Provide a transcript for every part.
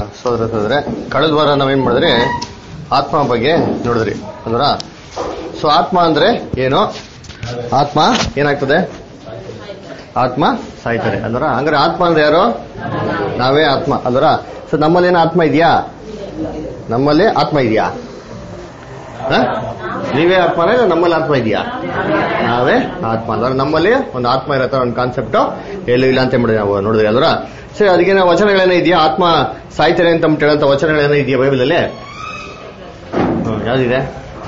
ಸೋದರ ಸೋದರ ಕಳೆದ ವಾರ ನಾವೇನ್ ಮಾಡಿದ್ರಿ ಆತ್ಮ ಬಗ್ಗೆ ನೋಡಿದ್ರಿ ಅಂದ್ರ ಸೊ ಆತ್ಮ ಅಂದ್ರೆ ಏನು ಆತ್ಮ ಏನಾಗ್ತದೆ ಆತ್ಮ ಸಾಯ್ತಾರೆ ಅಂದ್ರ ಹಂಗಾರೆ ಆತ್ಮ ಅಂದ್ರೆ ಯಾರು ನಾವೇ ಆತ್ಮ ಅಂದ್ರ ಸೊ ನಮ್ಮಲ್ಲಿ ಏನು ಆತ್ಮ ಇದೆಯಾ ನಮ್ಮಲ್ಲಿ ಆತ್ಮ ಇದೆಯಾ ಹ? ನೀವೇ ಆತ್ಮನ ಇಲ್ಲ ನಮ್ಮಲ್ಲಿ ಆತ್ಮ ಇದೆಯಾ ನಾವೇ ಆತ್ಮ ಅಂದ್ರೆ ನಮ್ಮಲ್ಲಿ ಒಂದು ಆತ್ಮ ಇರತ್ತ ಒಂದು ಕಾನ್ಸೆಪ್ಟ್ ಎಲ್ಲೂ ಇಲ್ಲ ಅಂತ ಮಾಡಿ ನಾವು ನೋಡಿದ್ರಿ ಅಲ್ರ ಸರಿ ಅದಕ್ಕೇನೋ ವಚನಗಳೇನೋ ಇದೆಯಾ ಆತ್ಮ ಸಾಯ್ತಾರೆ ಅಂತ ಹೇಳಂತ ವಚನಗಳೇನೋ ಇದೆಯಾ ಬೈಬಲ್ ಅಲ್ಲಿ ಹ್ಮ್, ಯಾವ್ದಿದೆ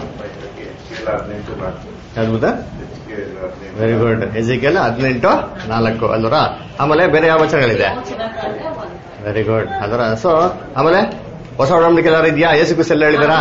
ಯಾವ್ದು ವೆರಿ ಗುಡ್ ಎಜಿಕೆಲ್ ಹದಿನೆಂಟು ನಾಲ್ಕು ಅಲ್ವರ ಆಮೇಲೆ ಬೇರೆ ಯಾವ ವಚನಗಳಿದೆ ವೆರಿ ಗುಡ್ ಅದರ ಸೊ ಆಮೇಲೆ ಹೊಸ ಒಡಂಬಡಿಕೆ ಏನಾದ್ರು ಇದೆಯಾ ಯೇಸು ಕ್ರಿಸ್ತ ಎಲ್ಲ ಹೇಳಿದಾರಾ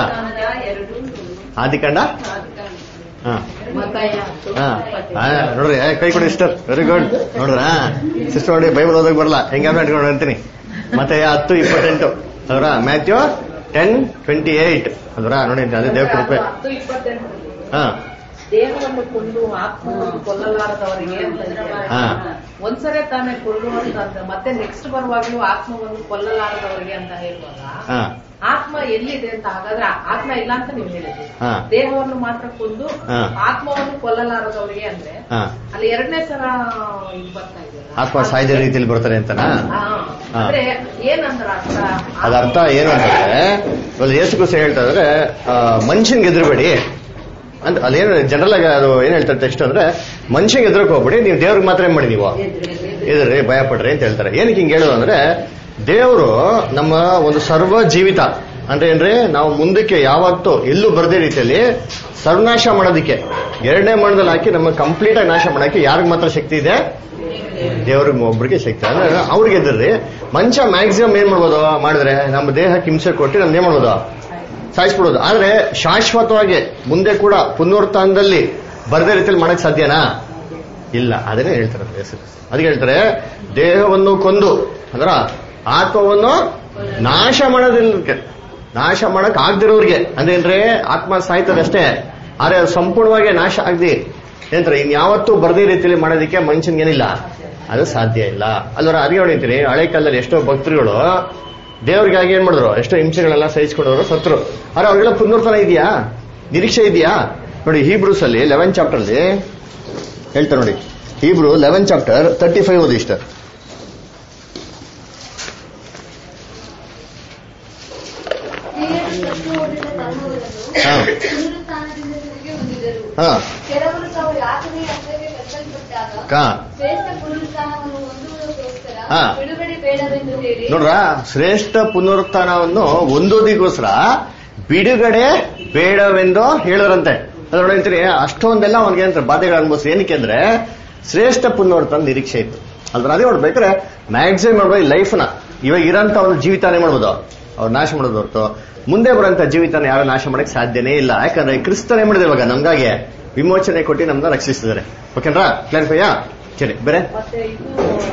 ಆದಿಕಂಡ ಹಾ ಹಾ ಹಾ, ನೋಡ್ರಿ ಏ, ಕೈ ಕೊಡಿ ಸಿಸ್ಟರ್ ವೆರಿ ಗುಡ್ ನೋಡ್ರ ಸಿಸ್ಟರ್ ನೋಡಿ ಬೈಬಲ್ ಓದಕ್ ಬರಲ್ಲ ಹೆಂಗಾದ್ರೆ ಇಟ್ಕೊಂಡು ಅಂತೀನಿ ಮತ್ತೆ ಹತ್ತು ಇಪ್ಪತ್ತೆಂಟು ಅದರ ಮ್ಯಾಥ್ಯೂ ಟೆನ್ ಟ್ವೆಂಟಿ ಏಟ್ ಅದರ ನೋಡಿ ಅದೇ ದೇವ ಕೃಪೆ ಹತ್ತು ಇಪ್ಪತ್ತೆಂಟರಲ್ಲಿ ಹಾ ದೇಹವನ್ನು ಕೊಂಡು ಆತ್ಮವನ್ನು ಕೊಲ್ಲಲಾರದವರಿಗೆ ಅಂತ ಇದೆ. ಹಾ. ಒಂದ್ಸರಿ ತಾನೇ ಕೊಲ್ಲುವಂತ ಅಂತ ಮತ್ತೆ ನೆಕ್ಸ್ಟ್ ಬರುವಾಗಲೂ ಆತ್ಮವನ್ನು ಕೊಲ್ಲಲಾರದವರಿಗೆ ಅಂತ ಹೇಳುವಾಗ ಹಾ ಆತ್ಮ ಎಲ್ಲಿದೆ ಅಂತ ಹಾಗಾದ್ರೆ ಆತ್ಮ ಇಲ್ಲ ಅಂತ ನೀವು ಹೇಳಿದ್ರಿ ಹಾ ದೇಹವನ್ನು ಮಾತ್ರ ಕೊಂದು ಹಾ. ಆತ್ಮವನ್ನು ಕೊಲ್ಲಲಾರದವರಿಗೆ ಅಂದ್ರೆ ಹಾ ಅಲ್ಲಿ ಎರಡನೇ ಸಲ ಇದು ಬರ್ತಾ ಇದೆ ಆತ್ಮ ಸಾಯ್ದ ರೀತಿಯಲ್ಲಿ ಬರ್ತಾರೆ ಅಂತನಾ ಹಾ. ಅಂದ್ರೆ ಏನಂದ್ರ ಅರ್ಥ ಅದ ಅರ್ಥ ಏನು ಅಂತಂದ್ರೆ ಇವಾಗ ಯೇಸು ಕ್ರಿಸ್ತ ಹೇಳ್ತಾ ಇದ್ರೆ ಮನುಷ್ಯನ್ಗೆ ಎದುರುಬೇಡಿ ಅಂತ ಅದೇನು ಜನರಲ್ ಆಗಿ ಅದು ಏನ್ ಹೇಳ್ತಾರೆ ಟೆಕ್ಸ್ಟ್ ಅಂದ್ರೆ ಮನುಷ್ಯಂಗೆ ಎದುರಕ್ಕೆ ಹೋಗ್ಬಿಡಿ ನೀವು ದೇವ್ರಿಗೆ ಮಾತ್ರ ಏನ್ ಮಾಡಿ ನೀವು ಎದುರ್ರಿ ಭಯ ಪಡ್ರಿ ಅಂತ ಹೇಳ್ತಾರೆ ಏನಕ್ಕೆ ಹಿಂಗೆ ಹೇಳೋದು ಅಂದ್ರೆ ದೇವರು ನಮ್ಮ ಒಂದು ಸರ್ವ ಜೀವಿತ ಅಂದ್ರೆ ಏನ್ರಿ ನಾವು ಮುಂದಕ್ಕೆ ಯಾವತ್ತೂ ಎಲ್ಲೂ ಬರದೇ ರೀತಿಯಲ್ಲಿ ಸರ್ವನಾಶ ಮಾಡೋದಕ್ಕೆ ಎರಡನೇ ಮಣ್ಣದಲ್ಲಿ ಹಾಕಿ ನಮ್ಮ ಕಂಪ್ಲೀಟ್ ಆಗಿ ನಾಶ ಮಾಡಕ್ಕೆ ಯಾರಿಗ್ ಮಾತ್ರ ಶಕ್ತಿ ಇದೆ ದೇವ್ರಿಗೆ ಒಬ್ರಿಗೆ ಶಕ್ತಿ ಅಂದ್ರೆ ಅವ್ರಿಗೆ ಎದುರ್ರಿ ಮನುಷ್ಯ ಮ್ಯಾಕ್ಸಿಮಮ್ ಏನ್ ಮಾಡ್ಬೋದು ಮಾಡಿದ್ರೆ ನಮ್ಮ ದೇಹಕ್ಕೆ ಹಿಂಸೆ ಕೊಟ್ಟು ನಮ್ದು ಏನ್ ಮಾಡ್ಬೋದು ಸಾಯಿಸ್ಬಿಡೋದು ಆದ್ರೆ ಶಾಶ್ವತವಾಗಿ ಮುಂದೆ ಕೂಡ ಪುನರುತ್ಥಾನದಲ್ಲಿ ಬರದೇ ರೀತಿಯಲ್ಲಿ ಮಾಡಕ್ ಸಾಧ್ಯನಾ ಇಲ್ಲ ಅದನ್ನೇ ಹೇಳ್ತಾರೆ ಯೇಸು ಕ್ರಿಸ್ತ. ಅದಕ್ಕೆ ಹೇಳ್ತಾರೆ ದೇಹವನ್ನು ಕೊಂದು ಅಂದ್ರ ಆತ್ಮವನ್ನು ನಾಶ ಮಾಡೋದಿಲ್ಲಕ್ಕೆ ನಾಶ ಮಾಡಕ್ ಆಗದಿರೋರಿಗೆ ಅದೇನ್ರೆ ಆತ್ಮ ಸಾಯ್ತದೆ ಅಷ್ಟೇ ಆದ್ರೆ ಅದು ಸಂಪೂರ್ಣವಾಗಿ ನಾಶ ಆಗದಿ ಏನಂತಾರೆ ಇನ್ಯಾವತ್ತೂ ಬರದೇ ರೀತಿಯಲ್ಲಿ ಮಾಡೋದಕ್ಕೆ ಮನುಷ್ಯನ್ಗೇನಿಲ್ಲ ಅದು ಸಾಧ್ಯ ಇಲ್ಲ ಅಲ್ಲರ ಅದೇ ಹೊಡಿತೀರಿ ಹಳೆ ಕಾಲದಲ್ಲಿ ಎಷ್ಟೋ ಭಕ್ತರುಗಳು ದೇವ್ರಿಗಾಗಿ ಏನ್ ಮಾಡಿದ್ರು ಎಷ್ಟೋ ಹಿಂಸೆಗಳೆಲ್ಲ ಸಹಿಸ್ಕೊಂಡವರು ಸತ್ರು ಆದ್ರೆ ಅವ್ರಿಗೆಲ್ಲ ಪುನರ್ತನ ಇದೆಯಾ ನಿರೀಕ್ಷೆ ಇದೆಯಾ ನೋಡಿ ಹೀಬ್ರೂಸ್ ಅಲ್ಲಿ ಲೆವೆನ್ ಚಾಪ್ಟರ್ ಅಲ್ಲಿ ಹೇಳ್ತಾರೆ ನೋಡಿ Hebrew eleven chapter thirty five ಓದಿ ಇಷ್ಟ ದೇವರು ಸತ್ತು ಹೋಗಿದ್ದ ತಮ್ಮವರನ್ನು ಹಾ. ಪುನರುತ್ಥಾನದಿಂದ ತಿರುಗಿ ಹೊಂದಿದರು ಹಾ ಕೆಲವರು ತಾವು ಯಾತನೆಯ ಹಂತಕ್ಕೆ ಕಟ್ಟಲ್ಪಟ್ಟಾಗ ಕಾ ಶ್ರೇಷ್ಠ ಪುನರುತ್ಥಾನವನ್ನು ಹೊಂದುವುದಕ್ಕೋಸ್ಕರ ಹಾ. ಬಿಡುಗಡೆ ಬೇಡವೆಂದು ಹೇಳಿ ನೋಡ್ರ ಶ್ರೇಷ್ಠ ಪುನರುತ್ಥಾನವನ್ನು ಹೊಂದೋದಿಗೋಸ್ಕರ ಬಿಡುಗಡೆ ಬೇಡವೆಂದು ಹೇಳಿದ್ರಂತೆ ಅದ್ರ ಹೇಳ್ತೀರಿ ಅಷ್ಟೊಂದೆಲ್ಲ ಅವ್ನಿಗೆ ಅಂತ ಬಾಧೆಗಳು ಅನ್ಭವಿಸಿ ಏನಕ್ಕೆ ಅಂದ್ರೆ ಶ್ರೇಷ್ಠ ಪುನರುತ್ಥಾನ ನಿರೀಕ್ಷೆ ಇತ್ತು ಅದ್ರ ಅದೇ ನೋಡ್ಬೇಕಾದ್ರೆ ಮ್ಯಾಕ್ಸಿಮಮ್ ಮಾಡ್ಬೋದು ಲೈಫ್ನ ಇವಾಗ ಇರೋಂತ ಒಂದು ಜೀವಿತಾನೇ ಮಾಡ್ಬೋದು ಅವ್ರು ನಾಶ ಮಾಡೋದು ಹೊರತು ಮುಂದೆ ಬರೋಂತ ಜೀವಿತಾನ ಯಾರು ನಾಶ ಮಾಡಕ್ ಸಾಧ್ಯನೇ ಇಲ್ಲ ಯಾಕಂದ್ರೆ ಕ್ರಿಸ್ತನೇ ಮಾಡಿದೆ ಇವಾಗ ನಮ್ಗಾಗಿ ವಿಮೋಚನೆ ಕೊಟ್ಟು ನಮ್ನ ರಕ್ಷಿಸಿದ್ದಾರೆ ಓಕೆನಾ ಕ್ಲಾರಿಫೈಯಾ ಸರಿ ಬೇರೆ ಮತ್ತೆ ಇದು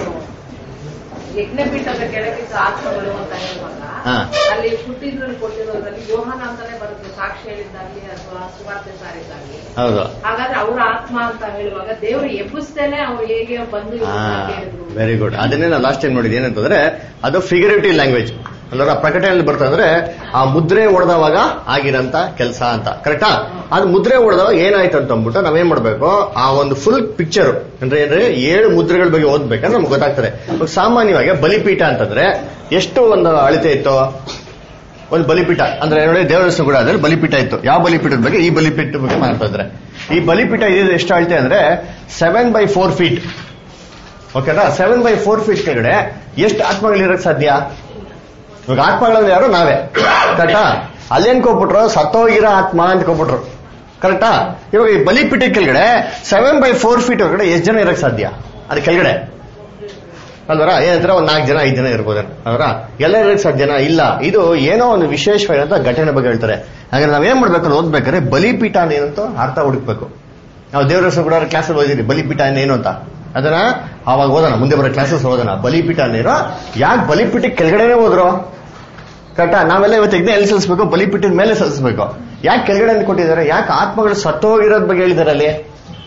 ಯಜ್ಞಪೀಠದ ಕೆಳಗಿದ್ದ ಆತ್ಮಗಳು ಅಂತ ಹೇಳುವಾಗ ಹಾ. ಅಲ್ಲಿ ಹುಟ್ಟಿದ್ರಲ್ಲಿ ಕೊಟ್ಟಿರೋದ್ರಲ್ಲಿ ಯೋಹಾನ ಅಂತಾನೆ ಬರುತ್ತೆ ಸಾಕ್ಷಿ ಹೇಳಿದ್ದಾಗ್ಲಿ ಅಥವಾ ಸುವಾರ್ತೆ ಸಾರಿದ್ದಾಗ್ಲಿ ಹೌದು ಹಾಗಾದ್ರೆ ಅವ್ರ ಆತ್ಮ ಅಂತ ಹೇಳುವಾಗ ದೇವರು ಎಬ್ಬಿಸ್ತೇನೆ ಅವ್ರು ಹೇಗೆ ಬಂದು ಇವ್ರನ್ನ ಕೇಳಿದ್ರು ವೆರಿ ಗುಡ್ ಅದನ್ನೇ ನಾನು ಲಾಸ್ಟ್ ಟೈಮ್ ನೋಡಿದ್ದು ಏನಂತಂದ್ರೆ ಅದು ಫಿಗರೇಟಿವ್ ಲ್ಯಾಂಗ್ವೇಜ್ ಅಂದ್ರೆ ಪ್ರಕಟಣೆಯಲ್ಲಿ ಬರ್ತಂದ್ರೆ ಆ ಮುದ್ರೆ ಹೊಡೆದವಾಗ ಆಗಿರಂತ ಕೆಲಸ ಅಂತ ಕರೆಕ್ಟಾ ಅದು ಮುದ್ರೆ ಹೊಡೆದವಾಗ ಏನಾಯ್ತು ಅಂತ ಅಂದ್ಬಿಟ್ಟು ನಾವೇನ್ ಮಾಡ್ಬೇಕು ಆ ಒಂದು ಫುಲ್ ಪಿಕ್ಚರ್ ಅಂದ್ರೆ ಏನ್ರಿ ಏಳು ಮುದ್ರೆಗಳ ಬಗ್ಗೆ ಓದ್ಬೇಕಂದ್ರೆ ನಮ್ಗೆ ಗೊತ್ತಾಗ್ತದೆ ಇವಾಗ ಸಾಮಾನ್ಯವಾಗಿ ಬಲಿಪೀಠ ಅಂತಂದ್ರೆ ಎಷ್ಟು ಒಂದು ಅಳತೆ ಇತ್ತು ಒಂದು ಬಲಿಪೀಠ ಅಂದ್ರೆ ನೋಡಿ ದೇವರಸ್ತು ಕೂಡ ಅದ್ರಲ್ಲಿ ಬಲಿಪೀಠ ಇತ್ತು ಯಾವ ಬಲಿಪೀಠದ ಬಗ್ಗೆ ಈ ಬಲಿಪೀಠದ ಬಗ್ಗೆ ಮಾಡ್ತಾ ಇದ್ರೆ ಈ ಬಲಿಪೀಠ ಇದು ಎಷ್ಟು ಅಳತೆ ಅಂದ್ರೆ ಸೆವೆನ್ ಬೈ ಫೋರ್ ಫೀಟ್ ಓಕೆನಾ ಸೆವೆನ್ ಬೈ ಫೋರ್ ಫೀಟ್ ಕೆಳಗಡೆ ಎಷ್ಟು ಆತ್ಮಗಳಿರಕ್ ಸಾಧ್ಯ ಇವಾಗ ಆತ್ಮಗಳಲ್ಲಿ ಯಾರು ನಾವೇ ಕರೆಕ್ಟಾ ಅಲ್ಲೇನ್ ಕೊಟ್ಬಿಟ್ರು ಸತ್ತೋಗಿರೋ ಆತ್ಮ ಅಂತ ಕೊಟ್ಬಿಟ್ರು ಕರೆಕ್ಟಾ ಇವಾಗ ಈ ಬಲಿಪೀಠ ಕೆಳಗಡೆ ಸೆವೆನ್ ಬೈ ಫೋರ್ ಫೀಟ್ ಒಳಗಡೆ ಎಷ್ಟು ಜನ ಇರಕ್ ಸಾಧ್ಯ ಅದ್ ಕೆಳಗಡೆ ಅಲ್ವರ ಏನಂದ್ರೆ ಒಂದ್ ನಾಲ್ಕು ಜನ ಐದು ಜನ ಇರ್ಬೋದು ಅಲ್ವರ ಎಲ್ಲ ಇರಕ್ ಸಾಧ್ಯನಾ ಇಲ್ಲ ಇದು ಏನೋ ಒಂದು ವಿಶೇಷವಾದಂತ ಘಟನೆ ಬಗ್ಗೆ ಹೇಳ್ತಾರೆ ಹಾಗಾದ್ರೆ ನಾವೇನ್ ಮಾಡ್ಬೇಕು ಓದ್ಬೇಕಾದ್ರೆ ಬಲಿಪೀಠ ಏನಂತ ಅರ್ಥ ಹುಡುಕ್ಬೇಕು ನಾವು ದೇವರ ಹೆಸರು ಕೂಡ ಕ್ಲಾಸಲ್ಲಿ ಓದಿದ್ರಿ ಬಲಿಪೀಠ ಏನು ಅಂತ ಅದನ್ನ ಅವಾಗ ಓದೋಣ ಮುಂದೆ ಬರೋ ಕ್ಲಾಸಸ್ ಓದೋಣ ಬಲಿಪೀಠ ಅನ್ನೇನೋ ಯಾಕೆ ಬಲಿಪೀಠಕ್ಕೆ ಕೆಳಗಡೆನೆ ಹೋದ್ರು ಕರೆಕ್ಟಾ ನಾವೆಲ್ಲ ಇವತ್ತು ಯಜ್ಞ ಎಲ್ಲಿ ಸಲ್ಲಿಸ್ಬೇಕು ಬಲಿಪೀಠದ ಮೇಲೆ ಸಲ್ಲಿಸ್ಬೇಕು ಯಾಕೆ ಕೆಳಗಡೆ ಅಂತ ಕೊಟ್ಟಿದ್ದಾರೆ ಯಾಕೆ ಆತ್ಮಗಳು ಸತ್ತೋಗಿರೋದ್ ಬಗ್ಗೆ ಹೇಳಿದಾರೆ ಅಲ್ಲಿ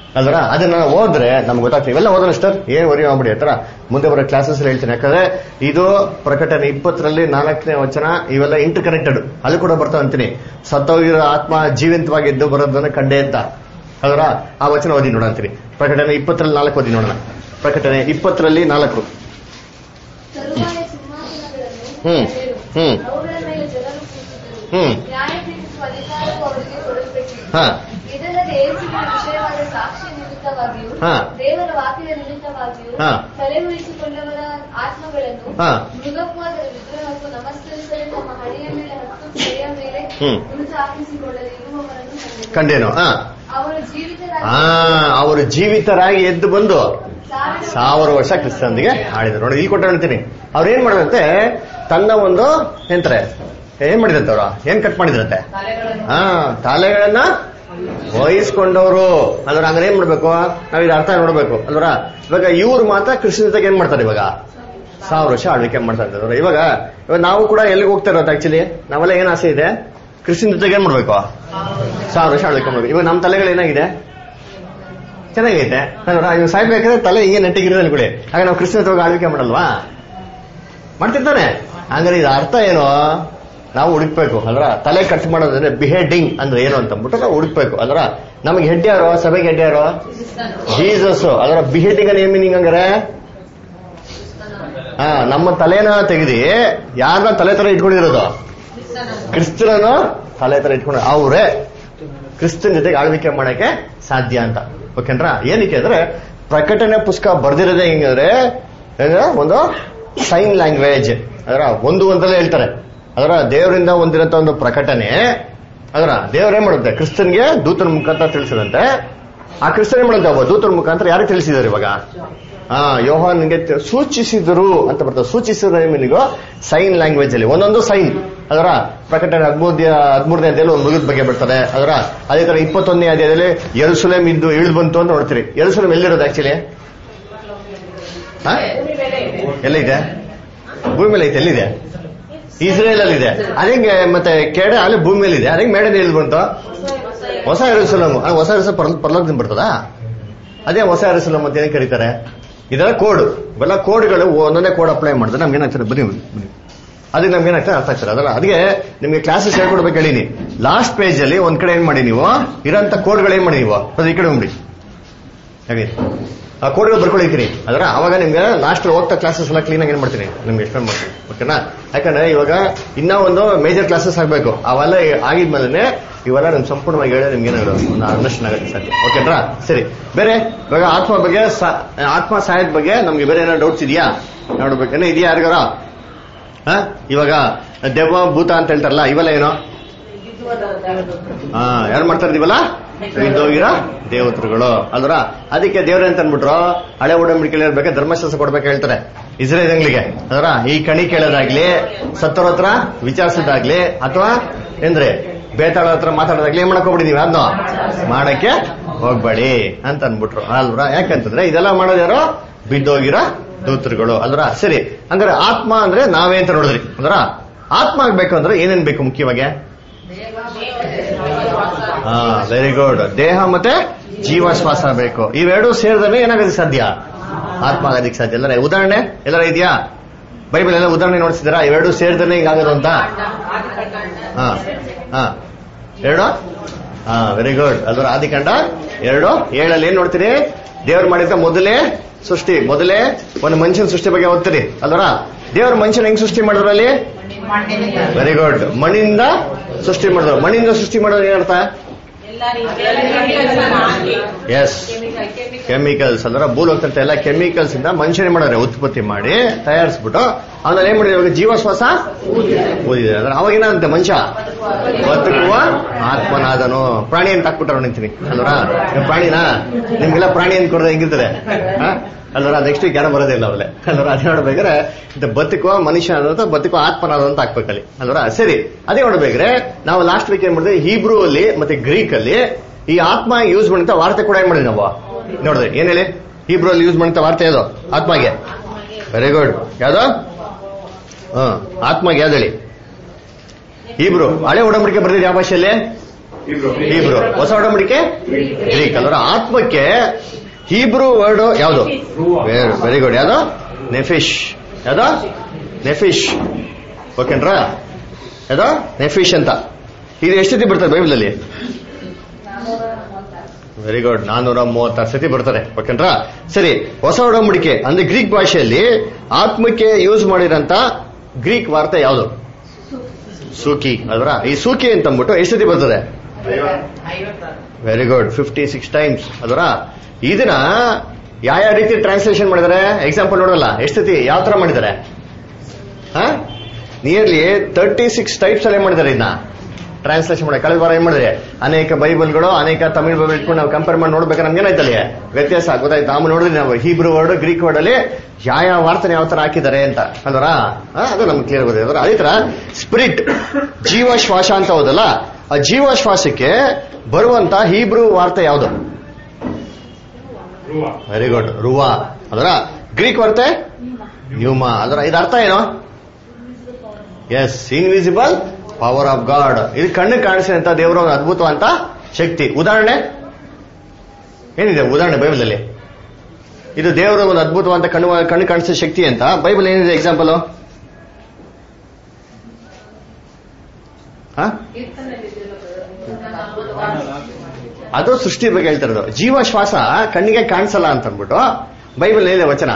ಅಲ್ವರ ಅದನ್ನ ಓದ್ರೆ ನಮ್ಗೆ ಗೊತ್ತಾಗ್ತದೆ ಇವೆಲ್ಲ ಓದೋಣ ಸರ್ ಏನ್ ವರಿ ಮಾಡ್ಬಿಡಿ ಆತರ ಮುಂದೆ ಬರೋ ಕ್ಲಾಸಸ್ ಹೇಳ್ತೀನಿ ಯಾಕಂದ್ರೆ ಇದು ಪ್ರಕಟಣೆ ಇಪ್ಪತ್ತರಲ್ಲಿ ನಾಲ್ಕನೇ ವಚನ ಇವೆಲ್ಲ ಇಂಟರ್ ಕನೆಕ್ಟೆಡ್ ಅಲ್ಲಿ ಕೂಡ ಬರ್ತಾವ ಅಂತೀನಿ ಸತ್ತೋಗಿರೋ ಆತ್ಮ ಜೀವಂತವಾಗಿ ಎದ್ದು ಬರೋದನ್ನ ಕಂಡೆ ಅಂತ ಅದರ ಆ ವಚನ ಓದಿ ನೋಡ ಅಂತೀನಿ ಪ್ರಕಟಣೆ ಇಪ್ಪತ್ತರಲ್ಲಿ ನಾಲ್ಕು ಓದಿ ನೋಡೋಣ ಪ್ರಕಟಣೆ ಇಪ್ಪತ್ತರಲ್ಲಿ ನಾಲ್ಕು ತರುವಾಯ ಸಿಂಹಾಸನಗಳನ್ನು ಹ್ಮ್. ಕಂಡೆನು. ಹ್ಮ್. ಅವುಗಳ ಮೇಲೆ ಜನರು ಕೂತಿದ್ದರು ಹ್ಮ್. ನ್ಯಾಯ ತೀರಿಸುವ ಅಧಿಕಾರವು ಅವರಿಗೆ ಕೊಡಲ್ಪಟ್ಟಿತು ಹಾ ಇದಲ್ಲದೆ ಯೇಸುವಿನ ವಿಷಯವಾದ ಸಾಕ್ಷಿ ನಿಮಿತ್ತವಾಗಿಯೂ ಹಾ. ದೇವರ ವಾಕ್ಯದ ನಿಮಿತ್ತವಾಗಿಯೂ ಹಾ. ತಲೆಮುರಿಸಿಕೊಂಡವರ ಆತ್ಮಗಳನ್ನು ಹಾ. ಮೃಗಕ್ಕೂ ಅದರ ವಿಗ್ರಹಕ್ಕೂ ನಮಸ್ಕರಿಸಲು ತಮ್ಮ ಹಣೆಯ ಮೇಲೆ ಹತ್ತು ಕೈಯ ಮೇಲೆ ಹ್ಮ್. ಉಳಿದು ಹಾಕಿಸಿಕೊಳ್ಳಲು ಇರುವವರನ್ನು ಕಂಡೆನು. ಕಂಡೇನು ಹಾ ಅವರು ಆ ಜೀವಿತರಾಗಿ ಅವರು ಜೀವಿತರಾಗಿ ಎದ್ದು ಬಂದು ಸಾವಿರ ಸಾವಿರ ವರ್ಷ ಕ್ರಿಸ್ತಂದಿಗೆ ಆಡಿದ್ರು ನೋಡಿ ಇಲ್ಲಿ ಕೊಟ್ಟು ಹೇಳ್ತೀನಿ ಅವ್ರು ಏನ್ ಮಾಡಿದಂತೆ ತನ್ನ ಒಂದು ಎಂತಾರೆ ಏನ್ ಮಾಡಿದಂತೆ ಅವ್ರು ಏನ್ ಕಟ್ ಮಾಡಿದ್ರಂತೆ ತಲೆಗಳನ್ನು ಹಾ ತಾಲೆಗಳನ್ನ ವಹಿಸ್ಕೊಂಡವರು ಅಲ್ವರ ಹಂಗಾರೆ ಏನ್ ಮಾಡ್ಬೇಕು ನಾವ್ ಇದು ಅರ್ಥ ನೋಡ್ಬೇಕು ಅಲ್ವರ ಇವಾಗ ಇವ್ರು ಮಾತ್ರ ಕೃಷ್ಣ ಜೊತೆಗೆ ಏನ್ ಮಾಡ್ತಾರೆ ಇವಾಗ ಸಾವಿರ ವರ್ಷ ಆಳ್ವಿಕೆ ಮಾಡ್ತಾ ಇದ್ದಾರೆ ಇವಾಗ ಇವಾಗ ನಾವು ಕೂಡ ಎಲ್ಲಿಗೆ ಹೋಗ್ತಾ ಇರೋದು ಆಕ್ಚುಲಿ ನಾವೆಲ್ಲ ಏನ್ ಆಸೆ ಇದೆ ಕೃಷ್ಣ ಜೊತೆಗೆ ಏನ್ ಮಾಡ್ಬೇಕು ಸಾವಿರ ವರ್ಷ ಆಳ್ವಿಕೆ ಮಾಡ್ಬೇಕು ಇವಾಗ ನಮ್ಮ ತಲೆಗಳು ಏನಾಗಿದೆ ಚೆನ್ನಾಗೈತೆ ಅಲ್ವರ ಇವಾಗ ಸಾಯ್ಬೇಕಾದ್ರೆ ತಲೆ ಹಿಂಗೆ ನೆಟ್ಟಿಗಿರೋದು ಅನ್ಕೊಳ್ಳಿ ಹಾಗೆ ನಾವು ಕೃಷ್ಣ ಜೊತೆಗೆ ಆಳ್ವಿಕೆ ಮಾಡಲ್ವಾ ಮಾಡ್ತಿರ್ತಾನೆ ಹಂಗಾರೆ ಇದು ಅರ್ಥ ಏನು ನಾವು ಹುಡುಕ್ಬೇಕು ಅಲ್ರ ತಲೆ ಕಟ್ ಮಾಡೋದಂದ್ರೆ ಬಿಹೆಡಿಂಗ್ ಅಂದ್ರೆ ಏನು ಅಂತ ಅಂದ್ಬಿಟ್ಟು ನಾವು ಹುಡುಕ್ಬೇಕು ಅಲ್ರ ನಮಗೆ ಹೆಡ್ ಯಾರು ಸಭೆಗೆ ಹೆಡ್ ಯಾರು ಜೀಸಸ್ ಅದರ ಬಿಹೆಡಿಂಗ್ ಏನ್ ಮೀನಿಂಗ್ ಹಂಗಾರೆ ಹಾ ನಮ್ಮ ತಲೆನ ತೆಗೆದಿ ಯಾರನ್ನ ತಲೆ ತರ ಇಟ್ಕೊಂಡಿರೋದು ಕ್ರಿಸ್ತನನ್ನು ತಲೆ ತರ ಇಟ್ಕೊಂಡು ಅವರೇ ಕ್ರಿಸ್ತನ್ ಜೊತೆಗೆ ಆಳ್ವಿಕೆ ಮಾಡಕ್ಕೆ ಸಾಧ್ಯ ಅಂತ ಓಕೆನ್ರ ಏನಕ್ಕೆ ಅಂದ್ರೆ ಪ್ರಕಟಣೆ ಪುಸ್ತಕ ಬರ್ದಿರೋದೇ ಹೆಂಗಂದ್ರೆ ಏನು? ಒಂದು ಸೈನ್ ಲ್ಯಾಂಗ್ವೇಜ್ ಅದರ ಒಂದು ಒಂದಲ್ಲೇ ಹೇಳ್ತಾರೆ ಅದರ ದೇವರಿಂದ ಹೊಂದಿರಂತ ಒಂದು ಪ್ರಕಟಣೆ ಅದರ ದೇವರೇ ಮಾಡುತ್ತೆ ಕ್ರಿಸ್ತನ್ಗೆ ದೂತನ ಮುಖಾಂತರ ತಿಳಿಸದಂತೆ ಆ ಕ್ರಿಸ್ತನ್ ಏನ್ ಮಾಡುತ್ತೆ ಒಬ್ಬ ದೂತನ ಮುಖಾಂತರ ಯಾರಿಗೆ ತಿಳಿಸಿದಾರೆ ಇವಾಗ ಹಾ ಯೋಹಾನ್ಗೆ ತ- ಸೂಚಿಸಿದರು ಅಂತ ಬರ್ತದೆ ಸೂಚಿಸಿದ ನಿಮಗೂ ಸೈನ್ ಲ್ಯಾಂಗ್ವೇಜ್ ಅಲ್ಲಿ ಒಂದೊಂದು ಸೈನ್ ಅದರ ಪ್ರಕಟಣೆ ಹದಿಮೂರನೇ ಹದಿಮೂರನೇ ಅಧ್ಯಾಯದಲ್ಲಿ ಒಂದು ಮುಗಿದ ಬಗ್ಗೆ ಬರ್ತದೆ ಅದರ ಅದೇ ತರ ಇಪ್ಪತ್ತೊಂದನೇ ಅಧ್ಯಾಯದಲ್ಲಿ ಎರುಸುಲೇಮ್ ಇದ್ದು ಇಳಿದು ಬಂತು ಅಂತ ನೋಡ್ತೀರಿ ಎರುಸುಲೇಮ್ ಎಲ್ಲಿರೋದು ಆಕ್ಚುಲಿ ಭೂಮಿ ಮೇಲೆ ಇದೆ ಎಲ್ಲಿದೆ ಭೂಮಿ ಮೇಲೆ ಐತೆ ಎಲ್ಲಿದೆ ಇಸ್ರೇಲ್ ಅಲ್ಲಿ ಇದೆ ಅದಂಗೆ ಮತ್ತೆ ಕೆಡೆ ಅಲ್ಲಿ ಭೂಮಿ ಮೇಲೆ ಇದೆ ಅದಂಗೆ ಮೇಡನ್ ಇಳಿದು ಬಂತು ಹೊಸ ಎರುಸಲಮ್ ಹೊಸ ಎರುಸಲಮ್ ಪರ್ಲೋಕದಿಂದ ಬರ್ತದಾ ಅದೇ ಹೊಸ ಎರುಸಲಮ್ ಅಂತ ಏನ್ ಕರೀತಾರೆ ಇದೆಲ್ಲ ಕೋಡ್ ಇವೆಲ್ಲ ಕೋಡ್ಗಳು ಒಂದೊಂದೇ ಕೋಡ್ ಅಪ್ಲೈ ಮಾಡಿದ್ರೆ ನಮ್ಗೆ ಏನಾಗ್ತದೆ ಬನ್ನಿ ಬನ್ನಿ ಅದಕ್ಕೆ ನಮ್ಗೆ ಏನಾಗ್ತದೆ ಅರ್ಥ ಆಗ್ತದೆ ಅದಲ್ಲ ಅದಕ್ಕೆ ನಿಮ್ಗೆ ಕ್ಲಾಸಸ್ ಹೇಳ್ಕೊಡ್ಬೇಕು ಹೇಳಿನಿ ಲಾಸ್ಟ್ ಪೇಜ್ ಅಲ್ಲಿ ಒಂದ್ ಕಡೆ ಏನ್ ಮಾಡಿ ನೀವು ಇರೋಂಥ ಕೋಡ್ಗಳು ಏನ್ ಮಾಡಿ ನೀವು ಅದು ಈ ಕಡೆ ಬಂದ್ಬಿಡಿ ಹಾಗೆ ಆ ಕೋಡ್ಗಳು ಬರ್ಕೊಳಿತೀನಿ ಅದರ ಅವಾಗ ನಿಮ್ಗೆ ಲಾಸ್ಟ್ ಹೋಗ್ತಾ ಕ್ಲಾಸಸ್ ಎಲ್ಲ ಕ್ಲೀನ್ ಆಗಿ ಏನ್ ಮಾಡ್ತೀನಿ ನಿಮ್ಗೆ ಎಕ್ಸ್ಪ್ಲೇನ್ ಮಾಡ್ತೀನಿ ಓಕೆನಾ ಯಾಕಂದ್ರೆ ಇವಾಗ ಇನ್ನ ಒಂದು ಮೇಜರ್ ಕ್ಲಾಸಸ್ ಆಗ್ಬೇಕು ಅವೆಲ್ಲ ಆಗಿದ್ಮೇಲೆ ಇವೆಲ್ಲ ನಿಮ್ಗೆ ಸಂಪೂರ್ಣವಾಗಿ ಹೇಳಿ ನಿಮ್ಗೆ ಏನಾದ್ರು ಒಂದು ಅಂಡರ್ಸ್ಟ್ಯಾಂಡ್ ಆಗುತ್ತೆ ಸಾಧ್ಯ ಓಕೆನ್ರಾ ಸರಿ ಬೇರೆ ಇವಾಗ ಆತ್ಮ ಬಗ್ಗೆ ಸಾ- ಆತ್ಮ ಸಹಾಯದ ಬಗ್ಗೆ ನಮ್ಗೆ ಬೇರೆ ಏನೋ ಡೌಟ್ಸ್ ಇದೆಯಾ ನೋಡ್ಬೇಕೇನೋ ಇದೆಯಾ ಯಾರಿಗಾರ ಹಾ ಇವಾಗ ದೆವ್ವ ಭೂತ ಅಂತ ಹೇಳ್ತಾರಲ್ಲ ಇವೆಲ್ಲ ಏನೋ ಹಾ ಯಾರು ಮಾಡ್ತಾ ಇದೀವಲ್ಲ ಇದ್ದೋಗಿರೋ ದೇವತರುಗಳು ಅಲ್ರ ಅದಕ್ಕೆ ದೇವ್ರ ಅಂತ ಅನ್ಬಿಟ್ರು ಹಳೆ ಒಡಂಬಡಿಕೆಯಲ್ಲಿ ಇರ್ಬೇಕು ಧರ್ಮಶಾಸ್ತ್ರ ಕೊಡ್ಬೇಕು ಹೇಳ್ತಾರೆ ಇಸ್ರೇಲ್ ಅಂಗ್ಲಿಗೆ ಅದರ ಈ ಕಣಿ ಕೇಳೋದಾಗ್ಲಿ ಸತ್ತೋರ ಹತ್ರ ವಿಚಾರಿಸೋದಾಗ್ಲಿ ಅಥವಾ ಏನ್ರಿ ಬೇತಾಳ ಹತ್ರ ಮಾತಾಡೋದಾಗ್ಲಿ ಏನ್ ಮಾಡಕ್ ಹೋಗ್ಬಿಡಿ ನೀವು ಅದನ್ನ ಮಾಡಕ್ಕೆ ಹೋಗ್ಬೇಡಿ ಅಂತ ಅನ್ಬಿಟ್ರು ಅಲ್ರ ಯಾಕಂತಂದ್ರೆ ಇದೆಲ್ಲ ಮಾಡೋದು ಯಾರು ಬಿದ್ದೋಗಿರೋ ದೂತರುಗಳು ಅಲ್ರ ಸರಿ ಅಂದ್ರೆ ಆತ್ಮ ಅಂದ್ರೆ ನಾವೇ ಅಂತ ನೋಡಿದ್ರಿ ಅಂದ್ರ ಆತ್ಮ ಆಗ್ಬೇಕು ಅಂದ್ರೆ ಏನೇನ್ ಬೇಕು ಮುಖ್ಯವಾಗಿ ಹಾ ವೆರಿ ಗುಡ್ ದೇಹ ಮತ್ತೆ ಜೀವ ಶ್ವಾಸ ಬೇಕು ಇವೆರಡು ಸೇರಿದ್ರೆ ಏನಾಗೋದಕ್ಕೆ ಸಾಧ್ಯ ಆತ್ಮ ಆಗೋದಕ್ಕೆ ಸಾಧ್ಯ ಎಲ್ಲರ ಉದಾಹರಣೆ ಎಲ್ಲರ ಇದೆಯಾ ಬೈಬಲ್ ಎಲ್ಲ ಉದಾಹರಣೆ ನೋಡ್ಸಿದಾರಾ ಇವೆರಡು ಸೇರಿದ್ರೆ ಹಿಂಗಾಗೋದು ಅಂತ ಹಾ ಹಾ ಎರಡು ಹಾ ವೆರಿ ಗುಡ್ ಅಲ್ವರ ಆದಿಕಾಂಡ ಎರಡು ಏಳಲ್ಲಿ ಏನ್ ನೋಡ್ತೀರಿ ದೇವ್ರು ಮಾಡಿದ ಮೊದಲೇ ಸೃಷ್ಟಿ ಮೊದಲೇ ಒಂದು ಮನುಷ್ಯನ ಸೃಷ್ಟಿ ಬಗ್ಗೆ ಓದ್ತೀರಿ ಅಲ್ವರ ದೇವ್ರ ಮನುಷ್ಯನ ಹೆಂಗ್ ಸೃಷ್ಟಿ ಮಾಡಿದ್ರು ಅಲ್ಲಿ ವೆರಿ ಗುಡ್ ಮಣ್ಣಿಂದ ಸೃಷ್ಟಿ ಮಾಡಿದ್ರು ಮಣ್ಣಿಂದ ಸೃಷ್ಟಿ ಮಾಡೋದು ಏನರ್ಥ ಎಸ್ ಕೆಮಿಕಲ್ಸ್ ಅಂದ್ರೆ ಭೂಲೋಕದಂತ ಎಲ್ಲ ಕೆಮಿಕಲ್ಸ್ ಇಂದ ಮನುಷ್ಯನೇ ಮಾಡಿದ್ರೆ ಉತ್ಪತ್ತಿ ಮಾಡಿ ತಯಾರಿಸ್ಬಿಟ್ಟು ಆಮೇಲೆ ಏನ್ ಮಾಡಿದ್ರೆ ಇವಾಗ ಜೀವಶ್ವಾಸ ಓದಿದೆ ಅಂದ್ರೆ ಅವಾಗ ಏನಂತೆ ಮನುಷ್ಯ ಬದುಕುವ ಆತ್ಮನಾದನು ಪ್ರಾಣಿ ಅಂತ ಹಾಕ್ಬಿಟ್ಟಾರ ನಿಂತೀನಿ ಅಲ್ವರ ನೀವು ಪ್ರಾಣಿನಾ ನಿಮ್ಗೆಲ್ಲ ಪ್ರಾಣಿ ಅಂತ ಕೊಡೋದು ಹೆಂಗಿರ್ತದೆ ಹ? ಅಲ್ವರ ನೆಕ್ಸ್ಟ್ ಜ್ಞಾನ ಬರೋದೇ ಇಲ್ಲ ಅವಲೆ ಅಲ್ವರ ಅದೇ ನೋಡ್ಬೇಕಾದ್ರೆ ಇದು ಬದುಕುವ ಮನುಷ್ಯ ಅನ್ನೋದು ಬದುಕುವ ಆತ್ಮನಾದ ಅಂತ ಹಾಕ್ಬೇಕಲ್ಲಿ ಅಲ್ವರ ಸರಿ ಅದೇ ನೋಡ್ಬೇಕ್ರೆ ನಾವು ಲಾಸ್ಟ್ ವೀಕ್ ಏನ್ ಮಾಡಿದ್ವಿ ಹೀಬ್ರೂ ಅಲ್ಲಿ ಮತ್ತೆ ಗ್ರೀಕ್ ಅಲ್ಲಿ ಈ ಆತ್ಮ ಯೂಸ್ ಮಾಡಿದ ವಾರ್ತೆ ಕೂಡ ಏನ್ ಮಾಡಿದ್ವಿ ನಾವು ನೋಡಿದ್ರಿ ಏನ್ ಹೇಳಿ ಹೀಬ್ರೂ ಅಲ್ಲಿ ಯೂಸ್ ಮಾಡಿದ ವಾರ್ತೆ ಯಾವ್ದು ಆತ್ಮಗೆ ವೆರಿ ಗುಡ್ ಯಾವ್ದು ಹ್ಮ್ ಆತ್ಮಗೆ ಯಾವ್ದು ಹೇಳಿ ಹೀಬ್ರು ಹಳೆ ಒಡಂಬಡಿಕೆ ಬರ್ದಿದೆ ಯಾವ ಭಾಷೆಯಲ್ಲಿ ಹೀಬ್ರು ಹೊಸ ಒಡಂಬಡಿಕೆ ಗ್ರೀಕ್ ಅಂದ್ರೆ ಆತ್ಮಕ್ಕೆ ಹೀಬ್ರು ವರ್ಡ್ ಯಾವುದು ವೆರಿ ಗುಡ್ ಯಾವ್ದು ನೆಫಿಶ್ ಯಾವ್ದು ನೆಫಿಶ್ ಓಕೆನ್ರಾ ಯಾವ್ದು ನೆಫಿಶ್ ಅಂತ ಇದು ಎಷ್ಟು ಸತಿ ಬರ್ತದೆ ಬೈಬಲ್ ಅಲ್ಲಿ ವೆರಿ ಗುಡ್ ನಾನೂರ ಮೂವತ್ತಾರು ಸತಿ ಬರ್ತಾರೆ ಓಕೆನ್ರಾ ಸರಿ ಹೊಸ ಒಡಂಬಡಿಕೆ ಅಂದ್ರೆ ಗ್ರೀಕ್ ಭಾಷೆಯಲ್ಲಿ ಆತ್ಮಕ್ಕೆ ಯೂಸ್ ಮಾಡಿರಂತ ಗ್ರೀಕ್ ವಾರ್ತೆ ಯಾವುದು ಸೂಕಿ ಅಲ್ವಾ ಈ ಸೂಕಿ ಅಂತ ಅಂದ್ಬಿಟ್ಟು ಎಷ್ಟು ಸತಿ ಬರ್ತದೆ ಐವತ್ತಾರು very good fifty six times ಅದರ ಇದನ್ನ ಯಾವ ಯಾವ ರೀತಿ ಟ್ರಾನ್ಸ್ಲೇಷನ್ ಮಾಡಿದ್ದಾರೆ ಎಕ್ಸಾಂಪಲ್ ನೋಡೋಲ್ಲ ಎಷ್ಟು ಸತಿ ಯಾವ ತರ ಮಾಡಿದ್ದಾರೆ ನಿಯರ್ಲಿ ತರ್ಟಿ ಸಿಕ್ಸ್ ಟೈಪ್ಸ್ ಅಲ್ಲೇ ಮಾಡಿದ್ದಾರೆ ಇದನ್ನ ಟ್ರಾನ್ಸ್ಲೇಷನ್ ಮಾಡಿ ಕಳೆದ ವಾರ ಏನ್ ಮಾಡಿದ್ರೆ ಅನೇಕ ಬೈಬಲ್ಗಳು ಅನೇಕ ತಮಿಳ್ ಬೈಬಲ್ ಇಟ್ಕೊಂಡು ನಾವು ಕಂಪೇರ್ ಮಾಡಿ ನೋಡ್ಬೇಕು ನಮ್ಗೆ ಏನಾಯ್ತಲ್ಲಿ ವ್ಯತ್ಯಾಸ ಗೊತ್ತಾಯ್ತು ಆಮೇಲೆ ನೋಡಿದ್ವಿ ನಾವು ಹೀಬ್ರು ವರ್ಡ್ ಗ್ರೀಕ್ ವರ್ಡ್ ಅಲ್ಲಿ ಯಾವ ಯಾವ ವಾರ್ತನೆ ಯಾವ ತರ ಹಾಕಿದ್ದಾರೆ ಅಂತ ಅಲ್ವರ ಅದು ನಮ್ಗೆ ಕ್ಲಿಯರ್ ಗೊತ್ತಿದೆ ಅದರ ಅದೇ ತರ ಸ್ಪಿರಿಟ್ ಜೀವಶ್ವಾಸ ಅಂತ ಹೌದಲ್ಲ ಆ ಜೀವಶ್ವಾಸಕ್ಕೆ ಬರುವಂತ ಹೀಬ್ರು ವಾರ್ತೆ ಯಾವುದು ವೆರಿ ಗುಡ್ ರುವಾ ಅದರ ಗ್ರೀಕ್ ವಾರ್ತೆ ನ್ಯೂಮಾ ಅದರ ಇದು ಅರ್ಥ ಏನು is invisible power of God ಇದು ಕಣ್ಣು ಕಾಣಿಸಿದಂತ ದೇವರ ಒಂದು ಅದ್ಭುತವಂತ ಶಕ್ತಿ ಉದಾಹರಣೆ ಏನಿದೆ ಉದಾಹರಣೆ ಬೈಬಲ್ ಅಲ್ಲಿ ಇದು ದೇವರ ಒಂದು ಅದ್ಭುತವಂತ ಕಣ್ಣು ಕಣ್ಣು ಕಾಣಿಸೋ ಶಕ್ತಿ ಅಂತ ಬೈಬಲ್ ಏನಿದೆ ಎಕ್ಸಾಂಪಲ್ ಹಾ ಅದು ಸೃಷ್ಟಿ ಬಗ್ಗೆ ಹೇಳ್ತಿರೋದು ಜೀವ ಶ್ವಾಸ ಕಣ್ಣಿಗೆ ಕಾಣಿಸಲ್ಲ ಅಂತ ಅಂದ್ಬಿಟ್ಟು ಬೈಬಲ್ ಏನಿದೆ ವಚನ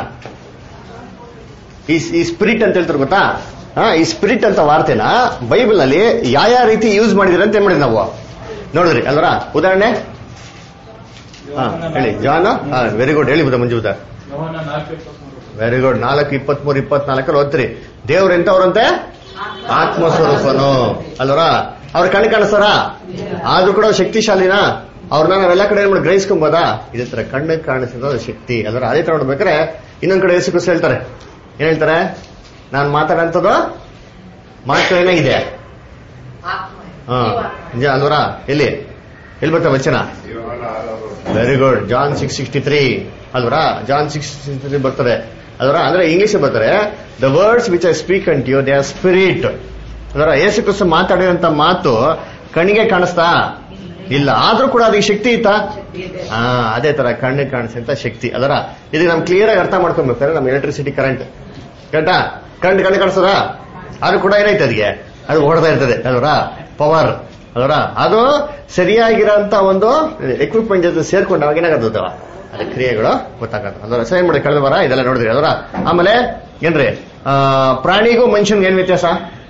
ಈ ಈ ಸ್ಪಿರಿಟ್ ಅಂತ ಹೇಳ್ತಾರೆ ಗೊತ್ತಾ ಹಾ ಈ ಸ್ಪಿರಿಟ್ ಅಂತ ವಾರ್ತೆನ ಬೈಬಲ್ ನಲ್ಲಿ ಯಾವ ಯಾವ ರೀತಿ ಯೂಸ್ ಮಾಡಿದ್ರೆ ಅಂತ ಏನ್ ಮಾಡಿದ್ವಿ ನಾವು ನೋಡಿದ್ರಿ ಅಲ್ವರ ಉದಾಹರಣೆ ಹಾ ಹೇಳಿ ಜಾನ ಹಾ ವೆರಿ ಗುಡ್ ಹೇಳಿ ಬುಧ ಮಂಜುಬುಧ ವೆರಿ ಗುಡ್ ನಾಲ್ಕು ಇಪ್ಪತ್ಮೂರು ಇಪ್ಪತ್ನಾಲ್ಕಲ್ಲಿ ಓದ್ತೀರಿ ದೇವ್ರ ಎಂತವ್ರಂತೆ ಆತ್ಮಸ್ವರೂಪನು ಅಲ್ವರ ಅವ್ರ ಕಣ್ಣು ಕಾಣಿಸ್ತಾರ ಆದ್ರೂ ಕೂಡ ಅವ್ರು ಶಕ್ತಿಶಾಲಿನಾ ಅವ್ರನ್ನ ನಾವೆಲ್ಲ ಕಡೆ ಏನ್ ಮಾಡಿ ಗ್ರಹಿಸ್ಕೊಂಬೋದಾ ಇದೇ ತರ ಕಣ್ಣು ಕಾಣಿಸಿದ ಶಕ್ತಿ ಅಲ್ವರ ಅದೇ ತರ ನೋಡ್ಬೇಕಾದ್ರೆ ಇನ್ನೊಂದ್ ಕಡೆ ಯೇಸು ಕ್ರಿಸ್ತ ಹೇಳ್ತಾರೆ ಏನ್ ಹೇಳ್ತಾರೆ ನಾನು ಮಾತಾಡಂತದ್ದು ಮಾತು ಏನಾಗಿದೆ ಆತ್ಮ ಹಾ ನಿಜ ಅಲ್ವರ ಎಲ್ಲಿ ಎಲ್ಲಿ ಬರ್ತಾ ವಚನ very good John six sixty three ಅಲ್ವರ ಜಾನ್ ಸಿಕ್ಸ್ ಸಿಕ್ಸ್ಟಿ ತ್ರೀ ಬರ್ತಾರೆ ಅಲ್ವರ ಅಂದ್ರೆ ಇಂಗ್ಲಿಷ್ ಬರ್ತಾರೆ the words which I speak unto you they are spirit ಅದರ ಯೇಸು ಕ್ರಿಸ್ತ ಮಾತಾಡಿದಂತ ಮಾತು ಕಣ್ಣಿಗೆ ಕಾಣಿಸ್ತಾ ಇಲ್ಲ ಆದ್ರೂ ಕೂಡ ಅದಕ್ಕೆ ಶಕ್ತಿ ಇತ್ತಾ ಹಾ ಅದೇ ತರ ಕಣ್ಣಿಗೆ ಕಾಣಿಸಂತ ಶಕ್ತಿ ಅದರ ಇದಕ್ಕೆ ನಮ್ ಕ್ಲಿಯರ್ ಆಗಿ ಅರ್ಥ ಮಾಡ್ಕೊಬೇಕಾದ್ರೆ ನಮ್ ಎಲೆಕ್ಟ್ರಿಸಿಟಿ ಕರೆಂಟ್ ಕರೆಕ್ಟಾ ಕರೆಂಟ್ ಕಣ್ಣು ಕಾಣಿಸ್ತದ ಆದ್ರೂ ಕೂಡ ಏನೈತೆ ಅದಕ್ಕೆ ಅದು ಓಡ್ತಾ ಇರ್ತದೆ ಅದರ ಪವರ್ ಅದರ ಅದು ಸರಿಯಾಗಿರೋಂತ ಒಂದು ಎಕ್ವಿಪ್ಮೆಂಟ್ ಜೊತೆ ಸೇರ್ಕೊಂಡು ಅವಾಗ ಏನಾಗತ್ತದ ಅದ್ರ ಕ್ರಿಯೆಗಳು ಗೊತ್ತಾಗತ್ತೆ ಅದರ ಸರಿ ಮಾಡಿ ಕಳೆದ ವಾರ ಇದೆಲ್ಲ ನೋಡಿದ್ರಿ ಅದರ ಆಮೇಲೆ ಏನ್ರಿ ಆ, ಪ್ರಾಣಿಗೂ ಮನುಷ್ಯನ್ಗೆ ಏನ್ ವ್ಯತ್ಯಾಸ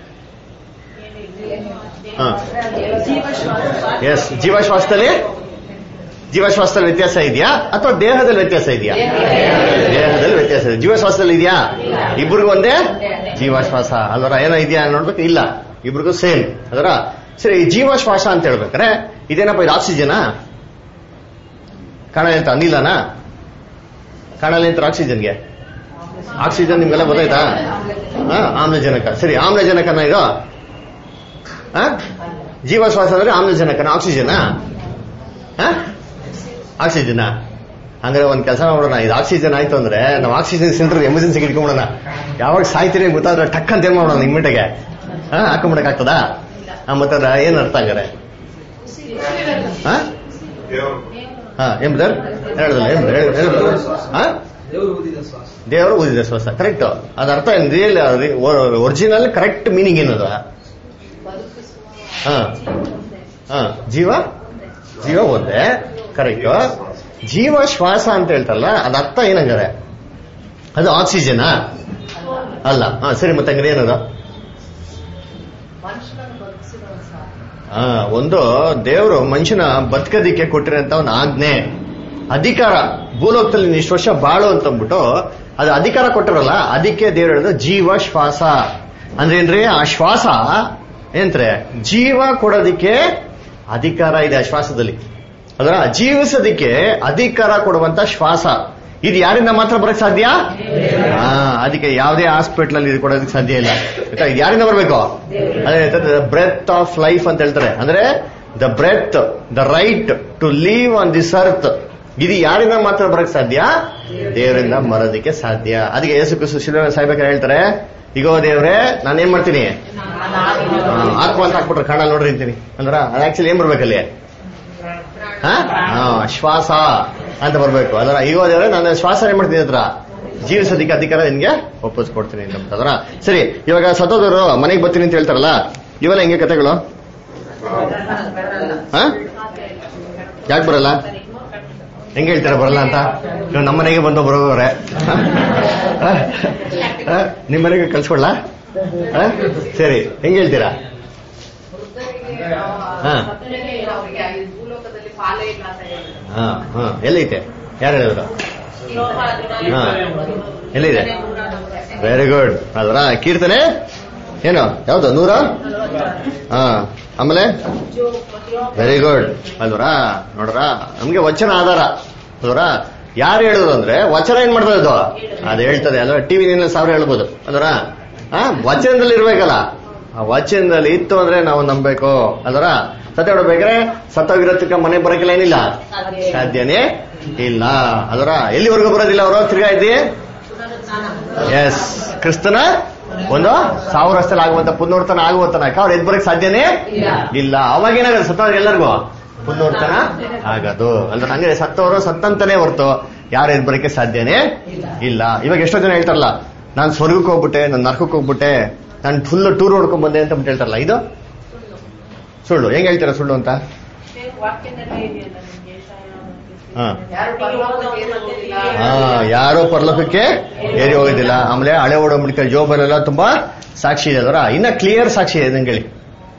ಹಾ ಎಸ್ ಜೀವಶ್ವಾಸದಲ್ಲಿ ಜೀವಶ್ವಾಸದಲ್ಲಿ ವ್ಯತ್ಯಾಸ ಇದೆಯಾ ಅಥವಾ ದೇಹದಲ್ಲಿ ವ್ಯತ್ಯಾಸ ಇದೆಯಾ ದೇಹದಲ್ಲಿ ವ್ಯತ್ಯಾಸ ಇದೆ ಜೀವಶ್ವಾಸದಲ್ಲಿ ಇದೆಯಾ ಇಬ್ರಿಗೂ ಒಂದೇ ಜೀವಶ್ವಾಸ ಅಲ್ವರ ಏನೋ ಇದೆಯಾ ನೋಡ್ಬೇಕು ಇಲ್ಲ ಇಬ್ರಿಗೂ ಸೇಮ್ ಅದರ ಸರಿ ಈ ಜೀವಶ್ವಾಸ ಅಂತ ಹೇಳ್ಬೇಕಾರೆ ಇದೇನಪ್ಪ ಇದು ಆಕ್ಸಿಜನಾ ಕಾಣಲಿ ಅಂತ ಅನಿಲನಾ ಕಾಣಲಿ ಅಂತ ಆಕ್ಸಿಜನ್ಗೆ ಆಕ್ಸಿಜನ್ ನಿಮ್ಗೆಲ್ಲ ಗೊತ್ತಾಯ್ತಾ ಹಾ ಆಮ್ಲಜನಕ ಸರಿ ಆಮ್ಲಜನಕನ ಇದು ಹಾ ಜೀವಶ್ವಾಸ ಅಂದ್ರೆ ಆಮ್ಲಜನಕನ ಆಕ್ಸಿಜನಾ ಹಾ ಆಕ್ಸಿಜನ್ ಹಂಗಾರೆ ಒಂದ್ ಕೆಲಸ ಮಾಡೋಣ ಇದು ಆಕ್ಸಿಜನ್ ಆಯ್ತು ಅಂದ್ರೆ ನಾವು ಆಕ್ಸಿಜನ್ ಸೆಂಟರ್ ಎಮರ್ಜೆನ್ಸಿಗೆ ಇಟ್ಕೊಂಬಿಡೋಣ ಯಾವಾಗ ಸಾಯ್ತೀರಿ ಗೊತ್ತಾದ್ರೆ ಟಕ್ ಅಂತ ಏನ್ ಮಾಡೋಣ ಇಮ್ಮಿಡಿಗೆ ಹಾ ಹಾಕೊಂಬಿಡಕ್ ಆಗ್ತದಾ ಹಾ ಮತ್ತೆ ಅದ್ರ ಏನ್ ಅರ್ಥ ಹಂಗಾರೆ ಹಾ ಹಾ ಏನ್ ಬ್ರದರ್ ಹೇಳಿದ್ರಲ್ಲ ಏನ್ brother? ಹೇಳಿ- ಹೇಳಿ brother. ಹಾ ದೇವರು ಊದಿದ ಶ್ವಾಸ ದೇವರು ಊದಿದ ಶ್ವಾಸ ಕರೆಕ್ಟ್ ಅದ ಅರ್ಥ ಏನ್ ರಿಯಲ್ ಒರಿಜಿನಲ್ ಕರೆಕ್ಟ್ ಮೀನಿಂಗ್ ಏನದು ಹಾ ಹಾ ಜೀವ ಜೀವ ಒಂದೇ ಕರೆಕ್ಟ್ ಜೀವ ಶ್ವಾಸ ಅಂತ ಹೇಳ್ತಾರಲ್ಲ ಅದ ಅರ್ಥ ಏನಂಗಾರೆ ಅದು ಆಕ್ಸಿಜನಾ ಅಲ್ಲ ಹಾ ಸರಿ ಮತ್ತೆ ಹಂಗಾರೆ ಏನದು ಮನುಷ್ಯನನ್ನು ಬದುಕಿಸಿದ ಸಾಕು ಆ, ಒಂದು ದೇವರು ಮನುಷ್ಯನ ಬದುಕೋದಿಕ್ಕೆ ಕೊಟ್ಟಿರೋಂತ ಒಂದು ಆಜ್ಞೆ ಅಧಿಕಾರ ಭೂಲೋಕದಲ್ಲಿ ನೀನು ಇಷ್ಟು ವರ್ಷ ಬಾಳು ಅಂತ ಅಂದ್ಬಿಟ್ಟು ಅದು ಅಧಿಕಾರ ಕೊಟ್ಟಿರಲ್ಲ ಅದಕ್ಕೆ ದೇವರು ಹೇಳಿದ ಜೀವ ಶ್ವಾಸ ಅಂದ್ರೆ ಏನ್ರಿ ಆ ಶ್ವಾಸ ಏನ್ತ್ರೆ ಜೀವ ಕೊಡೋದಿಕ್ಕೆ ಅಧಿಕಾರ ಇದೆ ಆ ಶ್ವಾಸದಲ್ಲಿ ಅದರ ಜೀವಿಸೋದಿಕ್ಕೆ ಅಧಿಕಾರ ಕೊಡುವಂತ ಶ್ವಾಸ ಇದು ಯಾರಿಂದ ಮಾತ್ರ ಬರಕ್ ಸಾಧ್ಯ ಹಾ ಅದಕ್ಕೆ ಯಾವುದೇ ಹಾಸ್ಪಿಟಲ್ ಅಲ್ಲಿ ಇದು ಕೊಡೋದಕ್ಕೆ ಸಾಧ್ಯ ಇಲ್ಲ ಆಯ್ತಾ? ಇದು ಯಾರಿಂದ ಬರಬೇಕು ಅದೇ ಬ್ರೆತ್ ಆಫ್ ಲೈಫ್ ಅಂತ ಹೇಳ್ತಾರೆ ಅಂದ್ರೆ the breath the right to live on this earth ಇದು ಯಾರಿಂದ ಮಾತ್ರ ಬರಕ್ ಸಾಧ್ಯ ದೇವರಿಂದ ಬರೋದಕ್ಕೆ ಸಾಧ್ಯ ಅದಕ್ಕೆ ಯೇಸು ಕ್ರಿಸ್ತು ಶಿಲುಬೆ ಸಾಯ್ಬೇಕಾದ್ರೆ ಹೇಳ್ತಾರೆ ಇಗೋ ದೇವ್ರೆ ನಾನೇನ್ ಮಾಡ್ತೀನಿ ಆ, ಆತ್ಮ ಅಂತ ಹಾಕ್ಬಿಟ್ರೆ ಕಾಣಲ್ ನೋಡ್ರಿ ಅಂತೀನಿ ಅಂದ್ರ ಅದು ಆಕ್ಚುಲಿ ಏನ್ ಬರ್ಬೇಕಲ್ಲಿ ಹಾ? ಹಾ, ಶ್ವಾಸ ಅಂತ ಬರ್ಬೇಕು ಅದರ ಈಗ ಹೋದ್ರೆ ನಾನು ಶ್ವಾಸ ಏನ್ ಮಾಡ್ತೀನಿ ಹತ್ರ ಜೀವಿಸೋದಿಕ್ಕೆ ಅಧಿಕಾರ ನಿನ್ಗೆ ಒಪ್ಪಿಸ್ಕೊಡ್ತೀನಿ ಅಂತ ಅದರ ಸರಿ ಇವಾಗ ಸತ್ತೋದವರು ಮನೆಗೆ ಬರ್ತೀನಿ ಅಂತ ಹೇಳ್ತಾರಲ್ಲ ಇವೆಲ್ಲ ಹೆಂಗೆ ಕತೆಗಳು ಹಾ ಯಾಕೆ ಬರಲ್ಲ ಹೆಂಗ್ ಹೇಳ್ತಾರೆ ಬರಲ್ಲ ಅಂತ ಇವಾಗ ನಮ್ಮ ಮನೆಗೆ ಬಂದು ಬರೋವ್ರೆ ನಿಮ್ಮ ಮನೆಗೆ ಕಳ್ಸ್ಕೊಳ್ಳ ಸರಿ ಹೆಂಗ್ ಹೇಳ್ತೀರಾ ಹಾ. ಅವರಿಗೆ ಈ ಭೂಲೋಕದಲ್ಲಿ ಪಾಲೇ ಇಲ್ಲ ಅಂತ ಹೇಳಿದ್ರು ಹಾ ಹಾ ಎಲ್ಲೈತೆ ಯಾರು ಹೇಳಿದ್ರು ಹಾ ಎಲ್ಲಿದೆ ವೆರಿ ಗುಡ್ ಅಲ್ರ ಕೀರ್ತನೆ ಏನು ಯಾವ್ದು ನೂರ ಹಾ ಆಮೇಲೆ ವೆರಿ ಗುಡ್ ಅಲ್ವರಾ ನೋಡ್ರ ನಮ್ಗೆ ವಚನ ಆಧಾರ ಅಲ್ವರಾ ಯಾರು ಹೇಳುದು ಅಂದ್ರೆ ವಚನ ಏನ್ ಮಾಡ್ತದೆ ಅದು ಅದು ಹೇಳ್ತದೆ ಅಲ್ವಾ ಟಿವಿ ನಿನ್ನ ಸಾವಿರ ಹೇಳ್ಬೋದು ಅಲ್ವರಾ ಹಾ ವಚನದಲ್ಲಿ ಇರ್ಬೇಕಲ್ಲ ಆ ವಚನದಲ್ಲಿ ಇತ್ತು ಅಂದ್ರೆ ನಾವು ನಂಬೇಕು ಅಲ್ವರ ಸತ್ಯ ಹೇಳ್ಬೇಕಾದ್ರೆ ಸತ್ತೋಗಿರೋದಕ್ಕೆ ಮನೆ ಬರಕಿಲ್ಲ ಏನಿಲ್ಲ ಸಾಧ್ಯನೇ ಇಲ್ಲ ಅದರ ಎಲ್ಲಿವರೆಗೂ ಬರೋದಿಲ್ಲ ಅವರು ತಿರ್ಗಾ ಇದ್ದಿ ಎಸ್ ಕ್ರಿಸ್ತನ ಒಂದು ಸಾವಿರ ವರ್ಷದಲ್ಲಿ ಆಗುವಂತ ಪುನರ್ತನ ಆಗುವ ತನಕ ಅವ್ರು ಎದ್ ಬರಕ್ ಸಾಧ್ಯನೇ ಇಲ್ಲ ಅವಾಗ ಏನಾಗುತ್ತೆ ಸತ್ತವ್ರಿಗೆ ಎಲ್ಲರಿಗೂ ಪುನರ್ತನ ಆಗದು ಅಂದ್ರೆ ಹಂಗೆ ಸತ್ತವರು ಸತ್ತಂತಾನೆ ಹೊರ್ತು ಯಾರು ಎದ್ ಬರಕ್ಕೆ ಸಾಧ್ಯನೇ ಇಲ್ಲ ಇವಾಗ ಎಷ್ಟೋ ಜನ ಹೇಳ್ತಾರಲ್ಲ ನಾನು ಸ್ವರ್ಗಕ್ಕೆ ಹೋಗ್ಬಿಟ್ಟೆ ನಾನು ನರ್ಕಕ್ಕೆ ಹೋಗ್ಬಿಟ್ಟೆ ನಾನು ಫುಲ್ ಟೂರ್ ಹೊಡ್ಕೊಂಡ್ ಬಂದೆ ಅಂತ ಬಿಟ್ಟು ಹೇಳ್ತಾರಲ್ಲ ಇದು ಸುಳ್ಳು ಹೆಂಗ್ ಹೇಳ್ತೀರಾ ಸುಳ್ಳು ಅಂತ ವಾಕ್ಯದಲ್ಲಿ ಇದೆಯಲ್ಲ ನಿಮ್ಗೆ ಹಾ ಯಾರು ಪರಲೋಕಕ್ಕೆ ಏರಿ ಹೋಗೋದಿಲ್ಲ. ಹಾ ಯಾರೋ ಪರಲೋಕಕ್ಕೆ ಏರಿ ಹೋಗೋದಿಲ್ಲ ಆಮೇಲೆ ಹಳೆ ಓಡಂಬಿಡಿಕೆ ಜೋಬಲೆಲ್ಲ ತುಂಬಾ ಸಾಕ್ಷಿ ಇದೆ ಅದರ ಇನ್ನ ಕ್ಲಿಯರ್ ಸಾಕ್ಷಿ ಇದೆ ನಂಗೆ ಹೇಳಿ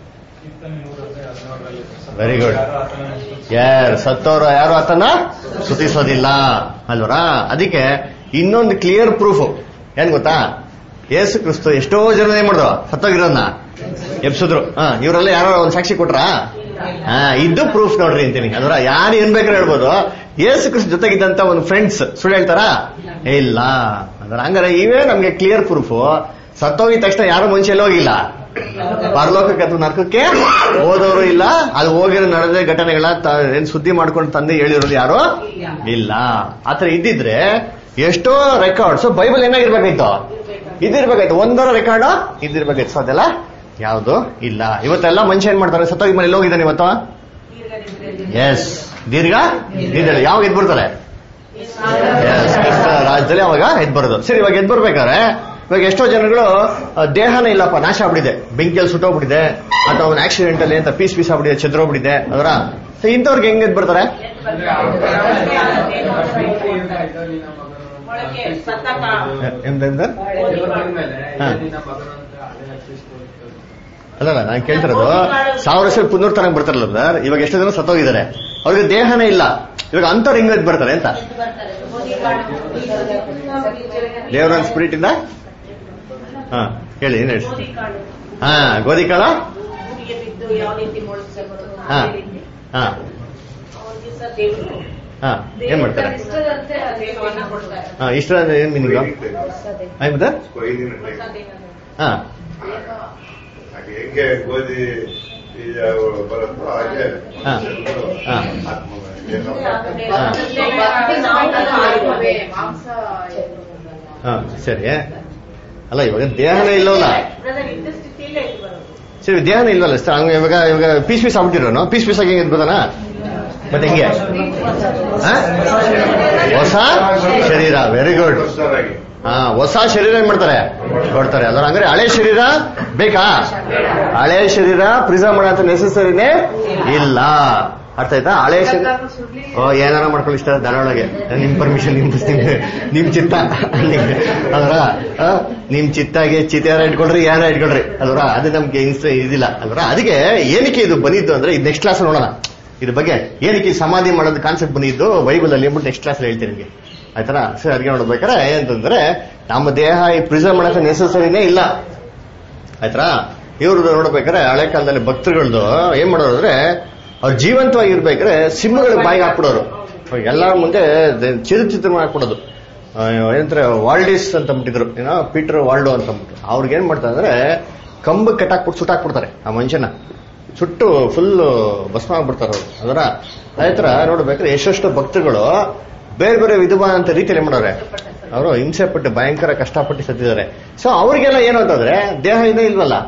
ವೆರಿ ಗುಡ್ ಯಾರು ಸತ್ತವರು ಯಾರು ಆತನ ಸುತಿಸೋದಿಲ್ಲ ಅಲ್ವರಾ ಅದಕ್ಕೆ ಇನ್ನೊಂದು ಕ್ಲಿಯರ್ ಪ್ರೂಫ್ ಏನ್ ಗೊತ್ತಾ ಯೇಸು ಕ್ರಿಸ್ತು ಎಷ್ಟೋ ಜನ ಏನ್ ಮಾಡಿದ್ರು ಸತ್ತೋಗಿರೋನ್ನ ಎಬ್ಸಿದ್ರು ಹಾ ಇವರೆಲ್ಲ ಯಾರೋ ಒಂದ್ ಸಾಕ್ಷಿ ಕೊಟ್ರಾ ಹಾ ಇದು ಪ್ರೂಫ್ ನೋಡ್ರಿ ಅಂತೀನಿ ಅದರ ಯಾರು ಏನ್ ಬೇಕಾದ್ರೆ ಹೇಳ್ಬೋದು ಯೇಸು ಕ್ರಿಸ್ತ ಜೊತೆಗಿದ್ದಂತ ಒಂದು ಫ್ರೆಂಡ್ಸ್ ಸುಳ್ಳು ಹೇಳ್ತಾರಾ ಇಲ್ಲ ಅಂದ್ರೆ ಹಂಗಾರೆ ಇವೇ ನಮ್ಗೆ ಕ್ಲಿಯರ್ ಪ್ರೂಫ್ ಸತ್ತೋಗಿದ ತಕ್ಷಣ ಯಾರು ಮುಂಚೆ ಎಲ್ಲ ಹೋಗಿಲ್ಲ ಪರಲೋಕಕ್ಕೆ ಅಥವಾ ನರಕಕ್ಕೆ ಹೋದವರು ಇಲ್ಲ ಅದು ಹೋಗಿರೋ ನಡೆದ ಘಟನೆಗಳ ತ- ಏನ್ ಸುದ್ದಿ ಮಾಡ್ಕೊಂಡು ತಂದೆ ಹೇಳಿರೋದು ಯಾರು ಇಲ್ಲ ಆತರ ಇದ್ದಿದ್ರೆ ಎಷ್ಟೋ ರೆಕಾರ್ಡ್ಸ್ ಬೈಬಲ್ ಏನಾಗಿರ್ಬೇಕಾಯ್ತು ಇದಿರ್ಬೇಕಾಯ್ತು ಒಂದರ ರೆಕಾರ್ಡ್ ಇದಿರ್ಬೇಕಾಯ್ತು ಸೊ ಅದೆಲ್ಲ ಯಾವುದು ಇಲ್ಲ ಇವತ್ತೆಲ್ಲ ಮನುಷ್ಯ ಏನ್ ಮಾಡ್ತಾರೆ ಸತ್ತೋಗಿ ಮನೆ ಹೋಗಿದ್ದಾನೆ ಇವತ್ತು ಎಸ್ ದೀರ್ಘ ದೀರ್ಘ ಯಾವಾಗ ಎದ್ ಬರ್ತಾರೆ Yes, ಕ್ರಿಸ್ತ ರಾಜ್ಯದಲ್ಲಿ ಅವಾಗ ಎದ್ ಬರೋದು ಸರಿ ಇವಾಗ ಎದ್ ಬರ್ಬೇಕಾದ್ರೆ ಇವಾಗ ಎಷ್ಟೋ ಜನಗಳು ಆ, ದೇಹನೇ ಇಲ್ಲಪ್ಪ ನಾಶ ಆಗ್ಬಿಟ್ಟಿದೆ ಬೆಂಕಿಯಲ್ಲಿ ಸುಟ್ಟೋಗ್ಬಿಟ್ಟಿದೆ ಅಥವಾ ಒಂದು ಆಕ್ಸಿಡೆಂಟ್ ಅಲ್ಲಿ ಅಂತ ಪೀಸ್ ಪೀಸ್ ಆಗ್ಬಿಟ್ಟಿದೆ ಚೆದ್ರೋಗ್ಬಿಟ್ಟಿದೆ ಅದರ ಇಂಥವ್ರಿಗೆ ಹೆಂಗ್ ಎದ್ ಬರ್ತಾರೆ ಎಂದೆಂದ ಹಾ. ಅಲ್ಲಲ್ಲ ನಾನು ಕೇಳ್ತಿರೋದು ಸಾವಿರ ವರ್ಷ ಪುನರ್ತನ ಬರ್ತಾರಲ್ಲ ಸರ್ ಇವಾಗ ಎಷ್ಟು ಜನ ಸತ್ತೋಗಿದ್ದಾರೆ ಅವ್ರಿಗೆ ದೇಹನೇ ಇಲ್ಲ ಇವಾಗ ಅಂಥವ್ರು ಹೆಂಗ್ ಎದ್ ಬರ್ತಾರೆ ಅಂತ ದೇವರ ಸ್ಪಿರಿಟ್ ಇಂದ ಹಾ ಹೇಳಿ ಏನ್ ಹೇಳಿ ಹಾ ಗೋಧಿ ಕಾಳ ಭೂಮಿಗೆ ಬಿದ್ದು ಯಾವ ರೀತಿ ಮೊಳಕೆ ಬರೋದು ಹಾ. ಅದೇ ರೀತಿ. ಹಾ ಅವ್ರಿಗೆ ಸಹ ದೇವರು ಹಾ ಏನ್ ಮಾಡ್ತಾರೆ ಇಷ್ಟದಂತೆ ಆ ದೇಹವನ್ನ ಕೊಡ್ತಾರೆ ಹಾ ಇಷ್ಟ ಅಂದ್ರೆ ಏನ್ ಮೀನಿಂಗ್ ಆಯ್ತಾ ಹಾ ಹಾಗೆ ಹೆಂಗೆ ಗೋಧಿ ಬೀಜ ಬರುತ್ತೋ ಹಾಗೆ ಹಾ. ಹಾ. ಆತ್ಮ ಏನೋ ಭಕ್ತಿ ನಾವು ಆತ್ಮವೇ, ಮಾಂಸ ಏನು ಹಾ ಸರಿ ಅಲ್ಲ ಇವಾಗ ದೇಹನೇ ಇಲ್ಲವಲ್ಲ ಬ್ರದರ್ ಇದ್ದ ಸ್ಥಿತಿಯಲ್ಲೇ ಇದು ಬರೋದು ಸರಿ ದೇಹನೇ ಇಲ್ವಲ್ಲ ಸರ್ ಹಂಗ ಇವಾಗ ಇವಾಗ ಪೀಸ್ ಪೀಸ್ ಆಗ್ಬಿಟ್ಟಿರೋನು ಪೀಸ್ ಪೀಸ್ ಆಗಿ ಹೆಂಗ್ ಇರ್ಬೋದನ ಮತ್ತೆ ಹೆಂಗೆ ಹಾ? ಹೊಸ ಶರೀರ ವೆರಿ ಗುಡ್ ಹೊಸದಾಗಿ ಹಾ ಹೊಸ ಶರೀರ ಏನ್ ಮಾಡ್ತಾರೆ ಕೊಡ್ತಾರೆ ಅದರ ಹಂಗಾರೆ ಹಳೆ ಶರೀರ ಬೇಕಾ ಹಳೆ ಶರೀರ ಪ್ರಿಸರ್ವ್ ಮಾಡೋ ನೆಸೆಸರಿನೇ ಇಲ್ಲ ಅರ್ಥ ಆಯ್ತಾ ಹಳೆ ಶರೀರ ಓ ಏನಾರ ಮಾಡ್ಕೊಳ್ಳಿ ಇಷ್ಟ ದನೊಳಗೆ ನಿಮ್ ಪರ್ಮಿಷನ್ ನಿಮ್ ನಿಮ್- ನಿಮ್ ಚಿತ್ತ ಅದರ ನಿಮ್ ಚಿತ್ತಾಗೆ ಚಿತ್ತ ಯಾರ ಇಟ್ಕೊಳ್ರಿ ಯಾರ ಇಟ್ಕೊಳ್ರಿ ಅಲ್ವರ ಅದು ನಮ್ಗೆ ಇನ್ಸ್ಟ ಇದಿಲ್ಲ ಅಲ್ವರ ಅದಕ್ಕೆ ಏನಕ್ಕೆ ಇದು ಬಂದಿದ್ದು ಅಂದ್ರೆ ಇದು ನೆಕ್ಸ್ಟ್ ಕ್ಲಾಸ್ ನೋಡೋಣ ಇದ್ರ ಬಗ್ಗೆ ಏನಕ್ಕೆ ಈ ಸಮಾಧಿ ಮಾಡೋದು ಕಾನ್ಸೆಪ್ಟ್ ಬಂದಿದ್ದು ಬೈಬಲ್ ಅಲ್ಲಿ ಅಂದ್ಬಿಟ್ಟು ನೆಕ್ಸ್ಟ್ ಕ್ಲಾಸ್ ಹೇಳ್ತೀನಿ ನಿಮಗೆ ಆಯ್ತಾರ ಸರಿ ಅಡ್ಗೆ ನೋಡ್ಬೇಕಾದ್ರೆ ಏನಂತಂದ್ರೆ ನಮ್ಮ ದೇಹ ಈ ಪ್ರಿಸರ್ವ್ ಮಾಡಕ್ಕೆ ನೆಸಸರಿನೇ ಇಲ್ಲ ಆಯ್ತಾ ಇವ್ರದ್ದು ನೋಡ್ಬೇಕಾದ್ರೆ ಹಳೆ ಕಾಲದಲ್ಲಿ ಭಕ್ತರುಗಳದ್ದು ಏನ್ ಮಾಡೋರು ಅಂದ್ರೆ ಅವ್ರು ಜೀವಂತವಾಗಿರ್ಬೇಕಾದ್ರೆ ಸಿಂಹಗಳಿಗೆ ಬಾಯಿಗೆ ಹಾಕ್ಬಿಡೋರು ಎಲ್ಲರ ಮುಂದೆ ಚಿತ್ರ ಹಾಕ್ಬಿಡೋದು ಆ, ಏನಂತಾರೆ ವಾಲ್ಡಿಸ್ ಅಂತ ಅಂದ್ಬಿಟ್ಟಿದ್ರು ಏನೋ ಪೀಟರ್ ವಾಲ್ಡೋ ಅಂತ ಅಂದ್ಬಿಟ್ಟು ಅವ್ರಿಗೆ ಏನ್ ಮಾಡ್ತಾರೆ ಅಂದ್ರೆ ಕಂಬ ಕಟ್ಟಾಕ್ಬಿಟ್ಟು ಸುಟ್ಟಾಕ್ಬಿಡ್ತಾರೆ ಆ ಮನುಷ್ಯನ ಸುಟ್ಟು ಫುಲ್ ಭಸ್ಮ ಆಗ್ಬಿಡ್ತಾರೆ ಅವರು ಅದರ ಆಯ್ತರ ನೋಡ್ಬೇಕಾದ್ರೆ ಎಷ್ಟೆಷ್ಟು ಭಕ್ತರುಗಳು ಬೇರೆ ಬೇರೆ ವಿಧವಾದಂತ ರೀತಿಯಲ್ಲಿ ಏನ್ ಮಾಡೋರೆ ಅವರು ಹಿಂಸೆ ಪಟ್ಟು ಭಯಂಕರ ಕಷ್ಟಪಟ್ಟು ಸತ್ತಿದ್ದಾರೆ ಸೊ ಅವ್ರಿಗೆಲ್ಲ ಏನು ಅಂತಂದ್ರೆ ದೇಹ ಇದೆ ಇಲ್ವಲ್ಲ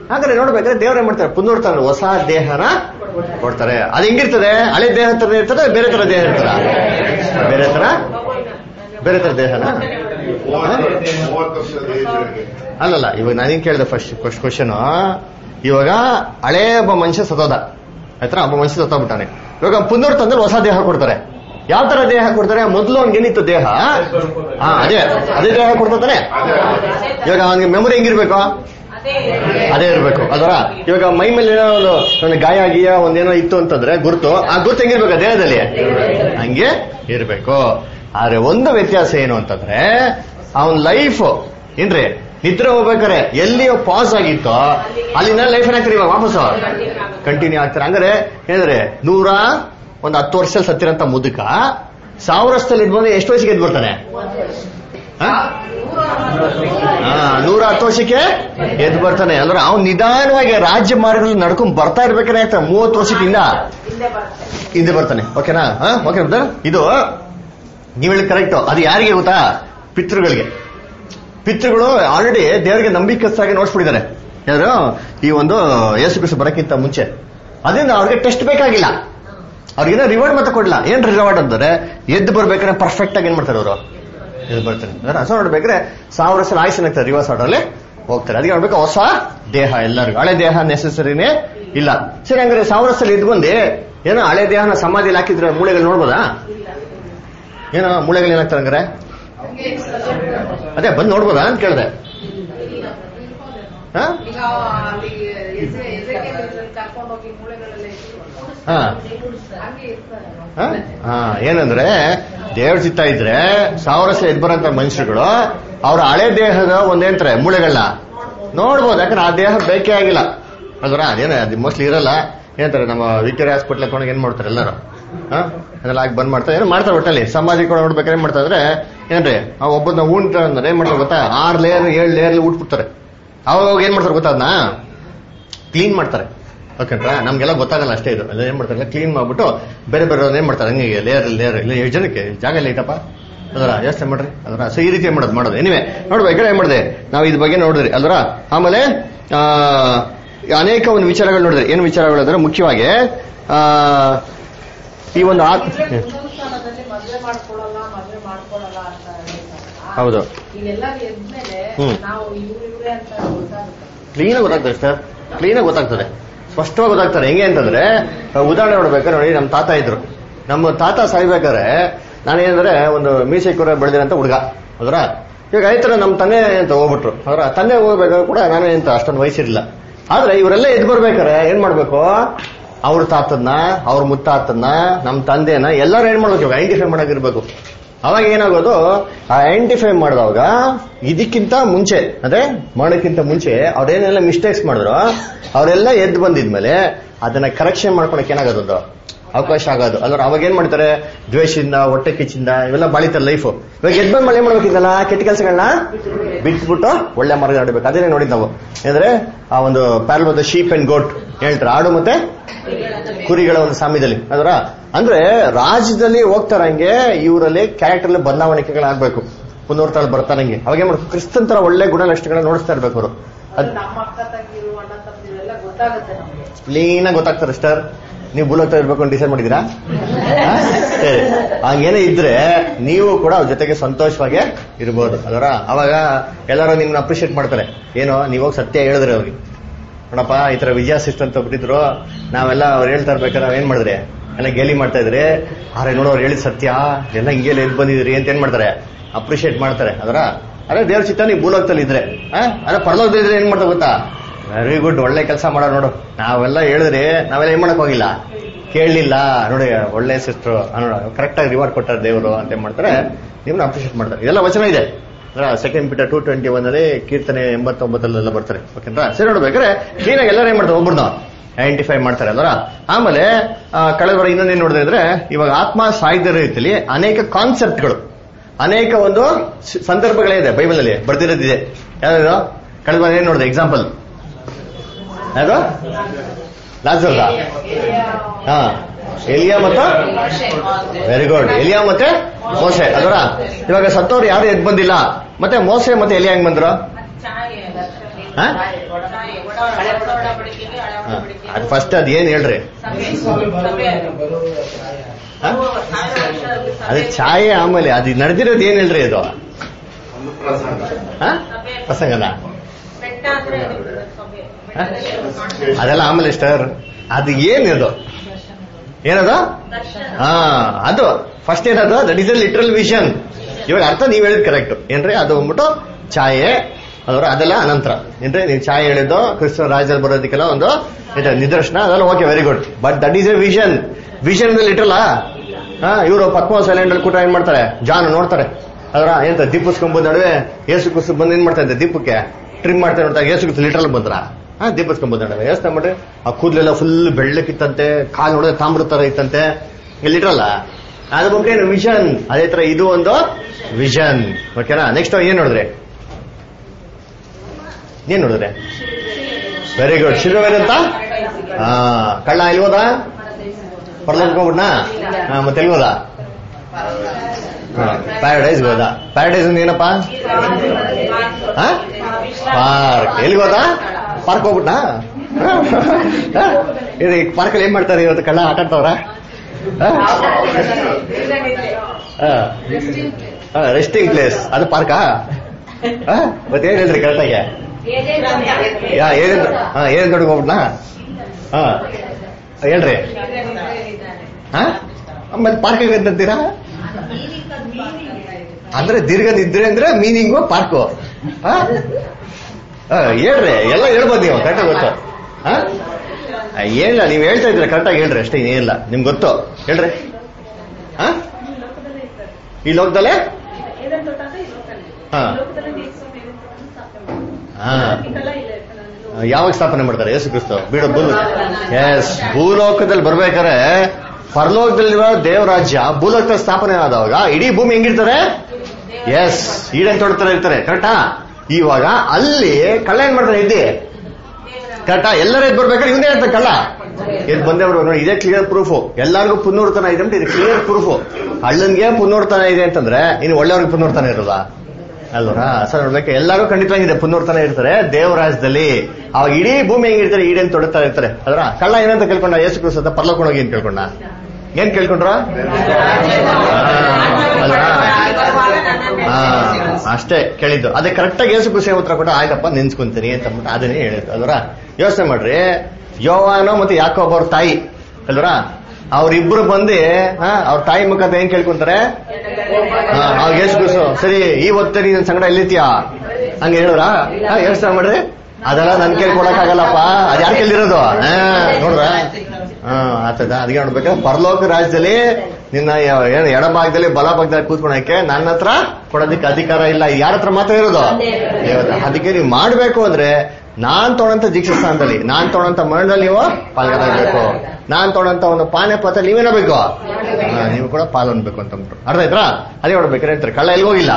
ಹಾಗಾದ್ರೆ ನೋಡ್ಬೇಕಾದ್ರೆ ದೇವ್ರ ಏನ್ ಮಾಡ್ತಾರೆ ಪುನರುತ್ಥಾನ ಹೊಸ ದೇಹನ ಕೊಡ್ತಾರೆ ಅದು ಹೆಂಗಿರ್ತದೆ ಹಳೆ ದೇಹ ತರ ಇರ್ತದೆ ಬೇರೆ ತರ ದೇಹ ಇರ್ತದ ಬೇರೆ ತರ ಬೇರೆ ತರ ದೇಹನ ಮೂವತ್ತು ವರ್ಷದ ಏಜ್ಗಳಿಗೆ ಅಲ್ಲಲ್ಲ ಇವಾಗ ನಾನೇನ್ ಕೇಳಿದೆ ಫಸ್ಟ್ ಫಸ್ಟ್ ಕ್ವಶನ್ ಇವಾಗ ಹಳೆ ಒಬ್ಬ ಮನುಷ್ಯ ಸತೋದ ಆಯ್ತಾ ಒಬ್ಬ ಮನುಷ್ಯ ಸತ್ತೋಗ್ಬಿಟ್ಟಾನೆ ಇವಾಗ ಪುನರುತ್ತಂದ್ರೆ ಹೊಸ ದೇಹ ಕೊಡ್ತಾರೆ ಯಾವ ತರ ದೇಹ ಕೊಡ್ತಾರೆ ಮೊದಲು ಅವ್ನಿಗೆ ಏನಿತ್ತು ದೇಹ ಹಾ ಅದೇ ಅದೇ ದೇಹ ಕೊಡ್ತಾನೆ ಇವಾಗ ಅವನಿಗೆ ಮೆಮೊರಿ ಹೆಂಗಿರ್ಬೇಕು ಅದೇ ಇರ್ಬೇಕು ಅದರ ಇವಾಗ ಮೈ ಮೇಲೆ ಏನೋ ಒಂದು ಒಂದು ಗಾಯ ಗೀಯ ಒಂದೇನೋ ಇತ್ತು ಅಂತಂದ್ರೆ ಗುರುತು ಆ ಗುರುತು ಹೆಂಗಿರ್ಬೇಕು ಆ ದೇಹದಲ್ಲಿ ಹಂಗೆ ಇರ್ಬೇಕು ಆದ್ರೆ ಒಂದು ವ್ಯತ್ಯಾಸ ಏನು ಅಂತಂದ್ರೆ ಅವನ್ ಲೈಫ್ ಏನ್ರಿ ನಿದ್ರೆ ಹೋಗ್ಬೇಕಾರೆ ಎಲ್ಲಿ ಪಾಸ್ ಆಗಿತ್ತೋ ಅಲ್ಲಿಂದ ಲೈಫ್ ಏನಾಗ್ತಾರೆ ಇವಾಗ ವಾಪಸ್ ಕಂಟಿನ್ಯೂ ಆಗ್ತಾರೆ ಹಂಗಾರೆ ಏನಂದ್ರೆ ನೂರ ಒಂದು ಹತ್ತು ವರ್ಷದಲ್ಲಿ ಸತ್ತಿರಂತ ಮುದುಕ ಸಾವಿರ ವರ್ಷದಲ್ಲಿ ಇದ್ಬಂದ್ರೆ ಎಷ್ಟು ವಯಸ್ಸಿಗೆ ಎದ್ದು ಬರ್ತಾನೆ ಹಾ? ಹಾ, ನೂರ ಹತ್ತು ವರ್ಷಕ್ಕೆ ಎದ್ದು ಬರ್ತಾನೆ ಅಂದ್ರೆ ಅವ್ನು ನಿಧಾನವಾಗಿ ರಾಜ್ಯ ಮಾರ್ಗದಲ್ಲಿ ನಡ್ಕೊಂಡ್ ಬರ್ತಾ ಇರ್ಬೇಕಾದ್ರೆ ಆಯ್ತಾ ಮೂವತ್ತು ವರ್ಷಕ್ಕಿಂತ ಹಿಂದೆ ಬರ್ತಾನೆ ಓಕೆನಾ ಹಾ ಓಕೆ ಬ್ರದರ್ ಇದು ನೀವು ಹೇಳಿ ಕರೆಕ್ಟ್ ಅದು ಯಾರಿಗೆ ಗೊತ್ತಾ ಪಿತೃಗಳಿಗೆ ಪಿತೃಗಳು ಆಲ್ರೆಡಿ ದೇವರಿಗೆ ನಂಬಿಕಸ್ತಾಗಿ ನೋಡ್ಸ್ಬಿಟ್ಟಿದ್ದಾರೆ ಯಾರು ಈ ಒಂದು ಯೇಸು ಕ್ರಿಸ್ತು ಬರಕ್ಕಿಂತ ಮುಂಚೆ ಅದರಿಂದ ಅವ್ರಿಗೆ ಟೆಸ್ಟ್ ಬೇಕಾಗಿಲ್ಲ ಅವ್ರಿಗೇನೋ ರಿವಾರ್ಡ್ ಮತ್ತೆ ಕೊಡಲ್ಲ ಏನ್ ರಿವಾರ್ಡ್ ಅಂದ್ರೆ ಎದ್ದು ಬರ್ಬೇಕಾದ್ರೆ ಪರ್ಫೆಕ್ಟ್ ಆಗಿ ಏನ್ ಮಾಡ್ತಾರೆ ಅವರು ಎದ್ದು ಬರ್ತಾರೆ ಅಂದ್ರೆ ಹಸ ನೋಡ್ಬೇಕಾದ್ರೆ ಸಾವಿರ ವರ್ಷ ಆಯುಸ್ ಏನಾಗ್ತಾರೆ ರಿವರ್ಸ್ ಆರ್ಡರ್ಲಿ ಹೋಗ್ತಾರೆ ಅದಕ್ಕೆ ನೋಡ್ಬೇಕು ಹೊಸ ದೇಹ ಎಲ್ಲರಿಗೂ ಹಳೆ ದೇಹ ನೆಸೆಸರಿನೇ ಇಲ್ಲ ಸರಿ ಹಂಗಾರೆ ಸಾವಿರ ವರ್ಷದಲ್ಲಿ ಎದ್ದು ಬಂದು ಏನೋ ಹಳೆ ದೇಹನ ಸಮಾಧಿಯಲ್ಲಿ ಹಾಕಿದ್ರೆ ಮೂಳೆಗಳು ನೋಡ್ಬೋದಾ ಏನೋ ಮೂಳೆಗಳು ಏನಾಗ್ತಾರೆ ಹಂಗಾರೆ ಅದೇ ಬಂದು ನೋಡ್ಬೋದಾ ಅಂತ ಕೇಳಿದೆ ಹಾ ಈಗ ಅಲ್ಲಿ ಎಸೆ- ಎಸೆಕೆಯಲ್ಲಿ ಕರ್ಕೊಂಡೋಗಿ ಮೂಳೆಗಳಲ್ಲಿ ಹಾ ಹಂಗೆ ಇರ್ತಾರೆ ಹ? ಹಾ ಏನಂದ್ರೆ ದೇವ್ರ ಚಿತ್ತ ಇದ್ರೆ ಸಾವಿರ ವರ್ಷ ಎದ್ ಬರೋಂತ ಮನುಷ್ಯರುಗಳು ಅವ್ರ ಹಳೆ ದೇಹದ ಒಂದೇಂತಾರೆ ಮೂಳೆಗಳನ್ನ ನೋಡ್ಬೋದು ಯಾಕಂದ್ರೆ ಆ ದೇಹ ಬೇಕೇ ಆಗಿಲ್ಲ ಅಲ್ವರ ಅದೇನ ಅದು ಮೋಸ್ಟ್ಲಿ ಇರಲ್ಲ ಏನಂತಾರೆ ನಮ್ಮ ವಿಕ್ಟೋರಿಯಾ ಹಾಸ್ಪಿಟ್ಲ್ ಹಾಕೊಂಡು ಏನ್ ಮಾಡ್ತಾರೆ ಎಲ್ಲರೂ ಹಾ ಅದೆಲ್ಲ ಆಗಿ ಬಂದ್ ಮಾಡ್ತಾರೆ ಏನೋ ಮಾಡ್ತಾರೆ ಒಟ್ಟಲ್ಲಿ ಸಮಾಧಿ ಕೂಡ ನೋಡ್ಬೇಕಾದ್ರೆ ಏನ್ ಮಾಡ್ತಾ ಇದ್ರೆ ಏನ್ರಿ ಆ ಒಬ್ಬನ ಊಟ ಅಂದ್ರೆ ಏನ್ ಮಾಡ್ತಾರೆ ಗೊತ್ತಾ ಆರ್ ಲೇಯರ್ ಏಳು ಲೇಯರ್ ಊಟ್ಬಿಡ್ತಾರೆ ಅವಾಗ ಏನ್ ಮಾಡ್ತಾರೆ ಗೊತ್ತಾ ಅದನ್ನ ಕ್ಲೀನ್ ಮಾಡ್ತಾರೆ ಓಕೆಂಟ್ರಾ ನಮ್ಗೆಲ್ಲ ಗೊತ್ತಾಗಲ್ಲ ಅಷ್ಟೇ ಇದು ಅಲ್ಲ ಏನ್ ಮಾಡ್ತಾರೆ ಕ್ಲೀನ್ ಮಾಡ್ಬಿಟ್ಟು ಬೇರೆ ಬೇರೆ ಏನ್ ಮಾಡ್ತಾರೆ ಹಂಗೆ ಲೇಯರ್ ಲೇಯರ್ ಇಲ್ಲ ಎಷ್ಟು ಜನಕ್ಕೆ ಜಾಗ ಇಲ್ಲ ಐತಪ್ಪ ಅದರ ಯೋಚನೆ ಮಾಡ್ರಿ ಅದರ ಸೊ ಈ ರೀತಿ ಏನ್ ಮಾಡೋದು ಮಾಡೋದು ಎನಿವೆ ನೋಡ್ಬೇಕು ಏನ್ ಮಾಡಿದೆ ನಾವು ಇದ್ರ ಬಗ್ಗೆ ನೋಡಿದ್ರಿ ಅಲ್ವರ ಆಮೇಲೆ ಆ, ಅನೇಕ ಒಂದು ವಿಚಾರಗಳು ನೋಡಿದ್ರಿ ಏನು ವಿಚಾರಗಳು ಅಂದ್ರೆ ಮುಖ್ಯವಾಗಿ ಆ, ಈ ಒಂದು ಆತ್ಮ ಪುನರುತ್ಥಾನದಲ್ಲಿ ಮದ್ವೆ ಮಾಡ್ಕೊಳ್ಳಲ್ಲ ಮದ್ವೆ ಮಾಡ್ಕೊಳ್ಳಲ್ಲ ಅಂತ ಹೇಳ್ತಾರಲ್ಲ. ಹೌದು ಇಲ್ಲೆಲ್ಲ ಎದ್ಮೇಲೆ ಹ್ಮ್. ನಾವು ಇವ್ರು ಇವ್ರೆ ಅಂತ ಗೊತ್ತಾಗುತ್ತೆ ಕ್ಲೀನಾಗಿ ಗೊತ್ತಾಗ್ತದೆ ಸರ್ ಕ್ಲೀನಾಗಿ ಗೊತ್ತಾಗ್ತದೆ ಸ್ಪಷ್ಟವಾಗಿ ಗೊತ್ತಾಗ್ತದೆ ಹೆಂಗೆ ಅಂತಂದ್ರೆ ಆ, ಉದಾಹರಣೆ ನೋಡ್ಬೇಕಾದ್ರೆ ನೋಡಿ ನಮ್ಮ ತಾತ ಇದ್ರು ನಮ್ಮ ತಾತ ಸಾಯ್ಬೇಕಾದ್ರೆ ನಾನೇನಂದ್ರೆ ಒಂದು ಮೀಸೆ ಕೂರ ಬೆಳೆದಿರಂತ ಹುಡುಗ ಅದರ ಈಗ ಆಯ್ತರ ನಮ್ಮ ತಂದೆ ಅಂತ ಹೋಗ್ಬಿಟ್ರು ಅವರ ತಂದೆ ಹೋಗ್ಬೇಕಾದ್ರೆ ಕೂಡ ನಾನೇ ಅಂತ ಅಷ್ಟೊಂದು ವಯಸ್ಸಿರಲಿಲ್ಲ ಆದ್ರೆ ಇವರೆಲ್ಲ ಎದ್ದು ಬರ್ಬೇಕಾರೆ ಏನ್ ಮಾಡ್ಬೇಕು ಅವ್ರ ತಾತನ್ನ ಅವ್ರ ಮುತ್ತಾತನ್ನ ನಮ್ಮ ತಂದೆನ ಎಲ್ಲರೂ ಏನ್ ಮಾಡ್ಬೇಕು ಇವಾಗ ಐಡೆಂಟಿಫೈ ಮಾಡಾಗಿರ್ಬೇಕು ಅವಾಗ ಏನಾಗೋದು ಆ ಐಡೆಂಟಿಫೈ ಮಾಡಿದವಾಗ ಇದಕ್ಕಿಂತ ಮುಂಚೆ ಅದೇ ಮಾಡೋಕ್ಕಿಂತ ಮುಂಚೆ ಅವ್ರೇನೆಲ್ಲ ಮಿಸ್ಟೇಕ್ಸ್ ಮಾಡಿದ್ರು ಅವರೆಲ್ಲ ಎದ್ದು ಬಂದಿದ್ಮೇಲೆ ಅದನ್ನ ಕರೆಕ್ಷನ್ ಮಾಡ್ಕೊಳಕ್ ಏನಾಗೋದು ಒಂದು ಅವಕಾಶ ಆಗೋದು ಅಲ್ವ ಅವಾಗ ಏನ್ ಮಾಡ್ತಾರೆ ದ್ವೇಷದಿಂದ ಹೊಟ್ಟೆ ಕಿಚ್ಚಿಂದ ಇವೆಲ್ಲ ಬಾಳಿತಾರೆ ಲೈಫ್ ಇವಾಗ ಎದ್ದು ಬಂದ್ ಮಳೆ ಮಾಡ್ಬೇಕಿದ್ದಲ್ಲ ಕೆಟ್ಟ ಕೆಲಸಗಳನ್ನ ಬಿಟ್ಬಿಟ್ಟು ಒಳ್ಳೆ ಮಾರ್ಗ ನಡಿಬೇಕು ಅದೇನೇ ನೋಡಿದ್ ನಾವು ಅಂದ್ರೆ ಆ ಒಂದು ಪ್ಯಾರಲ್ ಶೀಪ್ ಅಂಡ್ ಗೋಟ್ ಹೇಳ್ತಾರೆ ಆಡು ಮತ್ತೆ ಕುರಿಗಳ ಒಂದು ಸಾಮ್ಯದಲ್ಲಿ ಅದರ ಅಂದ್ರೆ ರಾಜ್ಯದಲ್ಲಿ ಹೋಗ್ತಾರಂಗೆ ಇವರಲ್ಲಿ ಕ್ಯಾರೆಕ್ಟರ್ ಬದಲಾವಣೆಗಳಾಗಬೇಕು ಪುನರ್ತಳ ಬರ್ತಾರಂಗೆ ಅವಾಗ ಏನ್ ಮಾಡ್ಬೇಕು ಕ್ರಿಸ್ತನ್ ತರ ಒಳ್ಳೆ ಗುಣಲಕ್ಷಣಗಳನ್ನ ನೋಡಿಸ್ತಾ ಇರ್ಬೇಕು ಅವರು ಅದು ನಮ್ಮ ಅಕ್ಕ ತಂಗಿರು ಅಣ್ಣ ತಂಗಿರು ಎಲ್ಲ ಗೊತ್ತಾಗುತ್ತೆ ನಮ್ಗೆ ಕ್ಲೀನ್ ಆಗಿ ಗೊತ್ತಾಗ್ತಾರೆ ಸ್ಟಾರ್ ನೀವು ಬುಲೋಗ್ತಾ ಇರ್ಬೇಕು ಅಂತ ಡಿಸೈಡ್ ಮಾಡಿದ್ದೀರಾ ಹಾ? ಸರಿ ಹಂಗೇನೇ ಇದ್ರೆ ನೀವು ಕೂಡ ಅವ್ರ ಜೊತೆಗೆ ಸಂತೋಷವಾಗಿ ಇರ್ಬೋದು ಅದರ ಅವಾಗ ಎಲ್ಲರೂ ನಿಮ್ನ ಅಪ್ರಿಶಿಯೇಟ್ ಮಾಡ್ತಾರೆ ಏನೋ ನೀವು ಹೋಗಿ ಸತ್ಯ ಹೇಳಿದ್ರೆ ಅವ್ರಿಗೆ ನೋಡಪ್ಪ ಈ ತರ ವಿಜಯ ಸಿಸ್ಟ್ ಅಂತ ಬಿಟ್ಟಿದ್ರು ನಾವೆಲ್ಲ ಅವ್ರು ಹೇಳ್ತಾ ಇರ್ಬೇಕಾದ್ರೆ ನಾವ್ ಏನ್ ಮಾಡಿದ್ರಿ ಎಲ್ಲ ಗೇಲಿ ಮಾಡ್ತಾ ಇದ್ರಿ ಆದ್ರೆ ನೋಡೋ ಅವ್ರು ಹೇಳಿದ ಸತ್ಯ ಎಲ್ಲ ಹಿಂಗೆ ಎಲ್ಲಿ ಬಂದಿದ್ರಿ ಅಂತ ಏನ್ ಮಾಡ್ತಾರೆ ಅಪ್ರಿಶಿಯೇಟ್ ಮಾಡ್ತಾರೆ ಅದರ ಅದೇ ದೇವ್ರ ಚಿತ್ತ ನೀವು ಭೂಲೋಕದಲ್ಲಿ ಇದ್ರೆ ಆ? ಅದೇ ಪರಲೋಕದಲ್ಲಿದ್ರೆ ಏನ್ ಮಾಡ್ತಾ ಗೊತ್ತಾ ವೆರಿ ಗುಡ್ ಒಳ್ಳೆ ಕೆಲಸ ಮಾಡೋ ನೋಡು ನಾವೆಲ್ಲ ಹೇಳಿದ್ರಿ ನಾವೆಲ್ಲ ಏನ್ ಮಾಡಕ್ ಹೋಗಿಲ್ಲ ಕೇಳಲಿಲ್ಲ ನೋಡಿ ಒಳ್ಳೆ ಸಿಸ್ಟ್ರು ನೋಡ ಕರೆಕ್ಟ್ ಆಗಿ ರಿವಾರ್ಡ್ ಕೊಟ್ಟಾರೆ ದೇವರು ಅಂತ ಏನ್ ಮಾಡ್ತಾರೆ ನಿಮ್ನ ಅಪ್ರಿಶಿಯೇಟ್ ಮಾಡ್ತಾರೆ ಇದೆಲ್ಲ ವಚನ ಇದೆ second Peter two twenty one ಅಲ್ಲಿ ಕೀರ್ತನೆ ಎಂಬತ್ತೊಂಬತ್ತಲ್ಲೆಲ್ಲ ಬರ್ತಾರೆ ಓಕೆನಾ ಸರಿ ನೋಡ್ಬೇಕಾದ್ರೆ ಕ್ಲೀನಾಗಿ ಎಲ್ಲರೂ ಏನ್ ಮಾಡ್ತಾರೆ ಒಬ್ಬರನ್ನ ಐಡೆಂಟಿಫೈ ಮಾಡ್ತಾರೆ ಅಲ್ವರ ಆಮೇಲೆ ಆ, ಕಳೆದ ವಾರ ಇನ್ನೊಂದೇನು ನೋಡಿದ್ರೆ ಅಂದ್ರೆ ಇವಾಗ ಆತ್ಮ ಸಾಹಿತ್ಯ ರೀತಿಯಲ್ಲಿ ಅನೇಕ ಕಾನ್ಸೆಪ್ಟ್ಗಳು ಅನೇಕ ಒಂದು ಸ- ಸಂದರ್ಭಗಳಿದೆ ಬೈಬಲ್ ಅಲ್ಲಿ ಬರ್ದಿರೋದಿದೆ ಯಾವ್ದು ಕಳೆದ ವಾರ ಏನ್ ನೋಡಿದೆ ಎಕ್ಸಾಂಪಲ್ ಯಾವುದು ಲಾಜರ್ದ ಹಾ ಎಲಿಯಾ ಮತ್ತು ವೆರಿ ಗುಡ್ ಎಲಿಯಾ ಮತ್ತೆ ಮೋಸೆ ಅದರ ಇವಾಗ ಸತ್ತವ್ರು ಯಾರು ಎದ್ ಬಂದಿಲ್ಲ ಮತ್ತೆ ಮೋಸೆ ಮತ್ತೆ ಎಲಿಯಾ ಹೆಂಗ್ ಬಂದ್ರು ಹಾ? ಹಾ. ಅದು ಫಸ್ಟ್ ಅದ್ ಏನ್ ಹೇಳ್ರಿ ಹಾ? ಅದು ಛಾಯೆ ಆಮೇಲೆ ಅದು ನಡೆದಿರೋದು ಏನ್ ಹೇಳ್ರಿ ಅದು ಒಂದು ಪ್ರಸಂಗ ಹಾ? ಪ್ರಸಂಗನ ಹಾ? ಅದೆಲ್ಲ ಆಮೇಲೆ ಸ್ಟಾರ್ ಅದು ಏನಿದು ಏನದು ಹಾ ಅದು ಫಸ್ಟ್ ಏನದು that is a literal vision ಇವಾಗ ಅರ್ಥ ನೀವ್ ಹೇಳಿದ್ ಕರೆಕ್ಟ್ ಏನ್ರಿ ಅದು ಬಂದ್ಬಿಟ್ಟು ಛಾಯೆ ಅದರ ಅದೆಲ್ಲ ಅನಂತರ ಏನ್ರಿ ನೀವು ಛಾಯೆ ಹೇಳಿದ್ದು ಕ್ರಿಸ್ತ ರಾಜ್ಯದಲ್ಲಿ ಬರೋದಕ್ಕೆಲ್ಲ ಒಂದು ಇದು ನಿದರ್ಶನ ಅದೆಲ್ಲ okay very good but that is a vision vision ಲಿಟ್ರಲ್ಲ ಹಾ ಇವರು ಪದ್ಮ ಸೈಲೆಂಡ್ ಅಲ್ಲಿ ಕೂಟ ಏನ್ ಮಾಡ್ತಾರೆ ಜಾನ್ ನೋಡ್ತಾರೆ ಅದರ ಎಂತ ದೀಪಸ್ಕೊಂಬ ನಡುವೆ ಏಸು ಕುಸು ಬಂದು ಏನ್ ಮಾಡ್ತಾ ಇದ್ದೆ ದೀಪಕ್ಕೆ ಟ್ರಿಮ್ ಮಾಡ್ತಾ ನೋಡ್ತಾ ಏಸು ಕುಸು ಲಿಟ್ರಲ್ ಬಂದ್ರ ಹಾ ದೀಪಸ್ಕೊಂಬ ನಡುವೆ ಯೋಚನೆ ಮಾಡ್ರಿ ಆ ಕೂದಲೆಲ್ಲ ಫುಲ್ ಬೆಳ್ಳಕ್ಕಿತ್ತಂತೆ ಕಾಲು ನೋಡಿದ್ರೆ ತಾಮ್ರ ತರ ಇತ್ತಂತೆ ಲಿಟ್ರಲ್ಲ ಅದು ಬಗ್ಗೆ ಏನು ವಿಷನ್ ಅದೇ ತರ ಇದು ಒಂದು ವಿಷನ್ ಓಕೆನಾ ನೆಕ್ಸ್ಟ್ ಏನ್ ನೋಡಿದ್ರಿ ಏನ್ ನೋಡಿದ್ರೆ ವೆರಿ ಗುಡ್ ಶಿಲ್ವೇದಂತ ಹಾ ಕಳ್ಳ ಇಲ್ವದ ಪರ್ಲೋಕ ಹಾ ಮತ್ತೆ ಎಲ್ವದ ಪ್ಯಾರಡೈಸ್ ಹೋದ ಪ್ಯಾರಡೈಸ್ ಅಂದ್ರೆ ಏನಪ್ಪ ಪಾರ್ಕ್ ಎಲ್ಲಿಗೆ ಹೋದ ಪಾರ್ಕ್ ಹೋಗ್ಬಿಟ್ನಾ ಇದು ಪಾರ್ಕ್ ಅಲ್ಲಿ ಏನ್ ಮಾಡ್ತಾರೆ ಇವತ್ತು ಕಳ್ಳ ಆಟ ಆಡ್ತಾವ್ರ ರೆಸ್ಟಿಂಗ್ ಪ್ಲೇಸ್ ಅದು ಪಾರ್ಕಾ ಮತ್ತೆ ಏನ್ ಹೇಳ್ರಿ ಕರೆಕ್ಟಾಗಿ ಯಾ ಏನೇನ್ ಹಾ ಏನೇನ್ ತೊಡಗಿ ಹೋಗ್ಬಿಟ್ನಾ ಹಾ ಹೇಳ್ರಿ ಹಾ ಮತ್ತೆ ಪಾರ್ಕ್ ಅಂತೀರಾ ಅಂದ್ರೆ ದೀರ್ಘ ನಿದ್ರೆ ಅಂದ್ರೆ ಮೀನಿಂಗು ಪಾರ್ಕು ಹಾ? ಹಾ, ಹೇಳ್ರಿ ಎಲ್ಲ ಹೇಳ್ಬೋದು ನೀವು ಕರೆಕ್ಟಾಗಿ ಗೊತ್ತು ಹಾ? ಆ, ಏನಿಲ್ಲ ನೀವು ಹೇಳ್ತಾ ಇದ್ರೆ ಕರೆಕ್ಟಾಗಿ ಹೇಳ್ರಿ ಅಷ್ಟೇ ಏನಿಲ್ಲ ನಿಮ್ಗೆ ಗೊತ್ತು ಹೇಳ್ರಿ ಹಾ? ಈ ಲೋಕದಲ್ಲೇ ಹಾ ಹಾ ಯಾವಾಗ ಸ್ಥಾಪನೆ ಮಾಡ್ತಾರೆ ಯೇಸು ಕ್ರಿಸ್ತು ಬೀಡ ಭೂಲೋಕ ಎಸ್ ಭೂಲೋಕದಲ್ಲಿ ಬರ್ಬೇಕಾದ್ರೆ ಪರಲೋಕದಲ್ಲಿರುವ ದೇವರಾಜ್ಯ ಭೂಲೋಕದಲ್ಲಿ ಸ್ಥಾಪನೆ ಆದವಾಗ ಇಡೀ ಭೂಮಿ ಹೆಂಗಿರ್ತಾರೆ ಎಸ್ ಈಡನ್ ತೊಡ್ತರ ಇರ್ತಾರೆ ಕರೆಕ್ಟಾ ಇವಾಗ ಅಲ್ಲಿ ಕಳ್ಳ ಏನ್ ಮಾಡ್ತಾರೆ ಇದ್ದಿ ಕರೆಕ್ಟಾ ಎಲ್ಲರೂ ಎದ್ದು ಬರ್ಬೇಕಾದ್ರೆ ಇವನೇ ಹೇಳ್ತಾರೆ ಕಳ್ಳ ಎದ್ದು ಬಂದೇ ಬರ್ಬೇಕು ನೋಡಿ ಇದೇ ಕ್ಲಿಯರ್ ಪ್ರೂಫ್ ಎಲ್ಲರಿಗೂ ಪುನೂರ್ತನ ಇದೆ ಅಂತ ಇದು ಕ್ಲಿಯರ್ ಪ್ರೂಫ್ ಹಳ್ಳನ್ಗೆ ಪುನೂರ್ತನ ಇದೆ ಅಂತಂದ್ರೆ ಇನ್ನು ಒಳ್ಳೆಯವ್ರಿಗೆ ಪುನೂರ್ತನ ಇರೋದಾ ಅಲ್ವರಾ ಸರ್ ನೋಡ್ಬೇಕು ಎಲ್ಲರೂ ಖಂಡಿತವಾಗಿದೆ ಪುನೂರ್ತನ ಇರ್ತಾರೆ ದೇವರಾಜ್ಯದಲ್ಲಿ ಅವಾಗ ಇಡೀ ಭೂಮಿ ಹೆಂಗಿರ್ತಾರೆ ಈಡೇನ್ ತೊಡುತ್ತಾ ಇರ್ತಾರೆ ಅದ್ರ ಕಳ್ಳ ಏನಂತ ಕೇಳ್ಕೊಂಡ ಯೇಸು ಕ್ರಿಸ್ತ ಪರ್ಲಕೊಂಡೋಗಿ ಏನ್ ಕೇಳ್ಕೊಂಡ ಏನ್ ಕೇಳ್ಕೊಂಡ್ರ ಹಾ ಅಷ್ಟೇ ಕೇಳಿದ್ದು ಅದೇ ಕರೆಕ್ಟಾಗಿ ಯೇಸು ಖುಷಿ ಉತ್ತರ ಕೊಟ್ಟು ಆಯ್ತಪ್ಪ ನೆನ್ಸ್ಕೊಂತೀನಿ ಅಂತ ಅಂದ್ಬಿಟ್ಟು ಅದನ್ನೇ ಹೇಳಿದ್ದು ಅಲ್ವರ ಯೋಚನೆ ಮಾಡ್ರಿ ಯೋವಾನೋ ಮತ್ತೆ ಯಾಕೋಬ್ ಅವ್ರ ತಾಯಿ ಅಲ್ವರ ಅವ್ರಿಬ್ರು ಬಂದು ಹಾ, ಅವ್ರ ತಾಯಿ ಮುಖಾಂತರ ಏನ್ ಕೇಳ್ಕೊಂತಾರೆ ಹಾ, ಅವಾಗ ಯೇಸು ಕ್ರಿಸ್ತು ಸರಿ ಈ ಹೊತ್ತೆ ನೀನ್ ಸಂಗಡ ಎಲ್ಲಿತ್ಯಾ ಹಂಗ ಹೇಳಿದ್ರ ಯೋಚನೆ ಮಾಡ್ರಿ ಅದೆಲ್ಲ ನನ್ ಕೇಳಿ ಕೊಡಕ್ಕಾಗಲ್ಲಪ್ಪ ಅದ್ ಯಾರು ಕೇಳಿರೋದು ಹಾ ನೋಡ್ರ ಹಾ ಆತದ ಅದಕ್ಕೆ ನೋಡ್ಬೇಕಾದ್ರೆ ಪರಲೋಕ ರಾಜ್ಯದಲ್ಲಿ ನಿನ್ನ ಯ- ಏನು ಎಡಭಾಗದಲ್ಲಿ ಬಲಭಾಗದಲ್ಲಿ ಕೂತ್ಕೊಳಕ್ಕೆ ನನ್ನ ಹತ್ರ ಕೊಡೋದಕ್ಕೆ ಅಧಿಕಾರ ಇಲ್ಲ ಯಾರ ಹತ್ರ ಮಾತ್ರ ಇರೋದು ದೇವರ ಅದಕ್ಕೆ ನೀವು ಮಾಡ್ಬೇಕು ಅಂದ್ರೆ ನಾನ್ ತೊಗೊಂಡಂತ ದೀಕ್ಷಾ ಸ್ಥಾನದಲ್ಲಿ ನಾನ್ ತೊಗೊಂಡಂತ ಮರಣದಲ್ಲಿ ನೀವು ಪಾಲ್ಗೊಳ್ಳಬೇಕು ನಾನ್ ತೊಗೊಂಡಂತ ಒಂದು ಪಾನೆ ಪತ್ರ ನೀವೇನಬೇಕು ಹಾ, ನೀವು ಕೂಡ ಪಾಲ್ಗೊಳ್ಬೇಕು ಅಂತ ಅಂದ್ಬಿಟ್ಟು ಅರ್ಥ ಆಯ್ತಾ ಅದೇ ನೋಡ್ಬೇಕಾದ್ರೆ ಹೇಳ್ತಾರೆ ಕಳ್ಳ ಎಲ್ಲಿ ಹೋಗಿಲ್ಲ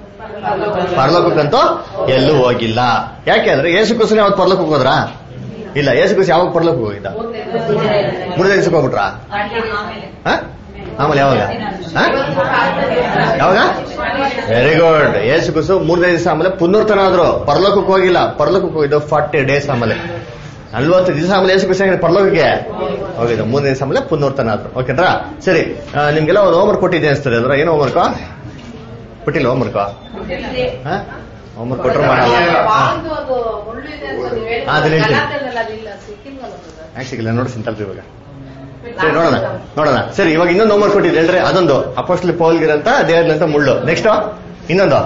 ಪರಲೋಕಕ್ಕಂತೂ ಎಲ್ಲೂ ಹೋಗಿಲ್ಲ ಯಾಕೆ ಅಂದ್ರೆ ಯೇಸು ಕುಸನೆ ಅವತ್ತು ಪರಲೋಕಕ್ಕೆ ಹೋದ್ರಾ ಇಲ್ಲ ಯೇಸು ಕುಸ್ ಯಾವಾಗ ಪರಲೋಕಕ್ಕೆ ಹೋಗಿದ್ದ ಮೂರನೇ ದಿವಸಕ್ಕೆ ಹೋಗ್ಬಿಟ್ರಾ ಹ? ಆಮೇಲೆ ಯಾವಾಗ ಹ? ಯಾವಾಗ ವೆರಿ ಗುಡ್ ಯೇಸು ಕುಸು ಮೂರನೇ ದಿವಸ ಆಮೇಲೆ ಪುನರ್ತನ ಆದ್ರು ಪರಲೋಕಕ್ಕೆ ಹೋಗಿಲ್ಲ ಪರಲೋಕಕ್ಕೆ ಹೋಗಿದ್ದು ಫಾರ್ಟಿ ಡೇಸ್ ಆಮೇಲೆ ನಲ್ವತ್ತು ದಿವಸ ಆಮೇಲೆ ಯೇಸು ಕುಸ ಪರಲೋಕಕ್ಕೆ ಹೋಗಿದ್ದು ಮೂರನೇ ದಿವಸ ಆಮೇಲೆ ಪುನರ್ತನ ಆದ್ರು ಓಕೆನ್ರಾ ಸರಿ ಆ, ನಿಮ್ಗೆಲ್ಲ ಒಂದು ಹೋಮ್ವರ್ಕ್ ಕೊಟ್ಟಿದ್ದೆ ಅನ್ಸ್ತದೆ ಅದ್ರ ಏನು ಹೋಮ್ವರ್ಕ್ ಕೊಟ್ಟಿಲ್ಲ ಹೋಮ್ವರ್ಕ್ ಹೋಮ್ವರ್ಕ್ ಕೊಟ್ಟರು ಮಾಡಲ್ಲ ಬಾಳ್ದು ಅದು ಮುಳ್ಳು ಇದೆ ಅಂತ ನೀವು ಹೇಳಿದ್ರಲ್ಲ, ಅದನ್ನ ಹೇಳ್ತೀನಿ. ಗಲಾಟೆಯಲ್ಲಿ ಅದಿಲ್ಲ, ಸಿಕ್ಕಿಲ್ವಲ್ಲ ಅದು? ಆಕ್ಸಿಗಿಲ್ಲ ನೋಡ್ತೀನಿ ತಲ್ರಿ ಇವಾಗ ಸರಿ ನೋಡೋಣ ನೋಡೋಣ ಸರಿ ಇವಾಗ ಇನ್ನೊಂದು ಹೋಮ್ವರ್ಕ್ ಕೊಟ್ಟಿದ್ದೆ ಹೇಳ್ರಿ ಅದೊಂದು ಅಪೋಸ್ಟ್ಲಿ ಪೌಲ್ಗಿರ್ ಅಂತ ದೇವ್ರಲ್ಲಿ ಅಂತ ಮುಳ್ಳು ನೆಕ್ಸ್ಟ್ ಇನ್ನೊಂದು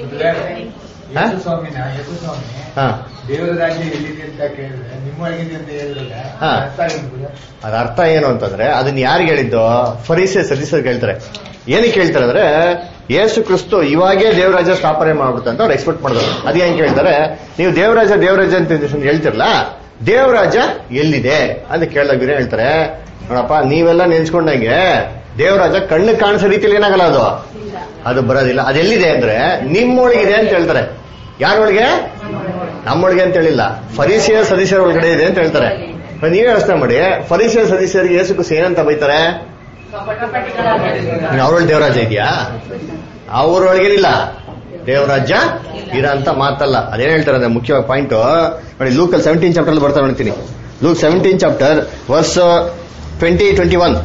ಹಾ? ಯೇಸು ಸ್ವಾಮಿನ ಯೇಸು ಸ್ವಾಮಿ ಹಾ ದೇವರ ರಾಜ್ಯ ಎಲ್ಲಿದೆ ಅಂತ ಕೇಳಿದ್ರೆ ನಿಮ್ಮೊಳಗಿದೆ ಅಂತ ಹೇಳಿದ್ರಲ್ಲ ಹಾ. ಅರ್ಥ ಆಗಿರ್ಬೋದು ಅದ ಅರ್ಥ ಏನು ಅಂತಂದ್ರೆ ಅದನ್ನ ಯಾರಿಗೆ ಹೇಳಿದ್ದು ಫರೀಸೆ ಸದಸ್ಯರು ಹೇಳ್ತಾರೆ ಏನಕ್ಕೆ ಹೇಳ್ತಾರೆ ಅಂದ್ರೆ ಯೇಸು ಕ್ರಿಸ್ತು ಇವಾಗೇ ದೇವರಾಜ ಸ್ಥಾಪನೆ ಮಾಡ್ಬಿಡ್ತು ಅಂತ ಅವ್ರು ಎಕ್ಸ್ಪೆಕ್ಟ್ ಮಾಡಿದ್ರು ಅದೇ ಹೆಂಗ್ ಕೇಳ್ತಾರೆ ನೀವು ದೇವರಾಜ ದೇವರಾಜ ಅಂತ ಅಂತ ಹೇಳ್ತಿರಲ್ಲ ದೇವರಾಜ ಎಲ್ಲಿದೆ ಅಂತ ಕೇಳಿದಾಗ ಬೇರೆ ಹೇಳ್ತಾರೆ ನೋಡಪ್ಪ ನೀವೆಲ್ಲ ನೆನ್ಸ್ಕೊಂಡಂಗೆ ದೇವರಾಜ ಕಣ್ಣು ಕಾಣಿಸೋ ರೀತಿಯಲ್ಲಿ ಏನಾಗಲ್ಲ ಅದು ಅದು ಬರೋದಿಲ್ಲ ಅದೆಲ್ಲಿದೆ ಅಂದ್ರೆ ನಿಮ್ಮೊಳಗಿದೆ ಅಂತ ಹೇಳ್ತಾರೆ ಯಾರೊಳಗೆ ನಮ್ಮೊಳಗೆ ಅಂತ ಹೇಳಿಲ್ಲ ಫರೀಸಿಯ ಸದಸ್ಯರ ಒಳಗಡೆ ಇದೆ ಅಂತ ಹೇಳ್ತಾರೆ ಇವಾಗ ನೀವೇ ಯೋಚನೆ ಮಾಡಿ ಫರೀಸಿಯ ಸದಸ್ಯರಿಗೆ ಯೇಸು ಕ್ರಿಸ್ತು ಏನಂತ ಬೈತಾರೆ ಅವ್ರೊಳಗೆ ದೇವರಾಜ ಇದೆಯಾ ಅವ್ರೊಳಗೇನಿಲ್ಲ ದೇವರಾಜ್ಯ ಇರಂತ ಮಾತಲ್ಲ ಅದೇನ್ ಹೇಳ್ತಾರೆ ಅಂದ್ರೆ ಮುಖ್ಯವಾಗಿ ಪಾಯಿಂಟ್ ನೋಡಿ ಲೂಕಲ್ ಸೆವೆಂಟೀನ್ ಚಾಪ್ಟರ್ ಅಲ್ಲಿ ಬರ್ತಾ ನೋಡ್ತೀನಿ Luke seventeen chapter verse twenty twenty one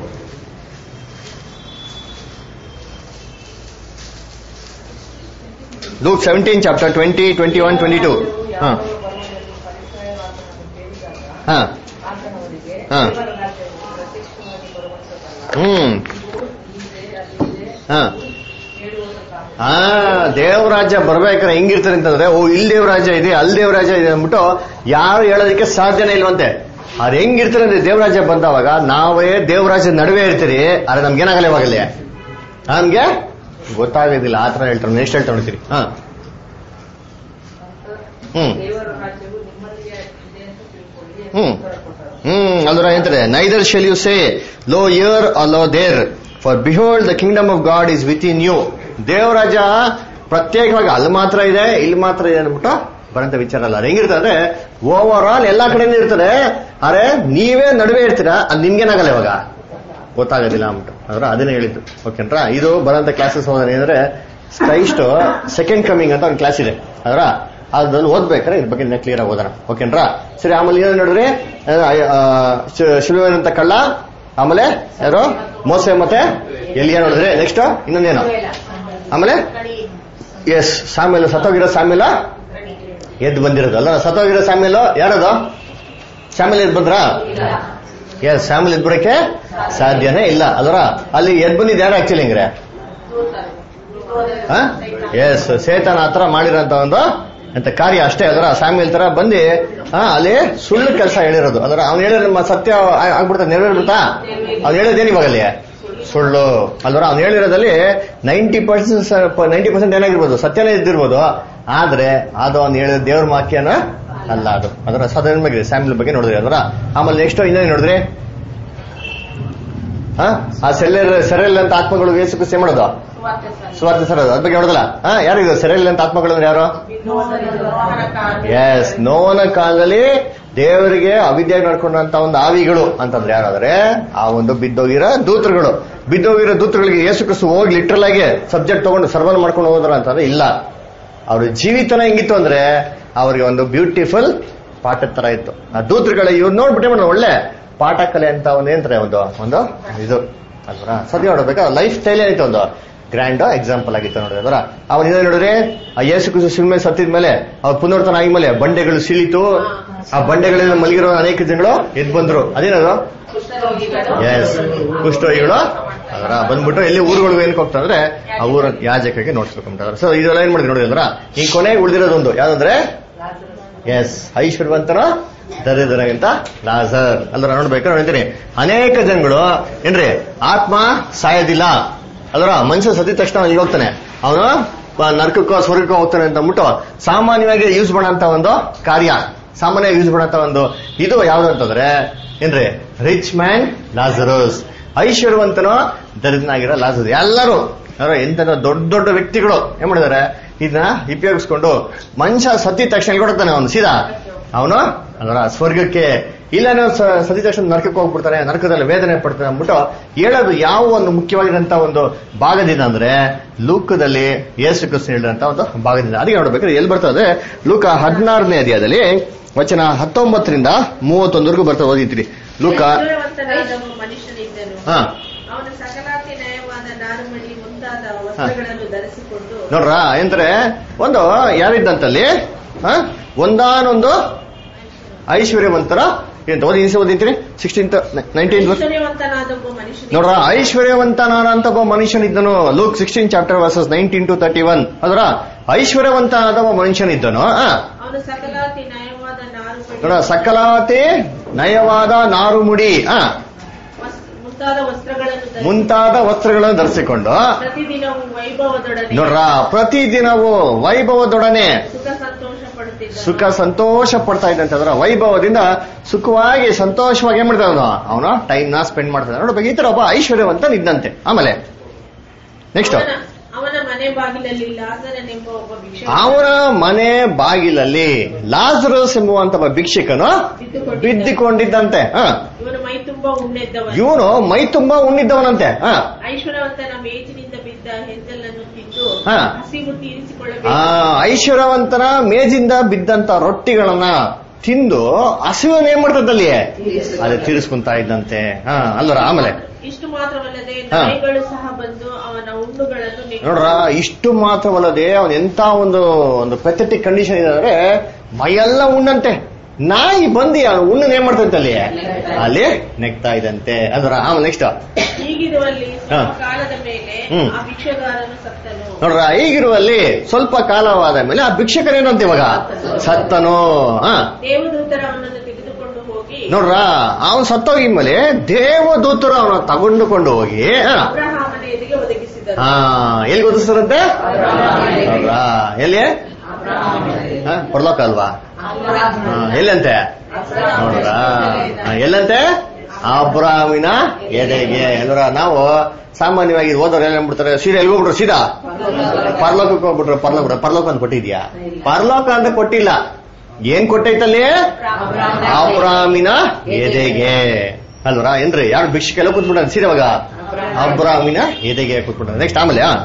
Luke seventeen chapter twenty twenty one twenty two ಹಾ ಹಾ ಆತನವರಿಗೆ ಹಾ. ದೇವರ ರಾಜ್ಯವು ಪ್ರತ್ಯಕ್ಷವಾಗಿ ಬರುವಂತದಲ್ಲ ಹ್ಮ್ ಇದೆ ಹಾ ಹೇಳುವುದಕ್ಕಾಗಿ ಆ ದೇವರಾಜ್ಯ ಬರ್ಬೇಕಾದ್ರೆ ಹೆಂಗಿರ್ತಾರೆ ಅಂತಂದ್ರೆ ಓ ಇಲ್ಲಿ ದೇವರಾಜ್ಯ ಇದೆ ಅಲ್ಲಿ ದೇವರಾಜ್ಯ ಇದೆ ಅಂದ್ಬಿಟ್ಟು ಯಾರು ಹೇಳೋದಕ್ಕೆ ಸಾಧ್ಯನೇ ಇಲ್ವಂತೆ ಅದ್ ಹೆಂಗಿರ್ತಾರೆ ಅಂದ್ರೆ ದೇವರಾಜ್ಯ ಬಂದವಾಗ ನಾವೇ ದೇವರಾಜ್ಯದ ನಡುವೆ ಇರ್ತೀರಿ ಆದ್ರೆ ನಮ್ಗೇನಾಗಲ್ಲ ಇವಾಗಲೇ ನಮ್ಗೆ ಗೊತ್ತಾಗೋದಿಲ್ಲ ಆ ತರ ಹೇಳ್ತಾರೆ ನೆಕ್ಸ್ಟ್ ಹೇಳ್ತಾ ನೋಡ್ತೀರಿ ಹಾ ಹ್ಮ್ ದೇವರ ರಾಜ್ಯವು ನಿಮ್ಮಲ್ಲಿಯೇ ಇದೆ ಅಂತ ತಿಳ್ಕೊಳ್ಳಿ ಎಂದು ಹ್ಮ್. ಉತ್ತರ ಕೊಟ್ಟರು ಹ್ಮ್ ಅಲ್ದ್ರ ಏನಂತಾರೆ neither shall you say lo here lo there for behold the kingdom of God is within you ದೇವರಾಜ ಪ್ರತ್ಯೇಕವಾಗಿ ಅಲ್ಲಿ ಮಾತ್ರ ಇದೆ ಇಲ್ಲಿ ಮಾತ್ರ ಇದೆ ಅಂದ್ಬಿಟ್ಟು ಬರಂತ ವಿಚಾರ ಅಲ್ಲ ಅದು ಹೆಂಗಿರ್ತದೆ ಅಂದ್ರೆ ಓವರ್ ಆಲ್ ಎಲ್ಲಾ ಕಡೆನೂ ಇರ್ತದೆ ಅರೆ ನೀವೇ ನಡುವೆ ಇರ್ತೀರಾ ಅದು ನಿಮ್ಗೇನಾಗಲ್ಲ ಇವಾಗ ಗೊತ್ತಾಗೋದಿಲ್ಲ ಅಂದ್ಬಿಟ್ಟು ಅದ್ರ ಅದನ್ನೇ ಹೇಳಿದ್ದು ಓಕೆನ್ರಾ ಇದು ಬರೋಂಥ ಕ್ಲಾಸಸ್ ಹೋದ್ರೆ ಏನಂದ್ರೆ ಕ್ರೈಸ್ಟ್ ಸೆಕೆಂಡ್ ಕಮಿಂಗ್ ಅಂತ ಒಂದು ಕ್ಲಾಸ್ ಇದೆ ಅದರ ಅದ್ರಲ್ಲಿ ಓದ್ಬೇಕಾದ್ರೆ ಇದ್ರ ಬಗ್ಗೆ ಕ್ಲಿಯರ್ ಆಗಿ ಓದೋಣ ಓಕೆನ್ರಾ ಸರಿ ಆಮೇಲೆ ಏನು ನೋಡಿದ್ರಿ ಶಿಲುವೇನಂತ ಕಳ್ಳ ಆಮೇಲೆ ಯಾರು ಮೋಸೆ ಮತ್ತೆ ಎಲ್ಲಿಯ ನೋಡಿದ್ರಿ ನೆಕ್ಸ್ಟ್ ಇನ್ನೊಂದೇನು ಆಮೇಲೆ ಎಸ್ ಸಾಮೇಲು ಸತ್ತೋಗಿರೋ ಸಾಮೇಲ ಎದ್ದು ಬಂದಿರೋದು ಅಲ್ಲ ಸತ್ತೋಗಿರೋ ಸಾಮೇಲು ಯಾರದು ಸಾಮೇಲ್ ಎದ್ದು ಬಂದ್ರಾ ಎಸ್ ಸಾಮೇಲ್ ಎದ್ದು ಬರಕ್ಕೆ ಸಾಧ್ಯನೇ ಇಲ್ಲ ಅದರ ಅಲ್ಲಿ ಎದ್ದು ಬಂದಿದ್ದು ಯಾರು ಆಕ್ಚುಲಿ ಹಿಂಗ್ರೆ ಎಸ್ ಸೇತನ ಹತ್ರ ಮಾಡಿರೋಂತ ಒಂದು ಅಂತ ಕಾರ್ಯ ಅಷ್ಟೇ ಅದರ ಸ್ಯಾಮಿಲ್ ತರ ಬಂದು ಆ, ಅಲ್ಲಿ ಸುಳ್ಳು ಕೆಲಸ ಹೇಳಿರೋದು ಅದರ ಅವ್ನು ಹೇಳಿರೋ ನಮ್ಮ ಸತ್ಯ ಆ- ಆಗ್ಬಿಡ್ತಾ ನೆರವೇರ್ಬಿಡ್ತಾ ಅವ್ನು ಹೇಳೋದೇನು ಇವಾಗ ಅಲ್ಲಿ ಸುಳ್ಳು ಅಲ್ವರ ಅವ್ನು ಹೇಳಿರೋದಲ್ಲಿ ನೈಂಟಿ ಪರ್ಸೆಂಟ್ ನೈಂಟಿ ಪರ್ಸೆಂಟ್ ಏನಾಗಿರ್ಬೋದು ಸತ್ಯನೇ ಇದ್ದಿರ್ಬೋದು ಆದ್ರೆ ಅದು ಅವ್ನು ಹೇಳಿದ ದೇವ್ರ ವಾಕ್ಯನ ಅಲ್ಲ ಅದು ಅದರ ಸಾಧಾರಣ ಬಗ್ಗೆ ಸ್ಯಾಮಿಲ್ ಬಗ್ಗೆ ನೋಡಿದ್ರಿ ಅದರ ಆಮೇಲೆ ನೆಕ್ಸ್ಟ್ ಇನ್ನೇನು ನೋಡಿದ್ರಿ ಆ? ಆ ಸೆಲ್ಲೆರ್ ಸೆರೆಲ್ ಅಂತ ಆತ್ಮಗಳು ಯೇಸು ಕ್ರಿಸ್ತ ಏನ್ ಮಾಡೋದು ಸುವಾರ್ಥ ಸರ್ ಅದ್ರ ಬಗ್ಗೆ ನೋಡೋದಲ್ಲ ಹಾ ಯಾರಿದು ಸೆರೆಲ್ ಅಂತ ಆತ್ಮಗಳು ಅಂದ್ರೆ ಯಾರು ಎಸ್ ನೋವನ ಕಾಲದಲ್ಲಿ ದೇವರಿಗೆ ಅವಿದ್ಯಾಗಿ ನಡ್ಕೊಂಡಂತ ಒಂದು ಆವಿಗಳು ಅಂತಂದ್ರೆ ಯಾರಾದ್ರೆ ಆ ಒಂದು ಬಿದ್ದೋಗಿರೋ ದೂತರುಗಳು ಬಿದ್ದೋಗಿರೋ ದೂತರುಗಳಿಗೆ ಯೇಸು ಕ್ರಿಸ್ತು ಹೋಗಿ ಲಿಟ್ರಲ್ ಆಗಿ ಸಬ್ಜೆಕ್ಟ್ ತಗೊಂಡು ಸರ್ವನ್ ಮಾಡ್ಕೊಂಡು ಹೋದ್ರ ಅಂತಂದ್ರೆ ಇಲ್ಲ ಅವ್ರ ಜೀವಿತನ ಹೆಂಗಿತ್ತು ಅಂದ್ರೆ ಅವ್ರಿಗೆ ಒಂದು ಬ್ಯೂಟಿಫುಲ್ ಪಾಠದ ತರ ಇತ್ತು ಆ ದೂತರುಗಳ ಇವ್ರು ನೋಡ್ಬಿಟ್ಟೆ ಮೇಡಮ್ ಒಳ್ಳೆ ಪಾಠ ಕಲೆ ಅಂತ ಒಂದು ಏನಂತಾರೆ ಒಂದು ಒಂದು ಇದು ಅಲ್ವರ ಸದ್ಯ ನೋಡ್ಬೇಕಾ ಲೈಫ್ ಸ್ಟೈಲ್ ಏನಿತ್ತು ಒಂದು ಗ್ರ್ಯಾಂಡ್ ಎಕ್ಸಾಂಪಲ್ ಆಗಿತ್ತು ನೋಡಿದ್ರೆ ಅದರ ಅವನ್ ಇದೇ ನೋಡಿದ್ರೆ ಆ ಯೇಸು ಕ್ರಿಸ್ತು ಸಿನಿಮೆ ಸತ್ತಿದ ಮೇಲೆ ಅವ್ರ ಪುನರ್ತನ ಆಗಿದ್ಮೇಲೆ ಬಂಡೆಗಳು ಸಿಳಿತು ಆ ಬಂಡೆಗಳಲ್ಲಿ ಮಲಗಿರೋ ಅನೇಕ ಜನಗಳು ಎದ್ದು ಬಂದ್ರು ಅದೇನದು ಎಸ್ ಕುಷ್ಠರೋಗಿಗಳು ಅದರ ಬಂದ್ಬಿಟ್ಟು ಎಲ್ಲಿ ಊರುಗಳು ಏನಕ್ಕೆ ಹೋಗ್ತಾ ಅಂದ್ರೆ ಆ ಊರ ಯಾಜಕಕ್ಕೆ ನೋಡ್ಸ್ಬೇಕು ಅಂತ ಸೊ ಇದೆಲ್ಲ ಏನ್ ಮಾಡಿದ್ರು ನೋಡಿ ಅದ್ರ ಈ ಕೊನೆಗೆ ಉಳಿದಿರೋದೊಂದು ಯಾವ್ದಂದ್ರೆ ಎಸ್ ಐಶ್ವರ್ಯವಂತರ ದರಿದ್ರಗಿಂತ ಲಾಸರ್ ಅಲ್ರ ನೋಡ್ಬೇಕು ನೋಡ್ತೀನಿ ಅನೇಕ ಜನಗಳು ಏನ್ರಿ ಆತ್ಮ ಸಾಯೋದಿಲ್ಲ ಅಲ್ರ ಮನುಷ್ಯ ಸತ್ತಿದ ತಕ್ಷಣ ಅವ್ನು ಹೋಗ್ತಾನೆ ಅವನು ನರಕಕ್ಕೋ ಸ್ವರ್ಗಕ್ಕೋ ಹೋಗ್ತಾನೆ ಅಂತ ಅಂದ್ಬಿಟ್ಟು ಸಾಮಾನ್ಯವಾಗಿ ಯೂಸ್ ಮಾಡೋಂತ ಒಂದು ಕಾರ್ಯ ಸಾಮಾನ್ಯ ಯೂಸ್ ಮಾಡೋಂತ ಒಂದು ಇದು ಯಾವ್ದು ಅಂತಂದ್ರೆ ಏನ್ರಿ ರಿಚ್ ಮ್ಯಾನ್ ಲಾಸರಸ್ ಐಶ್ವರ್ಯವಂತನೋ ದರಿದ್ರನಾಗಿರೋ ಲಾಸರ್ ಎಲ್ಲರೂ ಯಾರೋ ಎಂತ ದೊಡ್ಡ ದೊಡ್ಡ ವ್ಯಕ್ತಿಗಳು ಏನ್ ಮಾಡಿದಾರೆ ಇದನ್ನ ಉಪಯೋಗಿಸ್ಕೊಂಡು ಮನುಷ್ಯ ಸತ್ತಿದ ತಕ್ಷಣ ಕೊಡ್ತಾನೆ ಅವನು ಸೀದಾ ಅವನು ಅದರ ಸ್ವರ್ಗಕ್ಕೆ ಇಲ್ಲ ಸತ್ತಿದ ತಕ್ಷಣ ನರಕಕ್ಕೆ ಹೋಗ್ಬಿಡ್ತಾನೆ ನರಕದಲ್ಲಿ ವೇದನೆ ಪಡ್ತಾನೆ ಅಂದ್ಬಿಟ್ಟು ಹೇಳೋದು ಯಾವ ಒಂದು ಮುಖ್ಯವಾಗಿರಂತ ಒಂದು ಭಾಗದಿಂದ ಅಂದ್ರೆ ಲೂಕದಲ್ಲಿ ಯೇಸು ಕ್ರಿಸ್ತ ಹೇಳಿದಂತ ಒಂದು ಭಾಗದಿಂದ ಅದಕ್ಕೆ ನೋಡ್ಬೇಕಾದ್ರೆ ಎಲ್ಲಿ ಬರ್ತದೆ ಲೂಕ ಹದಿನಾರನೇ ಅಧ್ಯಾಯದಲ್ಲಿ ವಚನ ಹತ್ತೊಂಬತ್ತರಿಂದ ಮೂವತ್ತೊಂದರೆಗೂ ಬರ್ತಾ ಓದಿದ್ರಿ ಲೂಕ ಐಶ್ವರ್ಯವಂತನಾದ ಮನುಷ್ಯನಿದ್ದನು ಹಾ ಅವನು ಸಕಲಾತಿ ನಯವಾದ ನಾರುಮಡಿ ಮುಂತಾದ ವಸ್ತ್ರಗಳನ್ನು ಧರಿಸಿಕೊಂಡು ನೋಡ್ರ ಎಂದ್ರೆ ಒಂದು ಯಾರಿದ್ದಂತಲ್ಲಿ ಹ? ಒಂದಾನೊಂದು ಐಶ್ವರ್ಯವಂತರ ಎಂತ ಓದಿ ಇನ್ಸ ಓದಿದ್ರಿ ಸಿಕ್ಸ್ಟೀನ್ತ್ ನೈನ್ಟೀನ್ ಐಶ್ವರ್ಯವಂತನಾದ ಒಬ್ಬ ಮನುಷ್ಯನಿದ್ದನು. ನೋಡ್ರ ಐಶ್ವರ್ಯವಂತನಾದಂತ ಒಬ್ಬ ಮನುಷ್ಯನಿದ್ದನು Luke sixteen chapter verses nineteen to thirty one ಅದರ ಐಶ್ವರ್ಯವಂತನಾದ ಒಬ್ಬ ಮನುಷ್ಯನಿದ್ದನು ಆ, ಅವನು ಸಕಲಾತಿ ನಯವಾದ ನಾರುಮಡಿ ನೋಡ ಸಕಲಾತಿ ನಯವಾದ ನಾರುಮುಡಿ ಆ, ವಸ್- ಮುಂತಾದ ವಸ್ತ್ರಗಳನ್ನು ಧರಿಸಿ ಮುಂತಾದ ವಸ್ತ್ರಗಳನ್ನು ಧರಿಸಿಕೊಂಡು ಪ್ರತಿದಿನವೂ ವೈಭವದೊಡನೆ ನೋಡ್ರ ಪ್ರತಿದಿನವೂ ವೈಭವದೊಡನೆ ಸುಖ ಸಂತೋಷ ಪಡುತ್ತಿದ್ದ ಸುಖ ಸಂತೋಷ ಪಡ್ತಾ ಇದ್ದಂತೆ ಅದರ ವೈಭವದಿಂದ ಸುಖವಾಗಿ ಸಂತೋಷವಾಗಿ ಏನ್ ಮಾಡ್ತಾ ಅವನು ಅವನು ಟೈಮ್ ನ ಸ್ಪೆಂಡ್ ಮಾಡ್ತಾನೆ ನೋಡ್ಬೇಕು ಈ ತರ ಒಬ್ಬ ಐಶ್ವರ್ಯವಂತ ಇದ್ದಂತೆ ಆಮೇಲೆ ನೆಕ್ಸ್ಟ್ ಅವನ ಅವನ ಮನೆ ಬಾಗಿಲಲ್ಲಿ ಲಾಸರನೆಂಬ ಒಬ್ಬ ಭಿಕ್ಷುಕ ಅವನ ಮನೆ ಬಾಗಿಲಲ್ಲಿ ಲಾಜರಸ್ ಎಂಬುವಂತ ಒಬ್ಬ ಭಿಕ್ಷಕನು ಬಿದ್ದಿಕೊಂಡಿದ್ದಂತೆ ಹ ಇವನು ಮೈ ತುಂಬಾ ಉಣ್ಣೆದ್ದವನು ಇವನು ಮೈ ತುಂಬಾ ಉಣ್ಣಿದ್ದವನಂತೆ ಹ ಐಶ್ವರ್ಯವಂತನ ಮೇಜಿನಿಂದ ಬಿದ್ದ ಹೆಂಜಲನ್ನು ತಿಂದು ಹಾ. ಹಸಿವು ತೀರಿಸಿಕೊಳ್ಳಬೇಕು ಆ ಐಶ್ವರ್ಯವಂತನ ಮೇಜಿಂದ ಬಿದ್ದಂತ ರೊಟ್ಟಿಗಳನ್ನ ತಿಂದು ಹಸಿವನ್ನ ಏನ್ ಮಾಡ್ತದಲ್ಲಿ ಅದೇ ತೀರಿಸ್ಕೊಂತ ಇದ್ದಂತೆ ಹಾ ಅಲ್ವರ ಆಮೇಲೆ ಇಷ್ಟು ಮಾತ್ರವಲ್ಲದೆ ಹಾ. ನಾಯಿಗಳು ಸಹ ಬಂದು ಅವನ ಹುಣ್ಣುಗಳನ್ನು ನೆಕ್ಕು- ನೋಡ್ರ ಇಷ್ಟು ಮಾತ್ರವಲ್ಲದೆ ಅವನ್ ಎಂತ ಒಂದು ಒಂದು ಪೆಥೆಟಿಕ್ ಕಂಡೀಷನ್ ಇದೆ ಅಂದ್ರೆ ಮೈಯೆಲ್ಲ ಉಣ್ಣಂತೆ ನಾಯಿ ಬಂದು ಆ ಉಣ್ಣನ್ ಏನ್ ಮಾಡ್ತಂತೆ ಅಲ್ಲಿ ಅಲ್ಲಿ ನೆಗ್ತಾ ಇದಂತೆ ಅದರ ಆಮೇಲೆ ನೆಕ್ಸ್ಟ್ ಹೀಗಿರುವಲ್ಲಿ ಹಾ. ಸ್ವಲ್ಪ ಕಾಲದ ಮೇಲೆ ಹ್ಮ್. ಆ ಭಿಕ್ಷಗಾರನು ಸತ್ತನು ನೋಡ್ರ ಈಗಿರುವಲ್ಲಿ ಸ್ವಲ್ಪ ಕಾಲವಾದ ಮೇಲೆ ಆ ಭಿಕ್ಷಕನೇನಂತ ಇವಾಗ ಸತ್ತನು ಹಾ ದೇವದೂತರ ಅವನನ್ನು ತೆಗೆದುಕೊಂಡು ಹೋಗಿ ನೋಡ್ರ ಅವನು ಸತ್ತೋಗಿ ಮೇಲೆ ದೇವದೂತರು ಅವನ ತಗೊಂಡುಕೊಂಡು ಹೋಗಿ ಹಾ, ಅಬ್ರಹಾಮನ ಎದೆಗೆ ಒದಗಿಸಿದರು ಹಾ ಎಲ್ಲಿ ಗೊತ್ತಿಸ್ತಾರಂತೆ ನೋಡ್ರಾ ಎಲ್ಲಿ ಹಾ, ಪರಲೋಕ ಅಲ್ವಾ ಹಾ, ಎಲ್ಲಂತೆ ನೋಡ್ರ ಎಲ್ಲಂತೆ ಅಬ್ರಾಮಿನ ಎದೆಗೆ ಎಲ್ಲರ ನಾವು ಸಾಮಾನ್ಯವಾಗಿ ಓದೋರು ಏನ್ ಮಾಡ್ಬಿಡ್ತಾರೆ ಸೀದಾ ಎಲ್ಲಿ ಹೋಗ್ಬಿಟ್ರು ಸೀದಾ ಪರಲೋಕಕ್ಕೆ ಹೋಗ್ಬಿಟ್ರು ಪರಲೋಕ ಪರಲೋಕ ಅಂತ ಕೊಟ್ಟಿದ್ಯಾ ಪರಲೋಕ ಅಂತ ಕೊಟ್ಟಿಲ್ಲ ಏನ್ ಕೊಟ್ಟೈತಲ್ಲಿ ಅಬ್ರಾಮಿನ ಎದೆಗೆ ಅಲ್ವರ ಏನ್ರಿ ಯಾರು ಭಿಕ್ಷೆಲ್ಲ ಕೂತ್ಬಿಟ್ಟಾರೆ ಸೀದವಾಗ ಅಬ್ರಾಮಿನ ಎದೆಗೆ ಕೂತ್ಬಿಟ್ಟಾರೆ ನೆಕ್ಸ್ಟ್ ಆಮೇಲೆ ಆ?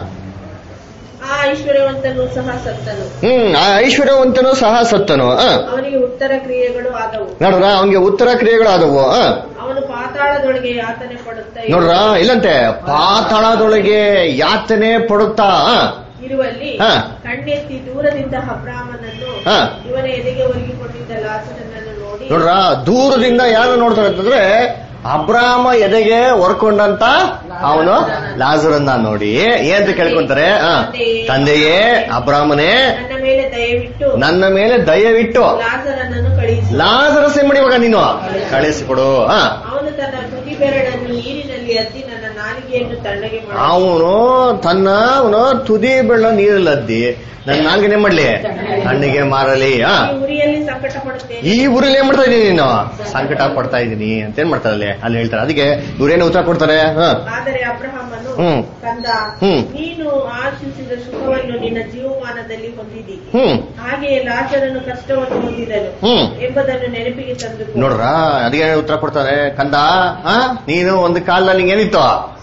ಆ ಐಶ್ವರ್ಯವಂತನು ಸಹ ಸತ್ತನು ಹ್ಮ್ ಆ ಐಶ್ವರ್ಯವಂತನು ಸಹ ಸತ್ತನು ಆ. ಅವನಿಗೆ ಉತ್ತರ ಕ್ರಿಯೆಗಳು ಆದವು ನೋಡ್ರ ಅವನಿಗೆ ಉತ್ತರ ಕ್ರಿಯೆಗಳು ಆದವು ಆ. ಅವನು ಪಾತಾಳದೊಳಗೆ ಯಾತನೆ ಪಡುತ್ತಾ ನೋಡ್ರ ಇಲ್ಲಂತೆ ಪಾತಾಳದೊಳಗೆ ಯಾತನೆ ಪಡುತ್ತಾ ಆ. ಇರುವಲ್ಲಿ ಹಾ. ಕಣ್ಣೆತ್ತಿ ದೂರದಿಂದ ಅಬ್ರಾಮನನ್ನು ಹಾ. ಇವನ ಎದೆಗೆ ಒರಗಿಕೊಂಡಿದ್ದ ಲಾಸರನನ್ನು ನೋಡಿ ನೋಡ್ರ ದೂರದಿಂದ ಯಾರು ನೋಡ್ತಾರೆ ಅಂತಂದ್ರೆ ಅಬ್ರಾಮ ಎದೆಗೆ ಹೊರ್ಕೊಂಡಂತ ಅವನು ಲಾಜರನ್ನ ನೋಡಿ ಏನಂತ ಕೇಳ್ಕೊಂತಾರೆ ಆ, ತಂದೆಯೇ ಅಬ್ರಾಮನೇ ನನ್ನ ಮೇಲೆ ದಯವಿಟ್ಟು ನನ್ನ ಮೇಲೆ ದಯವಿಟ್ಟು ಲಾಸರನನ್ನು ಕಳುಹಿಸಿ ಲಾಜರಸ್ ಏನ್ ಮಾಡಿ ಇವಾಗ ನೀನು ಕಳಿಸಿಕೊಡು ಆ ಅವನು ತನ್ನ ತುದಿ ಬೆರಳನ್ನು ನೀರಿನಲ್ಲಿ ಅದ್ದಿ ನನ್ನ ನಾಲಿಗೆಯನ್ನು ತಣ್ಣಗೆ ಮಾಡಿ ಅವನು ತನ್ನ ಅವನು ತುದಿ ಬೆಳ್ಳ ನೀರಲ್ಲದ್ದಿ ನನ್ನ ನಾಲ್ಗೆನೆ ಮಾಡ್ಲಿ ಕಣ್ಣಿಗೆ ಮಾರಲಿ ಆ ಈ ಉರಿಯಲ್ಲಿ ಸಂಕಟ ಪಡುತ್ತೇನೆ ಈ ಊರಲ್ಲಿ ಏನ್ ಮಾಡ್ತಾ ಇದೀನಿ ನೀನು ಸಂಕಟ ಪಡ್ತಾ ಇದೀನಿ ಅಂತ ಏನ್ ಮಾಡ್ತಾರೆ ಅಲ್ಲಿ ಅಲ್ಲಿ ಹೇಳ್ತಾರೆ ಅದಕ್ಕೆ ಇವ್ರೇನು ಉತ್ತರ ಕೊಡ್ತಾರೆ ಹ ಆದರೆ ಅಬ್ರಹಾಮನು ಹ್ಮ್. ಕಂದ ಹ್ಮ್. ನೀನು ಆಶಿಸಿದ ಸುಖವನ್ನು ನಿನ್ನ ಜೀವಮಾನದಲ್ಲಿ ಹೊಂದಿದಿ ಹ್ಮ್ ಹಾಗೆಯೇ ಲಾಜರನು ಕಷ್ಟವನ್ನು ಹೊಂದಿದನು ಹ್ಮ್ ಎಂಬುದನ್ನು ನೆನಪಿಗೆ ತಂದು ನೋಡ್ರ ಅದಕ್ಕೆ ಉತ್ತರ ಕೊಡ್ತಾರೆ ಕಂದ ಆ ನೀನು ಒಂದು ಕಾಲದಲ್ಲಿ ನಿಂಗೆ ಏನಿತ್ತು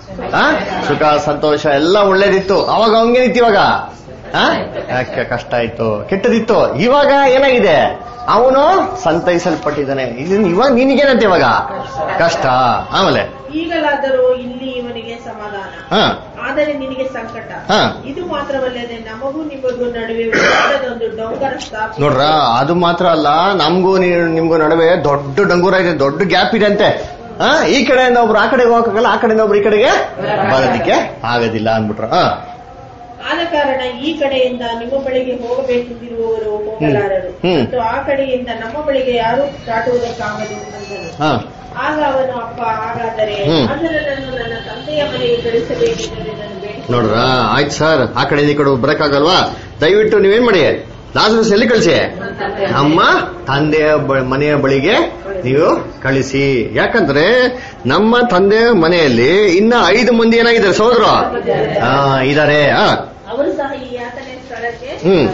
ಆ ಸುಖ ಸಂತೋಷ ಎಲ್ಲ ಒಳ್ಳೇದಿತ್ತು ಅವಾಗ ಅವಂಗೇನಿತ್ತು ಇವಾಗ ಆ ಯಾಕೆ ಕಷ್ಟ ಆಯ್ತು ಕೆಟ್ಟದಿತ್ತು ಇವಾಗ ಏನಾಗಿದೆ ಅವನು ಸಂತೈಸಲ್ಪಟ್ಟಿದ್ದಾನೆ ಇದನ್ನ ಇವಾಗ ನಿನಗೇನಂತೆ ಇವಾಗ ಕಷ್ಟ ಆಮೇಲೆ ಈಗಲಾದರೂ ಇಲ್ಲಿ ಇವನಿಗೆ ಸಮಾಧಾನ ಹಾ ಆದರೆ ನಿನಗೆ ಸಂಕಟ ಹಾ. ಇದು ಮಾತ್ರವಲ್ಲದೆ ನಮಗೂ ನಿಮಗೂ ನಡುವೆ ಒಂದು ಡೊಂಗರ ಸ್ಥಾಪಿಸಿ ನೋಡ್ರ ಅದು ಮಾತ್ರ ಅಲ್ಲ ನಮಗೂ ನಿಮ್ಗೂ ನಡುವೆ ದೊಡ್ಡ ಡಂಗೂರ ಇದೆ ದೊಡ್ಡ ಗ್ಯಾಪ್ ಇದೆ ಅಂತೆ ಆ, ಈ ಕಡೆಯಿಂದ ಒಬ್ರು ಆ ಕಡೆಗೆ ಹೋಗಕ್ಕಾಗಲ್ಲ ಆ ಕಡೆಯಿಂದ ಒಬ್ರು ಈ ಕಡೆಗೆ ಬರೋದಿಕ್ಕೆ ಆಗೋದಿಲ್ಲ ಅಂದ್ಬಿಟ್ರು ಹಾ ಆದ ಕಾರಣ ಈ ಕಡೆಯಿಂದ ನಿಮ್ಮ ಬಳಿಗೆ ಹೋಗಬೇಕೆಂದಿರುವವರು ಹೋಗಲಾರರು ಹ್ಮ್. ಮತ್ತು ಆ ಕಡೆಯಿಂದ ನಮ್ಮ ಬಳಿಗೆ ಯಾರೂ ದಾಟುವುದಕ್ಕಾಗದು ಅಂದನು ಹಾ ಆಗ ಅವನು ಅಪ್ಪ ಹಾಗಾದರೆ ಹ್ಮ್. ಅದರನ್ನು ನನ್ನ ತಂದೆಯ ಮನೆಗೆ ಕಳಿಸಬೇಕೆಂದರೆ ನಾನು ಬೇಡಿಕೊಂಡೆ. ನೋಡ್ರ ಆಯ್ತು ಸರ್ ಆ ಕಡೆಯಿಂದ ಈ ಕಡೆ ಬರಕ್ಕಾಗಲ್ವಾ ದಯವಿಟ್ಟು ನೀವೇನ್ ಮಾಡಿ ಲಾಜರಸ್ ಎಲ್ಲಿ ಕಳಿಸಿ ನಮ್ಮ ತಂದೆಯ ಬ- ಮನೆಯ ಬಳಿಗೆ ನೀವು ಕಳಿಸಿ ಯಾಕಂದ್ರೆ ನಮ್ಮ ತಂದೆಯ ಮನೆಯಲ್ಲಿ ಇನ್ನ ಐದು ಮಂದಿ ಏನಾಗಿದ್ದಾರೆ ಸಹೋದರ ಹಾ ಇದಾರೆ ಆ ಅವರು ಸಹ ಈ ಯಾತನೆ ಸ್ಥಳಕ್ಕೆ ಹ್ಮ್.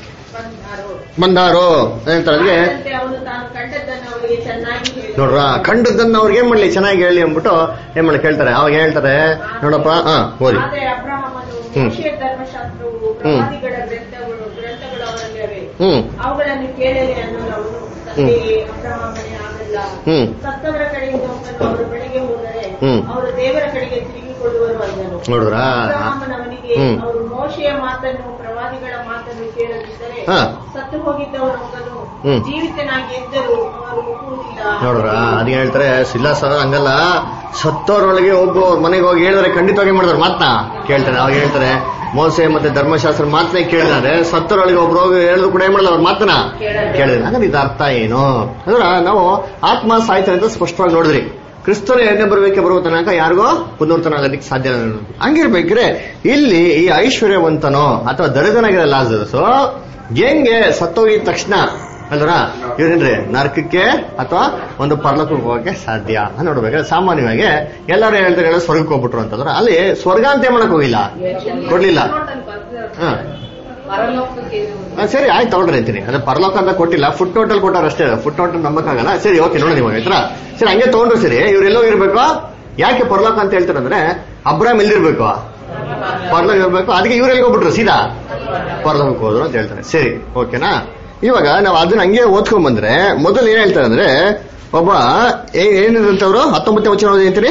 ಬಂದಾರು ಬಂದಾರು ಏನಂತಾರೆ ಅಂದ್ರೆ ಅದರಂತೆ ಅವನು ತಾನು ಕಂಡದ್ದನ್ನು ಅವರಿಗೆ ಚೆನ್ನಾಗಿ ಹೇಳಿದನು. ನೋಡ್ರ ಕಂಡದ್ದನ್ನ ಅವ್ರಿಗೆ ಏನ್ ಮಾಡ್ಲಿ ಚೆನ್ನಾಗಿ ಹೇಳಿ ಅಂದ್ಬಿಟ್ಟು ಏನ್ ಮಾಡಿ ಕೇಳ್ತಾರೆ ಅವಾಗ ಹೇಳ್ತಾರೆ ನೋಡಪ್ಪ ಹಾ ಓದಿ ಆದರೆ ಅಬ್ರಹಾಮನು ಹ್ಮ್. ಮೋಶೆಯ ಧರ್ಮಶಾಸ್ತ್ರವು ಪ್ರವಾದಿಗಳ ಗ್ರಂಥಗಳು ಗ್ರಂಥಗಳು ಅವರಲ್ಲಿವೆ ಹ್ಮ್ ಅವುಗಳನ್ನು ಕೇಳಲಿ ಅನ್ನೋದು ಅವನು ತಂದೆಯೇ ಅಬ್ರಹಾಮನೇ ಆಗಲ್ಲ ಹ್ಮ್. ಸತ್ತವರ ಕಡೆಯಿಂದ ಒಬ್ಬನು ಅವರ ಬಳಿಗೆ ಹೋದರೆ ಹ್ಮ್. ಅವರು ದೇವರ ಕಡೆಗೆ ತಿರುಗಿಕೊಳ್ಳುವರು ಅಂದನು ನೋಡಿದ್ರಾ? ಅಬ್ರಹಾಮನವನಿಗೆ ಹ್ಮ್. ಅವರು ಮೋಶೆಯ ಮಾತನ್ನು ಪ್ರವಾದಿಗಳ ಮಾತನ್ನು ಕೇಳದಿದ್ದರೆ ಹಾ. ಸತ್ತು ಹೋಗಿದ್ದವನೊಬ್ಬನು ಹ್ಮ್. ಜೀವಿತನಾಗಿ ಎದ್ದರು ಅವರು ಒಪ್ಪುವುದಿಲ್ಲ ನೋಡ್ರ ಅದ್ ಹೇಳ್ತಾರೆ ಇಲ್ಲ ಸರ್ ಹಂಗಲ್ಲ ಸತ್ತೋರೊಳಗೆ ಒಬ್ಬ ಅವ್ರ ಮನೆಗೆ ಹೋಗಿ ಹೇಳಿದ್ರೆ ಖಂಡಿತವಾಗಿ ಮಾಡಿದ್ರು ಮಾತನ್ನ ಕೇಳ್ತಾರೆ ಅವಾಗ ಹೇಳ್ತಾರೆ ಮೋಸೆ ಮತ್ತೆ ಧರ್ಮಶಾಸ್ತ್ರ ಮಾತನೇ ಕೇಳಿದ್ರೆ ಸತ್ತೋರೊಳಗೆ ಒಬ್ರು ಹೋಗಿ ಹೇಳಿದ್ರು ಕೂಡ ಏನ್ ಮಾಡಲ್ಲ ಅವ್ರ ಮಾತನ್ನ ಕೇಳಿದ್ರೆ ಹಾಗಾದ್ರೆ ಇದು ಅರ್ಥ ಏನು ಅಂದ್ರ ನಾವು ಆತ್ಮ ಸಾಯ್ತಾನೆ ಅಂತ ಸ್ಪಷ್ಟವಾಗಿ ನೋಡಿದ್ರಿ ಕ್ರಿಸ್ತನ ಎಣ್ಣೆ ಬರಬೇಕೆ ಬರುವ ತನಕ ಯಾರಿಗೋ ಪುನರ್ತನ ಆಗೋದಕ್ಕೆ ಸಾಧ್ಯ ಇಲ್ಲ. ಹಂಗಿರ್ಬೇಕ್ರೆ ಇಲ್ಲಿ ಈ ಐಶ್ವರ್ಯವಂತನೋ ಅಥವಾ ದರಿದ್ರನಾಗಿರೋ ಲಾಜರಸು ಹೆಂಗೆ ಸತ್ತೋಗಿದ ತಕ್ಷಣ ಅಲ್ವರ ಇವ್ರೇನ್ರಿ ನರಕಕ್ಕೆ ಅಥವಾ ಒಂದು ಪರ್ಲಕಕ್ಕೆ ಹೋಗಕ್ಕೆ ಸಾಧ್ಯ ಅಂತ ನೋಡ್ಬೇಕಾದ್ರೆ ಸಾಮಾನ್ಯವಾಗಿ ಎಲ್ಲರೂ ಹೇಳ್ತಾರೆ ಹೇಳೋ ಸ್ವರ್ಗಕ್ಕೆ ಹೋಗ್ಬಿಟ್ರು ಅಂತಂದ್ರೆ ಅಲ್ಲಿ ಸ್ವರ್ಗ ಅಂತ ಏನ್ ಮಾಡಕ್ ಹೋಗಿಲ್ಲ ಕೊಡ್ಲಿಲ್ಲ ಹಾ ಪರಲೋಕಕ್ಕೆ ಆ, ಸರಿ ಆಯ್ತು ತಗೊಳ್ರಿ ಅಂತೀನಿ ಅದೇ ಪರಲೋಕ ಅಂತ ಕೊಟ್ಟಿಲ್ಲ ಫುಟ್ ನೋಟಲ್ಲಿ ಕೊಟ್ಟಾರ ಅಷ್ಟೇ ಫುಟ್ ನೋಟ್ ನಂಬಕ್ಕಾಗಲ್ಲ ಸರಿ ಓಕೆ ನೋಡಿ ನಿಮಗೆ ಆಯ್ತಾ ಸರಿ ಹಂಗೆ ತಗೊಂಡ್ರು ಸರಿ ಇವ್ರೆಲ್ಲೋ ಇರ್ಬೇಕು ಯಾಕೆ ಪರಲೋಕ ಅಂತ ಹೇಳ್ತಾರೆ ಅಂದ್ರೆ ಅಬ್ರಾಮ್ ಎಲ್ಲಿರ್ಬೇಕು ಪರಲೋಕ ಇರ್ಬೇಕು ಅದಕ್ಕೆ ಇವ್ರು ಎಲ್ಲಿಗೆ ಹೋಗ್ಬಿಟ್ರು ಸೀದಾ ಪರಲೋಕಕ್ಕೆ ಹೋದ್ರು ಅಂತ ಹೇಳ್ತಾರೆ ಸರಿ ಓಕೆನಾ ಇವಾಗ ನಾವು ಅದನ್ನ ಹಂಗೆ ಓದ್ಕೊಂಡ್ ಬಂದ್ರೆ ಮೊದಲು ಏನ್ ಹೇಳ್ತಾರೆ ಅಂದ್ರೆ ಒಬ್ಬ ಏ- ಏನಿದಂತವ್ರು ಹತ್ತೊಂಬತ್ತನೇ ವಚನ ಓದಿ ಅಂತೀರಿ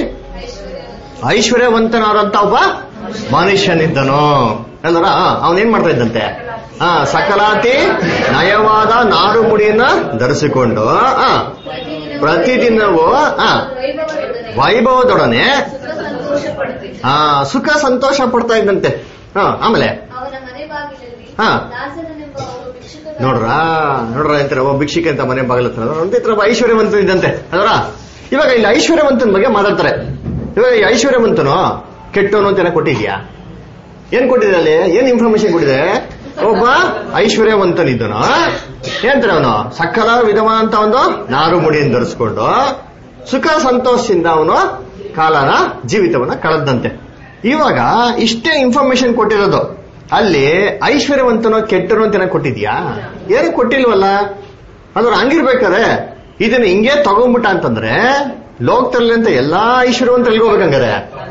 ಐಶ್ವರ್ಯವಂತನಾದಂತ ಒಬ್ಬ ಮನುಷ್ಯನಿದ್ದನು ಅಲ್ವರ ಅವನೇನ್ ಮಾಡ್ತಾ ಇದ್ದಂತೆ ಆ ಸಕಲಾತಿ ನಯವಾದ ನಾರು ಮುಡಿಯನ್ನ ಧರಿಸಿಕೊಂಡು ಆ ಪ್ರತಿದಿನವೂ ಆ ವೈಭವದೊಡನೆ ವೈಭವದೊಡನೆ ಸುಖ ಸಂತೋಷ ಪಡುತ್ತಿದ್ದ ಆ ಸುಖ ಸಂತೋಷ ಪಡ್ತಾ ಇದ್ದಂತೆ ಹಾ ಆಮೇಲೆ ಅವನ ಮನೆ ಬಾಗಿಲಲ್ಲಿ ಹಾ. ದಾಸನೆಂಬ ಒಬ್ಬ ಭಿಕ್ಷುಕನ ನೋಡ್ರ ನೋಡ್ರ ಅಂತಾರೆ ಒಬ್ಬ ಭಿಕ್ಷಿಕೆ ಅಂತ ಮನೆ ಬಾಗಿಲ ಹತ್ರ ಅಂತ ಈ ತರ ಒಬ್ಬ ಐಶ್ವರ್ಯವಂತ ಇದ್ದಂತೆ ಅದರ ಇವಾಗ ಇಲ್ಲಿ ಐಶ್ವರ್ಯವಂತನ ಬಗ್ಗೆ ಮಾತಾಡ್ತಾರೆ ಇವಾಗ ಈ ಐಶ್ವರ್ಯವಂತನು ಕೆಟ್ಟವನು ಅಂತ ಏನೋ ಕೊಟ್ಟಿದ್ಯಾ ಏನ್ ಕೊಟ್ಟಿದೆ ಅಲ್ಲಿ ಏನ್ ಇನ್ಫಾರ್ಮೇಶನ್ ಕೊಟ್ಟಿದೆ ಒಬ್ಬ ಐಶ್ವರ್ಯವಂತನಿದ್ದನು ಏನಂತಾರೆ ಅವನು ಸಕಲ ವಿಧವಾದಂತ ಒಂದು ನಾರು ಮುಡಿಯನ್ನು ಧರಿಸ್ಕೊಂಡು ಸುಖ ಸಂತೋಷದಿಂದ ಅವನು ಕಾಲನ ಜೀವಿತವನ್ನ ಕಳೆದಂತೆ ಇವಾಗ ಇಷ್ಟೇ ಇನ್ಫಾರ್ಮೇಶನ್ ಕೊಟ್ಟಿರೋದು ಅಲ್ಲಿ ಐಶ್ವರ್ಯವಂತನೋ ಕೆಟ್ಟರು ಅಂತ ಏನೋ ಕೊಟ್ಟಿದ್ಯಾ ಏನು ಕೊಟ್ಟಿಲ್ವಲ್ಲ ಅದ್ರ ಹಂಗಿರ್ಬೇಕಾರೆ ಇದನ್ನ ಹಿಂಗೆ ತಗೊಂಡ್ಬಿಟ್ಟ ಅಂತಂದ್ರೆ ಲೋಕದಲ್ಲಿ ಅಂತ ಎಲ್ಲಾ ಐಶ್ವರ್ಯವಂತ ಎಲ್ಗೋಗ್ಬೇಕಂಗಾರೆ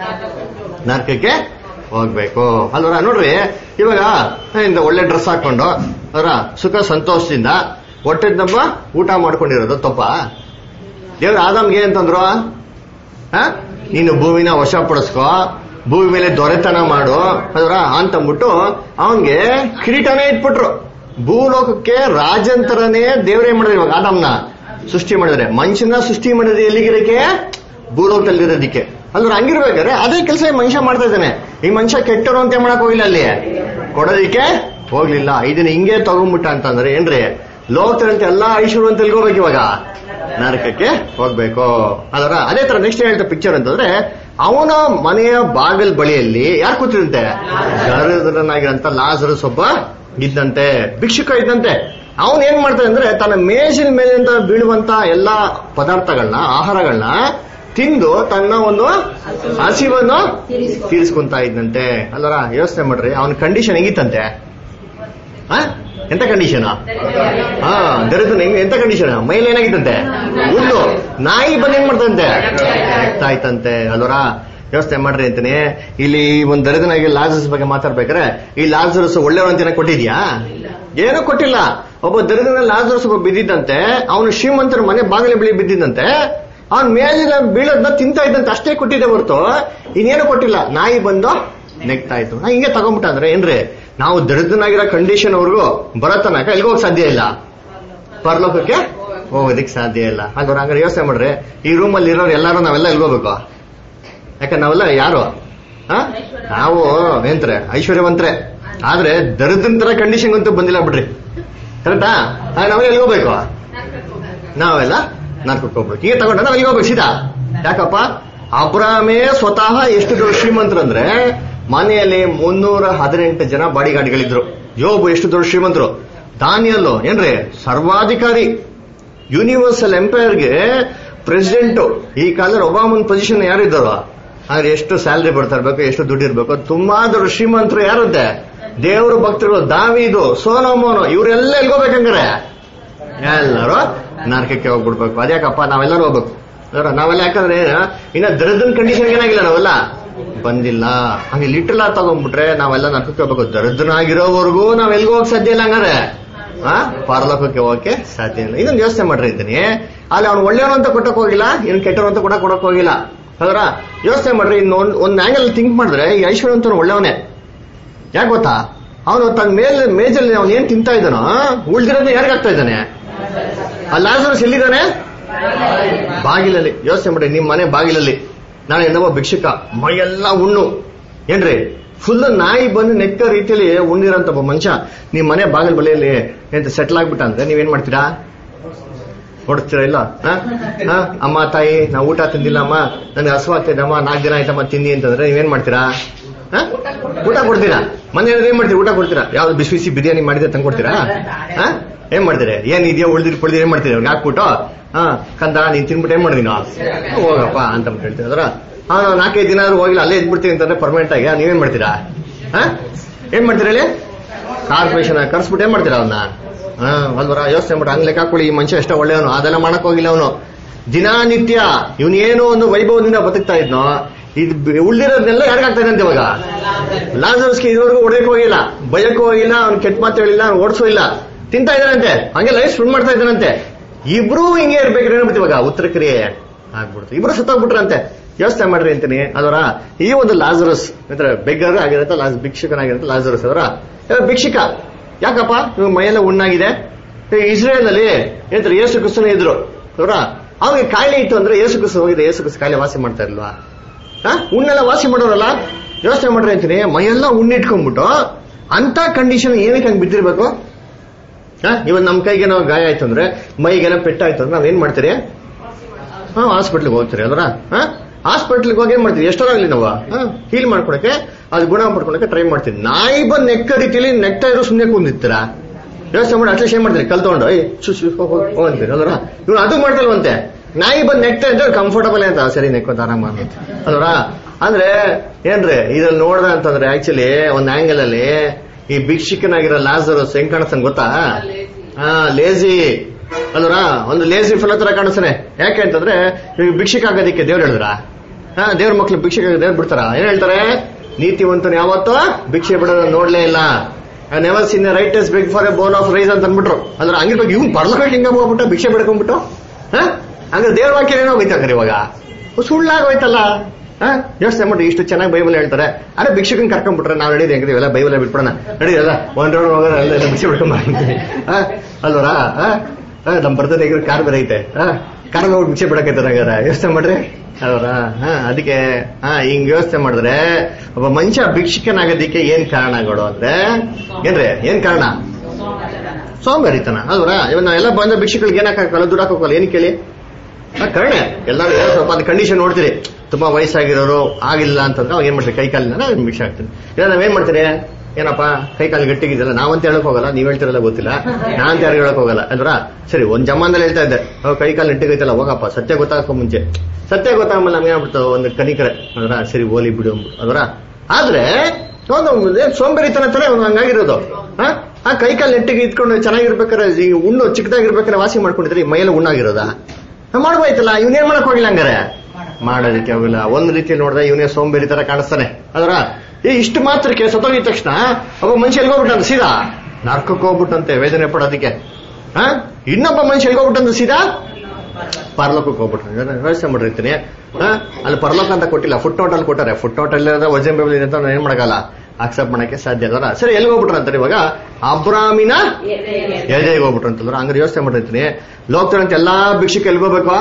ನರಕಕ್ಕೆ ಹೋಗ್ಬೇಕು ಅಲ್ವರ ನೋಡ್ರಿ ಇವಾಗ ಇಂದ ಒಳ್ಳೆ ಡ್ರೆಸ್ ಹಾಕೊಂಡು ಅವರ ಸುಖ ಸಂತೋಷದಿಂದ ಹೊಟ್ಟೆ ನಮ್ಮ ಊಟ ಮಾಡ್ಕೊಂಡಿರೋದು ತಪ್ಪ ದೇವ್ರ ಆದಾಮ್ಗೆ ಅಂತಂದ್ರು ಆ? ನೀನು ಭೂಮಿನ ವಶಪಡಿಸ್ಕೋ ಭೂಮಿ ಮೇಲೆ ದೊರೆತನ ಮಾಡು ಅದರ ಅಂತಂದ್ಬಿಟ್ಟು ಅವನ್ಗೆ ಕಿರೀಟನೇ ಇಟ್ಬಿಟ್ರು ಭೂಲೋಕಕ್ಕೆ ರಾಜಂತರನೇ ದೇವ್ರೇ ಮಾಡಿದ್ರೆ ಇವಾಗ ಆದಾಮ್ನ ಸೃಷ್ಟಿ ಮಾಡಿದ್ರೆ ಮನುಷ್ಯನ ಸೃಷ್ಟಿ ಮಾಡಿದ್ರೆ ಎಲ್ಲಿಗಿರಕ್ಕೆ ಭೂಲೋಕದಲ್ಲಿರೋದಿಕ್ಕೆ ಅಲ್ದ್ರ ಹಂಗಿರ್ಬೇಕಾದ್ರೆ ಅದೇ ಕೆಲಸ ಮನುಷ್ಯ ಮಾಡ್ತಾ ಇದ್ದಾನೆ ಈ ಮನುಷ್ಯ ಕೆಟ್ಟರು ಅಂತ ಮಾಡಕ್ ಹೋಗಿಲ್ಲ ಅಲ್ಲಿ ಕೊಡೋದಿಕ್ಕೆ ಹೋಗ್ಲಿಲ್ಲ ಇದನ್ನ ಹಿಂಗೆ ತಗೊಂಡ್ಬಿಟ್ಟ ಅಂತಂದ್ರೆ ಏನ್ರಿ ಲೋಕದಂತೆ ಎಲ್ಲಾ ಐಶ್ವರ್ಯವಂತ ಎಲ್ಗೋಬೇಕು ಇವಾಗ ನರಕಕ್ಕೆ ಹೋಗ್ಬೇಕು ಅದರ ಅದೇ ತರ ನೆಕ್ಸ್ಟ್ ಹೇಳ್ತಾ ಪಿಕ್ಚರ್ ಅಂತಂದ್ರೆ ಅವನ ಮನೆಯ ಬಾಗಿಲ್ ಬಳಿಯಲ್ಲಿ ಯಾರು ಕೂತಿದಂತೆ ದರಿದ್ರನಾಗಿರಂತ ಲಾಜರಸ್ ಒಬ್ಬ ಇದ್ದಂತೆ ಭಿಕ್ಷುಕ ಇದ್ದಂತೆ ಅವನ್ ಏನ್ ಮಾಡ್ತಾನೆ ಅಂದ್ರೆ ತನ್ನ ಮೇಜಿನ ಮೇಲಿಂದ ಬೀಳುವಂತ ಎಲ್ಲಾ ಪದಾರ್ಥಗಳನ್ನ ಆಹಾರಗಳನ್ನ ತಿಂದು ತನ್ನ ಒಂದು ಹಸಿವನ್ನು ತೀರಿಸ್ಕೊಂತ ಇದ್ದಂತೆ ಅಲ್ಲರ ಯೋಚನೆ ಮಾಡ್ರಿ ಅವನ ಕಂಡೀಷನ್ ಹೆಂಗಿತ್ತಂತೆ ಆ? ಎಂತ ಕಂಡೀಷನ್ ಹಾ ದರಿದ್ರ ಹೆಂಗ್ ಎಂತ ಕಂಡೀಷನ್ ಮೈಲ್ ಏನಾಗಿತ್ತಂತೆ ಹುಲ್ಲು ನಾಯಿ ಬಂದ್ ಏನ್ ಮಾಡ್ತಂತೆ ಆಗ್ತಾ ಇತ್ತಂತೆ ಅಲ್ವರ ಯೋಚನೆ ಮಾಡ್ರಿ ಅಂತಾನೆ ಇಲ್ಲಿ ಒಂದ್ ದರಿದ್ರನಾಗಿ ಲಾಜರ್ಸ್ ಬಗ್ಗೆ ಮಾತಾಡ್ಬೇಕಾರೆ ಈ ಲಾಜರ್ಸ್ ಒಳ್ಳೆಯವರಂತ ಕೊಟ್ಟಿದ್ಯಾ ಏನೂ ಕೊಟ್ಟಿಲ್ಲ ಒಬ್ಬ ದರಿದ್ರನ ಲಾಜರ್ಸ್ ಒಬ್ಬ ಬಿದ್ದಿದ್ದಂತೆ ಅವನು ಶ್ರೀಮಂತರ ಮನೆ ಬಾಗಿಲು ಬಳಿ ಬಿದ್ದಿದ್ದಂತೆ ಅವನ್ ಮೇಲಿನ ಬೀಳೋದನ್ನ ತಿಂತಾ ಇದ್ದಂತೆ ಅಷ್ಟೇ ಕೊಟ್ಟಿದ್ದೆ ಹೊರತು ಇನ್ನೇನು ಕೊಟ್ಟಿಲ್ಲ ನಾಯಿ ಬಂದು ನೆಗ್ತಾ ಇತ್ತು ನಾ ಹಿಂಗೆ ತಗೊಂಡ್ಬಿಟ್ಟ ಅಂದ್ರೆ ಏನ್ರಿ ನಾವು ದರಿದ್ರನಾಗಿರೋ ಕಂಡೀಷನ್ ಅವ್ರಿಗೂ ಬರೋ ತನಕ ಎಲ್ಲಿಗೆ ಹೋಗಕ್ ಸಾಧ್ಯ ಇಲ್ಲ ಪರಲೋಕಕ್ಕೆ ಹೋಗೋದಿಕ್ ಸಾಧ್ಯ ಇಲ್ಲ ಹಾಗಾದ್ರೆ ಹಂಗಾರೆ ಯೋಚನೆ ಮಾಡ್ರಿ ಈ ರೂಮಲ್ಲಿ ಇರೋರು ಎಲ್ಲಾರು ನಾವೆಲ್ಲ ಎಲ್ಗೋಬೇಕು ಯಾಕಂದ್ರೆ ನಾವೆಲ್ಲ ಯಾರು ಆ? ನಾವು ಏನ್ತ್ರೆ ಐಶ್ವರ್ಯವಂತ್ರೆ ಆದ್ರೆ ದರಿದ್ರನ್ ತರ ಕಂಡೀಷನ್ ಅಂತೂ ಬಂದಿಲ್ಲ ಬಿಡ್ರಿ ಕರೆಕ್ಟಾ ನಾವೆಲ್ಲ ಎಲ್ಗೋಬೇಕು ನಾವೆಲ್ಲ ನರ್ಕಕ್ಕೆ ಹೋಗ್ಬೇಕು ಈಗ ತಗೊಂಡ ನಾವ್ ಎಲ್ಲಿಗೆ ಹೋಗ್ಬೇಕು ಸೀದಾ ಯಾಕಪ್ಪ ಅಬ್ರಾಮೇ ಸ್ವತಃ ಎಷ್ಟು ದೊಡ್ಡ ಶ್ರೀಮಂತರು ಅಂದ್ರೆ ಮನೆಯಲ್ಲಿ ಮುನ್ನೂರ ಹದಿನೆಂಟು ಜನ ಬಾಡಿಗಾರ್ಡ್ಗಳಿದ್ರು ಯೋಬು ಎಷ್ಟು ದೊಡ್ಡ ಶ್ರೀಮಂತರು ದಾನಿಯಲ್ಲು ಏನ್ರಿ ಸರ್ವಾಧಿಕಾರಿ ಯೂನಿವರ್ಸಲ್ ಎಂಪೈರ್ಗೆ ಪ್ರೆಸಿಡೆಂಟ್ ಈ ಕಾಲದಲ್ಲಿ ಒಬಾಮನ್ ಪೊಸಿಷನ್ ಯಾರಿದ್ದಾರೋ ಆದ್ರೆ ಎಷ್ಟು ಸ್ಯಾಲರಿ ಬರ್ತಾ ಇರ್ಬೇಕು ಎಷ್ಟು ದುಡ್ಡು ಇರ್ಬೇಕು ತುಂಬಾ ದೊಡ್ಡ ಶ್ರೀಮಂತರು ಯಾರಂತೆ ದೇವ್ರ ಭಕ್ತರು ದಾವಿದು ಸೋನೋಮೋನು ಇವರೆಲ್ಲ ಎಲ್ಗೋಬೇಕಂಗಾರೆ ಎಲ್ಲರೂ ನರಕಕ್ಕೆ ಹೋಗ್ಬಿಡ್ಬೇಕು ಅದ್ಯಾಕಪ್ಪ ನಾವೆಲ್ಲರೂ ಹೋಗ್ಬೇಕು ಅದರ ನಾವೆಲ್ಲ ಯಾಕಂದ್ರೆ ಇನ್ನ ದರಿದ್ರನ್ ಕಂಡೀಷನ್ ಏನಾಗಿಲ್ಲ ನಾವೆಲ್ಲ ಬಂದಿಲ್ಲ ಹಂಗೆ ಲಿಟಲ್ ಆಗಿ ತಗೊಂಡ್ಬಿಟ್ರೆ ನಾವೆಲ್ಲ ನರಕಕ್ಕೆ ಹೋಗ್ಬೇಕು ದರಿದ್ರನಾಗಿರೋವರೆಗೂ ನಾವ್ ಎಲ್ಗೂ ಹೋಗಕ್ ಸಾಧ್ಯ ಇಲ್ಲ ಹಂಗಾರೆ ಆ ಪಾರಲೋಕಕ್ಕೆ ಹೋಗಕ್ಕೆ ಸಾಧ್ಯ ಇಲ್ಲ ಇದನ್ನ ಯೋಚನೆ ಮಾಡ್ರಿ ಇದ್ದೀನಿ ಅಲ್ಲಿ ಅವ್ನು ಒಳ್ಳೆಯವನು ಅಂತ ಕೊಟ್ಟಕ್ ಹೋಗಿಲ್ಲ ಇನ್ನು ಕೆಟ್ಟವನು ಅಂತ ಕೂಡ ಕೊಡಕ್ ಹೋಗಿಲ್ಲ ಅದರ ಯೋಚನೆ ಮಾಡ್ರಿ ಇನ್ನು ಒಂದ್ ಒಂದ್ ಆಂಗಲ್ ಥಿಂಕ್ ಮಾಡಿದ್ರೆ ಈ ಐಶ್ವರ್ಯವಂತನು ಒಳ್ಳೆಯವನೇ ಯಾಕೆ ಗೊತ್ತಾ ಅವನು ತನ್ನ ಮೇಲ್ ಮೇಜಲ್ಲಿ ಅವನು ಏನ್ ತಿಂತಾ ಇದ್ದಾನೋ ಉಳ್ದಿರೋದನ್ನ ಯಾರಿಗಾಗ್ತಾ ಇದ್ದಾನೆ ಆ ಲಾಜರಸ್ ಎಲ್ಲಿದ್ದಾನೆ ಬಾಗಿಲಲ್ಲಿ ಯೋಚನೆ ಮಾಡಿ ನಿಮ್ ಮನೆ ಬಾಗಿಲಲ್ಲಿ ನಾಳೆ ಇನ್ನೊಬ್ಬ ಭಿಕ್ಷುಕ ಮೈಯೆಲ್ಲ ಉಣ್ಣು ಏನ್ರಿ ಫುಲ್ ನಾಯಿ ಬಂದು ನೆಕ್ಕ ರೀತಿಯಲ್ಲಿ ಉಣ್ಣಿರೋಂತ ಒಬ್ಬ ಮನುಷ್ಯ ನಿಮ್ ಮನೆ ಬಾಗಿಲ ಬಳಿಯಲ್ಲಿ ಎಂತ ಸೆಟ್ಲ್ ಆಗ್ಬಿಟ್ಟ ಅಂದ್ರೆ ನೀವೇನ್ ಮಾಡ್ತೀರಾ ಹೊಡ್ತೀರಾ ಇಲ್ಲ ಹ? ಹ? ಅಮ್ಮ ತಾಯಿ ನಾ ಊಟ ತಿಂದಿಲ್ಲ ಅಮ್ಮ ನನಗೆ ಹಸುವಾಗ್ತಿದೆ ಅಮ್ಮ ನಾಲ್ಕು ದಿನ ಆಯ್ತಮ್ಮ ತಿಂದಿ ಅಂತಂದ್ರೆ ನೀವೇನ್ ಮಾಡ್ತೀರಾ ಹ? ಊಟ ಕೊಡ್ತೀರಾ ಮನೆಯಲ್ಲಿ ಏನ್ ಮಾಡ್ತೀರಾ ಊಟ ಕೊಡ್ತೀರಾ ಯಾವ್ದು ಬಿಸಿ ಬಿಸಿ ಬಿರಿಯಾನಿ ಮಾಡಿದ್ರೆ ತಂದು ಕೊಡ್ತೀರಾ ಹ? ಏನ್ ಮಾಡ್ತೀರಿ ಏನ್ ಇದೆಯೋ ಉಳ್ದಿರ್ ಪುಳ್ದಿರ್ ಏನ್ ಮಾಡ್ತೀರಿ ಅವ್ರಿಗೆ ಹಾಕ್ಬಿಟ್ಟು ಹಾ ಕಂದ ನೀನ್ ತಿನ್ಬಿಟ್ಟು ಏನ್ ಮಾಡಿದೀನಿ ಹೋಗಪ್ಪ ಅಂತ ಹೇಳ್ತೀವಿ ಅದ್ರ ಹಾ ನಾವು ನಾಲ್ಕೈದು ದಿನ ಆದ್ರೂ ಹೋಗಿಲ್ಲ ಅಲ್ಲೇ ಇದ್ಬಿಡ್ತೀವಿ ಅಂತಂದ್ರೆ ಪರ್ಮನೆಂಟ್ ಆಗಿ ನೀವೇನ್ ಮಾಡ್ತೀರಾ ಹ? ಏನ್ ಮಾಡ್ತೀರಾ ಹೇಳಿ ಕಾರ್ಪೊರೇಷನ್ ಕರ್ಸ್ಬಿಟ್ಟು ಏನ್ ಮಾಡ್ತೀರಾ ಅವನ್ನ ಹಾ ಅಲ್ವರ ಯೋಚನೆ ಮಾಡಿ ಹಂಗ್ ಲೆಕ್ಕ ಹಾಕೊಳ್ಳಿ ಈ ಮನುಷ್ಯ ಎಷ್ಟೋ ಒಳ್ಳೆಯವನು ಅದೆಲ್ಲ ಮಾಡಕ್ ಹೋಗಿಲ್ಲ ಅವನು ದಿನಾನಿತ್ಯ ಇವನೇನೋ ಒಂದು ವೈಭವದಿಂದ ಬದುಕ್ತಾ ಇದ್ನೋ ಇದು ಉಳ್ದಿರೋದನ್ನೆಲ್ಲ ಯಾರಿಗಾಗ್ತದೆ ಅಂತ ಇವಾಗ ಲಾಜರ್ಸ್ಗೆ ಇದುವರೆಗೂ ಹೊಡೆಯಕ್ ಹೋಗಿಲ್ಲ ಭಯಕ್ಕೂ ಹೋಗಿಲ್ಲ ಅವ್ನು ಕೆಟ್ಟ ಮಾತು ಹೇಳಿಲ್ಲ ಅವ್ನು ಓಡಿಸೋ ಇಲ್ಲ ತಿಂತಾ ಇದ್ದಾನಂತೆ ಹಂಗೆ ಲೈಫ್ ಸ್ಪೆಂಡ್ ಮಾಡ್ತಾ ಇದ್ದಾನಂತೆ ಇಬ್ರು ಹಿಂಗೆ ಇರ್ಬೇಕು ಏನಾಗ್ಬಿಟ್ಟು ಇವಾಗ ಉತ್ತರ ಕ್ರಿಯೆ ಆಗ್ಬಿಡ್ತು ಇಬ್ರು ಸತ್ತೋಗ್ಬಿಟ್ರಂತೆ ಯೋಚನೆ ಮಾಡ್ರಿ ಅಂತೀನಿ ಅದರ ಈ ಒಂದು ಲಾಜರಸ್ ಅಂದ್ರೆ ಬೆಗ್ಗರ್ ಆಗಿರುತ್ತೆ ಲಾಸ್ ಭಿಕ್ಷಕನಾಗಿರುತ್ತೆ ಲಾಜರಸ್ ಅದರ ಇವಾಗ ಭಿಕ್ಷಿಕ ಯಾಕಪ್ಪ ಇವಾಗ ಮೈಯೆಲ್ಲ ಉಣ್ಣಾಗಿದೆ ಇಸ್ರೇಲ್ ಅಲ್ಲಿ ಏನಂತಾರೆ ಯೇಸು ಕ್ರಿಸ್ತನೇ ಇದ್ರು ಅವರ ಅವ್ರಿಗೆ ಕಾಯಿಲೆ ಇತ್ತು ಅಂದ್ರೆ ಯೇಸು ಕ್ರಿಸ್ತ ಹೋಗಿದೆ ಯೇಸು ಕ್ರಿಸ್ತ ಕಾಯಿಲೆ ವಾಸಿ ಮಾಡ್ತಾ ಇಲ್ವಾ ಹಾ ಉಣ್ಣೆಲ್ಲ ವಾಸಿ ಮಾಡೋರಲ್ಲ ಯೋಚನೆ ಮಾಡ್ರಿ ಅಂತೀನಿ ಮೈಯೆಲ್ಲ ಉಣ್ಣಿಟ್ಕೊಂಡ್ಬಿಟ್ಟು ಅಂತ ಕಂಡೀಷನ್ ಏನಕ್ಕೆ ಹಂಗೆ ಬಿದ್ದಿರ್ಬೇಕು ಹಾ ಇವತ್ತು ನಮ್ಮ ಕೈಗೆ ನಾವು ಗಾಯ ಆಯ್ತು ಅಂದ್ರೆ ಮೈಗೆಲ್ಲ ಪೆಟ್ಟಾಯ್ತು ಅಂದ್ರೆ ನಾವೇನ್ ಮಾಡ್ತೀರಿ ಹಾ ಹಾಸ್ಪಿಟ್ಲಿಗೆ ಹೋಗ್ತೀರಿ ಅಲ್ರ ಹಾ ಹಾಸ್ಪಿಟ್ಲಿಗೆ ಹೋಗಿ ಏನ್ ಮಾಡ್ತೀವಿ ಎಷ್ಟರಾಗ್ಲಿ ನಾವು ಹೀಲ್ ಮಾಡ್ಕೊಳಕ್ಕೆ ಅದು ಗುಣ ಮಾಡ್ಕೊಳಕ್ಕೆ ಟ್ರೈ ಮಾಡ್ತೀವಿ ನಾಯಿ ಬಂದ್ ನೆಕ್ಕ ರೀತಿಲಿ ನೆಕ್ತಾ ಇರೋ ಸುಮ್ಮನೆ ಕುಂದಿರ್ತೀರಾ ಯೋಚನೆ ಮಾಡಿ ಅಟ್ಲೀಸ್ಟ್ ಏನ್ ಮಾಡ್ತೀರಿ ಕಲ್ ತಗೊಂಡು ಏಯ್ ಶು ಶು ಹೋಗ್ ಹೋಗ್ ಹೋಗ್ ಅಂತೀರಿ ಅಲ್ರ ಇವ್ನು ಅದು ಮಾಡ್ತಲ್ವಂತೆ ನಾಯಿ ಬಂದ್ ನೆಕ್ತಾ ಇದ್ರೆ ಕಂಫರ್ಟಬಲ್ ಅಂತ ಸರಿ ನೆಕ್ಕೋತ ಆರಾಮ ಅಂತ ಅಲ್ವರ ಅಂದ್ರೆ ಏನ್ರಿ ಇದ್ರಲ್ಲಿ ನೋಡ್ದ ಅಂತಂದ್ರೆ ಆಕ್ಚುಲಿ ಒಂದ್ ಆಂಗಲ್ ಅಲ್ಲಿ ಈ ಭಿಕ್ಷಿಕನಾಗಿರೋ ಲಾಜರಸ್ ಹೆಂಗ್ ಕಾಣಿಸ್ತಾನೆ ಗೊತ್ತಾ ಹಾ ಲೇಜಿ ಅಲ್ವರ ಒಂದು ಲೇಜಿ ಫಲ ತರ ಕಾಣಿಸ್ತಾನೆ ಯಾಕೆ ಅಂತಂದ್ರೆ ಈಗ ಭಿಕ್ಷಿಕ ಆಗೋದಿಕ್ಕೆ ದೇವ್ರು ಹೇಳಿದ್ರ ಹಾ ದೇವ್ರ ಮಕ್ಳು ಭಿಕ್ಷಿಕ ದೇವ್ರು ಬಿಡ್ತಾರ ಏನ್ ಹೇಳ್ತಾರೆ ನೀತಿವಂತನ ಯಾವತ್ತೂ ಭಿಕ್ಷೆ ಬಿಡೋದ ನೋಡ್ಲೇ ಇಲ್ಲ never seen right is big for a bone of rice ಅಂತ ಅಂದ್ಬಿಟ್ರು ಅಂದ್ರೆ ಹಂಗಿರ್ಬೇಕು ಇವ್ನು ಪರ್ಲಕ ಹಿಂಗ ಹೋಗ್ಬಿಟ್ಟು ಭಿಕ್ಷೆ ಬಿಡ್ಕೊಂಡ್ಬಿಟ್ಟು ಹಾ ಹಂಗ ದೇವ್ರ ವಾಕ್ಯ ಏನೋ ಹೋಯ್ತಾಕ್ರಿ ಇವಾಗ ಸುಳ್ಳಾಗೋಯ್ತಲ್ಲ ಹಾ ಯೋಚನೆ ಮಾಡಿ ಇಷ್ಟು ಚೆನ್ನಾಗಿ ಬೈಬಲ್ ಹೇಳ್ತಾರೆ ಅರೆ ಭಿಕ್ಷಕನ್ ಕರ್ಕೊಂಡ್ಬಿಟ್ರೆ ನಾವು ನಡೀರಿ ಹೆಂಗಿದೆ ಎಲ್ಲ ಬೈಬಲ್ ಬಿಟ್ಬಿಡೋಣ ನಡೀರಲ್ಲ ಒಂದ್ ರೌಂಡ್ ಹೋಗೋಣ ಎಲ್ಲ ಎಲ್ಲ ಭಿಕ್ಷೆ ಬಿಡ್ಕೊಂಡ್ ಹಾ ಅಲ್ವರಾ ಹಾ ಹಾ, ನಮ್ ಬರ್ತದೆ ಈಗ ಕಾರ್ ಬೇರೆ ಐತೆ ಹಾ ಕಾರ್ ಹೋಗಿ ಭಿಕ್ಷೆ ಬಿಡಕೈತಾರ ಹಂಗಾರ ಯೋಚನೆ ಮಾಡ್ರಿ ಅಲ್ವರಾ ಹಾ ಅದಕ್ಕೆ ಹಾ ಹಿಂಗ್ ಯೋಚನೆ ಮಾಡಿದ್ರೆ ಒಬ್ಬ ಮನುಷ್ಯ ಭಿಕ್ಷಕನಾಗೋದಿಕ್ಕೆ ಏನ್ ಕಾರಣಗಳು ಅಂದ್ರೆ ಏನ್ರಿ ಏನ್ ಕಾರಣ ಸೋಂಬೇರಿತನ ಅಲ್ವರ ಇವಾಗ ನಾವೆಲ್ಲ ಬಂದ ಭಿಕ್ಷಕರಿಗೆ ಏನ್ ಹಾಕಲ್ಲ ದುಡ್ಡು ಹಾಕೋಕಲ್ಲ ಏನ್ ಕೇಳಿ ಆ, ಕರ್ಣೆ ಎಲ್ಲರೂ ಏನೋ ಸ್ವಲ್ಪ ಅದು ಕಂಡೀಷನ್ ನೋಡ್ತೀರಿ ತುಂಬಾ ವಯಸ್ಸಾಗಿರೋರು ಆಗಿಲ್ಲ ಅಂತಂದ್ರೆ ಅವಾಗ ಏನ್ ಮಾಡ್ತೀರಿ ಕೈ ಕಾಲಿನ ನಾನು ಭಿಕ್ಷೆ ಹಾಕ್ತೀನಿ ಇಲ್ಲ ನಾವೇನ್ ಮಾಡ್ತೀರಿ ಏನಪ್ಪ ಕೈ ಕಾಲು ಗಟ್ಟಿಗಿದೆಯಲ್ಲ ನಾವಂತ ಹೇಳಕ್ ಹೋಗಲ್ಲ ನೀವ್ ಹೇಳ್ತಿರಲ್ಲ ಗೊತ್ತಿಲ್ಲ ನಾನಂತ ಯಾರು ಹೇಳಕ್ ಹೋಗಲ್ಲ ಅಲ್ವರ ಸರಿ ಒಂದ್ ಜಮಾನದಲ್ಲಿ ಹೇಳ್ತಾ ಇದ್ದೆ ಅವ್ ಕೈ ಕಾಲು ನೆಟ್ಟಿಗೈತಲ್ಲ ಹೋಗಪ್ಪ ಸತ್ಯ ಗೊತ್ತಾಗೋ ಮುಂಚೆ ಸತ್ಯ ಗೊತ್ತಾಗಲ್ಲ ನಮ್ಗೆ ಏನಾಗ್ಬಿಡ್ತು ಒಂದು ಕನಿಕರೆ ಅದರ ಸರಿ ಓಲಿ ಬಿಡು ಅಂದ್ಬಿಟ್ಟು ಅದರ ಆದ್ರೆ ಒಂದು ಏನ್ ಸೋಂಬೇರಿತನ ತರ ಒಂದು ಹಂಗಾಗಿರೋದು ಹಾ ಆ ಕೈ ಕಾಲು ನೆಟ್ಟಿಗೆ ಇಟ್ಕೊಂಡು ಚೆನ್ನಾಗಿರ್ಬೇಕಾದ್ರೆ ಈ ಉಣ್ಣು ಚಿಕ್ಕದಾಗಿರ್ಬೇಕಾದ್ರೆ ವಾಸಿ ಮಾಡ್ಕೊಂಡಿದ್ರೆ ಈ ಮೈಯೆಲ್ಲ ಉಣ್ಣಾಗಿರೋದಾ ಮಾಡ್ಬೋಯ್ತಲ್ಲ ಇವನೇನ್ ಮಾಡಕ್ ಹೋಗಿಲ್ಲ ಹಂಗಾರೆ ಮಾಡೋದಕ್ಕೆ ಹೋಗಿಲ್ಲ ಒಂದ್ ರೀತಿ ನೋಡಿದ್ರೆ ಇವನೇ ಸೋಂಬೇರಿ ತರ ಕಾಣಿಸ್ತಾನೆ ಅದರ ಈ ಇಷ್ಟು ಮಾತ್ರಕ್ಕೆ ಸತ್ತೋಗಿದ ತಕ್ಷಣ ಒಬ್ಬ ಮನುಷ್ಯ ಎಲ್ಗೋಗ್ಬಿಟ್ಟಂತ ಸೀದಾ ನರ್ಕಕ್ಕೆ ಹೋಗ್ಬಿಟ್ಟಂತೆ ವೇದನೆ ಪಡೋದಕ್ಕೆ ಹಾ ಇನ್ನೊಬ್ಬ ಮನುಷ್ಯ ಎಲ್ಗೋಗ್ಬಿಟ್ಟಂತ ಸೀದಾ ಪರಲೋಕಕ್ಕೆ ಹೋಗ್ಬಿಟ್ರೆ ವ್ಯವಸ್ಥೆ ಮಾಡಿರ್ತೀನಿ ಹಾ ಅಲ್ಲಿ ಪರಲೋಕ ಅಂತ ಕೊಟ್ಟಿಲ್ಲ ಫುಟ್ ನೋಟ್ ಅಲ್ಲಿ ಕೊಟ್ಟಾರೆ ಫುಟ್ ನೋಟ್ ಅಲ್ಲಿ ವಜನ್ ಬೇಬಲ್ ಇದೆ ಅಂತ ನಾನು ಏನ್ ಮಾಡಕ್ಕಲ್ಲ ಆಕ್ಸೆಪ್ಟ್ ಮಾಡಕ್ಕೆ ಸಾಧ್ಯ ಅದರ ಸರಿ ಎಲ್ಲಿ ಹೋಗ್ಬಿಟ್ರು ಅಂತಾರೆ ಇವಾಗ ಅಬ್ರಾಮಿನ ಎದೆಗೆ ಹೋಗ್ಬಿಟ್ರು ಅಂತಂದ್ರೆ ಹಂಗಾರೆ ಯೋಚನೆ ಮಾಡಿರ್ತೀನಿ ಲೋಕದಂತ ಎಲ್ಲಾ ಭಿಕ್ಷಕ ಎಲ್ಗೋಬೇಕು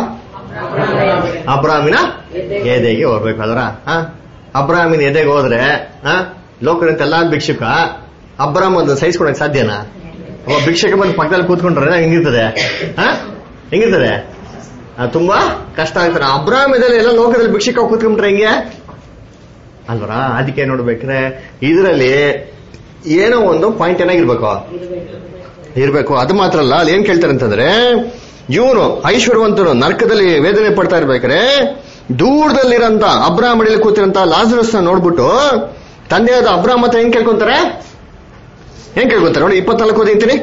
ಅಬ್ರಾಮಿನ ಎದೆಗೆ ಹೋಗ್ಬೇಕು ಅದರ ಹ ಅಬ್ರಾಮಿನ ಎದೆಗೆ ಹೋದ್ರೆ ಹ ಲೋಕದಂತ ಎಲ್ಲಾ ಭಿಕ್ಷುಕ ಅಬ್ರಾಮ್ ಒಂದು ಸಹಿಸ್ಕೊಳಕ್ ಸಾಧ್ಯನಾ ಒಬ್ಬ ಭಿಕ್ಷಕ ಬಂದು ಪಕ್ಕದಲ್ಲಿ ಕೂತ್ಕೊಂಡ್ರೆ ಹೆಂಗಿರ್ತದೆ ಹ ಹೆಂಗಿರ್ತದೆ ಆ, ತುಂಬಾ ಕಷ್ಟ ಆಗ್ತಾರೆ ಅಬ್ರಾಮ್ ಇದೆಲ್ಲ ಎಲ್ಲ ಲೋಕದಲ್ಲಿ ಭಿಕ್ಷಕ ಕೂತ್ಕೊಂಡ್ರೆ ಹೆಂಗೆ ಅಲ್ವರ ಅದಕ್ಕೆ ನೋಡ್ಬೇಕ್ರೆ ಇದರಲ್ಲಿ ಏನೋ ಒಂದು ಪಾಯಿಂಟ್ ಏನಾಗಿರ್ಬೇಕು ಇರ್ಬೇಕು ಅದು ಮಾತ್ರ ಅಲ್ಲ ಅಲ್ಲಿ ಏನ್ ಕೇಳ್ತಾರೆ ಅಂತಂದ್ರೆ ಇವನು ಐಶ್ವರ್ಯವಂತನು ನರ್ಕದಲ್ಲಿ ವೇದನೆ ಪಡ್ತಾ ಇರ್ಬೇಕಾದ್ರೆ ದೂರದಲ್ಲಿರಂತ ಅಬ್ರಾಹ್ಮಣಿಯಲ್ಲಿ ಕೂತಿರಂತ ಲಾಜರಸ್ ನೋಡ್ಬಿಟ್ಟು ತಂದೆಯಾದ ಅಬ್ರಾಹ್ಮ ಹತ್ರ ಹೆಂಗ್ ಕೇಳ್ಕೊಂತಾರೆ ಹೆಂಗ್ ಕೇಳ್ಕೊಂತಾರೆ ನೋಡಿ ಇಪ್ಪತ್ನಾಲ್ಕು ಓದಿಂತೀನಿ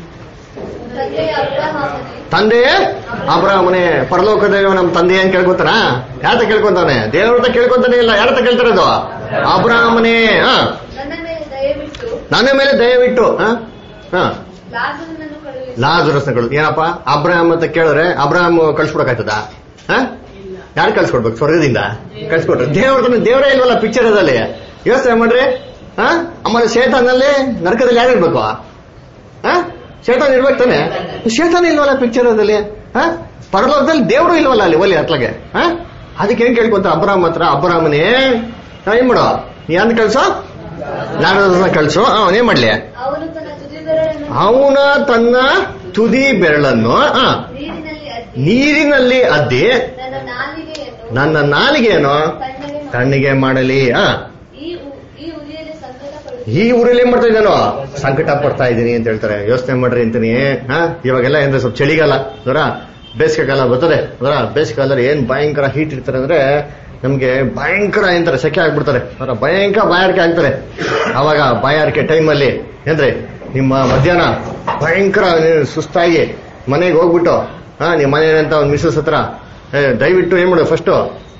ತಂದೆ ಅಬ್ರಹಾಮನೇ ತಂದೆಯೇ ಅಬ್ರಾಹ್ಮನೇ ಪರಲೋಕದ ನಮ್ಮ ತಂದೆ ಏನ್ ಕೇಳ್ಕೊಂತಾನ ಯಾರ ಕೇಳ್ಕೊಂತಾನೆ ದೇವ್ರ ಹತ್ರ ಕೇಳ್ಕೊಂತಾನೆ ಇಲ್ಲ ಯಾರ ಹತ್ರ ಕೇಳ್ತಾರದು ಅಬ್ರಾಹ್ಮನೇ ಹಾ ನನ್ನ ಮೇಲೆ ದಯವಿಟ್ಟು ನನ್ನ ಮೇಲೆ ದಯವಿಟ್ಟು ಹಾ ಹಾ ಲಾಜರನನ್ನು ಕಳುಹಿಸು ಲಾಜರಸ್ನಗಳು ಏನಪ್ಪ ಅಬ್ರಾಹಂ ಅಂತ ಕೇಳಿದ್ರೆ ಅಬ್ರಾಹಂ ಕಳ್ಸ್ಕೊಡಕಾಯ್ತದ ಯಾರು ಕಳ್ಸ್ಕೊಡ್ಬೇಕು ಸ್ವರ್ಗದಿಂದ ಕಳ್ಸ್ಕೊಟ್ರೆ ದೇವ್ರ ದೇವರೇ ಇಲ್ವಲ್ಲ ಪಿಕ್ಚರ್ ಅದಲ್ಲಿ ಯೋಚನೆ ಮಾಡ್ರಿ ಹಾ ಆಮೇಲೆ ಶೇತಾನಲ್ಲಿ ನರಕದಲ್ಲಿ ಯಾರು ಇರ್ಬೇಕು ಹಾ ಶೇತಾನ್ ಇರ್ಬೇಕು ತಾನೆ ಶೇತಾನ ಇಲ್ವಲ್ಲ ಪಿಕ್ಚರ್ ಅದಲ್ಲಿ ಹಾ ಪರಲೋಕದಲ್ಲಿ ದೇವರು ಇಲ್ವಲ್ಲ ಅಲ್ಲಿ ಒಲಿ ಅತ್ಲಾಗೆ ಹಾ ಅದಕ್ಕೆ ಏನ್ ಕೇಳ್ಕೊಂತ ಅಬ್ರಾಹಂ ಹತ್ರ ಅಬ್ರಾಹ್ಮನೇ ಹಾ, ಏನ್ ಮಾಡು ಯಾನ್ ಕಳ್ಸೋ ಲಾಜರಸ್ನ ಕಳ್ಸು ಅವನೇನ್ ಮಾಡ್ಲಿ ಅವನು ತನ್ನ ತುದಿ ಬೆರಳನ್ನು ಅವನ ತನ್ನ ತುದಿ ಬೆರಳನ್ನು ಆ, ನೀರಿನಲ್ಲಿ ಅದ್ದಿ ನೀರಿನಲ್ಲಿ ಅದ್ದಿ ನನ್ನ ನಾಲಿಗೆಯನ್ನು ನನ್ನ ನಾಲಿಗೆಯನ್ನು ತಣ್ಣಗೆ ಮಾಡಿ ಕಣ್ಣಿಗೆ ಮಾಡಲಿ ಆ ಈ ಉ- ಈ ಉರಿಯಲ್ಲಿ ಸಂಕಟ ಪಡು ಈ ಊರಲ್ಲಿ ಏನ್ ಮಾಡ್ತಾ ಇದ್ದಾನೋ ಸಂಕಟ ಪಡ್ತಾ ಇದ್ದೀನಿ ಅಂತ ಹೇಳ್ತಾರೆ ಯೋಚನೆ ಮಾಡ್ರಿ ಅಂತೀನಿ ಹಾ ಇವಾಗೆಲ್ಲ ಏನ್ರೆ ಸ್ವಲ್ಪ ಚಳಿಗಾಲ ಅದರ ಬೇಸಿಗೆ ಕಾಲ ಬರ್ತದೆ ಅದರ ಬೇಸಿಗೆ ಕಾಲದಲ್ಲಿ ಏನ್ ಭಯಂಕರ ಹೀಟ್ ಇರ್ತಾರೆ ಅಂದ್ರೆ ನಮ್ಗೆ ಭಯಂಕರ ಅಂತಾರೆ ಸೆಕೆ ಆಗ್ಬಿಡ್ತಾರೆ ಅದರ ಭಯಂಕರ ಬಾಯಾರಿಕೆ ಆಗ್ತಾರೆ ಅವಾಗ ಬಾಯಾರಿಕೆ ಟೈಮಲ್ಲಿ ಏನ್ರಿ ನಿಮ್ಮ ಮಧ್ಯಾಹ್ನ ಭಯಂಕರ ನೀವು ಸುಸ್ತಾಗಿ ಮನೆಗೆ ಹೋಗ್ಬಿಟ್ಟು ಹಾ ನಿಮ್ಮ ಮನೆ ಅಂತ ಒಂದು ಮಿಸಸ್ ಹತ್ರ ಏ, ದಯವಿಟ್ಟು ಏನ್ ಮಾಡು ಫಸ್ಟ್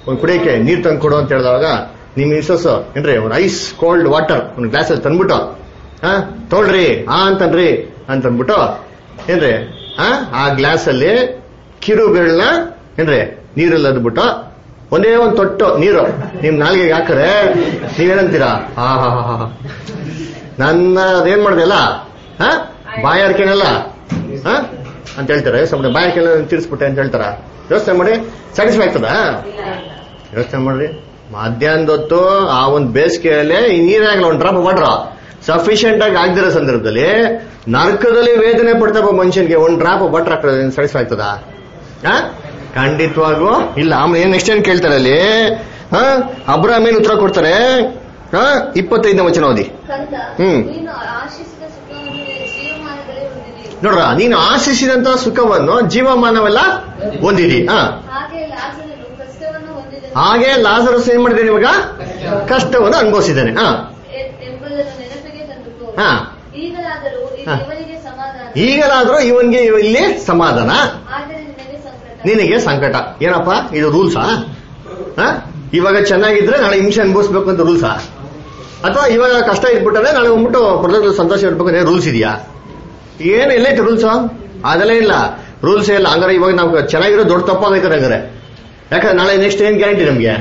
ಒಂದ್ ಕುಡಿಯಕ್ಕೆ ನೀರ್ ತಂದು ಕೊಡು ಅಂತ ಹೇಳಿದಾಗ ನಿಮ್ ಮಿಸಸ್ ಏನ್ರಿ ಒಂದು ಐಸ್ ಕೋಲ್ಡ್ ವಾಟರ್ ಒಂದು ಗ್ಲಾಸ್ ಅಲ್ಲಿ ತಂದ್ಬಿಟ್ಟು ಹಾ ತೊಗೊಳ್ರಿ ಆ ಅಂತನ್ರಿ ಅಂತಂದ್ಬಿಟ್ಟು ಏನ್ರಿ ಆ ಆ ಗ್ಲಾಸ್ ಅಲ್ಲಿ ಕಿರುಗಳನ್ನ ಏನ್ರಿ ನೀರಲ್ಲಿ ಅದ್ಬಿಟ್ಟು ಒಂದೇ ಒಂದು ತೊಟ್ಟು ನೀರು ನಿಮ್ ನಾಲ್ಗೆಗೆ ಹಾಕರೆ ನೀವೇನಂತೀರಾ ಹಾ ಹಾ ಹಾ ಹಾ ನನ್ನ ಅದೇನ್ ಮಾಡ್ದೆಲ್ಲ ಹಾ ಬಾಯಾರಿಕೆನಲ್ಲ ಹಾ ಅಂತ ಹೇಳ್ತಾರೆ ಸುಮ್ಮನೆ ಬಾಯಾರಿಕೆಲ್ಲ ತಿರ್ಸ್ಬಿಟ್ಟೆ ಅಂತ ಹೇಳ್ತಾರ ಯೋಚನೆ ಮಾಡಿ ಸ್ಯಾಟಿಸ್ಫೈ ಆಗ್ತದ ಯೋಚನೆ ಮಾಡ್ರಿ ಮಧ್ಯಾಹ್ನದ ಹೊತ್ತು ಆ ಒಂದು ಬೇಸಿಗೆಯಲ್ಲಿ ಈ ನೀರಾಗಲ್ಲ ಒಂದು ಡ್ರಾಪ್ ಮಾಡ್ರ ಸಫಿಶಿಯಂಟ್ ಆಗಿ ಆಗದಿರೋ ಸಂದರ್ಭದಲ್ಲಿ ನರ್ಕದಲ್ಲಿ ವೇದನೆ ಪಡ್ತಪ್ಪ ಮನುಷ್ಯನ್ಗೆ ಒಂದ್ ಡ್ರಾಪ್ ಬಟ್ರ್ ಹಾಕೋದು ಸ್ಯಾಟಿಸ್ಫೈ ಆಗ್ತದ ಆ? ಖಂಡಿತವಾಗೂ ಇಲ್ಲ ಆಮೇಲೆ ಏನ್ ನೆಕ್ಸ್ಟ್ ಏನ್ ಕೇಳ್ತಾರೆ ಅಲ್ಲಿ ಹಾ ಅಬ್ರಾಮೇನ್ ಉತ್ತರ ಕೊಡ್ತಾರೆ ಹಾ ಇಪ್ಪತ್ತೈದನೇ ವಚನ ಓದಿ ಕಂದ ಹ್ಮ್. ನೀನು ಆಶಿಸಿದ ಸುಖವನ್ನು ನಿನ್ನ ಜೀವಮಾನಗಳೇ ಹೊಂದಿದೆಯು ನೋಡ್ರ ನೀನು ಆಶಿಸಿದಂತ ಸುಖವನ್ನು ಜೀವಮಾನವೆಲ್ಲ ಹೊಂದಿದಿ ಹಾ ಹಾಗೆ ಲಾಜರನು ಕಷ್ಟವನ್ನು ಹೊಂದಿದನು ಹಾಗೆ ಲಾಜರಸ್ ಏನ್ ಮಾಡಿದ್ದೇನೆ ಇವಾಗ ಕಷ್ಟವನ್ನು ಅನುಭವಿಸಿದ್ದಾನೆ ಹಾ ಎ- ಎಂಬುದನ್ನು ನೆನಪಿಗೆ ತಂದುಕೋ ಹಾ. ಈಗಲಾದರೂ ಹಾ. ಇವರಿಗೆ ಸಮಾಧಾನ ಈಗಲಾದ್ರೂ ಇವನ್ಗೆ ಇಲ್ಲಿ ಸಮಾಧಾನ ಆದರೆ ನಿನಗೆ ಸಂಕಟ ನಿನಗೆ ಸಂಕಟ ಏನಪ್ಪ ಇದು ರೂಲ್ಸಾ ಇವಾಗ ಚೆನ್ನಾಗಿದ್ರೆ ನಾಳೆ ಹಿಂಸೆ ಅನುಭವಿಸ್ಬೇಕು ಅಂತ ರೂಲ್ಸಾ ಅಥವಾ ಇವಾಗ ಕಷ್ಟ ಇಟ್ಬಿಟ್ರೆ ನಾಳೆ ಹೋಗ್ಬಿಟ್ಟು ಪ್ರಜೆಗಳು ಸಂತೋಷ ಇರ್ಬೇಕು ಅಂದ್ರೆ ರೂಲ್ಸ್ ಇದೆಯಾ ಏನು ಎಲ್ಲೈತೆ ರೂಲ್ಸ್ ಅದೆಲ್ಲ ಇಲ್ಲ ರೂಲ್ಸ್ ಇಲ್ಲ ಹಂಗಾರೆ ಇವಾಗ ನಾವು ಚೆನ್ನಾಗಿರೋ ದೊಡ್ಡ ತಪ್ಪಾಗೈತೆ ಹಂಗಾರೆ ಯಾಕಂದ್ರೆ ನಾಳೆ ನೆಕ್ಸ್ಟ್ ಏನ್ ಗ್ಯಾರಂಟಿ ನಮ್ಗೆ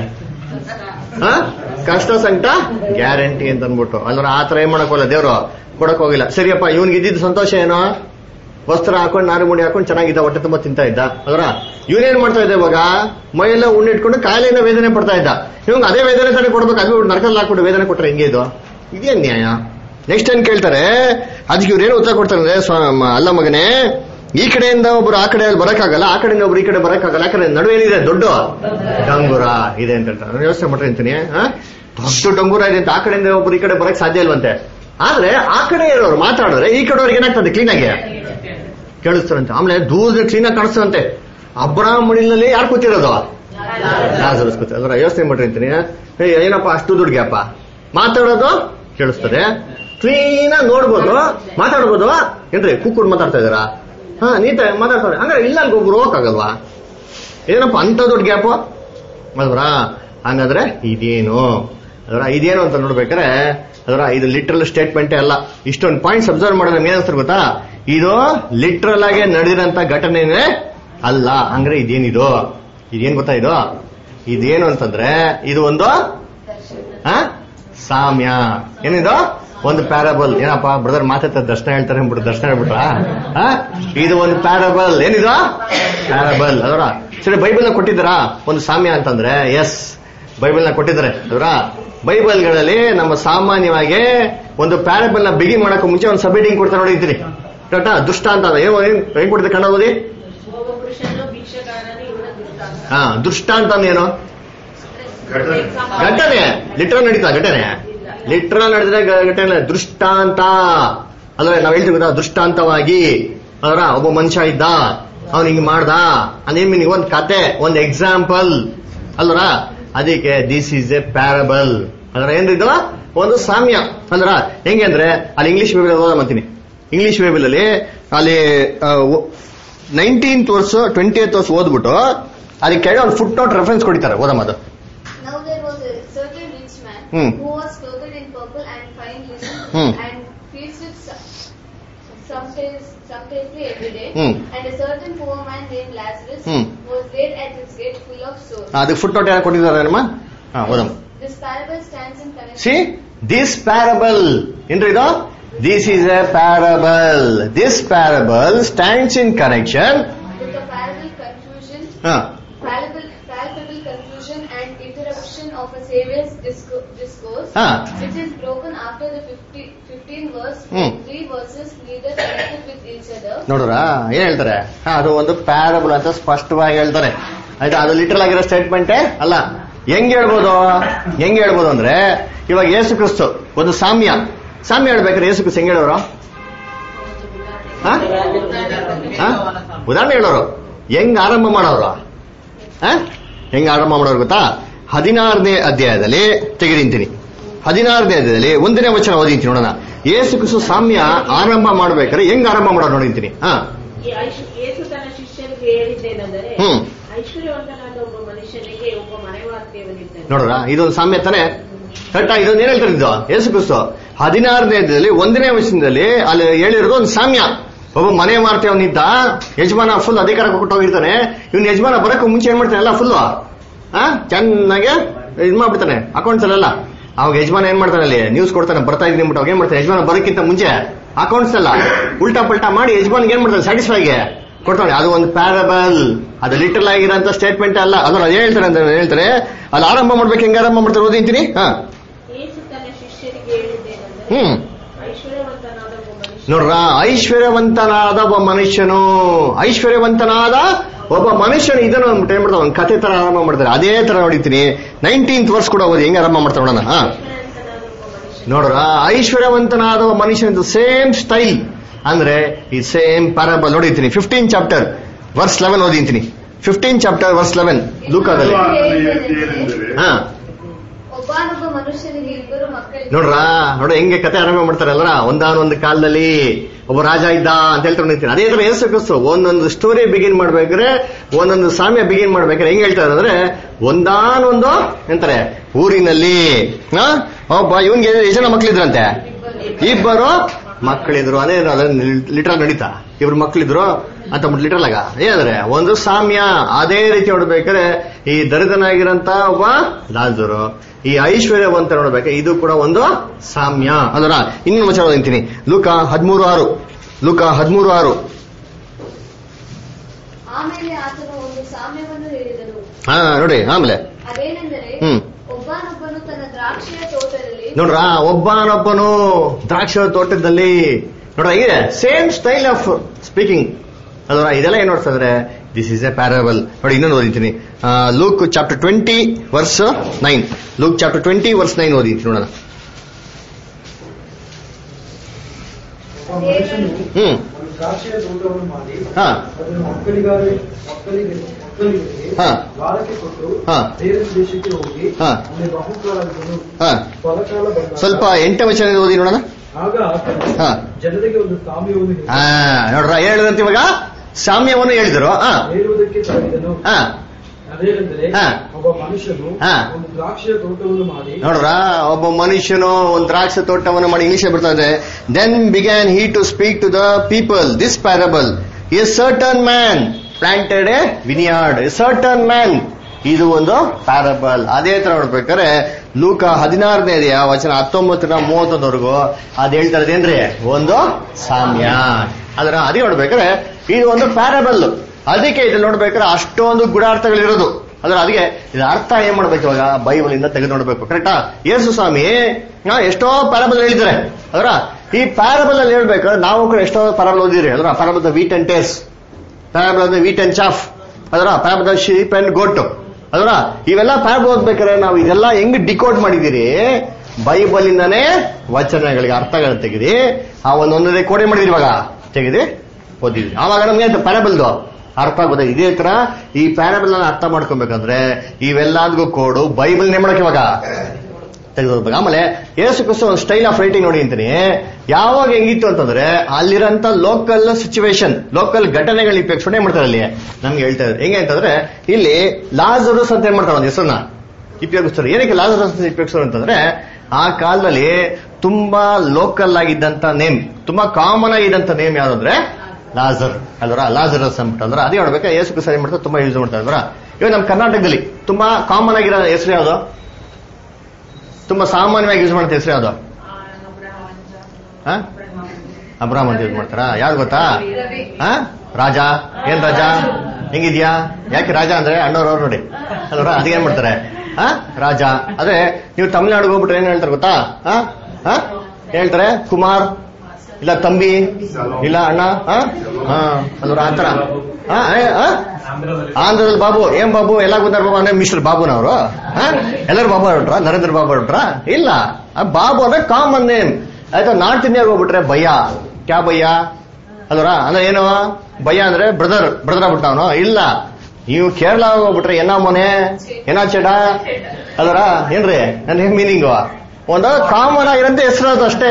ಹಾ ಕಷ್ಟ ಸಂಕಟ ಗ್ಯಾರಂಟಿ ಅಂತ ಅಂದ್ಬಿಟ್ಟು ಅಲ್ರ ಆ ತರ ಏನ್ ಮಾಡಕ್ ಹೋಗಲ್ಲ ದೇವ್ರು ಕೊಡಕ್ ಹೋಗಿಲ್ಲ ಸರಿಯಪ್ಪ ಇವ್ನಿಗೆ ಇದ್ದಿದ್ದು ಸಂತೋಷ ಏನೋ ವಸ್ತ್ರ ಹಾಕೊಂಡು ನಾರು ಮುಡಿ ಹಾಕೊಂಡು ಚೆನ್ನಾಗಿದ್ದ ಹೊಟ್ಟೆ ತುಂಬಾ ತಿಂತಾ ಇದ್ದ ಅದರ ಇವನೇನ್ ಮಾಡ್ತಾ ಇದ್ದ ಇವಾಗ ಮೈಯೆಲ್ಲ ಉಣ್ಣಿಟ್ಕೊಂಡು ಕಾಯಿಲೆಯಿಂದ ವೇದನೆ ಪಡ್ತಾ ಇದ್ದ ಇವಾಗ ಅದೇ ವೇದನೆ ತಾನೇ ಕೊಡ್ಬೇಕು ಅದು ನರಕಲ್ಲಿ ಹಾಕ್ಬಿಟ್ಟು ವೇದನೆ ಕೊಟ್ರೆ ಹೆಂಗೆ ಇದು ಇದೇನ್ ನ್ಯಾಯ ನೆಕ್ಸ್ಟ್ ಏನ್ ಕೇಳ್ತಾರೆ ಅದಕ್ಕೆ ಇವ್ರು ಏನು ಉತ್ತರ ಕೊಡ್ತಾರೆ ಅಂದ್ರೆ ಸ್ವ- ಮ- ಅಲ್ಲ ಮಗನೇ ಈ ಕಡೆಯಿಂದ ಒಬ್ರು ಆ ಕಡೆ ಬರಕ್ಕಾಗಲ್ಲ ಆ ಕಡೆಯಿಂದ ಒಬ್ರು ಈ ಕಡೆ ಬರಕ್ಕಾಗಲ್ಲ ಯಾಕಂದ್ರೆ ನಡುವೆ ಏನಿದೆ ದೊಡ್ಡ ಡಂಗುರ ಇದೆ ಅಂತ ಹೇಳ್ತಾರೆ ನಾನು ಯೋಚನೆ ಮಾಡ್ರಿ ಅಂತೀನಿ ಆ? ದೊಡ್ಡ ಡಂಗುರ ಇದೆ ಅಂತ ಆ ಕಡೆಯಿಂದ ಒಬ್ರು ಈ ಕಡೆ ಬರಕ್ ಸಾಧ್ಯ ಇಲ್ವಂತೆ ಆದ್ರೆ ಆ ಕಡೆ ಇರೋರು ಮಾತಾಡಿದ್ರೆ ಈ ಕಡೆಯವ್ರಿಗೆ ಏನಾಗ್ತದೆ ಕ್ಲೀನ್ ಆಗಿ ಕೇಳಿಸ್ತಾರಂತೆ ಆಮೇಲೆ ದೂರದ ಕ್ಲೀನ್ ಆಗಿ ಕಾಣಿಸ್ತದಂತೆ ಅಬ್ರಾಹ್ಮಣಿನಲ್ಲಿ ಯಾರು ಕೂತಿರೋದು ಲಾಜರಸ್ ಕೂತ ಅದರ ಯೋಚನೆ ಮಾಡ್ರಿ ಅಂತೀನಿ ಏ, ಏನಪ್ಪ ಅಷ್ಟು ದುಡ್ಡು ಗ್ಯಾಪ ಮಾತಾಡೋದು ಕೇಳಿಸ್ತದೆ ಕ್ಲೀನ್ ಆಗಿ ನೋಡ್ಬೋದು ಮಾತಾಡ್ಬೋದು ಏನ್ರಿ ಕೂತ್ಕೊಂಡು ಮಾತಾಡ್ತಾ ಇದಾರಾ ಹಾ ನೀಟಾಗಿ ಮಾತಾಡ್ತಾರೆ ಹಂಗಾರೆ ಇಲ್ಲ ಅಲ್ಲಿ ಒಬ್ರು ಹೋಗಕ್ಕಾಗಲ್ವಾ ಏನಪ್ಪ ಅಂತ ದೊಡ್ಡ ಗ್ಯಾಪು ಅಲ್ವರಾ ಹಂಗಾದ್ರೆ ಇದೇನು ಅದರ ಇದೇನು ಅಂತ ನೋಡ್ಬೇಕಾದ್ರೆ ಅದರ ಇದು ಲಿಟ್ರಲ್ ಸ್ಟೇಟ್ಮೆಂಟೇ ಅಲ್ಲ ಇಷ್ಟೊಂದು ಪಾಯಿಂಟ್ಸ್ ಅಬ್ಸರ್ವ್ ಮಾಡಿದ್ರೆ ನಮ್ಗೆ ಏನಿಸ್ತಾರೆ ಗೊತ್ತಾ ಇದು ಲಿಟ್ರಲ್ ಆಗಿ ನಡೆದಿರೋಂಥ ಘಟನೆನೇ ಅಲ್ಲ ಹಂಗ್ರೆ ಇದೇನಿದು ಇದೇನ್ ಗೊತ್ತಾ ಇದು ಇದೇನು ಅಂತಂದ್ರೆ ಇದು ಒಂದು ಆ? ಸಾಮ್ಯ ಏನಿದು ಒಂದು ಪ್ಯಾರಬಲ್ ಏನಪ್ಪ ಬ್ರದರ್ ಮಾತಾಡ್ತಾರೆ ದರ್ಶನ ಹೇಳ್ತಾರೆ ಅಂದ್ಬಿಟ್ಟು ದರ್ಶನ ಹೇಳ್ಬಿಟ್ರ ಇದು ಒಂದು ಪ್ಯಾರಬಲ್ ಏನಿದು ಪ್ಯಾರಬಲ್ ಅದರ ಸರಿ ಬೈಬಲ್ ನ ಕೊಟ್ಟಿದ್ದಾರಾ ಒಂದು ಸಾಮ್ಯ ಅಂತಂದ್ರೆ ಎಸ್ ಬೈಬಲ್ ನ ಕೊಟ್ಟಿದ್ದಾರೆ ಅದರ ಬೈಬಲ್ಗಳಲ್ಲಿ ನಮ್ಮ ಸಾಮಾನ್ಯವಾಗಿ ಒಂದು ಪ್ಯಾರಬಲ್ ನ ಬಿಗಿ ಮಾಡಕ್ಕೆ ಮುಂಚೆ ಒಂದು ಸಬ್ಮಿಟಿಂಗ್ ಕೊಡ್ತಾರೆ ನೋಡಿದ್ದೀನಿ ಕರೆಕ್ಟಾ ದುಷ್ಟ ಅಂತ ಏನು ಏನ್ ಕೊಡ್ತಾರೆ ಕನ್ನಡ ಓದಿ ಒಬ್ಬ ಪುರುಷನು ಭಿಕ್ಷಗಾರನು ಇವನ ದೃಷ್ಟಾಂತ ಹಾ ದೃಷ್ಟ ಅಂತ ಏನು ಘಟನೆ ಲಿಟ್ರಲ್ ನಡೀತಾ ಘಟನೆ ಲಿಟ್ರಲ್ ನಡೆದ್ರೆ ಗ- ಘಟನೆ ದೃಷ್ಟಾಂತ ಅಲ್ವೇ ನಾವ್ ಹೇಳ್ತೀವಿ ಗೊತ್ತಾ ದೃಷ್ಟಾಂತವಾಗಿ ಅದರ ಒಬ್ಬ ಮನುಷ್ಯ ಇದ್ದ ಅವ್ನು ಹಿಂಗ್ ಮಾಡ್ದ ಅದೇನ್ ಮೀನಿಂಗ್ ಒಂದ್ ಕತೆ ಒಂದ್ ಎಕ್ಸಾಂಪಲ್ ಅಲ್ವರ ಅದಕ್ಕೆ ದಿಸ್ ಈಸ್ ಎ ಪ್ಯಾರಬಲ್ ಅದರ ಏನ್ರಿದು ಒಂದು ಸಾಮ್ಯ ಅಂದ್ರ ಹೆಂಗೆ ಅಂದ್ರೆ ಅಲ್ಲಿ ಇಂಗ್ಲಿಷ್ ಬೈಬಲ್ ಓದ ಮಾಡ್ತೀನಿ ಇಂಗ್ಲಿಷ್ ಬೈಬಲ್ ಅಲ್ಲಿ ಅಲ್ಲಿ ನೈನ್ಟೀನ್ತ್ ವರ್ಷ ಟ್ವೆಂಟಿ ವರ್ಷ ಓದ್ಬಿಟ್ಟು ಅದಕ್ಕೆ ಕೆಳಗೆ ಒಂದು ಫುಟ್ ನೋಟ್ ರೆಫರೆನ್ಸ್ ಕೊಡ್ತಾರೆ ಓದಮ್ಮ ಅದು Now there was a certain rich man Hmm. who was clothed in purple and fine linen Hmm. and feasted some, sometimes, sometimes every day. Hmm. And a certain poor man named Lazarus Hmm. was laid at his gate full of sores. ಅದಕ್ಕೆ footnote ಯಾರು ಕೊಟ್ಟಿದ್ದಾರೆ ನಮ್ಮ ಹಾ ಓದಮ್ಮ This parable stands in connection see this parable ಏನ್ರಿ ಇದು this is a parable this parable stands in connection with the parable conclusion, ಹಾ palpable, palpable conclusion and interruption of a Savior's disco- discourse, ಹಾ which is broken after the 50, 15 verse, Hmm. with three verses neither connected with each other. ನೋಡ್ರ ಏನ್ ಹೇಳ್ತಾರೆ ಹಾ, ಅದು ಒಂದು parable ಅಂತ ಸ್ಪಷ್ಟವಾಗಿ ಹೇಳ್ತಾರೆ ಆಯ್ತಾ ಅದು ಲಿಟರಲ್ ಆಗಿರೋ ಸ್ಟೇಟ್ಮೆಂಟೇ ಅಲ್ಲ ಹೆಂಗ್ ಹೇಳ್ಬೋದು ಹೆಂಗ್ ಹೇಳ್ಬೋದು ಅಂದ್ರೆ ಇವಾಗ ಯೇಸು ಕ್ರಿಸ್ತು ಒಂದು ಸಾಮ್ಯ ಸಾಮ್ಯ ಹೇಳ್ಬೇಕಾದ್ರೆ ಯೇಸು ಕ್ರಿಸ್ತು ಹೆಂಗ್ ಹೇಳೋರು ಹಾ? ಹಾ? ಉದಾಹರಣೆ ಹೇಳೋರು ಹೆಂಗ್ ಆರಂಭ ಮಾಡೋರು ಹಾ? ಹೆಂಗ್ ಆರಂಭ ಮಾಡೋರು ಗೊತ್ತಾ ಹದಿನಾರನೇ ಅಧ್ಯಾಯದಲ್ಲಿ ತೆಗೆದಿಂತೀನಿ ಹದಿನಾರನೇ ಅಧ್ಯಾಯದಲ್ಲಿ ಒಂದನೇ ವಚನ ಓದಿಂತೀನಿ ನೋಡೋಣ ಯೇಸು ಕ್ರಿಸ್ತು ಸಾಮ್ಯ ಆರಂಭ ಮಾಡ್ಬೇಕಾದ್ರೆ ಹೆಂಗ್ ಆರಂಭ ಮಾಡೋರು ನೋಡಿಂತೀನಿ ಹಾ ಈ ಐಶ್- ಯೇಸು ತನ್ನ ಶಿಷ್ಯರಿಗೆ ಹೇಳಿದ್ದೇನೆಂದರೆ ಹ್ಮ್ ಐಶ್ವರ್ಯವಂತನಾದ ಒಬ್ಬ ಮನುಷ್ಯನಿಗೆ ಒಬ್ಬ ಮನೆವಾರ್ತೆಯವನಿದ್ದನು ನೋಡ್ರ ಇದೊಂದು ಸಾಮ್ಯ ತಾನೆ ಕರೆಕ್ಟಾ ಇದೊಂದು ಏನ್ ಹೇಳ್ತಾರೆ ಇದು ಯೇಸು ಕ್ರಿಸ್ತು ಹದಿನಾರನೇದಲ್ಲಿ ಒಂದನೇ ವಯಸ್ಸಿನಲ್ಲಿ ಅಲ್ಲಿ ಹೇಳಿರೋದು ಒಂದು ಸಾಮ್ಯ ಒಬ್ಬ ಮನೆ ಮಾರ್ತೇವನಿದ್ದ ಯಜಮಾನ ಫುಲ್ ಅಧಿಕಾರ ಕೊಟ್ಟು ಹೋಗಿರ್ತಾನೆ ಇವ್ನ ಯಜಮಾನ ಬರಕ್ಕೂ ಮುಂಚೆ ಏನ್ ಮಾಡ್ತಾನೆ ಎಲ್ಲ ಫುಲ್ ಆ ಚೆನ್ನಾಗಿ ಇದ್ ಮಾಡ್ಬಿಡ್ತಾನೆ ಅಕೌಂಟ್ಸ್ ಅಲ್ಲೆಲ್ಲ ಅವಾಗ ಯಜಮಾನ ಏನ್ ಮಾಡ್ತಾನೆ ಅಲ್ಲಿ ನ್ಯೂಸ್ ಕೊಡ್ತಾನೆ ಬರ್ತಾ ಇದೀನಿ ಅಂದ್ಬಿಟ್ಟು ಅವಾಗ ಏನ್ ಮಾಡ್ತಾನೆ ಯಜಮಾನ ಬರೋಕ್ಕಿಂತ ಮುಂಚೆ ಅಕೌಂಟ್ಸ್ ಎಲ್ಲ ಉಲ್ಟಾ ಪಲ್ಟಾ ಮಾಡಿ ಯಜಮಾನ್ಗೆ ಏನ್ ಮಾಡ್ತಾನೆ ಸ್ಯಾಟಿಸ್ಫೈಗೆ ಕೊಡ್ತಾನೆ ಅದು ಒಂದು ಪ್ಯಾರಬಲ್ ಅದು ಲಿಟಲ್ ಆಗಿರೋಂಥ ಸ್ಟೇಟ್ಮೆಂಟ್ ಅಲ್ಲ ಅದನ್ನ ಅದ್ ಹೇಳ್ತಾರೆ ಅಂತ ಹೇಳ್ತಾರೆ ಅಲ್ಲಿ ಆರಂಭ ಮಾಡ್ಬೇಕು ಹೆಂಗ ಆರಂಭ ಮಾಡ್ತಾರೆ ಓದಿಂತೀನಿ ಹಾ ಯೇಸು ತನ್ನ ಶಿಷ್ಯರಿಗೆ ಹೇಳಿದ್ದೇನೆಂದರೆ ಹ್ಮ್ ಐಶ್ವರ್ಯವಂತನಾದ ಒಬ್ಬ ಮನುಷ್ಯ ನೋಡ್ರ ಐಶ್ವರ್ಯವಂತನಾದ ಒಬ್ಬ ಮನುಷ್ಯನು ಐಶ್ವರ್ಯವಂತನಾದ ಒಬ್ಬ ಮನುಷ್ಯನು ಇದನ್ನು ಅಂದ್ಬಿಟ್ಟು ಏನ್ ಮಾಡ್ತಾರೆ ಒಂದು ಕತೆ ತರ ಆರಂಭ ಮಾಡ್ತಾರೆ ಅದೇ ತರ ನೋಡಿತೀನಿ ನೈನ್ಟೀನ್ತ್ ವರ್ಷ ಕೂಡ ಓದಿ ಹೆಂಗ ಆರಂಭ ಮಾಡ್ತಾರೆ ನೋಡೋಣ ಹಾ ಐಶ್ವರ್ಯವಂತನಾದ ಒಬ್ಬ ಮನುಷ್ಯ ನೋಡ್ರ ಐಶ್ವರ್ಯವಂತನಾದ ಒಬ್ಬ ಮನುಷ್ಯನದು ಸೇಮ್ ಸ್ಟೈಲ್ ಅಂದ್ರೆ ಈ ಸೇಮ್ ಪ್ಯಾರಬಲ್ ನೋಡಿದ್ದೀನಿ ಫಿಫ್ಟೀನ್ ಚಾಪ್ಟರ್ ವರ್ಸ್ ಲೆವೆನ್ ಓದಿಂತೀನಿ ಫಿಫ್ಟೀನ್ ಚಾಪ್ಟರ್ ವರ್ಸ್ ಲೆವೆನ್ ಲೂಕಾದಲ್ಲಿ ಹಾ ಒಬ್ಬನೊಬ್ಬ ಮನುಷ್ಯನಿಗೆ ಇಬ್ಬರು ಮಕ್ಕಳಿದ್ದರು ನೋಡ್ರ ನೋಡ ಹೆಂಗೆ ಕತೆ ಆರಂಭ ಮಾಡ್ತಾರಲ್ಲ ಒಂದಾನೊಂದು ಕಾಲದಲ್ಲಿ ಒಬ್ಬ ರಾಜ ಇದ್ದ ಅಂತ ಹೇಳ್ತಾರೆ ನಿಂತೀನಿ ಅದೇ ತರ ಯೇಸು ಕ್ರಿಸ್ತು ಒಂದೊಂದು ಸ್ಟೋರಿ ಬಿಗಿನ್ ಮಾಡ್ಬೇಕಾದ್ರೆ ಒಂದೊಂದು ಸಾಮ್ಯ ಬಿಗಿನ್ ಮಾಡ್ಬೇಕಾದ್ರೆ ಹೆಂಗ್ ಹೇಳ್ತಾರೆ ಅಂದ್ರೆ ಒಂದಾನೊಂದು ಎಂತಾರೆ ಊರಿನಲ್ಲಿ ಆ, ಒಬ್ಬ ಇವನ್ಗೆ ಎಷ್ಟು ಜನ ಮಕ್ಳಿದ್ರಂತೆ ಇಬ್ಬರು ಮಕ್ಕಳಿದ್ರು ಅದೇ ಲಿಟರ್ ನಡೀತಾ ಇಬ್ರು ಮಕ್ಕಳಿದ್ರು ಅಂತ ಲಿಟರ್ ಆಗ ಏನಂದ್ರೆ ಒಂದು ಸಾಮ್ಯ ಅದೇ ರೀತಿ ನೋಡ್ಬೇಕಾದ್ರೆ ಈ ದರಿದ್ರನಾಗಿರಂತ ಒಬ್ಬ ಲಾಜರು ಈ ಐಶ್ವರ್ಯವಂತ ನೋಡ್ಬೇಕು ಇದು ಕೂಡ ಒಂದು ಸಾಮ್ಯ ಅದರ ಇನ್ನೊಂದು ವಚನ ಓದಿಂತೀನಿ ಲೂಕ ಹದಿಮೂರು ಆರು ಲೂಕ ಹದಿಮೂರು ಆರು ಆಮೇಲೆ ಆತನು ಒಂದು ಸಾಮ್ಯವನ್ನು ಹೇಳಿದನು ಹಾ ನೋಡಿ ಆಮೇಲೆ ಅದೇನೆಂದರೆ ಹ್ಮ್. ಒಬ್ಬನೊಬ್ಬನು ತನ್ನ ದ್ರಾಕ್ಷಿಯ ತೋಟದಲ್ಲಿ ನೋಡ್ರ ಒಬ್ಬನೊಬ್ಬನು ದ್ರಾಕ್ಷ ತೋಟದಲ್ಲಿ ನೋಡ್ರ ಇದೆ ಸೇಮ್ ಸ್ಟೈಲ್ ಆಫ್ ಸ್ಪೀಕಿಂಗ್ ಅಲ್ವಾ ಇದೆಲ್ಲ ಏನ್ ನೋಡ್ತಾ ಇದ್ರೆ ದಿಸ್ ಇಸ್ ಎ ಪ್ಯಾರಬಲ್ ನೋಡಿ ಇನ್ನೊಂದು ಓದಿತೀನಿ Luke chapter twenty verse nine Luke chapter twenty verse nine ಓದಿದ್ದೀನಿ ನೋಡೋಣ ಒಬ್ಬ ಮನುಷ್ಯನು ಹ್ಮ್ ಒಂದು ದ್ರಾಕ್ಷಿಯ ತೋಟವನ್ನು ಮಾಡಿ ಹಾ ಅದನ್ನು ಮಕ್ಕಳಿಗಾಗಿ ಮಕ್ಕಳಿಗೆ ಮಕ್ಕಳಿಗೆ ಹಾ. ವಾರಕ್ಕೆ ಕೊಟ್ಟು ಹಾ. ಬೇರೆ ದೇಶಕ್ಕೆ ಹೋಗಿ ಹಾ. ಅಲ್ಲಿ ಬಹುಕಾಲವನ್ನು ಹಾ ಫಲಕಾಲ ಬಂದಾಗ ಸ್ವಲ್ಪ ಎಂಟನೇ ವಚನ ಓದಿ ನೋಡೋಣ ಆಗ ಆತನು ಹಾ. ಜನರಿಗೆ ಒಂದು ಸಾಮ್ಯವನ್ನು ಹೇಳಿ ಹಾ ನೋಡ್ರ ಹೇಳಿದಂತ ಇವಾಗ ಸಾಮ್ಯವನ್ನು ಹೇಳಿದ್ರು ಹಾ ಹೇಳುವುದಕ್ಕೆ ತರಲಿದನು ಹಾ ಅದೇನೆಂದರೆ ಹಾ. ಒಬ್ಬ ಮನುಷ್ಯನು ಹಾ. ಒಂದು ದ್ರಾಕ್ಷಿಯ ತೋಟವನ್ನು ಮಾಡಿ ನೋಡ್ರ ಒಬ್ಬ ಮನುಷ್ಯನು ಒಂದು ದ್ರಾಕ್ಷ ತೋಟವನ್ನು ಮಾಡಿ ಇಂಗ್ಲಿಷ್ ಬರ್ತಾ ಇದೆ then began he to speak to the people this parable a certain man planted a vineyard a certain man ಇದು ಒಂದು ಪ್ಯಾರಬಲ್ ಅದೇ ತರ ನೋಡ್ಬೇಕಾದ್ರೆ ಲೂಕ ಹದಿನಾರನೇ ವಚನ ಹತ್ತೊಂಬತ್ತರ ಮೂವತ್ತೊಂದವರೆಗೂ ಅದ್ ಹೇಳ್ತಾ ಇರೋದೇನ್ರಿ ಒಂದು ಸಾಮ್ಯ ಅದರ ಅದೇ ನೋಡ್ಬೇಕಾದ್ರೆ ಇದು ಒಂದು ಪ್ಯಾರಬಲ್ ಅದಕ್ಕೆ ಇದು ನೋಡ್ಬೇಕಾದ್ರೆ ಅಷ್ಟೊಂದು ಗುಡಾರ್ಥಗಳಿರೋದು ಅದ್ರ ಅದಕ್ಕೆ ಇದು ಅರ್ಥ ಏನ್ ಮಾಡ್ಬೇಕು ಇವಾಗ ಬೈಬಲ್ ಇಂದ ತೆಗೆದು ನೋಡ್ಬೇಕು ಕರೆಕ್ಟಾ ಯೇಸು ಸ್ವಾಮಿ ಆ, ಎಷ್ಟೋ ಪ್ಯಾರಬಲ್ ಹೇಳಿದ್ದಾರೆ ಅದರ ಈ ಪ್ಯಾರಬಲ್ ಅಲ್ಲಿ ಹೇಳ್ಬೇಕಾದ್ರೆ ನಾವು ಕೂಡ ಎಷ್ಟೋ ಪ್ಯಾರಬಲ್ ಓದಿದ್ರಿ ಅದರ parable the wheat and tares parable the wheat and chaff ಅದರ parable the sheep and goat ಅದರ ಇವೆಲ್ಲ ಪ್ಯಾರಬಲ್ ಓದ್ಬೇಕಾದ್ರೆ ನಾವು ಇದೆಲ್ಲ ಹೆಂಗ್ ಡಿಕೋಡ್ ಮಾಡಿದಿರಿ ಬೈಬಲ್ ಇಂದಾನೇ ವಚನಗಳಿಗೆ ಅರ್ಥಗಳನ್ನ ತೆಗೆದಿ ಆ ಒಂದೊಂದೇ ಕೋಡೆ ಮಾಡಿದ್ರಿ ಇವಾಗ ತೆಗೆದಿ ಓದಿದ್ವಿ ಆವಾಗ ನಮ್ಗೆ ಪ್ಯಾರಬಲ್ದು ಅರ್ಥ ಆಗೋದು ಇದೇ ತರ ಈ ಪ್ಯಾರಬಲ್ ಅನ್ನ ಅರ್ಥ ಮಾಡ್ಕೊಬೇಕಂದ್ರೆ ಇವೆಲ್ಲದಕ್ಕೂ ಕೋಡು ಬೈಬಲ್ ಮಾಡಕ್ಕೆ ಇವಾಗ ತೆಗೆದು ಆಮೇಲೆ ಏಸು ಕ್ರಿಸ್ತು ಒಂದು ಸ್ಟೈಲ್ ಆಫ್ ರೈಟಿಂಗ್ ನೋಡಿ ಅಂತೀನಿ ಯಾವಾಗ ಹೆಂಗಿತ್ತು ಅಂತಂದ್ರೆ ಅಲ್ಲಿರಂತ ಲೋಕಲ್ ಸಿಚುವೇಶನ್ ಲೋಕಲ್ ಘಟನೆಗಳ ಉಪಯೋಗಿಸ್ಕೊಂಡೆ ಮಾಡ್ತಾರೆ ಅಲ್ಲಿ ನಮ್ಗೆ ಹೇಳ್ತಾ ಇದ್ದಾರೆ ಹೆಂಗೆ ಅಂತಂದ್ರೆ ಇಲ್ಲಿ ಲಾಜರಸ್ ಅಂತ ಏನ್ ಮಾಡ್ತಾರೆ ಒಂದು ಹೆಸರನ್ನ ಉಪಯೋಗಿಸ್ತಾರೆ ಏನಕ್ಕೆ ಲಾಜರಸ್ ಅಂತ ಉಪಯೋಗಿಸ್ತಾರೆ ಅಂತಂದ್ರೆ ಆ ಕಾಲದಲ್ಲಿ ತುಂಬಾ ಲೋಕಲ್ ಆಗಿದ್ದಂತ ನೇಮ್ ತುಂಬಾ ಕಾಮನ್ ಆಗಿದ್ದಂತ ನೇಮ್ ಯಾವ್ದಂದ್ರೆ ಲಾಜರ್ ಅಲ್ವರ ಲಾಜರಸ್ ಅಂದ್ಬಿಟ್ಟು ಅದೇ ನೋಡ್ಬೇಕಾ ಯೇಸು ಕ್ರಿಸ್ತು ಏನ್ ಮಾಡ್ತಾರೆ ತುಂಬಾ ಯೂಸ್ ಮಾಡ್ತಾರೆ ಅಲ್ವರ ಇವಾಗ ನಮ್ಮ ಕರ್ನಾಟಕದಲ್ಲಿ ತುಂಬಾ ಕಾಮನ್ ಆಗಿರೋ ಹೆಸರು ಯಾವುದು ತುಂಬಾ ಸಾಮಾನ್ಯವಾಗಿ ಯೂಸ್ ಮಾಡುತ್ತೆ ಹೆಸರು ಯಾವುದು ಹಾ? ಅಬ್ರಾಮ್ ಅಂತ ಯೂಸ್ ಮಾಡ್ತಾರಾ ಯಾವ್ದು ಗೊತ್ತಾ ಹಾ ರಾಜ ಏನ್ ರಾಜ ಹೆಂಗಿದ್ಯಾ ಯಾಕೆ ರಾಜ ಅಂದ್ರೆ ಅಣ್ಣವ್ರವ್ರು ನೋಡಿ ಅಲ್ವರ ಅದಕ್ಕೆ ಏನ್ ಮಾಡ್ತಾರೆ ಹಾ ರಾಜ ಅದೇ ನೀವು ತಮಿಳ್ನಾಡಿಗೆ ಹೋಗ್ಬಿಟ್ರೆ ಏನ್ ಹೇಳ್ತಾರೆ ಗೊತ್ತಾ ಹಾ ಹಾ ಹೇಳ್ತಾರೆ ಕುಮಾರ್ ಇಲ್ಲ ತಂಬಿ ಇಲ್ಲ ಅಣ್ಣ ಹಾ ಹಾ ಅಲ್ವರ ಆತರ ಹಾ ಏ, ಹಾ ಆಂಧ್ರದಲ್ಲಿ ಬಾಬು ಏನ್ ಬಾಬು ಎಲ್ಲ ಗೊತ್ತಾರ ಬಾಬು ಅಂದ್ರೆ ಮಿಸ್ಟರ್ ಬಾಬುನವರು ಎಲ್ಲರೂ ಬಾಬು ಹೊರಟ್ರ ನರೇಂದ್ರ ಬಾಬು ಹೊರಟ್ರ ಇಲ್ಲ ಆ ಬಾಬು ಅಂದ್ರೆ ಕಾಮನ್ ನೇಮ್ ಆಯ್ತಾ ನಾರ್ತ್ ಇಂಡಿಯಾಗ ಹೋಗ್ಬಿಟ್ರೆ ಭಯ ಕ್ಯಾ ಭಯ್ಯ ಅಲ್ವರ ಅಂದ್ರೆ ಏನು ಭಯ ಅಂದ್ರೆ ಬ್ರದರ್ ಬ್ರದರ್ ಆಗ್ಬಿಟ್ಟವನು ಇಲ್ಲ ನೀವು ಕೇರಳ ಹೋಗ್ಬಿಟ್ರೆ ಎನ್ನ ಮೊನೆ ಏನ ಚೆಡ ಅಲ್ವರ ಏನ್ರಿ ನನ್ನ ಮೀನಿಂಗು ಒಂದು ಕಾಮನ್ ಆಗಿರಂತ ಹೆಸರು ಅದು ಅಷ್ಟೇ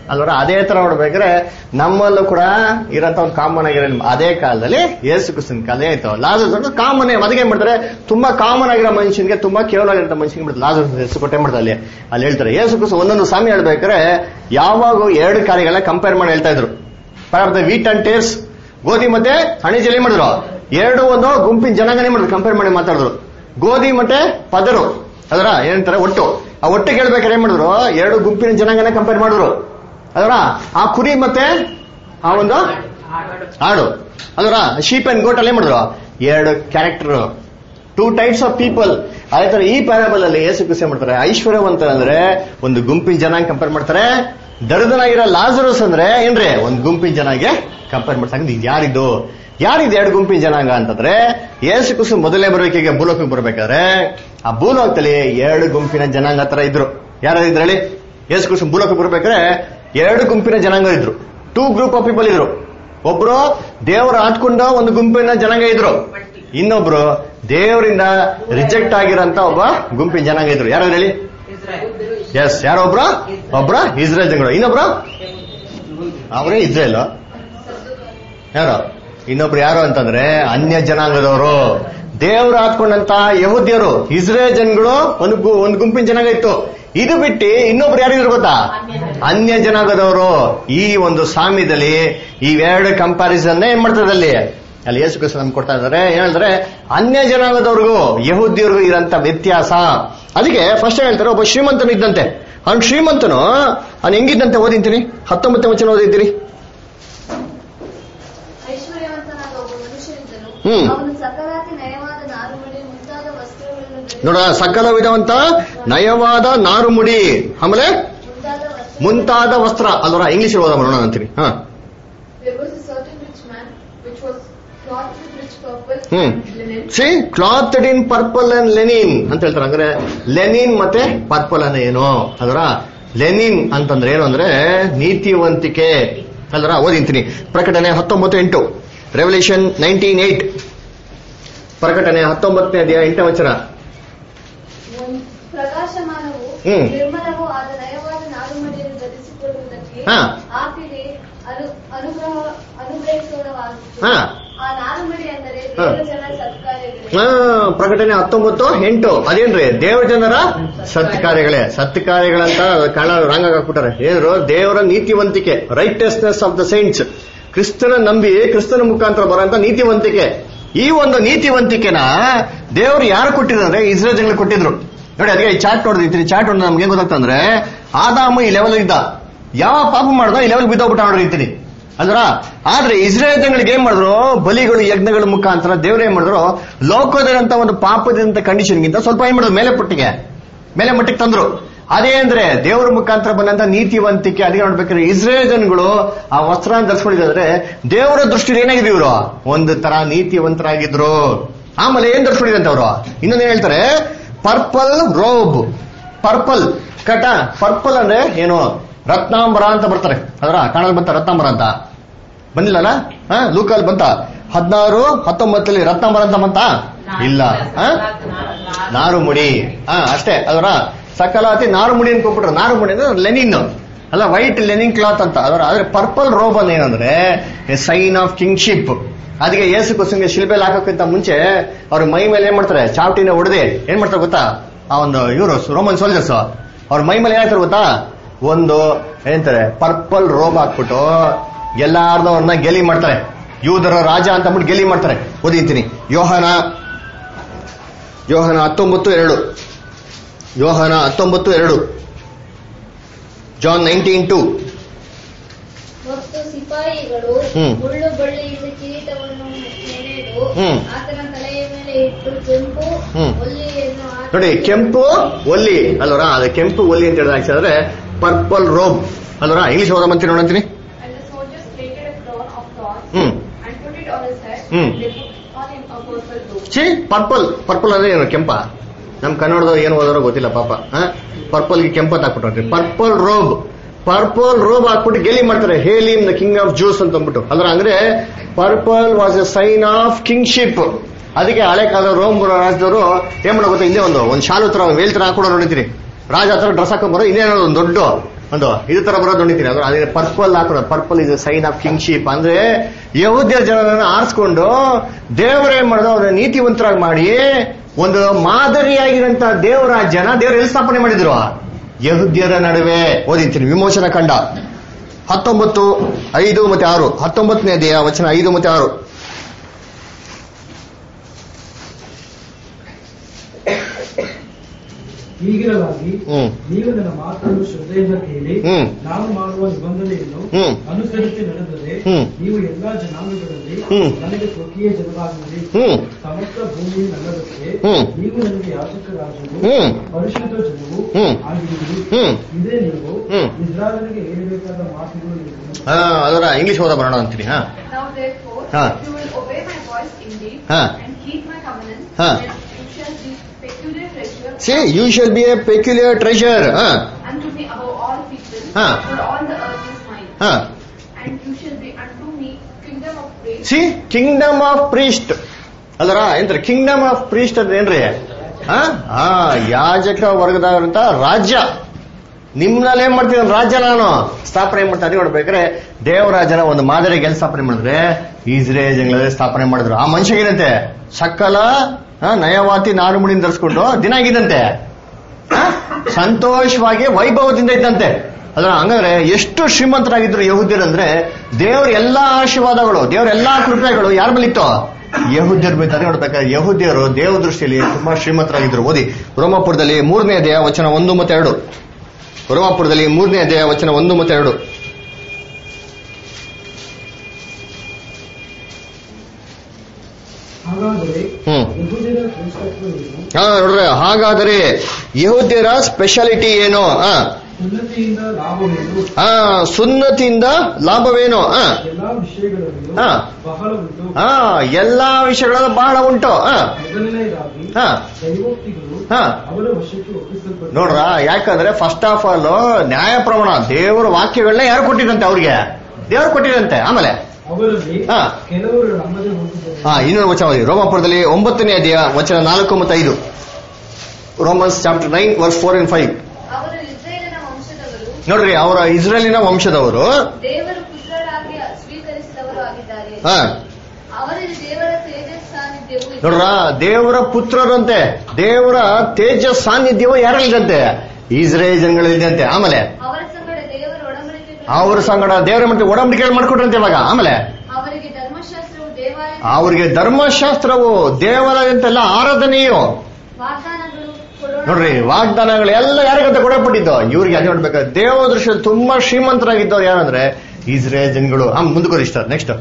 ಅಲ್ವರ ಅದೇ ತರ ನೋಡ್ಬೇಕಾದ್ರೆ ನಮ್ಮಲ್ಲೂ ಕೂಡ ಇರೋಂತ ಒಂದು ಕಾಮನ್ ಆಗಿರೋ ಅದೇ ಕಾಲದಲ್ಲಿ ಯೇಸು ಕ್ರಿಸ್ತನ ಕಾಲ ಆಯ್ತು ಲಾಜರ್ಸ್ ಅಂದ್ರೆ ಕಾಮನ್ ಅದಕ್ಕೆ ಏನ್ ಮಾಡ್ತಾರೆ ತುಂಬಾ ಕಾಮನ್ ಆಗಿರೋ ಮನುಷ್ಯನಿಗೆ ತುಂಬಾ ಕೇವಲ ಆಗಿರೋ ಮನುಷ್ಯನಿಗೆ ಮಾಡ್ತಾರೆ ಲಾಜರ್ಸ್ ಹೆಸರು ಕೊಟ್ಟೆ ಮಾಡ್ತಾರೆ ಅಲ್ಲಿ ಅಲ್ಲಿ ಹೇಳ್ತಾರೆ ಯೇಸು ಕ್ರಿಸ್ತ ಒಂದೊಂದು ಸಾಮಿ ಹೇಳ್ಬೇಕಾದ್ರೆ ಯಾವಾಗ ಎರಡು ಕಾರ್ಯಗಳನ್ನ ಕಂಪೇರ್ ಮಾಡಿ ಹೇಳ್ತಾ ಇದ್ರು ದ ವೀಟ್ ಅಂಡ್ ಟೇರ್ಸ್ ಗೋಧಿ ಮತ್ತೆ ಹಣಿಜಲ್ ಏನ್ ಮಾಡಿದ್ರು ಎರಡು ಒಂದು ಗುಂಪಿನ ಜನಾಂಗನೇ ಮಾಡಿದ್ರು ಕಂಪೇರ್ ಮಾಡಿ ಮಾತಾಡಿದ್ರು ಗೋಧಿ ಮತ್ತೆ ಪದರು ಅದರ ಏನಂತಾರೆ ಒಟ್ಟು ಆ ಒಟ್ಟು ಕೇಳ್ಬೇಕಾದ್ರೆ ಏನ್ ಮಾಡಿದ್ರು ಎರಡು ಗುಂಪಿನ ಜನಾಂಗನೇ ಕಂಪೇರ್ ಮಾಡಿದ್ರು ಅದರ ಆ ಕುರಿ ಮತ್ತೆ ಆ ಒಂದು ಆಡು ಅದರ ಶೀಪ್ ಅಂಡ್ ಗೋಟ್ ಅಲ್ಲಿ ಏನ್ ಮಾಡಿದ್ರು ಎರಡು character two types of people ಅದೇ ತರ ಈ ಪ್ಯಾರಬಲ್ ಅಲ್ಲಿ ಏಸು ಕೃಷಿ ಮಾಡ್ತಾರೆ ಐಶ್ವರ್ಯವಂತ ಅಂದ್ರೆ ಒಂದು ಗುಂಪಿನ ಜನ ಕಂಪೇರ್ ಮಾಡ್ತಾರೆ ದರಿದ್ರನಾಗಿರೋ ಲಾಜರಸ್ ಅಂದ್ರೆ ಏನ್ರಿ ಒಂದು ಗುಂಪಿನ ಜನಾಗೆ ಕಂಪೇರ್ ಮಾಡ್ತಾರೆ ಇದು ಯಾರಿದು ಯಾರಿದು ಎರಡು ಗುಂಪಿನ ಜನಾಂಗ ಅಂತಂದ್ರೆ ಏಸು ಕುಸು ಮೊದಲೇ ಬರ್ಬೇಕೀಗ ಭೂಲೋಕಕ್ಕೆ ಬರ್ಬೇಕಾದ್ರೆ ಆ ಭೂಲೋಕದಲ್ಲಿ ಎರಡು ಗುಂಪಿನ ಜನಾಂಗ ತರ ಇದ್ರು ಯಾರು ಇದ್ರು ಹೇಳಿ ಏಸು ಕುಸು ಭೂಲೋಕಕ್ಕೆ ಬರ್ಬೇಕಾದ್ರೆ ಎರಡು ಗುಂಪಿನ ಜನಾಂಗ ಇದ್ರು ಟೂ ಗ್ರೂಪ್ ಆಫ್ ಪೀಪಲ್ ಇದ್ರು ಒಬ್ರು ದೇವರ ಆಟ್ಕೊಂಡ ಒಂದು ಗುಂಪಿನ ಜನಾಂಗ ಇದ್ರು ಇನ್ನೊಬ್ರು ದೇವರಿಂದ ರಿಜೆಕ್ಟ್ ಆಗಿರೋಂತ ಒಬ್ಬ ಗುಂಪಿನ ಜನಾಂಗ ಇದ್ರು ಯಾರು ಹೇಳಿ ಎಸ್ ಯಾರೋ ಒಬ್ರು ಒಬ್ರ ಇಸ್ರೇಲ್ ಜನಗಳು ಇನ್ನೊಬ್ರು ಅವರೇ ಇಸ್ರೇಲ್ ಯಾರು ಇನ್ನೊಬ್ರು ಯಾರು ಅಂತಂದ್ರೆ ಅನ್ಯ ಜನಾಂಗದವರು ದೇವ್ರು ಹಾಕೊಂಡಂತ ಯಹೂದ್ಯರು ಇಸ್ರೇಲ್ ಜನಗಳು ಒಂದು ಗು- ಒಂದು ಗುಂಪಿನ ಜನಾಂಗ ಇತ್ತು ಇದು ಬಿಟ್ಟು ಇನ್ನೊಬ್ರು ಯಾರಿದ್ರು ಗೊತ್ತಾ ಅನ್ಯ ಜನಾಂಗದವರು ಈ ಒಂದು ಸಾಮ್ಯದಲ್ಲಿ ಇವೆರಡು ಕಂಪ್ಯಾರಿಸನ್ ಏನ್ ಮಾಡ್ತಾರೆ ಅಲ್ಲಿ ಅಲ್ಲಿ ಯೇಸು ಕ್ರಿಸ್ತ ನಮ್ಗೆ ಕೊಡ್ತಾ ಇದ್ದಾರೆ ಏನ್ ಹೇಳಿದ್ರೆ ಅನ್ಯ ಜನಾಂಗದವ್ರಿಗೂ ಯಹೂದ್ಯರಿಗೂ ಇರಂತ ವ್ಯತ್ಯಾಸ ಅದಕ್ಕೆ ಫಸ್ಟ್ ಹೇಳ್ತಾರೆ ಒಬ್ಬ ಶ್ರೀಮಂತನು ಇದ್ದಂತೆ ಅವ್ನು ಶ್ರೀಮಂತನು ಅವ್ನು ಹೆಂಗಿದ್ದಂತೆ ಓದಿಂತೀನಿ ಹತ್ತೊಂಬತ್ತನೇ ವಚನ ಓದಿದ್ದೀರಿ ಐಶ್ವರ್ಯವಂತನಾದ ಒಬ್ಬ ಮನುಷ್ಯನಿದ್ದನು ಹ್ಮ್. ಅವನು ಸಕಲಾತಿ ನಯವಾದ ನಾರುಮಡಿ ಮುಂತಾದ ವಸ್ತ್ರಗಳನ್ನು ಧರಿಸಿ- ನೋಡ ಸಕಲ ವಿಧವಂತ ನಯವಾದ ನಾರುಮುಡಿ ಆಮೇಲೆ ಮುಂತಾದ ವಸ್ತ್ರ ಮುಂತಾದ ವಸ್ತ್ರ ಅಲ್ವರ ಇಂಗ್ಲಿಷ್ ಓದ ನೋಡೋಣ ಅಂತೀನಿ ಹಾ There was a certain rich man which was clothed with rich purple ಹ್ಮ್ and linen. See clothed in purple and linen ಅಂತ ಹೇಳ್ತಾರೆ ಅಂದ್ರೆ ಲೆನಿನ್ ಮತ್ತೆ ಪರ್ಪಲ್ ಅಂದ್ರೆ ಏನು ಅದರ ಲೆನಿನ್ ಅಂತಂದ್ರೆ ಏನು ಅಂದ್ರೆ ನೀತಿವಂತಿಕೆ ಅಲ್ವರ ಓದಿಂತೀನಿ ಪ್ರಕಟಣೆ ಹತ್ತೊಂಬತ್ತು ಎಂಟು ರೆವಲ್ಯೂಷನ್ ನೈನ್ಟೀನ್ ಏಟ್ ಪ್ರಕಟಣೆ ಹತ್ತೊಂಬತ್ತನೇ ಅಧ್ಯಾಯ ಎಂಟನೇ ವಚನ ಒಂದು ಪ್ರಕಾಶಮಾನವು ಹ್ಮ್. ನಿರ್ಮಲವೂ ಆದ ನಯವಾದ ನಾರುಮಡಿಯನ್ನು ಧರಿಸಿಕೊಳ್ಳುವುದಕ್ಕೆ ಹಾ. ಆಕೆಗೆ ಅನು ಅನುಗ್ರಹ ಅನುಗ್ರಹಿಸೋಣವಾಗಿತ್ತು ಹಾ. ಆ ನಾರುಮಡಿ ಅಂದರೆ ಹಾ. ದೇವರ ಜನ ಸತ್ಕಾರ್ಯಗಳೇ ಆ, ಪ್ರಕಟಣೆ ಹತ್ತೊಂಬತ್ತು ಎಂಟು ಅದೇನ್ರಿ ದೇವ ಜನರ ಸತ್ಕಾರ್ಯಗಳೇ ಸತ್ಕಾರ್ಯಗಳಂತ ಕಾಳ ರಾಂಗ ಹಾಕ್ಬಿಟ್ಟಾರೆ ಏನ್ರು ದೇವರ ನೀತಿವಂತಿಕೆ ರೈಟಸ್ನೆಸ್ ಆಫ್ ದ ಸೈನ್ಸ್ ಕ್ರಿಸ್ತನ ನಂಬಿ ಕ್ರಿಸ್ತನ ಮುಖಾಂತರ ಬರೋಂತ ನೀತಿವಂತಿಕೆ ಈ ಒಂದು ನೀತಿವಂತಿಕೆನ ದೇವರು ಯಾರು ಕೊಟ್ಟಿದ್ದಾರೆ ಇಸ್ರೇಲ್ ಜನಗಳು ಕೊಟ್ಟಿದ್ರು ನೋಡಿ ಅದಕ್ಕೆ ಈ ಚಾಟ್ ನೋಡಿದ್ರಿ ಚಾಟ್ ನೋಡಿ ನಮ್ಗೆ ಏನ್ ಗೊತ್ತಾಗ್ತಂದ್ರೆ ಆದಾಮ ಈ ಲೆವೆಲ್ ಇದ್ದ ಯಾವ ಪಾಪ ಮಾಡ್ದ ಈ ಲೆವೆಲ್ ಬಿದ್ದೋಗ್ಬಿಟ್ಟ ನೋಡಿರ್ತೀನಿ ಅಲ್ರ ಆದ್ರೆ ಇಸ್ರೇಲ್ ಜನಗಳಿಗೆ ಏನ್ ಮಾಡಿದ್ರು ಬಲಿಗಳು ಯಜ್ಞಗಳ ಮುಖಾಂತರ ದೇವ್ರು ಏನ್ ಮಾಡಿದ್ರು ಲೋಕದಂತ ಒಂದು ಪಾಪದಂತ ಕಂಡೀಷನ್ಗಿಂತ ಸ್ವಲ್ಪ ಏನ್ ಮಾಡಿದ್ರು ಮೇಲೆ ಪಟ್ಟಿಗೆ ಮೇಲೆ ಮಟ್ಟಿಗೆ ತಂದ್ರು ಅದೇ ಅಂದ್ರೆ ದೇವರ ಮುಖಾಂತರ ಬಂದಂತ ನೀತಿವಂತಿಕೆ ಅದೇ ನೋಡ್ಬೇಕಾದ್ರೆ ಇಸ್ರೇಲ್ ಜನಗಳು ಆ ವಸ್ತ್ರ ಧರಿಸ್ಕೊಂಡಿದ್ರೆ ದೇವರ ದೃಷ್ಟಿಯಲ್ಲಿ ಏನಾಗಿದ್ರು ಇವರು ಒಂದು ತರ ನೀತಿವಂತರಾಗಿದ್ರು ಆಮೇಲೆ ಏನ್ ಧರಿಸ್ಕೊಂಡಿದಂತೆ ಅವರು ಇನ್ನೊಂದೇನ್ ಹೇಳ್ತಾರೆ ಪರ್ಪಲ್ ರೋಬ್ ಪರ್ಪಲ್ ಕಟ ಪರ್ಪಲ್ ಅಂದ್ರೆ ಏನು ರತ್ನಾಂಬರ ಅಂತ ಬರ್ತಾರೆ ಅದರ ಕಾಣಲ್ ಬಂತ ರತ್ನಾಂಬರ ಅಂತ ಬಂದಿಲ್ಲಲ್ಲ ಹಾ ಲೂಕಲ್ ಬಂತ ಹದಿನಾರು ಹತ್ತೊಂಬತ್ತಲ್ಲಿ ರತ್ನಾಂಬರ ಅಂತ ಬಂತ ಇಲ್ಲ ಹಾ ನಾರು ಮುಡಿ ಹಾ ಅಷ್ಟೇ ಅದರ ಸಕಲಾತಿ ನಾರು ಮುಡಿ ಅಂತ ಕೊಟ್ಬಿಟ್ರು ನಾರು ಮುಡಿ ಅಂದ್ರೆ ಲೆನಿನ್ ಅಲ್ಲ ವೈಟ್ ಲೆನಿನ್ ಕ್ಲಾತ್ ಅಂತ ಅದರ ಆದ್ರೆ ಪರ್ಪಲ್ ರೋಬ್ ಅನ್ನ ಏನಂದ್ರೆ ಎ ಸೈನ್ ಆಫ್ ಕಿಂಗ್ಶಿಪ್ ಅದಕ್ಕೆ ಯೇಸು ಕುಸಂಗೆ ಶಿಲ್ಬೆಲ್ ಹಾಕೋಕ್ಕಿಂತ ಮುಂಚೆ ಅವ್ರ ಮೈ ಮೇಲೆ ಏನ್ ಮಾಡ್ತಾರೆ ಚಾವಟಿನ ಹೊಡೆದೆ ಏನ್ ಮಾಡ್ತಾರೆ ಗೊತ್ತಾ ಆ ಒಂದು ಇವರು ರೋಮನ್ ಸೋಲ್ಜರ್ಸ್ ಅವ್ರ ಮೈ ಮೇಲೆ ಏನಾಗ್ತಾರೆ ಗೊತ್ತಾ ಒಂದು ಏನಂತಾರೆ ಪರ್ಪಲ್ ರೋಬ್ ಹಾಕ್ಬಿಟ್ಟು ಎಲ್ಲಾರ್ದು ಅವ್ರನ್ನ ಗೆಲಿ ಮಾಡ್ತಾರೆ ಯೂದರ ರಾಜ ಅಂತ ಅಂದ್ಬಿಟ್ಟು ಗೆಲಿ ಮಾಡ್ತಾರೆ ಓದಿಂತೀನಿ ಯೋಹನ ಯೋಹನ ಹತ್ತೊಂಬತ್ತು ಎರಡು ಯೋಹನ ಹತ್ತೊಂಬತ್ತು ಎರಡು ಜಾನ್ ನೈನ್ಟೀನ್ ಟು ಮತ್ತು ಸಿಪಾಯಿಗಳು ಹ್ಮ್. ಮುಳ್ಳು ಬಳ್ಳಿಯಿಂದ ಕಿರೀಟವನ್ನು ನೆನೆದು ಹ್ಮ್. ಆತನ ತಲೆಯ ಮೇಲೆ ಇಟ್ಟು ಕೆಂಪು ಹ್ಮ್. ಒಲ್ಲಿಯನ್ನು ಹಾಕಿ- ನೋಡಿ ಕೆಂಪು ಒಲ್ಲಿ ಅಲ್ವರ ಅದು ಕೆಂಪು ಒಲ್ಲಿ ಅಂತ ಹೇಳಿದ್ರೆ ಪರ್ಪಲ್ ರೋಬ್ ಅಲ್ವರ ಇಂಗ್ಲಿಷ್ ಓದ ಮಂತ್ರಿ ನೋಡಂತೀನಿ And the soldiers plaited a crown of thorns hmm and put it on his head. Hmm. They put on him a purple robe. ಛೀ ಪರ್ಪಲ್ ಪರ್ಪಲ್ ಅಂದ್ರೆ ಏನು ಕೆಂಪ ನಮ್ ಕನ್ನಡದವ್ರು ಏನು ಓದಾರೋ ಗೊತ್ತಿಲ್ಲ ಪಾಪ ಪರ್ಪಲ್ಗೆ ಕೆಂಪತ್ ಹಾಕ್ಬಿಟ್ರಿ ಪರ್ಪಲ್ ರೋಬ್ ಪರ್ಪಲ್ ರೋಬ್ ಹಾಕ್ಬಿಟ್ಟು ಗೆಲಿ ಮಾಡ್ತಾರೆ hail him the king of Jews ಅಂತ ಅಂದ್ಬಿಟ್ಟು ಅದ್ರ ಅಂದ್ರೆ purple was a sign of kingship ಅದಕ್ಕೆ ಹಳೆ ಕಾಲದ ರೋಮ್ ರಾಜ್ಯದವರು ಏನ್ ಮಾಡೋ ಗೊತ್ತಾ ಹಿಂದೆ ಒಂದು ಒಂದು ಶಾಲು ತರ ವೇಲ್ ತರ ಹಾಕೊಂಡು ನೋಡಿದ್ರಿ ರಾಜ ಹತ್ರ ಡ್ರೆಸ್ ಹಾಕೊಂಡ್ ಬರೋ ಇನ್ನೇನೋ ಒಂದು ದೊಡ್ಡ ಒಂದು ಇದು ತರ ಬರೋದು ನೋಡಿತೀನಿ ಅದು ಅದೇ ಪರ್ಪಲ್ ಹಾಕೋದು purple is sign of kingship ಅಂದ್ರೆ ಯಹೂದ್ಯ ಜನರನ್ನ ಆರಿಸ್ಕೊಂಡು ದೇವರೇ ಮಾಡೋದು ಅವ್ರನ್ನ ನೀತಿವಂತರಾಗಿ ಮಾಡಿ ಒಂದು ಮಾದರಿಯಾಗಿರಂತ ದೇವರ ಜನ ದೇವರು ಎಲ್ಲಿ ಸ್ಥಾಪನೆ ಮಾಡಿದ್ರು ಯಹುದ್ಯರ ನಡುವೆ ಓದಿತೀನಿ ವಿಮೋಚನ ಕಂಡ ಹತ್ತೊಂಬತ್ತು ಐದು ಮತ್ತೆ ಆರು ಹತ್ತೊಂಬತ್ತನೇ ದೇಹ ವಚನ ಐದು ಮತ್ತೆ ಆರು ಹೀಗಿರಲಾಗಿ ಹ್ಮ್ ನೀವು ನನ್ನ ಮಾತನ್ನು ಶ್ರದ್ಧೆಯಿಂದ ಕೇಳಿ ಹ್ಮ್. ನಾನು ಮಾಡುವ ನಿಬಂಧನೆಯನ್ನು ಹ್ಮ್. ಅನುಸರಿಸಿ ನಡೆದರೆ ಹ್ಮ್. ನೀವು ಎಲ್ಲಾ ಜನಾಂಗಗಳಲ್ಲಿ ಹ್ಮ್. ನನಗೆ ಸ್ವಕೀಯ ಜನರಾಗುವಿರಿ ಹ್ಮ್ ಸಮಸ್ತ ಭೂಮಿ ನನ್ನದಕ್ಕೆ ಹ್ಮ್. ನೀವು ನನಗೆ ಯಾಜಕರಾಜರು ಹ್ಮ್. ಪರಿಶುದ್ಧ ಜನವು ಹ್ಮ್. ಆಗಿರುವಿರಿ ಹ್ಮ್. ಇದೇ ನೀವು ಹ್ಮ್. ಇಸ್ರಾಯೇಲಿಗೆ ಹೇಳಬೇಕಾದ ಮಾತುಗಳು ಇವು. ಹಾ ಅದರ ಇಂಗ್ಲಿಷ್ ಓದ ಬರೋಣ ಅಂತೀನಿ ಹಾ Now therefore, Huh. if you will obey my voice indeed Huh. and keep my covenant, Huh. then you shall be peculiar treasure see you shall be a peculiar treasure ಹಾ unto me above all people, Huh. for all the earth is mine. ಹಾ And you shall be unto me kingdom of praise. See kingdom of priest ಅಲ್ಲರ ಏನ್ರಿ Kingdom of priest ಅಂದ್ರೆ ಏನ್ರಿ ಹಾ ಹಾ ಯಾಜಕ ವರ್ಗದವರಂತ ರಾಜ್ಯ ನಿಮ್ನಲ್ಲಿ ಏನ್ ಮಾಡ್ತೀನಿ ಒಂದ್ ರಾಜ್ಯ ನಾನು ಸ್ಥಾಪನೆ ಮಾಡ್ತಾ ಅದೇ ನೋಡ್ಬೇಕಾದ್ರೆ ದೇವರಾಜನ ಒಂದು ಮಾದರಿಗೆ ಎಲ್ಲಿ ಸ್ಥಾಪನೆ ಮಾಡಿದ್ರೆ ಇಸ್ರೇಲ್ ಜಂಗಳಲ್ಲಿ ಸ್ಥಾಪನೆ ಮಾಡಿದ್ರು ಆ ಮನುಷ್ಯಗೇನಂತೆ ಸಕಲ ಹಾ, ನಯವಾತಿ ನಾರುಮುಡಿನ ಧರಿಸ್ಕೊಂಡು ದಿನ ಆಗಿದಂತೆ ಹಾ? ಸಂತೋಷವಾಗಿ ವೈಭವದಿಂದ ಇದ್ದಂತೆ ಅದ್ರ ಹಂಗಂದ್ರೆ ಎಷ್ಟು ಶ್ರೀಮಂತರಾಗಿದ್ರು ಯಹುದ್ಯರಂದ್ರೆ ದೇವ್ರ ಎಲ್ಲಾ ಆಶೀರ್ವಾದಗಳು ದೇವ್ರ ಎಲ್ಲಾ ಕೃಪೆಗಳು ಯಾರ ಮೇಲಿತ್ತು ಯಹುದ್ಯರ ಮೇಲೆ ಅದೇ ನೋಡ್ಬೇಕಾದ್ರೆ ಯಹುದ್ಯರು ದೇವ ದೃಷ್ಟಿಯಲ್ಲಿ ತುಂಬಾ ಶ್ರೀಮಂತರಾಗಿದ್ರು ಓದಿ ರೋಮಾಪುರದಲ್ಲಿ ಮೂರನೇ ಅಧ್ಯಾಯ ವಚನ ಒಂದು ಮತ್ತೆ ಎರಡು ರೋಮಾಪುರದಲ್ಲಿ ಮೂರನೇ ಅಧ್ಯಾಯ ವಚನ ಒಂದು ಮತ್ತೆ ಎರಡು ಹಾಗಾದರೆ ಹ್ಮ್. ಯಹೂದ್ಯರ ಶ್ರೇಷ್ಠತ್ವವೇನು ಹಾ ನೋಡ್ರೆ ಹಾಗಾದರೆ ಯಹುದ್ಯರ ಸ್ಪೆಷಾಲಿಟಿ ಏನು ಆ ಉನ್ನತಿಯಿಂದ ಲಾಭವೇನು ಆ ಸುನ್ನತಿಯಿಂದ ಲಾಭವೇನು ಆ ಎಲ್ಲಾ ವಿಷಯಗಳಲ್ಲಿಯೂ ಹಾ. ಬಹಳ ಉಂಟು ಆ ಎಲ್ಲಾ ವಿಷಯಗಳಲ್ಲಿ ಬಹಳ ಉಂಟು ಆ ಮೊದಲನೆಯದಾಗಿ ಹಾ. ದೈವೋಕ್ತಿಗಳು ಹಾ. ಅವರ ವಶಕ್ಕೆ ಒಪ್ಪಿಸಲ್ಪಟ್ಟು ನೋಡ್ರ ಯಾಕಂದ್ರೆ ಫಸ್ಟ್ ಆಫ್ ಆಲ್ ನ್ಯಾಯ ಪ್ರಮಾಣ ದೇವರ ವಾಕ್ಯಗಳನ್ನ ಯಾರು ಕೊಟ್ಟಿದಂತೆ ಅವ್ರಿಗೆ ದೇವರು ಕೊಟ್ಟಿದಂತೆ ಆಮೇಲೆ ಅವರಲ್ಲಿ ಹಾ. ಕೆಲವರು ನಮ್ಮದೇ ಹೋಗಿದ್ದಾರೆ ಹಾ ಇನ್ನೊಂದು ವಚನ ಓದಿ ರೋಮಾಪುರದಲ್ಲಿ ಒಂಬತ್ತನೇ ಅಧ್ಯಾಯ ವಚನ ನಾಲ್ಕು ಮತ್ತು ಐದು Romans chapter nine verse four and five ಅವರು ಇಸ್ರೇಲಿನ ವಂಶದವರು ನೋಡ್ರಿ ಅವರ ಇಸ್ರೇಲಿನ ವಂಶದವರು ದೇವರ ಪುತ್ರರಾಗಿ ಸ್ವೀಕರಿಸಿದವರು ಆಗಿದ್ದಾರೆ ಹಾ ಅವರಲ್ಲಿ ದೇವರ ತೇಜಸ್ ಸಾನ್ನಿಧ್ಯವು ಇದೆ. ನೋಡ್ರ ದೇವರ ಪುತ್ರರಂತೆ ದೇವರ ತೇಜಸ್ ಸಾನ್ನಿಧ್ಯವು ಯಾರಲ್ಲಿದಂತೆ ಇಸ್ರೇಲ್ ಜನಗಳಿದಂತೆ ಆಮೇಲೆ ಅವರ ಸಂಗಡ ದೇವರ ಒಡಂಬಡಿಕೆ ಅವ್ರ ಸಂಗಡ ದೇವರ ಮತ್ತೆ ಒಡಂಬಡಿಕೆ ಮಾಡ್ಕೊಟ್ರಂತೆ ಇವಾಗ ಆಮೇಲೆ ಅವರಿಗೆ ಧರ್ಮಶಾಸ್ತ್ರವು ದೇವಾಲಯ ಅವ್ರಿಗೆ ಧರ್ಮಶಾಸ್ತ್ರವು ದೇವರಾದಂತೆಲ್ಲ ಆರಾಧನೆಯು ವಾಗ್ದಾನಗಳು ಕೊಡೋಣ ನೋಡ್ರಿ ವಾಗ್ದಾನಗಳು ಎಲ್ಲ ಯಾರಿಗಂತ ಕೊಡಲ್ಪಟ್ಟಿದ್ದು ಇವ್ರಿಗೆ ಅದೇ ನೋಡ್ಬೇಕು ದೇವ ದೃಶ್ಯದಲ್ಲಿ ತುಂಬಾ ಶ್ರೀಮಂತರಾಗಿದ್ದವ್ರು ಯಾರಂದ್ರೆ ಇಸ್ರೇಲ್ ಜನಗಳು ಆ ಮುಂದುವರಿ ಇಷ್ಟ ನೆಕ್ಸ್ಟ್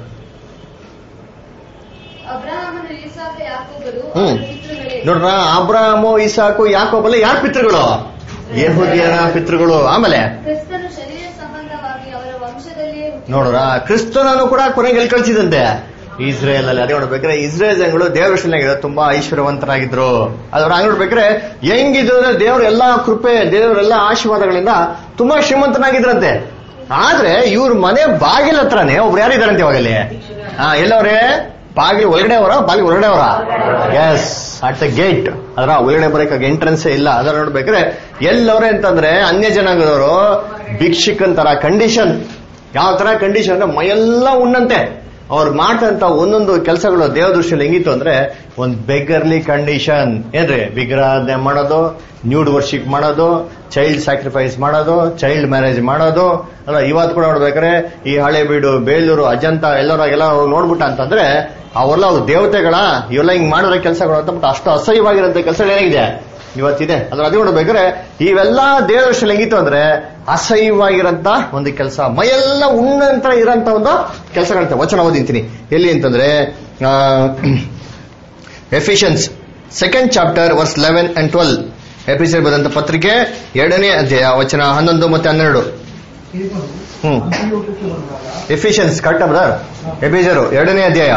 ಅಬ್ರಹಾಮನು ಈಸಾಕ ಯಾಕೋಬರು ಹ್ಮ್ ಅವರ ಪಿತೃಗಳೇ ನೋಡ್ರ ಅಬ್ರಾಹಮು ಇಸಾಕು ಯಾಕೋಬಲ್ಲ ಯಾರ ಪಿತೃಗಳು ಯಹೂದಿಯರ ಪಿತೃಗಳು ಆಮೇಲೆ ಕ್ರಿಸ್ತನು ಶರೀರ ಸಂಬಂಧವಾಗಿ ಅವರ ವಂಶದಲ್ಲಿಯೇ ಹುಟ್ಟಿದನು. ನೋಡ್ರ ಕ್ರಿಸ್ತನನ್ನು ಕೂಡ ಕೊನೆಗೆ ಎಲ್ಲಿ ಕಳ್ಸಿದಂತೆ ಇಸ್ರೇಲ್ ಅಲ್ಲಿ ಅದೇ ನೋಡ್ಬೇಕಾದ್ರೆ ಇಸ್ರೇಲ್ ಜನಗಳು ದೇವರ ವಿಷಯನಾಗಿರೋ ತುಂಬಾ ಐಶ್ವರ್ಯವಂತರಾಗಿದ್ರು ಅದ್ರ ಹಂಗ್ ನೋಡ್ಬೇಕಾದ್ರೆ ಹೆಂಗಿದ್ರು ಅಂದ್ರೆ ದೇವ್ರ ಎಲ್ಲಾ ಕೃಪೆ ದೇವರ ಎಲ್ಲಾ ಆಶೀರ್ವಾದಗಳಿಂದ ತುಂಬಾ ಶ್ರೀಮಂತನಾಗಿದ್ರಂತೆ ಆದ್ರೆ ಇವ್ರ ಮನೆ ಬಾಗಿಲ ಹತ್ರನೇ ಒಬ್ರು ಯಾರಿದಾರಂತೆ ಇವಾಗ ಅಲ್ಲಿ ಹಾ ಎಲ್ಲವ್ರೆ ಬಾಗಿಲು ಒಳಗಡೆ ಅವರ ಬಾಗಿಲು ಹೊರಗಡೆ ಅವರ ಎಸ್ ಅಟ್ ದ ಗೇಟ್ ಅದರ ಒಳಗಡೆ ಬರೋಕೆ ಎಂಟ್ರೆನ್ಸ್ ಇಲ್ಲ ಅದರ ನೋಡ್ಬೇಕಾದ್ರೆ ಎಲ್ಲವ್ರೆ ಅಂತಂದ್ರೆ ಅನ್ಯ ಜನಾಂಗದವರು ಭಿಕ್ಷಿಕಂತರ ಕಂಡೀಷನ್ ಯಾವ ತರ ಕಂಡೀಷನ್ ಅಂದ್ರೆ ಮೈಯೆಲ್ಲ ಉಣ್ಣಂತೆ ಅವ್ರು ಮಾಡ್ತಂತ ಒಂದೊಂದು ಕೆಲಸಗಳು ದೇವ ದೃಷ್ಟಿಯಲ್ಲಿ ಹೆಂಗಿತ್ತು ಅಂದ್ರೆ ಒಂದ್ ಬೆಗರ್ಲಿ ಕಂಡೀಷನ್ ಏನ್ರಿ ವಿಗ್ರಹಣೆ ಮಾಡೋದು ನ್ಯೂಡ್ ವರ್ಷಿಪ್ ಮಾಡೋದು ಚೈಲ್ಡ್ ಸ್ಯಾಕ್ರಿಫೈಸ್ ಮಾಡೋದು ಚೈಲ್ಡ್ ಮ್ಯಾರೇಜ್ ಮಾಡೋದು ಅಲ್ಲ ಇವತ್ತು ಕೂಡ ನೋಡ್ಬೇಕಾದ್ರೆ ಈ ಹಳೆಬೀಡು ಬೇಲೂರು ಅಜಂತ ಎಲ್ಲರ ಎಲ್ಲ ಹೋಗಿ ನೋಡ್ಬಿಟ್ಟ ಅಂತಂದ್ರೆ ಅವೆಲ್ಲ ಅವ್ರು ದೇವತೆಗಳ ಇವೆಲ್ಲ ಹಿಂಗ್ ಮಾಡಿರೋ ಕೆಲಸಗಳು ಅಂತ ಬಿಟ್ಟು ಅಷ್ಟು ಅಸಹ್ಯವಾಗಿರೋಂಥ ಕೆಲಸಗಳು ಏನಿದೆ ಇವತ್ತಿದೆ ಅದ್ರ ಅದು ನೋಡ್ಬೇಕಾದ್ರೆ ಇವೆಲ್ಲ ದೇವ ದೃಷ್ಟಿಯಲ್ಲಿ ಹೆಂಗಿತ್ತು ಅಂದ್ರೆ ಅಸಹ್ಯವಾಗಿರಂತ ಒಂದು ಕೆಲಸ ಮೈಯೆಲ್ಲ ಉಣ್ಣಂತ ಇರೋಂತ ಒಂದು ಕೆಲಸಗಳಂತೆ ವಚನ ಓದಿಂತೀನಿ ಎಲ್ಲಿ ಅಂತಂದ್ರೆ Ephesians second chapter verse eleven and twelve episode ಬರೆದಂತ ಪತ್ರಿಕೆ ಎರಡನೇ ಅಧ್ಯಾಯ ವಚನ ಹನ್ನೊಂದು ಮತ್ತೆ ಹನ್ನೆರಡು ಕೇವಲ ಹ್ಮ್. ಅಂತ್ಯೋಕ್ಯಕ್ಕೆ ಬಂದಾಗ ಎಫಿಷಿಯನ್ಸ್ ಕರೆಕ್ಟ್ ಬ್ರದರ್ ಎಪಿಸರು ಎರಡನೇ ಅಧ್ಯಾಯ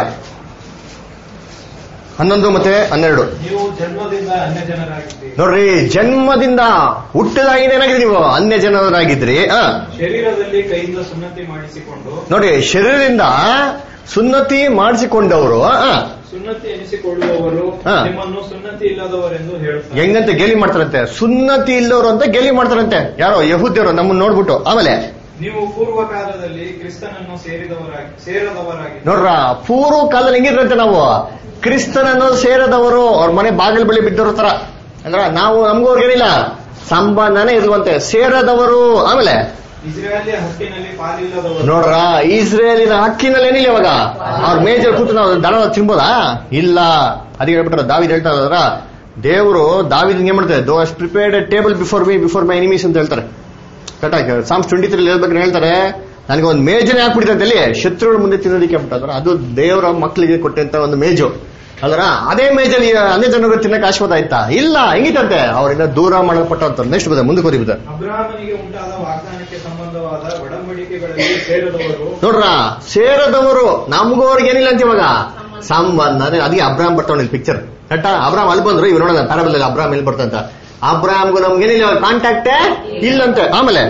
ಹನ್ನೊಂದು ಮತ್ತೆ ಹನ್ನೆರಡು ನೀವು ಜನ್ಮದಿಂದ ಅನ್ಯ ಜನರಾಗಿದ್ದೀರಿ ನೋಡ್ರಿ ಜನ್ಮದಿಂದ ಹುಟ್ಟದಾಗಿದೆ ಏನಾಗಿದ್ರಿ ನೀವು ಅನ್ಯ ಜನರಾಗಿದ್ರಿ ಆ ಶರೀರದಲ್ಲಿ ಕೈಯಿಂದ ಸುನ್ನತಿ ಮಾಡಿಸಿಕೊಂಡು ನೋಡಿ ಶರೀರದಿಂದ ಸುನ್ನತಿ ಮಾಡಿಸಿಕೊಂಡವರು ಆ, ಸುನ್ನತಿ ಎನಿಸಿಕೊಳ್ಳುವವರು ಹಾ. ನಿಮ್ಮನ್ನು ಸುನ್ನತಿ ಇಲ್ಲದವರೆಂದು ಹೇಳುತ್ತಾರೆ ಹೆಂಗಂತೆ ಗೇಲಿ ಮಾಡ್ತಾರಂತೆ ಸುನ್ನತಿ ಇಲ್ಲವರು ಅಂತ ಗೇಲಿ ಮಾಡ್ತಾರಂತೆ ಯಾರೋ ಯಹೂದ್ಯರು ನಮ್ಮನ್ನ ನೋಡ್ಬಿಟ್ಟು ಆಮೇಲೆ ನೀವು ಪೂರ್ವ ಕಾಲದಲ್ಲಿ ಕ್ರಿಸ್ತನನ್ನು ಸೇರಿದವರಾಗಿ ಸೇರದವರಾಗಿ ನೋಡ್ರ ಪೂರ್ವ ಕಾಲದಲ್ಲಿ ಹೆಂಗಿದ್ರಂತೆ ನಾವು ಕ್ರಿಸ್ತನನ್ನು ಸೇರದವರು ಅವ್ರ ಮನೆ ಬಾಗಿಲು ಬಳಿ ಬಿದ್ದವ್ರ ತರ ಅಂದ್ರ ನಾವು ನಮಗೂ ಅವ್ರಿಗೇನಿಲ್ಲ ಸಂಬಂಧನೇ ಇರುವಂತೆ ಸೇರದವರು ಆಮೇಲೆ ಇಸ್ರಾಯೇಲಿಯ ಹಕ್ಕಿನಲ್ಲಿ ಪಾಲಿಲ್ಲದವರು ನೋಡ್ರ ಇಸ್ರೇಲಿನ ಹಕ್ಕಿನಲ್ಲಿ ಏನಿಲ್ಲ ಇವಾಗ ಅವ್ರ ಮೇಜರ್ ಕೂತು ನಾವು ದನ ತಿನ್ಬೋದಾ ಇಲ್ಲ ಅದಕ್ಕೆ ಹೇಳ್ಬಿಟ್ರ ದಾವಿದ್ ಹೇಳ್ತಾ ಇದ್ರ ದೇವರು ದಾವಿದ್ ಏನ್ ಮಾಡ್ತಾರೆ thou prepared table before me before my enemies ಅಂತ ಹೇಳ್ತಾರೆ ಕರೆಕ್ಟ್ ಸಾಮ್ಸ್ ಟ್ವೆಂಟಿ ತ್ರೀ ಹೇಳ್ಬೇಕಾದ್ರೆ ಹೇಳ್ತಾರೆ ನನಗೆ ಒಂದು ಮೇಜನೇ ಹಾಕ್ಬಿಟ್ಟಿದೆ ಅಲ್ಲಿ ಶತ್ರುಗಳ ಮುಂದೆ ತಿನ್ನೋದಕ್ಕೆ ಅಂತಾರೆ ಅದು ದೇವರ ಮಕ್ಕಳಿಗೆ ಕೊಟ್ಟಂತ ಒಂದು ಮೇಜು ಅಲ್ರ ಅದೇ ಮೇಜಲ್ಲಿ ಅನ್ಯ ಜನರು ತಿನ್ನಕ್ಕೆ ಆಶ್ವಾದ ಆಯ್ತಾ ಇಲ್ಲ ಹೆಂಗಿತ್ತಂತೆ ಅವರಿಂದ ದೂರ ಮಾಡಲ್ಪಟ್ಟಂತ ನೆಕ್ಸ್ಟ್ ಬದ ಮುಂದೆ ಬದ ಅಬ್ರಾಹ್ಮನಿಗೆ ಉಂಟಾದ ವಾಗ್ದಾನಕ್ಕೆ ಸಂಬಂಧವಾದ ಒಡಂಬಡಿಕೆಗಳಲ್ಲಿ ಸೇರದವರು ನೋಡ್ರ ಸೇರದವರು ನಮಗೂ ಅವ್ರಿಗೆ ಏನಿಲ್ಲ ಅಂತ ಇವಾಗ ಸಂಬಂಧ ಅದೇ ಅದಕ್ಕೆ ಅಬ್ರಾಮ್ ಬರ್ತಾವ ಪಿಕ್ಚರ್ ಕರೆಕ್ಟ ಅಬ್ರಾಮ್ ಅಲ್ಲಿ ಬಂದ್ರು ಇವ್ ನೋಡೋಣ ಪ್ಯಾರಬಲ್ ಅಬ್ರಾಮ್ ಎಲ್ಲಿ ಬರ್ತಂತ ಅಬ್ರಾಮ್ಗೂ ನಮ್ಗೇನಿಲ್ಲ ಕಾಂಟ್ಯಾಕ್ಟೇ ಇಲ್ಲಂತೆ ಆಮೇಲೆ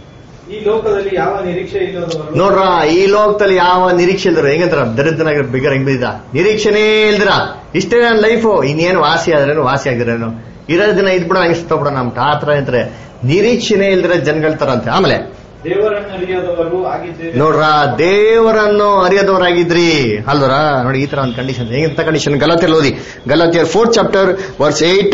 ಈ ಲೋಕದಲ್ಲಿ ಯಾವ ನಿರೀಕ್ಷೆ ಇಲ್ಲದವರು ನೋಡ್ರ ಈ ಲೋಕದಲ್ಲಿ ಯಾವ ನಿರೀಕ್ಷೆ ಇಲ್ದ್ರ ಹೆಂಗಂತಾರ ದರಿದ್ರನಾಗಿರ ಬಿಗರ್ ಹೆಂಗ್ ಬಿದ್ದ ನಿರೀಕ್ಷೆನೇ ಇಲ್ದಿರ ಇಷ್ಟೇ ನನ್ನ ಲೈಫು ಇನ್ನೇನು ವಾಸಿ ಆದ್ರೇನು ವಾಸಿ ಆಗಿದ್ರೇನು ಇರೋ ದಿನ ಇದ್ಬಿಡ ಹಂಗೆ ಸುತ್ತಬಿಡ ನಮ್ ಆತರ ಅಂತಾರೆ ನಿರೀಕ್ಷೆನೇ ಇಲ್ದಿರ ಜನಗಳ ತರ ಅಂತೆ ಆಮೇಲೆ ದೇವರನ್ನು ಅರಿಯದವರು ಆಗಿದ್ದೇವೆ ನೋಡ್ರ ದೇವರನ್ನು ಅರಿಯದವರಾಗಿದ್ರಿ ಅಲ್ವರ ನೋಡಿ ಈ ತರ ಒಂದು ಕಂಡೀಷನ್ ಹೇಗಿಂತ ಕಂಡೀಷನ್ ಗಲಾತಿಯಲ್ಲಿ ಓದಿ ಗಲಾತಿಯರ್ fourth chapter verse eight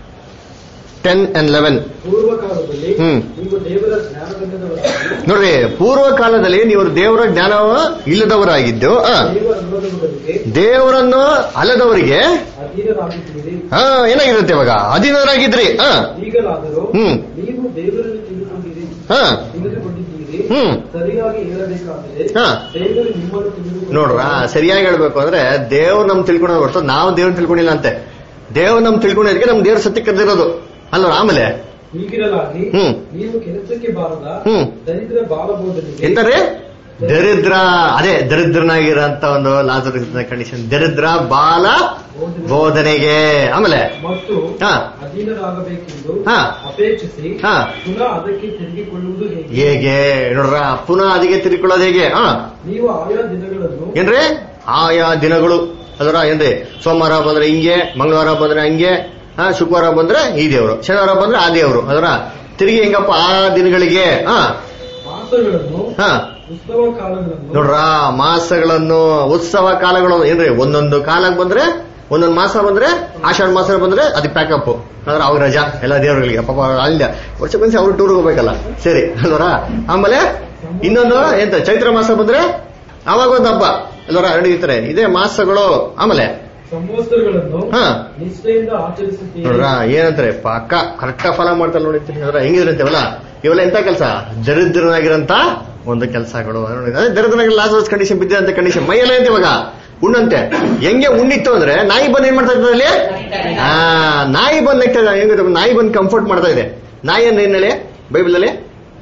ten and eleven ಪೂರ್ವ ಕಾಲದಲ್ಲಿ ಹ್ಮ್. ನೀವು ದೇವರ ಜ್ಞಾನದಂಡದವರಾಗಿ ನೋಡ್ರಿ ಪೂರ್ವ ಕಾಲದಲ್ಲಿ ನೀವು ದೇವರ ಜ್ಞಾನ ಇಲ್ಲದವರಾಗಿದ್ದು ಆ, ದೇವರ ಅನುಭವಗಳಿಗೆ ದೇವರನ್ನು ಅಲ್ಲದವರಿಗೆ ಅಧೀನರಾಗಿದ್ದೀರಿ ಹಾ ಏನಾಗಿರುತ್ತೆ ಇವಾಗ ಅಧೀನರಾಗಿದ್ರಿ ಹಾ ಈಗಲಾದರೂ ಹ್ಮ್. ನೀವು ದೇವರನ್ನು ತಿಳಿದುಕೊಂಡಿರಿ ಹಾ ತಿಳಿದುಕೊಂಡಿದ್ದೀರಿ ಹ್ಮ್. ಸರಿಯಾಗಿ ಹೇಳಬೇಕಾದರೆ ಹಾ. ದೇವರು ನಿಮ್ಮನ್ನು ತಿಳಿದುಕೊಂಡು ನೋಡ್ರ ಸರಿಯಾಗಿ ಹೇಳ್ಬೇಕು ಅಂದ್ರೆ ದೇವ್ರು ನಮ್ ತಿಳ್ಕೊಳ್ಳೋದು ಹೊರತು ನಾವು ದೇವ್ರನ್ನ ತಿಳ್ಕೊಂಡಿಲ್ಲ ಅಂತೆ ದೇವ್ರು ನಮ್ ತಿಳ್ಕೊಂಡಿದ್ದಕ್ಕೆ ನಮ್ ದೇವ್ರ ಸತ್ಯ ಕರೆದಿರೋದು ಅಲ್ವ ಆಮೇಲೆ ಹೀಗಿರಲಾಗಿ ಹ್ಮ್. ನೀವು ಕೆಲಸಕ್ಕೆ ಬಾರದ ಹ್ಮ್. ದರಿದ್ರ ಬಾಲಬೋಧನೆಗೆ ಎಂತಾರೆ ದರಿದ್ರ ಅದೇ ದರಿದ್ರನಾಗಿರೋಂತ ಒಂದು ಲಾಜರ್ ಕಂಡೀಷನ್ ದರಿದ್ರ ಬಾಲ ಬೋಧನೆಗೆ ಆಮೇಲೆ ಮತ್ತು ಹಾ. ಅಧೀನರಾಗಬೇಕೆಂದು ಹಾ. ಅಪೇಕ್ಷಿಸಿ ಹಾ. ಪುನಃ ಅದಕ್ಕೆ ತಿರುಗಿಕೊಳ್ಳುವುದು ಹೇಗೆ ಹೇಗೆ ನೋಡ್ರ ಪುನಃ ಅದಕ್ಕೆ ತಿರ್ಕೊಳ್ಳೋದು ಹೇಗೆ ಹಾ ನೀವು ಆಯಾ ದಿನಗಳನ್ನು ಏನ್ರಿ ಆಯಾ ದಿನಗಳು ಅದರ ಏನ್ರಿ ಸೋಮವಾರ ಬಂದ್ರೆ ಹಿಂಗೆ ಮಂಗಳವಾರ ಬಂದ್ರೆ ಹಂಗೆ ಹಾ ಶುಕ್ರವಾರ ಬಂದ್ರೆ ಈ ದೇವರು ಶನಿವಾರ ಬಂದ್ರೆ ಆ ದೇವರು ಅದರ ತಿರುಗಿ ಹೆಂಗಪ್ಪ ಆ ದಿನಗಳಿಗೆ ಹಾ ಮಾಸಗಳನ್ನು ಹಾ ಉತ್ಸವ ಕಾಲಗಳನ್ನು ನೋಡ್ರ ಮಾಸಗಳನ್ನು ಉತ್ಸವ ಕಾಲಗಳು ಏನ್ರಿ ಒಂದೊಂದು ಕಾಲಕ್ಕೆ ಬಂದ್ರೆ ಒಂದೊಂದು ಮಾಸ ಬಂದ್ರೆ ಆಷಾಢ ಮಾಸ ಬಂದ್ರೆ ಅದಕ್ಕೆ ಪ್ಯಾಕಪ್ ಅಂದ್ರೆ ಅವ್ರ ರಜಾ ಎಲ್ಲ ದೇವರುಗಳಿಗೆ ಪಾಪ ಅಲ್ಲ ವರ್ಷಕ್ಕೊಂದ್ಸಿ ಅವ್ರು ಟೂರ್ ಹೋಗ್ಬೇಕಲ್ಲ ಸರಿ ಅಲ್ವರ ಆಮೇಲೆ ಇನ್ನೊಂದು ಎಂತ ಚೈತ್ರ ಮಾಸ ಬಂದ್ರೆ ಅವಾಗ ಒಂದು ಹಬ್ಬ ಅಲ್ವರ ನಡೆಯುತ್ತಾರೆ ಇದೇ ಮಾಸಗಳು ಆಮೇಲೆ ಸಂವತ್ಸರಗಳನ್ನು ಹಾ ನಿಷ್ಠೆಯಿಂದ ಆಚರಿಸುತ್ತೀರಿ ನೋಡ್ರ ಏನಂತಾರೆ ಪಕ್ಕ ಕರೆಕ್ಟ್ ಫಾಲೋ ಮಾಡ್ತಾರೆ ನೋಡಿ ನೋಡ್ರ ಹೆಂಗಿದ್ರಂತೆವಲ್ಲ ಇವೆಲ್ಲ ಎಂತ ಕೆಲಸ ದರಿದ್ರನಾಗಿರಂತ ಒಂದು ಕೆಲಸಗಳು ಅದೇ ದರಿದ್ರನಾಗಿ ಲಾಸ್ಟ್ ಕಂಡೀಷನ್ ಬಿದ್ದಿರಂತ ಕಂಡೀಷನ್ ಮೈಯೆಲ್ಲ ಅಂತ ಇವಾಗ ಉಣ್ಣಂತೆ ಹೆಂಗೆ ಉಣ್ಣಿತ್ತು ಅಂದ್ರೆ ನಾಯಿ ಬಂದ್ ಏನ್ ಮಾಡ್ತಾ ಇರ್ತದೆ ಅಲ್ಲಿ ಆ ನಾಯಿ ಬಂದ್ ನೆಕ್ತಾ ಇದೆ. ಹೆಂಗ್ ಗೊತ್ತಾ? ನಾಯಿ ಬಂದ್ ಕಂಫರ್ಟ್ ಮಾಡ್ತಾ ಇದೆ ನಾಯಿ ಅಂದ್ರೆ ಏನ್ ಹೇಳಿ ಬೈಬಲ್ ಅಲ್ಲಿ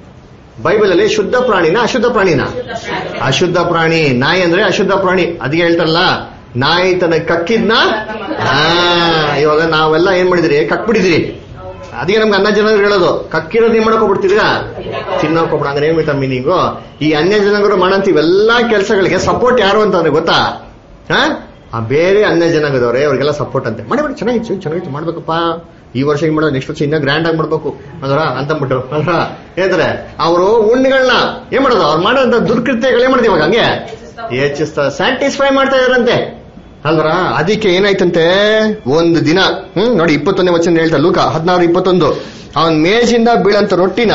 ಬೈಬಲ್ ಅಲ್ಲಿ ಶುದ್ಧ ಪ್ರಾಣಿನ ಅಶುದ್ಧ ಪ್ರಾಣಿನ ಅಶುದ್ಧ ಪ್ರಾಣಿ ನಾಯಿ ಅಂದ್ರೆ ಅಶುದ್ಧ ಪ್ರಾಣಿ ಅದಕ್ಕೆ ಹೇಳ್ತಾರಲ್ಲ ನಾಯಿ ತನ್ನ ಕಕ್ಕಿದ್ನ ಆ ಇವಾಗ ನಾವೆಲ್ಲ ಏನ್ ಮಾಡಿದ್ರಿ ಕಕ್ಬಿಡಿದ್ರಿ ಅದಕ್ಕೆ ನಮ್ಗೆ ಅನ್ನ ಜನ ಹೇಳೋದು ಕಕ್ಕಿರೋದು ಏನ್ ಮಾಡಕ್ ಹೋಗ್ಬಿಡ್ತೀರಾ ತಿನ್ನಕ್ ಹೋಗ್ಬಿಡ ಅಂದ್ರೆ ಏನ್ ಗೊತ್ತಾ ಮೀನಿಂಗು ಈ ಅನ್ಯ ಜನಗಳು ಮಾಡಂತ ಇವೆಲ್ಲಾ ಕೆಲಸಗಳಿಗೆ ಸಪೋರ್ಟ್ ಯಾರು ಅಂತಂದ್ರೆ ಗೊತ್ತಾ ಹಾ ಆ ಬೇರೆ ಅನ್ಯ ಜನಾಂಗದವ್ರೆ ಅವ್ರಿಗೆಲ್ಲ ಸಪೋರ್ಟ್ ಅಂತೆ ಮಾಡಿ ಮಾಡಿ ಚೆನ್ನಾಗಿತ್ತು ಚೆನ್ನಾಗಿತ್ತು ಮಾಡ್ಬೇಕಪ್ಪ ಈ ವರ್ಷ ಹಿಂಗ್ ಮಾಡೋದು ನೆಕ್ಸ್ಟ್ ವರ್ಷ ಇನ್ನ ಗ್ರ್ಯಾಂಡ್ ಆಗಿ ಮಾಡ್ಬೇಕು ಅದರ ಅಂತಂದ್ಬಿಟ್ಟು ಅಲ್ರ ಹೇಳ್ತಾರೆ ಅವರು ಉಣ್ಣಗಳನ್ನ ಏನ್ ಮಾಡೋದು ಅವ್ರು ಮಾಡೋಂತ ದುರ್ಕೃತ್ಯಗಳು ಏನ್ ಮಾಡಿದ್ವಿ ಇವಾಗ ಹಂಗೆ ಹೆಚ್ಚಿಸ್ತಾ ಸ್ಯಾಟಿಸ್ಫೈ ಮಾಡ್ತಾ ಇದಾರಂತೆ ಅಲ್ವರ ಅದಕ್ಕೆ ಏನಾಯ್ತಂತೆ ಒಂದು ದಿನ ಹ್ಮ್ ನೋಡಿ ಇಪ್ಪತ್ತೊಂದನೇ ವಚನ ಹೇಳ್ತಾರೆ ಲೂಕ ಹದಿನಾರು ಇಪ್ಪತ್ತೊಂದು ಅವನ್ ಮೇಜಿಂದ ಬೀಳಂತ ರೊಟ್ಟಿನ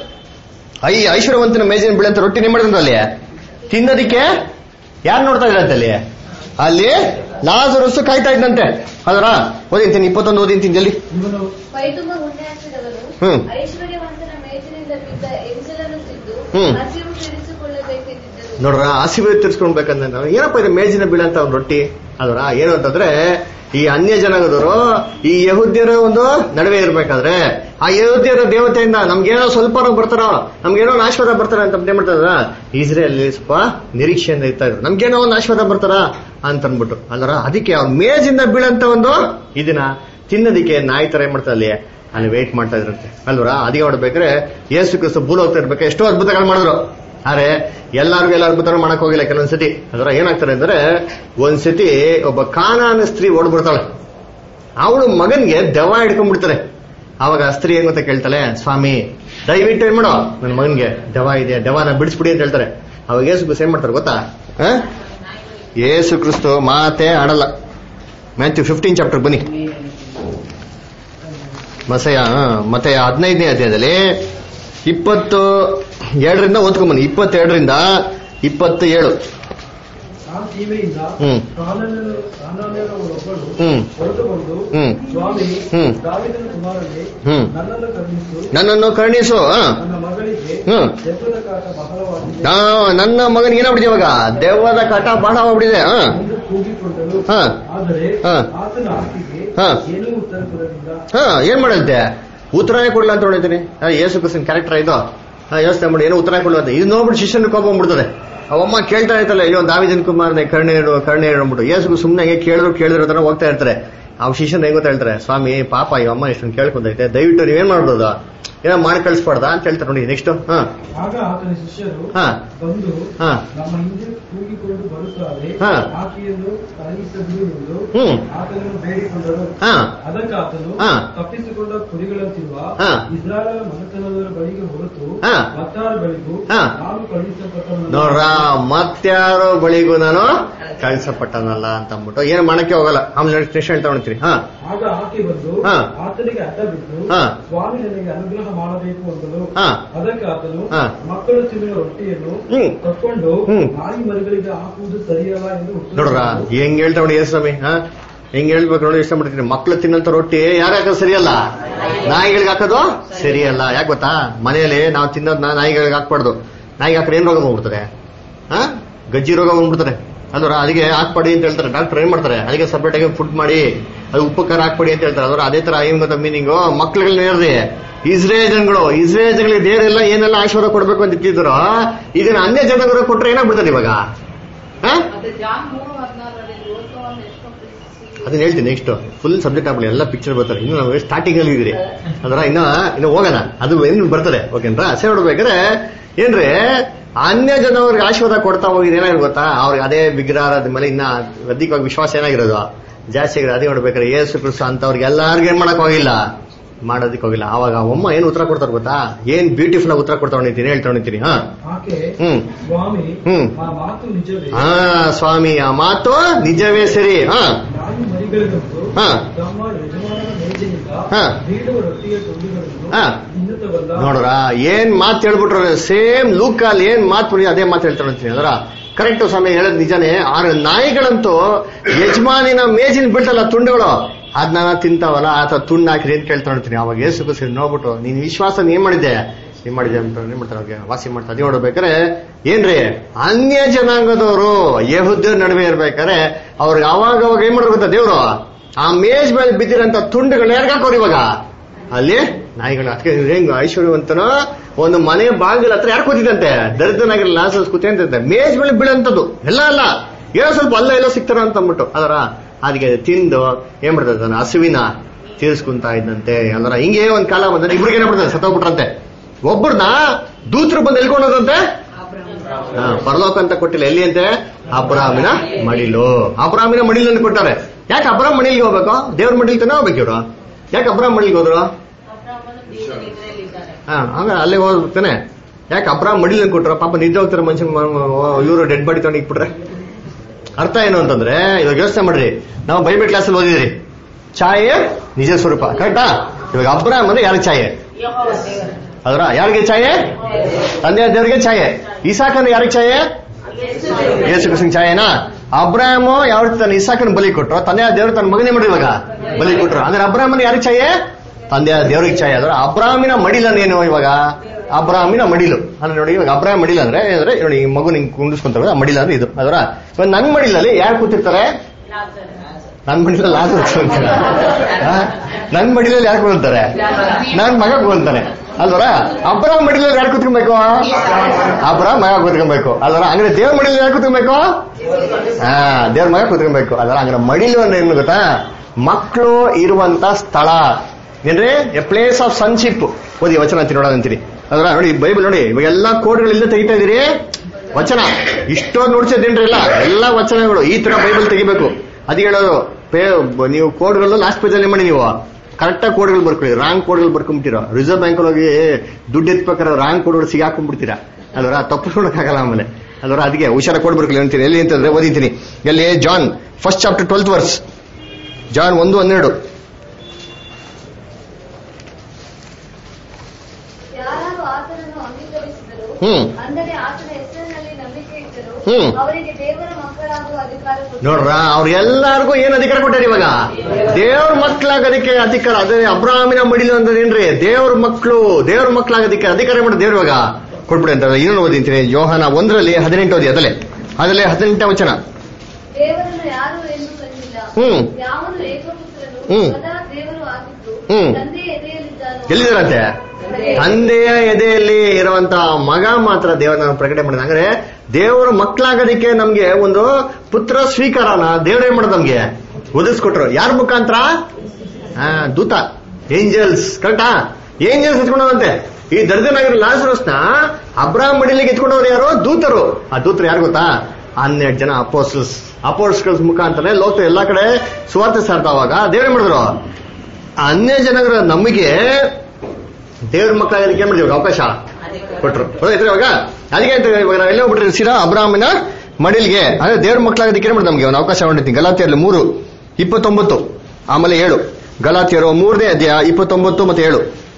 ಐ ಐಶ್ವರ್ಯವಂತನ ಮೇಜಿನ ಬೀಳಂತ ರೊಟ್ಟಿನ ಏನ್ ಮಾಡಿದಂತ ಅಲ್ಲಿ ತಿನ್ನೋದಿಕ್ಕೆ ಯಾರು ನೋಡ್ತಾ ಇದ್ರಂತೆ ಅಲ್ಲಿ ಅಲ್ಲಿ ಲಾಜರಸ್ಸು ಕಾಯ್ತಾ ಇದ್ದಂತೆ ಅದರ ಓದಿಂತೀನಿ ಇಪ್ಪತ್ತೊಂದು ಓದಿಂತೀನಿ ಜಲ್ದಿ ಇವನು ಮೈತುಂಬ ಉಣ್ಣೆ ಹಾಕಿದವನು ಹ್ಮ್. ಐಶ್ವರ್ಯವಂತನ ಮೇಜಿನಿಂದ ಬಿದ್ದ ಎಂಜಲನ್ನು ತಿಂದು ಹ್ಮ್. ಹಸಿವು ತೀರಿಸಿಕೊಳ್ಳಬೇಕೆಂದಿದ್ದರು ನೋಡ್ರ ಹಸಿವೆ ತಿರ್ಸ್ಕೊಳ್ಬೇಕಂದ್ರೆ ನಾವು ಏನಪ್ಪ ಇದು ಮೇಜಿನ ಬೀಳಂತ ಒಂದು ರೊಟ್ಟಿ ಅದರ ಏನು ಅಂತಂದ್ರೆ ಈ ಅನ್ಯ ಜನಾಂಗದವರು ಈ ಯಹುದ್ಯರ ಒಂದು ನಡುವೆ ಇರ್ಬೇಕಾದ್ರೆ ಆ ಯಹುದ್ಯರ ದೇವತೆಯಿಂದ ನಮ್ಗೇನೋ ಸ್ವಲ್ಪ ಬರ್ತಾರೋ ನಮ್ಗೇನೋ ಒಂದು ಆಶೀರ್ವಾದ ಬರ್ತಾರ ಅಂತ ಏನ್ ಮಾಡ್ತಾರ ಇಸ್ರೇಲ್ ಸ್ವಲ್ಪ ನಿರೀಕ್ಷೆಯಿಂದ ಇರ್ತಾ ಇದ್ರು ನಮ್ಗೇನೋ ಒಂದು ಆಶೀರ್ವಾದ ಬರ್ತಾರ ಅಂತ ಅನ್ಬಿಟ್ಟು ಅಲ್ಲರ ಅದಕ್ಕೆ ಅವ್ರ ಮೇಜಿಂದ ಬೀಳಂತ ಒಂದು ಇದನ್ನ ತಿನ್ನೋದಿಕ್ಕೆ ನಾಯಿ ತರ ಏನ್ ಮಾಡ್ತಾರೆ ಅಲ್ಲಿ ಅಲ್ಲಿ ವೇಟ್ ಮಾಡ್ತಾ ಇದ್ರಂತೆ ಅಲ್ವರ ಅದಕ್ಕೆ ನೋಡ್ಬೇಕಾದ್ರೆ ಯೇಸು ಕ್ರಿಸ್ತು ಭೂಲ ಹೋಗ್ತಾ ಇರ್ಬೇಕು ಎಷ್ಟೋ ಅದ್ಭುತಗಳು ಮಾಡಿದ್ರು ಆದ್ರೆ ಎಲ್ಲಾರ್ಗು ಎಲ್ಲ ಅದ್ಭುತ ಮಾಡಕ್ ಹೋಗಿಲ್ಲ ಕೆಲವೊಂದ್ಸತಿ ಅದರ ಏನಾಗ್ತಾರೆ ಅಂದ್ರೆ ಒಂದ್ಸತಿ ಒಬ್ಬ ಕಾನಾನ ಸ್ತ್ರೀ ಓಡ್ಬಿಡ್ತಾಳೆ ಅವಳು ಮಗನ್ಗೆ ದೆವ್ವ ಹಿಡ್ಕೊಂಡ್ಬಿಡ್ತಾರೆ ಅವಾಗ ಆ ಸ್ತ್ರೀ ಏನ್ ಗೊತ್ತಾ ಕೇಳ್ತಾಳೆ ಸ್ವಾಮಿ ದಯವಿಟ್ಟು ಏನ್ ಮಾಡೋ ನನ್ನ ಮಗನ್ಗೆ ದೆವ್ವ ಇದೆ ದೆವ್ವನ ಬಿಡಿಸ್ಬಿಡಿ ಅಂತ ಹೇಳ್ತಾರೆ ಅವಾಗ ಏಸು ಕ್ರಿಸ್ತು ಏನ್ ಮಾಡ್ತಾರೆ ಗೊತ್ತಾ ಆ? ಏಸು ಕ್ರಿಸ್ತು ಮಾತೇ ಆಡಲ್ಲ ಮ್ಯಾಥ್ಯೂ ಫಿಫ್ಟೀನ್ ಚಾಪ್ಟರ್ ಬನ್ನಿ ಮಸಯ ಮತ್ತೆ ಹದಿನೈದನೇ ಅಧ್ಯಾಯದಲ್ಲಿ ಇಪ್ಪತ್ತು ಎರಡರಿಂದ ಓದ್ಕೊಂಬನ್ನಿ ಇಪ್ಪತ್ತೆರಡರಿಂದ ಇಪ್ಪತ್ತು ಏಳು ಆ ಸೀಮೆಯಿಂದ ಹ್ಮ್. ಕಾನಾನ್ಯರು- ಕಾನಾನ್ಯರವರೊಬ್ಬಳು ಹ್ಮ್. ಹೊರಟು ಬಂದು ಹ್ಮ್. ಸ್ವಾಮಿ ಹ್ಮ್. ದಾವಿದನ ಕುಮಾರನೇ ಹ್ಮ್. ನನ್ನನ್ನು ಕರುಣಿಸು ನನ್ನನ್ನು ಕರುಣಿಸು ಆ. ನನ್ನ ಮಗಳಿಗೆ ಹ್ಮ್. ದೆವ್ವದ ಕಾಟ ಬಹಳವಾಗಿದೆ ಆ, ನನ್ನ ಮಗನಿಗೆ ಏನಾಗ್ಬಿಟ್ಟಿದೆ ಇವಾಗ ದೆವ್ವದ ಕಾಟ ಬಹಳ ಆಗ್ಬಿಟ್ಟಿದೆ ಹಾ ಎಂದು ಕೂಗಿಕೊಂಡಳು ಹಾ. ಆದರೆ ಹಾ. ಆತನ ಆಕೆಗೆ ಹಾ. ಏನೂ ಉತ್ತರ ಕೊಡಲಿಲ್ಲ ಹಾ ಏನ್ ಮಾಡಂತೆ ಉತ್ತರನೇ ಕೊಡ್ಲ ಅಂತ ಹೊಡಿತೀನಿ ಯೇಸು ಕ್ರಿಸ್ತನ್ ಕ್ಯಾರೆಕ್ಟರ್ ಇದು ಹಾ, ಯೋಚನೆ ಮಾಡಿ ಏನೋ ಉತ್ತರ ಕೊಡ್ಲ ಅಂತ ಇದು ನೋಡ್ಬಿಟ್ಟು ಶಿಷ್ಯನ ಕೋಪ ಬಂದ್ಬಿಡ್ತದೆ ಅವಮ್ಮ ಕೇಳ್ತಾ ಇರ್ತಲ್ಲ ಅಯ್ಯೋ ದಾವಿದನ್ ಕುಮಾರ್ನೆ ಕರ್ಣೆ ಇಡು ಕರ್ಣೆ ಇಡು ಅಂದ್ಬಿಟ್ಟು ಯೇಸು ಸುಮ್ಮನೆ ಹಂಗೆ ಕೇಳಿದ್ರು ಕೇಳಿದ್ರು ತರ ಹೋಗ್ತಾ ಇರ್ತಾರೆ ಆ ಶಿಷ್ಯನ ಹೆಂಗ್ ಗೊತ್ತಾ ಹೇಳ್ತಾರೆ ಸ್ವಾಮಿ ಪಾಪ ಈ ಅಮ್ಮ ಇಷ್ಟೊಂದು ಕೇಳ್ಕೊಂಡೈತೆ ದಯವಿಟ್ಟು ನೀವೇನ್ ಮಾಡ್ಬೋದು ಏನೋ ಮಾಡಿ ಕಳಿಸ್ಬಾರ್ದಾ ಅಂತ ಹೇಳ್ತಾರೆ ನೋಡಿ ನೆಕ್ಸ್ಟ್ ಹಾ ಆಗ ಆತನ ಶಿಷ್ಯರು ಹಾ. ಬಂದು ಹಾ. ನಮ್ಮ ಹಿಂದೆ ಕೂಗಿಕೊಂಡು ಬರುತ್ತಾರೆ ಹಾ. ಆಕೆಯನ್ನು ಕಳುಹಿಸಬಿಡು ಎಂದು ಹ್ಮ್. ಆತನನ್ನು ಬೇಡಿಕೊಂಡರು ಹಾ ಅದಕ್ಕೆ ಆತನು ಹಾ. ತಪ್ಪಿಸಿಕೊಂಡ ಕುರಿಗಳಂತಿರುವ ಹಾ. ಇಸ್ರಾಯೇಲ್ ಮನೆತನದವರ ಬಳಿಗೆ ಹೊರತು ಹಾ. ಮತ್ತಾರ ಬಳಿಗೂ ಹಾ. ನಾನು ಕಳುಹಿಸಲ್ಪಟ್ಟವನಲ್ಲ. ನೋಡ್ರ ಮತ್ಯಾರೋ ಬಳಿಗೂ ನಾನು ಕಳ್ಸಪಟ್ಟನಲ್ಲ ಅಂತ ಅಂದ್ಬಿಟ್ಟು ಏನು ಮಾಡಕ್ಕೆ ಹೋಗಲ್ಲ ಆಮೇಲೆ ನೆಕ್ಸ್ಟ್ ಹೇಳ್ತಾ ಹೊಣ್ತೀರಿ ಹಾ ಆಗ ಆಕೆ ಬಂದು ಹಾ. ಆತನಿಗೆ ಅಡ್ಡ ಬಿಟ್ಟು ಹಾ. ಸ್ವಾಮಿ ನನಗೆ ಅನುಗ್ರಹ ಮಾಡಬೇಕು ಅಂತಲೂ ಹಾ. ಅದಕ್ಕೆ ಆತನು ಹಾ. ಮಕ್ಕಳು ತಿನ್ನುವ ರೊಟ್ಟಿಯನ್ನು ಹ್ಮ್. ತಕ್ಕೊಂಡು ಹ್ಮ್. ನಾಯಿ ಮರಿಗಳಿಗೆ ಹಾಕುವುದು ಸರಿಯಲ್ಲ ಎಂದು ಉತ್ತರ ನೋಡ್ರ ಕೊಟ್ಟನು. ಹೆಂಗ್ ಹೇಳ್ತಾ ನೋಡಿ ಏಸು ಸ್ವಾಮಿ ಹಾ ಹೆಂಗ್ ಹೇಳ್ಬೇಕು ನೋಡಿ ಇಷ್ಟ ಮಾಡ್ತೀನಿ ಮಕ್ಳು ತಿನ್ನಂತ ರೊಟ್ಟಿ ಯಾರು ಹಾಕೋದು ಸರಿಯಲ್ಲ ನಾಯಿಗಳಿಗೆ ಹಾಕೋದು ಸರಿಯಲ್ಲ ಯಾಕೆ ಗೊತ್ತಾ ಮನೆಯಲ್ಲಿ ನಾವು ತಿನ್ನೋದ್ನ ನಾಯಿಗಳಿಗೆ ಹಾಕ್ಬಾರ್ದು ನಾಯಿಗೆ ಹಾಕ್ರೆ ಏನ್ ರೋಗ ಬಂದ್ಬಿಡ್ತದೆ ಹಾ ಗಜ್ಜಿ ರೋಗ ಬಂದ್ಬಿಡ್ತಾರೆ ಅಲ್ವರ ಅದಕ್ಕೆ ಹಾಕ್ಬೇಡಿ ಅಂತ ಹೇಳ್ತಾರೆ ಡಾಕ್ಟರ್ ಏನ್ ಮಾಡ್ತಾರೆ ಅದಕ್ಕೆ ಸಪ್ರೇಟ್ ಆಗಿ ಫುಡ್ ಮಾಡಿ ಅದು ಉಪ್ಪು ಖಾರ ಹಾಕ್ಬೇಡಿ ಅಂತ ಹೇಳ್ತಾರೆ ಅಲ್ವರ ಅದೇ ತರ ಏನ್ ಗೊತ್ತಾ ಮೀನಿಂಗು ಮಕ್ಳುಗಳನ್ನ ಹೇಳ್ರಿ ಇಸ್ರೇಲ್ ಜನಗಳು ಇಸ್ರೇಲ್ ಜನಗಳಿಗೆ ದೇವರೆಲ್ಲ ಏನೆಲ್ಲ ಆಶೀರ್ವಾದ ಕೊಡ್ಬೇಕು ಅಂತ ಇಟ್ಟಿದ್ರು ಇದನ್ನ ಅನ್ಯ ಜನಗಳು ಕೊಟ್ರೆ ಏನಾಗ್ಬಿಡ್ತಾರೆ ಇವಾಗ ಹಾ ಮತ್ತೆ ಜಾನ್ ಮೂರು ಹದಿನಾರರಲ್ಲಿ ಲೋಕವನ್ನು ಎಷ್ಟೋ ಪ್ರೀತಿಸಿ ಅದನ್ನ ಹೇಳ್ತೀನಿ ನೆಕ್ಸ್ಟ್ ಫುಲ್ ಸಬ್ಜೆಕ್ಟ್ ಆಗ್ಬಿಡಿ ಎಲ್ಲ ಪಿಕ್ಚರ್ ಬರ್ತಾರೆ ಇನ್ನು ನಾವು ಸ್ಟಾರ್ಟಿಂಗ್ ಅಲ್ಲಿ ಇದೀರಿ ಅದರ ಇನ್ನ ಇನ್ನು ಹೋಗೋಣ ಅದು ಏನು ಬರ್ತದೆ ಓಕೆನ್ರಾ ಹಸೆ ನೋಡ್ಬೇಕಾದ್ರೆ ಏನ್ರಿ ಅನ್ಯ ಜನವ್ರಿಗೆ ಆಶೀರ್ವಾದ ಕೊಡ್ತಾ ಹೋಗಿದ್ ಏನಾಗಿರ್ ಗೊತ್ತಾ ಅವ್ರಿಗೆ ಅದೇ ವಿಗ್ರಹದ ಮೇಲೆ ಇನ್ನ ಅಧಿಕವಾಗಿ ವಿಶ್ವಾಸ ಏನಾಗಿರೋದು ಜಾಸ್ತಿ ಆಗಿರೋದು ಅದೇ ನೋಡ್ಬೇಕಾದ್ರೆ ಏಸು ಕ್ರಿಸ್ತ ಅಂತವ್ರಿಗೆ ಎಲ್ಲಾರ್ಗೂ ಏನ್ ಮಾಡಕ್ ಹೋಗಿಲ್ಲ ಮಾಡೋದಕ್ಕೆ ಹೋಗಿಲ್ಲ ಅವಾಗ ಅಮ್ಮ ಏನ್ ಉತ್ತರ ಕೊಡ್ತಾರೆ ಗೊತ್ತಾ ಏನ್ ಬ್ಯೂಟಿಫುಲ್ ಆಗಿ ಉತ್ತರ ಕೊಡ್ತಾ ಹೊಣಿತೀನಿ ಹೇಳ್ತಾ ಹೊಣಿತೀನಿ ಹಾ ಆಕೆ ಹ್ಮ್ ಸ್ವಾಮಿ ಹ್ಮ್. ಆ ಮಾತು ನಿಜವೇ ಹಾ ಸ್ವಾಮಿ ಆ ಮಾತು ನಿಜವೇ ಸರಿ ಹಾ ನಾಯಿ ಮರಿಗಳಿಗಂತೂ ಹಾ. ತಮ್ಮ ಯಜಮಾನನ ಮೇಜಿನಿಂದ ಹಾ. ಬೀಳುವ ರೊಟ್ಟಿಯ ತುಂಡುಗಳನ್ನು ಹಾ. ತಿನ್ನುತ್ತವಲ್ಲ ನೋಡ್ರ ಏನ್ ಮಾತು ಹೇಳ್ಬಿಟ್ರು ಸೇಮ್ ಲೂಕಲ್ ಏನ್ ಮಾತು ಬರೀ ಅದೇ ಮಾತು ಹೇಳ್ತಾರೆ ಅಂತೀನಿ ಅದರ ಕರೆಕ್ಟ್ ಸ್ವಾಮಿ ಹೇಳದ್ ನಿಜಾನೇ ಆದ್ರೆ ನಾಯಿಗಳಂತೂ ಯಜಮಾನಿನ ಮೇಜಿನ ಬೀಳ್ತಲ್ಲ ತುಂಡುಗಳು ಅದನ್ನ ತಿಂತಾವಲ್ಲ ಆತ ತುಂಡು ಹಾಕಿರಿ ಅಂತ ಕೇಳ್ತಾ ನೋಡ್ತೀನಿ ಅವಾಗ ಏಸು ಬಸ್ ನೋಡ್ಬಿಟ್ಟು ನೀನ್ ವಿಶ್ವಾಸ ಏನ್ ಮಾಡಿದ್ದೆ ಏನ್ ಮಾಡಿದೆ ಅಂತ ಏನ್ ಮಾಡ್ತಾರೆ ಅವ್ರಿಗೆ ವಾಸಿ ಮಾಡ್ತಾರೆ ಅದೇ ನೋಡ್ಬೇಕಾರೆ ಏನ್ರಿ ಅನ್ಯ ಜನಾಂಗದವರು ಯಹುದ್ಯರ ನಡುವೆ ಇರ್ಬೇಕಾರೆ ಅವ್ರಿಗೆ ಅವಾಗ ಅವಾಗ ಏನ್ ಮಾಡ್ಬೇಕು ಗೊತ್ತಾ ದೇವ್ರು ಆ ಮೇಜ್ ಮೇಲೆ ಬಿದ್ದಿರಂತ ತುಂಡುಗಳು ಯಾರಿಗೆ ಹಾಕೋರು ಇವಾಗ ಅಲ್ಲಿ ನಾಯಿಗಳು ಅದಕ್ಕೆ ಹೆಂಗ್ ಐಶ್ವರ್ಯವಂತನ ಒಂದು ಮನೆ ಬಾಗಿಲ ಹತ್ರ ಯಾರು ಕೂತಿದಂತೆ ದರಿದ್ರನಾಗಿರಲ್ಲ ಲಾಸಸ್ ಕೂತಿದಂತೆ ಮೇಜ್ ಮೇಲೆ ಬೀಳಂತದ್ದು ಎಲ್ಲ ಅಲ್ಲ ಏನೋ ಸ್ವಲ್ಪ ಅಲ್ಲ ಎಲ್ಲೋ ಸಿಗ್ತಾರ ಅಂತ ಅಂದ್ಬಿಟ್ಟು ಅದರ ಅದಕ್ಕೆ ತಿಂದು ಏನ್ ಮಾಡ್ತದೆ ತನ್ನ ಹಸುವಿನ ತೀರಿಸ್ಕೊಂತ ಇದ್ದಂತೆ ಅಲ್ಲರ ಹಿಂಗೆ ಒಂದ್ ಕಾಲ ಬಂದ್ರೆ ಇಬ್ರಿಗೆ ಏನಾಗ್ಬಿಡ್ತದೆ ಸತ್ತೋಗ್ಬಿಟ್ರಂತೆ ಒಬ್ಬರನ್ನ ದೂತರು ಬಂದು ಎಲ್ಕೊಂಡೋದಂತೆ ಹಾ, ಪರಲೋಕ ಅಂತ ಕೊಟ್ಟಿಲ್ಲ ಎಲ್ಲಿ ಅಂತೆ ಅಬ್ರಾಮಿನ ಮಡಿಲು ಅಬ್ರಾಮಿನ ಮಡಿಲು ಅಂತ ಕೊಟ್ಟಾರೆ ಯಾಕೆ ಅಬ್ರಾಮ್ ಮಡಿಲಿಗೆ ಹೋಗ್ಬೇಕು ದೇವ್ರ ಮಡಿಲ್ ತಾನೇ ಹೋಗ್ಬೇಕು ಇವ್ರು ಯಾಕೆ ಅಬ್ರಾಮ್ ಮಡಿಲಿಗೆ ಹೋದ್ರು ಹಾ ಹಂಗ ಅಲ್ಲೇ ಹೋಗ್ತಾನೆ ಯಾಕೆ ಅಬ್ರಾಮ್ ಮಡಿಲ್ ಅಂತ ಕೊಟ್ರು ಪಾಪ ನಿದ್ದೆ ಹೋಗ್ತಾರೆ ಮನುಷ್ಯನ್ ಇವರು ಡೆಡ್ ಬಾಡಿ ತಗೊಂಡು ಇಟ್ಬಿಟ್ರೆ ಅರ್ಥ ಏನು ಅಂತಂದ್ರೆ ಇವಾಗ ಯೋಚನೆ ಮಾಡ್ರಿ ನಾವು ಬೈಬಲ್ ಕ್ಲಾಸಲ್ಲಿ ಓದಿದ್ರಿ ಛಾಯೆ ನಿಜ ಸ್ವರೂಪ ಕರೆಕ್ಟಾ ಇವಾಗ ಅಬ್ರಾಮ್ ಅಂದ್ರೆ ಯಾರಿಗೆ ಛಾಯೆ ಅದರ ಯಾರಿಗೆ ಛಾಯೆ ತಂದೆ ದೇವರಿಗೆ ಛಾಯೆ ಇಸಾಕನ ಯಾರಿಗೆ ಛಾಯೆ ಯೇಸು ಕ್ರಿಸ್ತನ ಛಾಯೆನಾ ಅಬ್ರಾಹ್ಮ ಯಾವ ರೀತಿ ತನ್ನ ಇಸಾಕನ ಬಲಿ ಕೊಟ್ರು ತಂದೆ ದೇವರು ತನ್ನ ಮಗನೇ ಮಾಡಿ ಇವಾಗ ಬಲಿ ಕೊಟ್ರು ಅಂದ್ರೆ ಅಬ್ರಾಹ್ಮನ ಯಾರಿಗೆ ಛಾಯೆ ತಂದೆ ದೇವರಿಗೆ ಛಾಯೆ ಅದರ ಅಬ್ರಾಹ್ಮಿನ ಮಡಿಲನ್ನೇನು ಇವಾಗ ಅಬ್ರಾಹ್ಮಿನ ಮಡಿಲು ಅಂದ್ರೆ ನೋಡಿ ಇವಾಗ ಅಬ್ರಾಹ್ಮ ಮಡಿಲ್ ಅಂದ್ರೆ ಅಂದ್ರೆ ನೋಡಿ ಈ ಮಗು ನಿಂಗೆ ಕುಂಡಿಸ್ಕೊಂತಾರೆ ಆ ಮಡಿಲ ಅಂದ್ರೆ ಇದು ಅದರ ಇವಾಗ ನನ್ನ ಮಡಿಲಲ್ಲಿ ಯಾರು ಕೂತಿರ್ತಾರೆ ನನ್ ಮಡಿಲಲ್ಲಿ ಯಾರು ಕೂತ್ಕೊಂತಾರೆ ಆ? ನನ್ ಮಡಿಲಲ್ಲಿ ಯಾರು ಕೂತ್ತಾರೆ ನನ್ ಮಗ ಕೂತ್ತಾನೆ ಅಲ್ವರ ಅಬ್ರ ಮಡಿಲಲ್ಲಿ ಯಾರು ಕೂತ್ಕೊಬೇಕು ಅಬ್ರ ಮಗ ಕೂತ್ಕೊಬೇಕು ಅಲ್ವರ ಹಂಗಾರೆ ದೇವ್ರ ಮಡಿಲಲ್ಲಿ ಯಾರು ಕೂತ್ಕೊಬೇಕು ಹಾ ದೇವ್ರ ಮಗ ಕೂತ್ಕೊಬೇಕು ಅಲ್ವರ ಹಂಗಾರೆ ಮಡಿಲು ಅಂದ್ರೆ ಏನು ಗೊತ್ತಾ ಮಕ್ಕಳು ಇರುವಂತ ಸ್ಥಳ ಏನ್ರಿ ಎ ಪ್ಲೇಸ್ ಆಫ್ ಸನ್ಶಿಪ್ ಓದಿ ವಚನ ಅಂತೀನಿ ನೋಡೋದಂತೀರಿ ಅದರ ನೋಡಿ ಬೈಬಲ್ ನೋಡಿ ಇವಾಗ ಎಲ್ಲಾ ಕೋಡ್ಗಳು ಇಲ್ಲೇ ತೆಗಿತಾ ಇದೀರಿ ವಚನ ಇಷ್ಟೊಂದು ನೋಡ್ಸಿದ್ದೇನ್ರಿ ಇಲ್ಲ ಎಲ್ಲ ವಚನಗಳು ಈ ತರ ಬೈಬಲ್ ತೆಗಿಬೇಕು ಅದು ಹೇಳೋದು ಪೇ ಬ- ನೀವು ಕೋಡ್ಗಳು ಲಾಸ್ಟ್ ಪೇಜ್ ಅಲ್ಲಿ ಮಾಡಿ ನೀವು ಕರೆಕ್ಟಾಗಿ ಕೋಡ್ಗಳು ಬರ್ಕೊಳ್ಳಿ ರಾಂಗ್ ಕೋಡ್ಗಳು ಬರ್ಕೊಂಡ್ಬಿಟ್ಟಿರೋ ರಿಸರ್ವ್ ಬ್ಯಾಂಕ್ ಹೋಗಿ ದುಡ್ಡು ಎತ್ಬೇಕಾದ್ರೆ ರಾಂಗ್ ಕೋಡ್ಗಳು ಸಿಗಾಕೊಂಡ್ಬಿಡ್ತೀರಾ ಅಲ್ವರ ತಪ್ಪಿಸ್ಕೊಳಕ್ಕಾಗಲ್ಲ ಆಮೇಲೆ ಅಲ್ವರ ಅದಕ್ಕೆ ಹುಷಾರ ಕೋಡ್ ಬರ್ಕೊಳ್ಳಿ ಅಂತೀನಿ ಎಲ್ಲಿ ಅಂತಂದ್ರೆ ಓದಿದ್ದೀನಿ ಎಲ್ಲಿ John first chapter twelfth verse John ಒಂದು ಹನ್ನೆರಡು ಯಾರು ಆತನನ್ನು ಅಂಗೀಕರಿಸಿದರು ಹ್ಮ್. ಅಂದರೆ ಆತನ ಹೆಸರಿನಲ್ಲಿ ನಂಬಿಕೆ ಇಟ್ಟರು ಹ್ಮ್. ಅವರಿಗೆ ದೇವರ ಮಕ್ಕಳಾಗುವ ಅಧಿಕಾರ ಕೊಟ್ಟರು. ನೋಡ್ರ ಅವ್ರ ಎಲ್ಲಾರ್ಗೂ ಏನ್ ಅಧಿಕಾರ ಕೊಟ್ಟಾರ ಇವಾಗ ದೇವ್ರ ಮಕ್ಕಳಾಗೋದಕ್ಕೆ ಅಧಿಕಾರ ಅದೇ ಅಬ್ರಾಮಿನ ಮಡಿಲು ಅಂತದೇನ್ರಿ ದೇವ್ರ ಮಕ್ಕಳು ದೇವ್ರ ಮಕ್ಕಳಾಗೋದಕ್ಕೆ ಅಧಿಕಾರ ಮಾಡಿ ದೇವ್ರ ಇವಾಗ ಕೊಟ್ಬಿಡಿ ಅಂತ ಇನ್ನೊಂದು ಓದಿಂತೀನಿ ಯೋಹನ ಒಂದರಲ್ಲಿ ಹದಿನೆಂಟು ಓದಿ ಅದಲ್ಲೇ ಅದಲ್ಲೇ ಹದಿನೆಂಟನೇ ವಚನ ದೇವರನ್ನು ಯಾರು ಎಂದು ಕಂಡಿಲ್ಲ ಹ್ಮ್. ಯಾವನು ಏಕಪುತ್ರನು ಹ್ಮ್. ಸದಾ ದೇವರು ಆಗಿದ್ದು ಹ್ಮ್. ತಂದೆಯ ಎದೆಯಲ್ಲಿದ್ದಾನೋ ಎಲ್ಲಿದಾರಂತೆ ತಂದೆಯ ಎದೆಯಲ್ಲಿ ಇರುವಂತ ಮಗ ಮಾತ್ರ ದೇವರನ್ನ ಪ್ರಕಟಣೆ ಮಾಡಿದ ಅಂದ್ರೆ ದೇವರ ಮಕ್ಕಳಾಗೋದಕ್ಕೆ ನಮ್ಗೆ ಒಂದು ಪುತ್ರ ಸ್ವೀಕಾರನ ದೇವ್ರ ಏನ್ ಮಾಡೋದು ನಮ್ಗೆ ಒದಗಿಸ್ಕೊಟ್ರು ಯಾರ ಮುಖಾಂತರ ಆ, ದೂತ ಏಂಜಲ್ಸ್ ಕರೆಕ್ಟಾ ಏಂಜಲ್ಸ್ ಎತ್ಕೊಂಡವಂತೆ ಈ ದರ್ಜನಾಗಿರೋ ಲಾಸರಸ್ನ ಅಬ್ರಾಹಂ ಮಡಿಲಿಗೆ ಎತ್ಕೊಂಡವ್ರು ಯಾರು ದೂತರು ಆ ದೂತರು ಯಾರು ಗೊತ್ತಾ ಹನ್ನೆರಡು ಜನ ಅಪೋಸ್ಟಲ್ಸ್ ಅಪೋಸ್ಟಲ್ಸ್ ಮುಖಾಂತರ ಲೋಕ ಎಲ್ಲಾ ಕಡೆ ಸುವಾರ್ತೆ ಸಾರ್ತಾವಾಗ ದೇವ್ರ ಮಾಡಿದ್ರು ಅನ್ಯ ಜನರ ನಮಗೆ ದೇವ್ರ ಮಕ್ಕಳಾಗೋದಕ್ಕೆ ಏನ್ ಮಾಡಿದ್ವಿ ಅವಕಾಶ ಕೊಟ್ರು ಹೌದಾಯ್ತು ಇವಾಗ ಅದಕ್ಕೆ ಅಂತ ಇವಾಗ ನಾವು ಎಲ್ಲ ಹೋಗ್ಬಿಟ್ರಿ ಸೀರಾ ಅಬ್ರಾಹ್ಮನ ಮಡಿಲ್ಗೆ ಅಂದ್ರೆ ದೇವ್ರ ಮಕ್ಕಳಾಗೋದಕ್ಕೆ ಏನ್ ಮಾಡಿದ್ ನಮ್ಗೆ ಒಂದು ಅವಕಾಶ ಮಾಡಿರ್ತೀನಿ ಗಲಾತಿಯಲ್ಲಿ ಮೂರು ಇಪ್ಪತ್ತೊಂಬತ್ತು ಆಮೇಲೆ ಏಳು ಗಲಾತಿಯರು ಮೂರನೇ ಅಧ್ಯಾಯ ಇಪ್ಪತ್ತೊಂಬತ್ತು ಮತ್ತೆ ಏಳು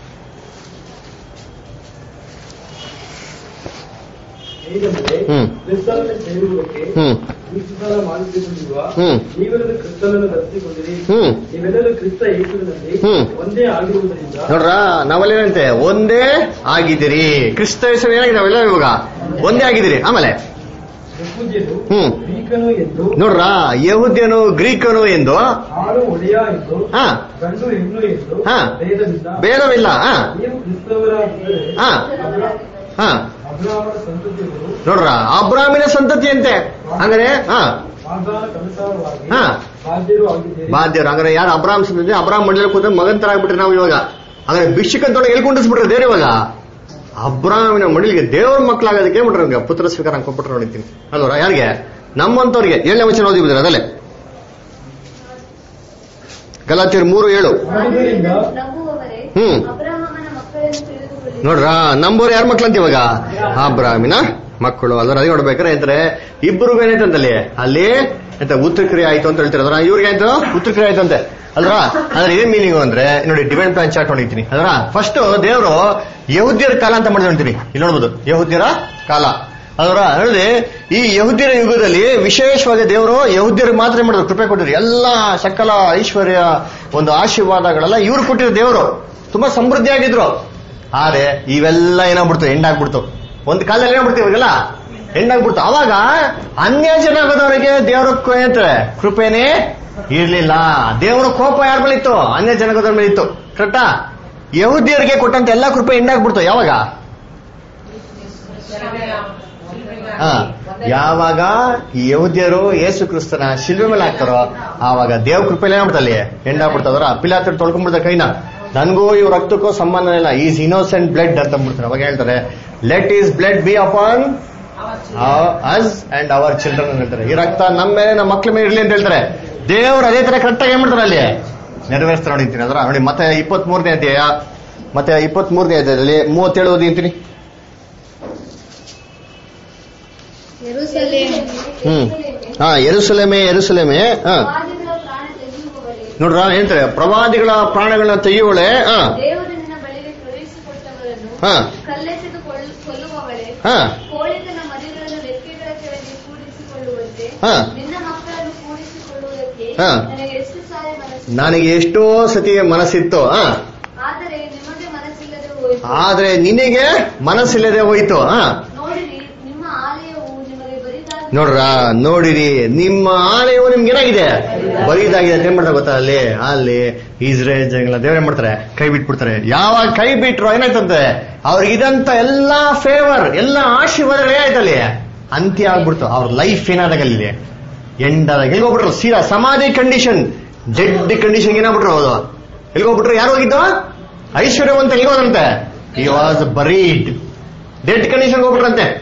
ಹೇಗೆಂದರೆ ಹ್ಮ್. ಕ್ರಿಸ್ತನನ್ನು ಸೇರುವುದಕ್ಕೆ ಹ್ಮ್ ದೀಕ್ಷಿತನ ಮಾಡಿಸಿಕೊಂಡಿರುವ ಹ್ಮ್. ನೀವೆಲ್ಲರೂ ಕ್ರಿಸ್ತನನ್ನು ಧರಿಸಿಕೊಂಡಿರಿ ಹ್ಮ್. ನೀವೆಲ್ಲರೂ ಕ್ರಿಸ್ತ ಯೇಸುವಿನಲ್ಲಿ ಹ್ಮ್. ಒಂದೇ ಆಗಿರುವುದರಿಂದ ನೋಡ್ರ ನಾವಲ್ಲೇನಂತೆ ಒಂದೇ ಆಗಿದ್ದೀರಿ ಕ್ರಿಸ್ತ ಹೆಸರು ಏನಾಗಿದೆ ನಾವೆಲ್ಲ ಇವಾಗ ಒಂದೇ ಆಗಿದ್ದೀರಿ ಆಮೇಲೆ ಯಹೂದ್ಯನು ಹ್ಮ್. ಗ್ರೀಕನು ಎಂದು ನೋಡ್ರ ಯಹುದ್ಯನು ಗ್ರೀಕನು ಎಂದು ಆಳು ಒಡೆಯ ಎಂದು ಹಾ ಗಂಡು ಹೆಣ್ಣು ಎಂದು ಹಾ. ಭೇದವಿಲ್ಲ ಭೇದವಿಲ್ಲ ಹಾ ನೀವು ಕ್ರಿಸ್ತವರಾಗಿದ್ದರೆ ಹಾ ಹಾ ಅಬ್ರಾಹ್ಮಣ ಸಂತತಿಯವರು ನೋಡ್ರ ಅಬ್ರಾಮಿನ ಸಂತತಿ ಅಂತೆ ಹಂಗಾರೆ ಹಾ ವಾಗ್ದಾನಕ್ಕನುಸಾರವಾಗಿ ಹಾ. ಬಾಧ್ಯರು ಆಗಿದ್ದೀರಿ ಬಾಧ್ಯರು ಹಂಗಾರೆ ಯಾರು ಅಬ್ರಾಮ್ ಸಂತತಿ ಅಬ್ರಾಮ್ ಮಂಡಲ ಕೂತ ಮಗನ್ ತರ ಆಗ್ಬಿಟ್ರಿ ನಾವು ಇವಾಗ ಹಂಗಾರೆ ಭಿಕ್ಷಕಂತೊಳಗೆ ಎಲ್ಲಿ ಕುಂಡಿಸ್ಬಿಟ್ರೆ ದೇವ್ರ ಇವಾಗ ಅಬ್ರಾಮಿನ ಮಡಿಲಿಗೆ ದೇವ್ರ ಮಕ್ಕಳಾಗೋದಕ್ಕೆ ಬಿಟ್ರೆ ನಮ್ಗೆ ಪುತ್ರ ಸ್ವೀಕಾರ ಕೊಟ್ಬಿಟ್ರೆ ನೋಡಿದ್ದೀನಿ ಅಲ್ವರ ಯಾರಿಗೆ ನಮ್ಮಂತವ್ರಿಗೆ ಏಳನೇ ವಚನ ಓದಿಬಿದ್ರೆ ಅದಲ್ಲೇ ಗಲಾತಿಯರು ಮೂರು ಏಳು ಆದುದರಿಂದ ನಂಬುವವರೇ ಹ್ಮ್. ಅಬ್ರಹಾಮನ ಮಕ್ಕಳನ್ನು ತಿಳಿದುಕೊಳ್ಳಿ ನೋಡ್ರ ನಂಬೋರು ಯಾರ ಮಕ್ಳಂತ ಇವಾಗ ಅಬ್ರಾಮಿನ ಮಕ್ಕಳು ಅದರ ಅದೇ ನೋಡ್ಬೇಕಾರೆ ಅಂತಾರೆ ಇಬ್ಬರಿಗೂ ಏನೈತಂತಲ್ಲಿ ಅಲ್ಲಿ ಎಂತ ಉತ್ತರ ಕ್ರಿಯೆ ಆಯ್ತು ಅಂತ ಹೇಳ್ತಾರೆ ಅದ್ರ ಇವ್ರಿಗೆ ಆಯ್ತು ಉತ್ತರ ಕ್ರಿಯೆ ಆಯ್ತು ಅಂತೆ ಅಲ್ರ ಅದ್ರ ಏನ್ ಮೀನಿಂಗ್ ಅಂದ್ರೆ ನೋಡಿ ಡಿವೈನ್ ಪ್ಲಾನ್ ಚಾರ್ಟ್ ಹೊಡಿತೀನಿ ಅದ್ರ ಫಸ್ಟ್ ದೇವರು ಯಹುದ್ಯರ ಕಾಲ ಅಂತ ಮಾಡಿದ್ರೆ ಅಂತೀನಿ ಇಲ್ಲಿ ನೋಡ್ಬೋದು ಯಹುದ್ಯರ ಕಾಲ ಅದರ ಹೇಳಿದ್ರೆ ಈ ಯಹುದ್ಯರ ಯುಗದಲ್ಲಿ ವಿಶೇಷವಾಗಿ ದೇವರು ಯಹುದ್ಯರಿಗೆ ಮಾತ್ರ ಏನ್ ಮಾಡಿದ್ರು ಕೃಪೆ ಕೊಟ್ಟಿದ್ರು ಎಲ್ಲಾ ಸಕಲ ಐಶ್ವರ್ಯ ಒಂದು ಆಶೀರ್ವಾದಗಳೆಲ್ಲ ಇವ್ರು ಕೊಟ್ಟಿದ್ರು ದೇವರು ತುಂಬಾ ಸಮೃದ್ಧಿಯಾಗಿದ್ರು ಆದ್ರೆ ಇವೆಲ್ಲ ಏನಾಗ್ಬಿಡ್ತು ಎಂಡಾಗ್ಬಿಡ್ತು ಒಂದ್ ಕಾಲದಲ್ಲಿ ಏನಾಗ್ಬಿಡ್ತು ಇವಾಗೆಲ್ಲ ಹೆಣ್ಣಾಗ್ಬಿಡ್ತು ಅವಾಗ ಅನ್ಯ ಜನಾಂಗದವರಿಗೆ ದೇವರ ಏನಂತಾರೆ ಕೃಪೆನೇ ಇರ್ಲಿಲ್ಲ ದೇವರ ಕೋಪ ಯಾರ ಮೇಲೆ ಇತ್ತು ಅನ್ಯ ಜನಾಂಗದವ್ರ ಮೇಲೆ ಇತ್ತು ಕರೆಕ್ಟಾ ಯಹುದಿಯರಿಗೆ ಕೊಟ್ಟಂತ ಎಲ್ಲಾ ಕೃಪೆ ಹೆಣ್ಣಾಗ್ಬಿಡ್ತು ಯಾವಾಗ ಹಾ ಯಾವಾಗ ಈ ಯಹುದ್ಯರು ಯೇಸು ಕ್ರಿಸ್ತನ ಶಿಲ್ವೆ ಮೇಲೆ ಹಾಕ್ತಾರೋ ಆವಾಗ ದೇವ್ ಕೃಪೆಲೆ ಏನಾಗ್ಬಿಡ್ತಲ್ಲಿ ಹೆಣ್ಣಾಗ್ಬಿಡ್ತದ್ರ ಪಿಲಾತ್ರ ತೊಳ್ಕೊಂಡ್ಬಿಡ್ತಾರೆ ಕೈನ ನನ್ಗೂ ಇವ್ ರಕ್ತಕ್ಕೂ ಸಂಬಂಧ ಇಲ್ಲ ಈಸ್ ಇನೋಸೆಂಟ್ ಬ್ಲಡ್ ಅಂತ ಅಂದ್ಬಿಡ್ತಾರೆ ಅವಾಗ ಹೇಳ್ತಾರೆ let his blood be upon us and our children ಅಂತ ಹೇಳ್ತಾರೆ ಈ ರಕ್ತ ನಮ್ಮ ಮೇಲೆ ನಮ್ಮ ಮಕ್ಳ ಮೇಲೆ ಇರ್ಲಿ ಅಂತ ಹೇಳ್ತಾರೆ ದೇವ್ರು ಅದೇ ತರ ಕರೆಕ್ಟ್ ಆಗಿ ಏನ್ ಮಾಡ್ತಾರೆ ಅಲ್ಲಿ ನೆರವೇರಿಸ್ತಾರೆ ನೋಡಿರ್ತೀನಿ ಅದರ ನೋಡಿ ಮತ್ತೆ ಇಪ್ಪತ್ತ್ ಮೂರನೇ ಅಧ್ಯಾಯ ಮತ್ತೆ ಇಪ್ಪತ್ತ್ ಮೂರನೇ ಅಧ್ಯಾಯದಲ್ಲಿ ಮೂವತ್ತೇಳು ಓದಿಂತೀನಿ ಹ್ಮ್ ಹಾ ಎರುಸಲೇಮೆ ಎರುಸಲೇಮೆ ಹಾ ವಾದಿಗಳ ಪ್ರಾಣ ತೆಗೆಯುವವರೇ ನೋಡ್ರ ಹೇಳ್ತಾರೆ ಪ್ರವಾದಿಗಳ ಪ್ರಾಣಗಳನ್ನ ತೆಗೆಯುವಳೆ ಹಾ ದೇವರು ನಿನ್ನ ಬಳಿಗೆ ಕಳುಹಿಸಿಕೊಟ್ಟವರನ್ನು ಹಾ ಕಲ್ಲೆಸೆದು ಕೊಲ್- ಕೊಲ್ಲುವವಳೇ ಹಾ ಕೋಳಿತನ ಮರಿಗಳನ್ನು ರೆಕ್ಕೆಗಳ ಕೆಳಗೆ ಕೂಡಿಸಿಕೊಳ್ಳುವಂತೆ ಹಾ. ನಿನ್ನ ಮಕ್ಕಳನ್ನು ಕೂಡಿಸಿಕೊಳ್ಳುವುದಕ್ಕೆ ಹಾ. ನನಗೆ ಎಷ್ಟು ಸಾಯ ಮನಸ್ಸು ನನಗೆ ಎಷ್ಟೋ ಸತಿ ಮನಸ್ಸಿತ್ತು ಹಾ ಆದರೆ ನಿಮಗೆ ಮನಸ್ಸಿಲ್ಲದೆ ಹೋಯಿತು ಆದ್ರೆ ನಿನಗೆ ಮನಸ್ಸಿಲ್ಲದೆ ಹೋಯ್ತು ಹಾ ನೋಡಿರಿ ನಿಮ್ಮ ಆಲಯವು ನಿಮಗೆ ಬರಿದಾದ ನೋಡ್ರ ನೋಡಿರಿ ನಿಮ್ಮ ಆಲಯವು ನಿಮ್ಗೆ ಏನಾಗಿದೆ ಬರೀದಾಗಿದೆ ಅಂತ ಏನ್ ಮಾಡ್ತಾರೆ ಗೊತ್ತಾ ಅಲ್ಲಿ ಅಲ್ಲಿ ಇಸ್ರೇಲ್ ಜನಗಳ ದೇವ್ರ ಏನ್ ಮಾಡ್ತಾರೆ ಕೈ ಬಿಟ್ಬಿಡ್ತಾರೆ ಯಾವಾಗ ಕೈ ಬಿಟ್ರು ಏನಾಯ್ತಂತೆ ಅವ್ರಿಗೆ ಇದಂತ ಎಲ್ಲಾ ಫೇವರ್ ಎಲ್ಲಾ ಆಶೀರ್ವಾದಗಳು ಏನಾಯ್ತಲ್ಲಿ ಅಂತ್ಯ ಆಗ್ಬಿಡ್ತು ಅವ್ರ ಲೈಫ್ ಏನಾದಾಗ ಅಲ್ಲಿ ಎಂಡಾದಾಗ ಎಲ್ಲಿ ಹೋಗ್ಬಿಟ್ರು ಸೀರಾ ಸಮಾಧಿ ಕಂಡೀಷನ್ ಡೆಡ್ ಕಂಡೀಷನ್ ಏನಾಗ್ಬಿಟ್ರು ಹೌದು ಎಲ್ಲಿ ಹೋಗ್ಬಿಟ್ರು ಯಾರು ಹೋಗಿದ್ದು ಐಶ್ವರ್ಯವಂತ ಎಲ್ಲಿ ಹೋದಂತೆ ಈ ವಾಸ್ ಬರೀಡ್ ಡೆಡ್ ಕಂಡೀಷನ್ ಹೋಗ್ಬಿಟ್ರಂತೆ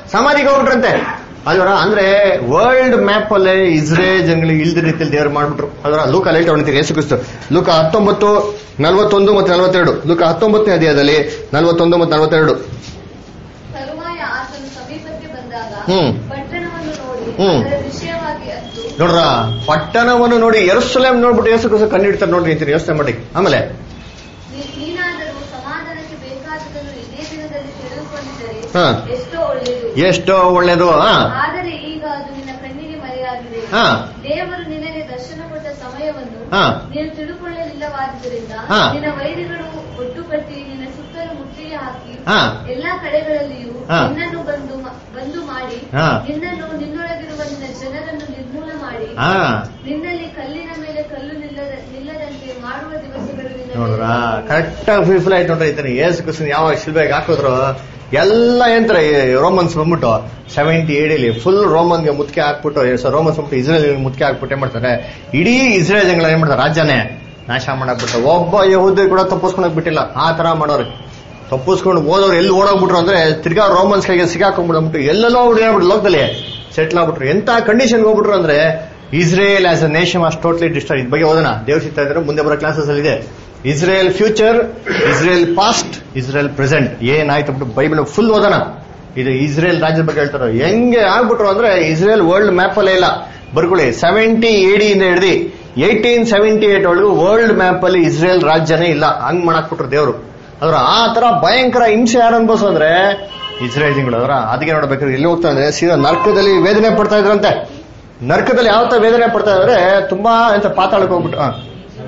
ಸಮಾಧಿಗೆ ಹೋಗ್ಬಿಟ್ರಂತೆ ಅಲ್ವರ ಅಂದ್ರೆ ವರ್ಲ್ಡ್ ಮ್ಯಾಪ್ ಅಲ್ಲೇ ಇಸ್ರೇಲ್ ಜನಗಳಿಗೆ ಇಲ್ದ ರೀತಿಯಲ್ಲಿ ದೇವ್ರು ಮಾಡ್ಬಿಟ್ರು ಅದರ ಲೂಕ ಅಲ್ಲಿ ಹೇಳ್ತಾ ಯೇಸು ಕ್ರಿಸ್ತು ಲೂಕ ಹತ್ತೊಂಬತ್ತು ನಲವತ್ತೊಂದು ಮತ್ತು ನಲವತ್ತೆರಡು ಲೂಕ ಹತ್ತೊಂಬತ್ತನೇ ಅಧ್ಯಾಯದಲ್ಲಿ ನಲವತ್ತೊಂದು ಮತ್ತು ನಲವತ್ತೆರಡು ತರುವಾಯ ಆತನು ಸಮೀಪಕ್ಕೆ ಬಂದಾಗ ಹ್ಮ್. ಪಟ್ಟಣವನ್ನು ನೋಡಿ ಹ್ಮ್. ಅದರ ವಿಷಯವಾಗಿ ಅತ್ತು ನೋಡ್ರ ಪಟ್ಟಣವನ್ನು ನೋಡಿ ಎರಸಲೇಮ್ ನೋಡ್ಬಿಟ್ಟು ಯೇಸು ಕ್ರಿಸ್ತು ಕಂಡಿಡ್ತಾರೆ ನೋಡ್ರಿ ಅಂತೀನಿ ಯೋಚನೆ ಮಾಡಿ ಆಮೇಲೆ ನೀ- ನೀನಾದರೂ ಸಮಾಧಾನಕ್ಕೆ ಬೇಕಾದುದನ್ನು ಇದೇ ದಿನದಲ್ಲಿ ತಿಳಿದುಕೊಂಡಿದ್ದರೆ ಹಾ. ಎಷ್ಟೋ ಒಳ್ಳೆಯದು ಎಷ್ಟೋ ಒಳ್ಳೇದು ಹಾ ಆದರೆ ಈಗ ಅದು ನಿನ್ನ ಕಣ್ಣಿಗೆ ಮರೆಯಾಗಿದೆ ಹಾ. ದೇವರು ನಿನಗೆ ದರ್ಶನ ಕೊಟ್ಟ ಸಮಯವನ್ನು ಹಾ. ನೀನು ತಿಳುಕೊಳ್ಳಲಿಲ್ಲವಾದ್ದರಿಂದ ಹಾ. ನಿನ್ನ ವೈರಿಗಳು ಒಟ್ಟುಗಟ್ಟಿ ನಿನ್ನ ಸುತ್ತಲೂ ಮುತ್ತಿಗೆ ಹಾಕಿ ಹಾ. ಎಲ್ಲಾ ಕಡೆಗಳಲ್ಲಿಯೂ ಹಾ. ನಿನ್ನನ್ನು ಬಂದು ಮ- ಬಂದು ಮಾಡಿ ಹಾ. ನಿನ್ನನ್ನು ನಿನ್ನೊಳಗಿರುವ ನಿನ್ನ ಜನರನ್ನು ನಿರ್ಮೂಲ ಮಾಡಿ ಹಾ ನಿನ್ನಲ್ಲಿ ಕಲ್ಲಿನ ಮೇಲೆ ಕಲ್ಲು ನಿಲ್ಲದ ನಿಲ್ಲದಂತೆ ಮಾಡುವ ದಿವಸಗಳು ನಿನ್ನ ನೋಡ್ರ ಮೇಲೆ ಕರೆಕ್ಟ್ ಆಗಿ ಫುಲ್ಫಿಲ್ ಆಯ್ತು ನೋಡ್ರಿ ಇತನ ಯೇಸು ಕ್ರಿಸ್ತನ್ ಯಾವಾಗ ಶಿಲ್ಬೆಗೆ ಹಾಕಿದ್ರು ಎಲ್ಲ ಏನ್ತಾರೆ ರೋಮನ್ಸ್ ಬಂದ್ಬಿಟ್ಟು ಸೆವೆಂಟಿ ಏಡಿಲಿ ಫುಲ್ ರೋಮನ್ಗೆ ಮುತ್ತಿಗೆ ಹಾಕ್ಬಿಟ್ಟು ರೋಮನ್ಸ್ ಬಂದ್ಬಿಟ್ಟು ಇಸ್ರೇಲ್ ಮುತ್ತಿಗೆ ಹಾಕ್ಬಿಟ್ಟು ಏನ್ ಮಾಡ್ತಾರೆ ಇಡೀ ಇಸ್ರೇಲ್ ಜಂಗಳ ಏನ್ ಮಾಡ್ತಾರೆ ರಾಜ್ಯನೇ ನಾಶ ಮಾಡಾಕ್ಬಿಟ್ಟು ಒಬ್ಬ ಯಹೂದಿ ಕೂಡ ತಪ್ಪಿಸ್ಕೊಳಕ್ ಬಿಟ್ಟಿಲ್ಲ ಆ ತರ ಮಾಡೋರು ತಪ್ಪಿಸ್ಕೊಂಡು ಹೋದವ್ರು ಎಲ್ಲಿ ಓಡೋಗ್ಬಿಟ್ರು ಅಂದ್ರೆ ತಿರ್ಗಾ ರೋಮನ್ಸ್ ಕೈಗೆ ಸಿಗಾಕೊಂಡ್ಬಿಡ್ಬಿಟ್ಟು ಎಲ್ಲೆಲ್ಲೋ ಹುಡುಗಾಡ್ಬಿಟ್ಟು ಲೋಕದಲ್ಲಿ ಸೆಟ್ಲ್ ಆಗ್ಬಿಟ್ರು ಎಂತ ಕಂಡೀಷನ್ ಹೋಗ್ಬಿಟ್ರು ಅಂದ್ರೆ Israel as a nation as totally destroy ಇದ್ ಬಗ್ಗೆ ಓದೋಣ ದೇವ್ ಸಿಗ್ತಾ ಇದ್ರೆ ಮುಂದೆ ಬರೋ ಕ್ಲಾಸಸ್ ಅಲ್ಲಿ ಇದೆ Israel future Israel past Israel present ಏನಾಯ್ತು ಬಿಟ್ಟು ಬೈಬಲ್ ಫುಲ್ ಓದೋಣ ಇದು ಇಸ್ರೇಲ್ ರಾಜ್ಯದ ಬಗ್ಗೆ ಹೇಳ್ತಾರೆ ಹೆಂಗೆ ಆಗ್ಬಿಟ್ರು ಅಂದ್ರೆ ಇಸ್ರೇಲ್ ವರ್ಲ್ಡ್ ಮ್ಯಾಪ್ ಅಲ್ಲೇ ಇಲ್ಲ ಬರ್ಕೊಳ್ಳಿ ಸೆವೆಂಟಿ ಏಡಿ ಇಂದ ಹಿಡಿದು ಏಯ್ಟೀನ್ ಸೆವೆಂಟಿ ಏಟ್ ಒಳಗೂ ವರ್ಲ್ಡ್ ಮ್ಯಾಪ್ ಅಲ್ಲಿ ಇಸ್ರೇಲ್ ರಾಜ್ಯನೇ ಇಲ್ಲ ಹಂಗ್ ಮಾಡಾಕ್ಬಿಟ್ರು ದೇವರು ಅದ್ರ ಆ ತರ ಭಯಂಕರ ಹಿಂಸೆ ಯಾರು ಅನ್ಭವಿಸು ಅಂದ್ರೆ ಇಸ್ರೇಲ್ ಜಿಂಗಳು ಅದರ ಅದಕ್ಕೆ ನೋಡ್ಬೇಕಾದ್ರೆ ಎಲ್ಲಿ ಹೋಗ್ತಾ ಅಂದ್ರೆ ಸೀದಾ ನರ್ಕದಲ್ಲಿ ವೇದನೆ ಪಡ್ತಾ ಇದ್ರಂತೆ ನರ್ಕದಲ್ಲಿ ಯಾವ ತರ ವೇದನೆ ಪಡ್ತಾ ಇದ್ರೆ ತುಂಬಾ ಎಂತ ಪಾತಾಳಕ್ಕೆ ಹೋಗ್ಬಿಟ್ಟು ಹಾ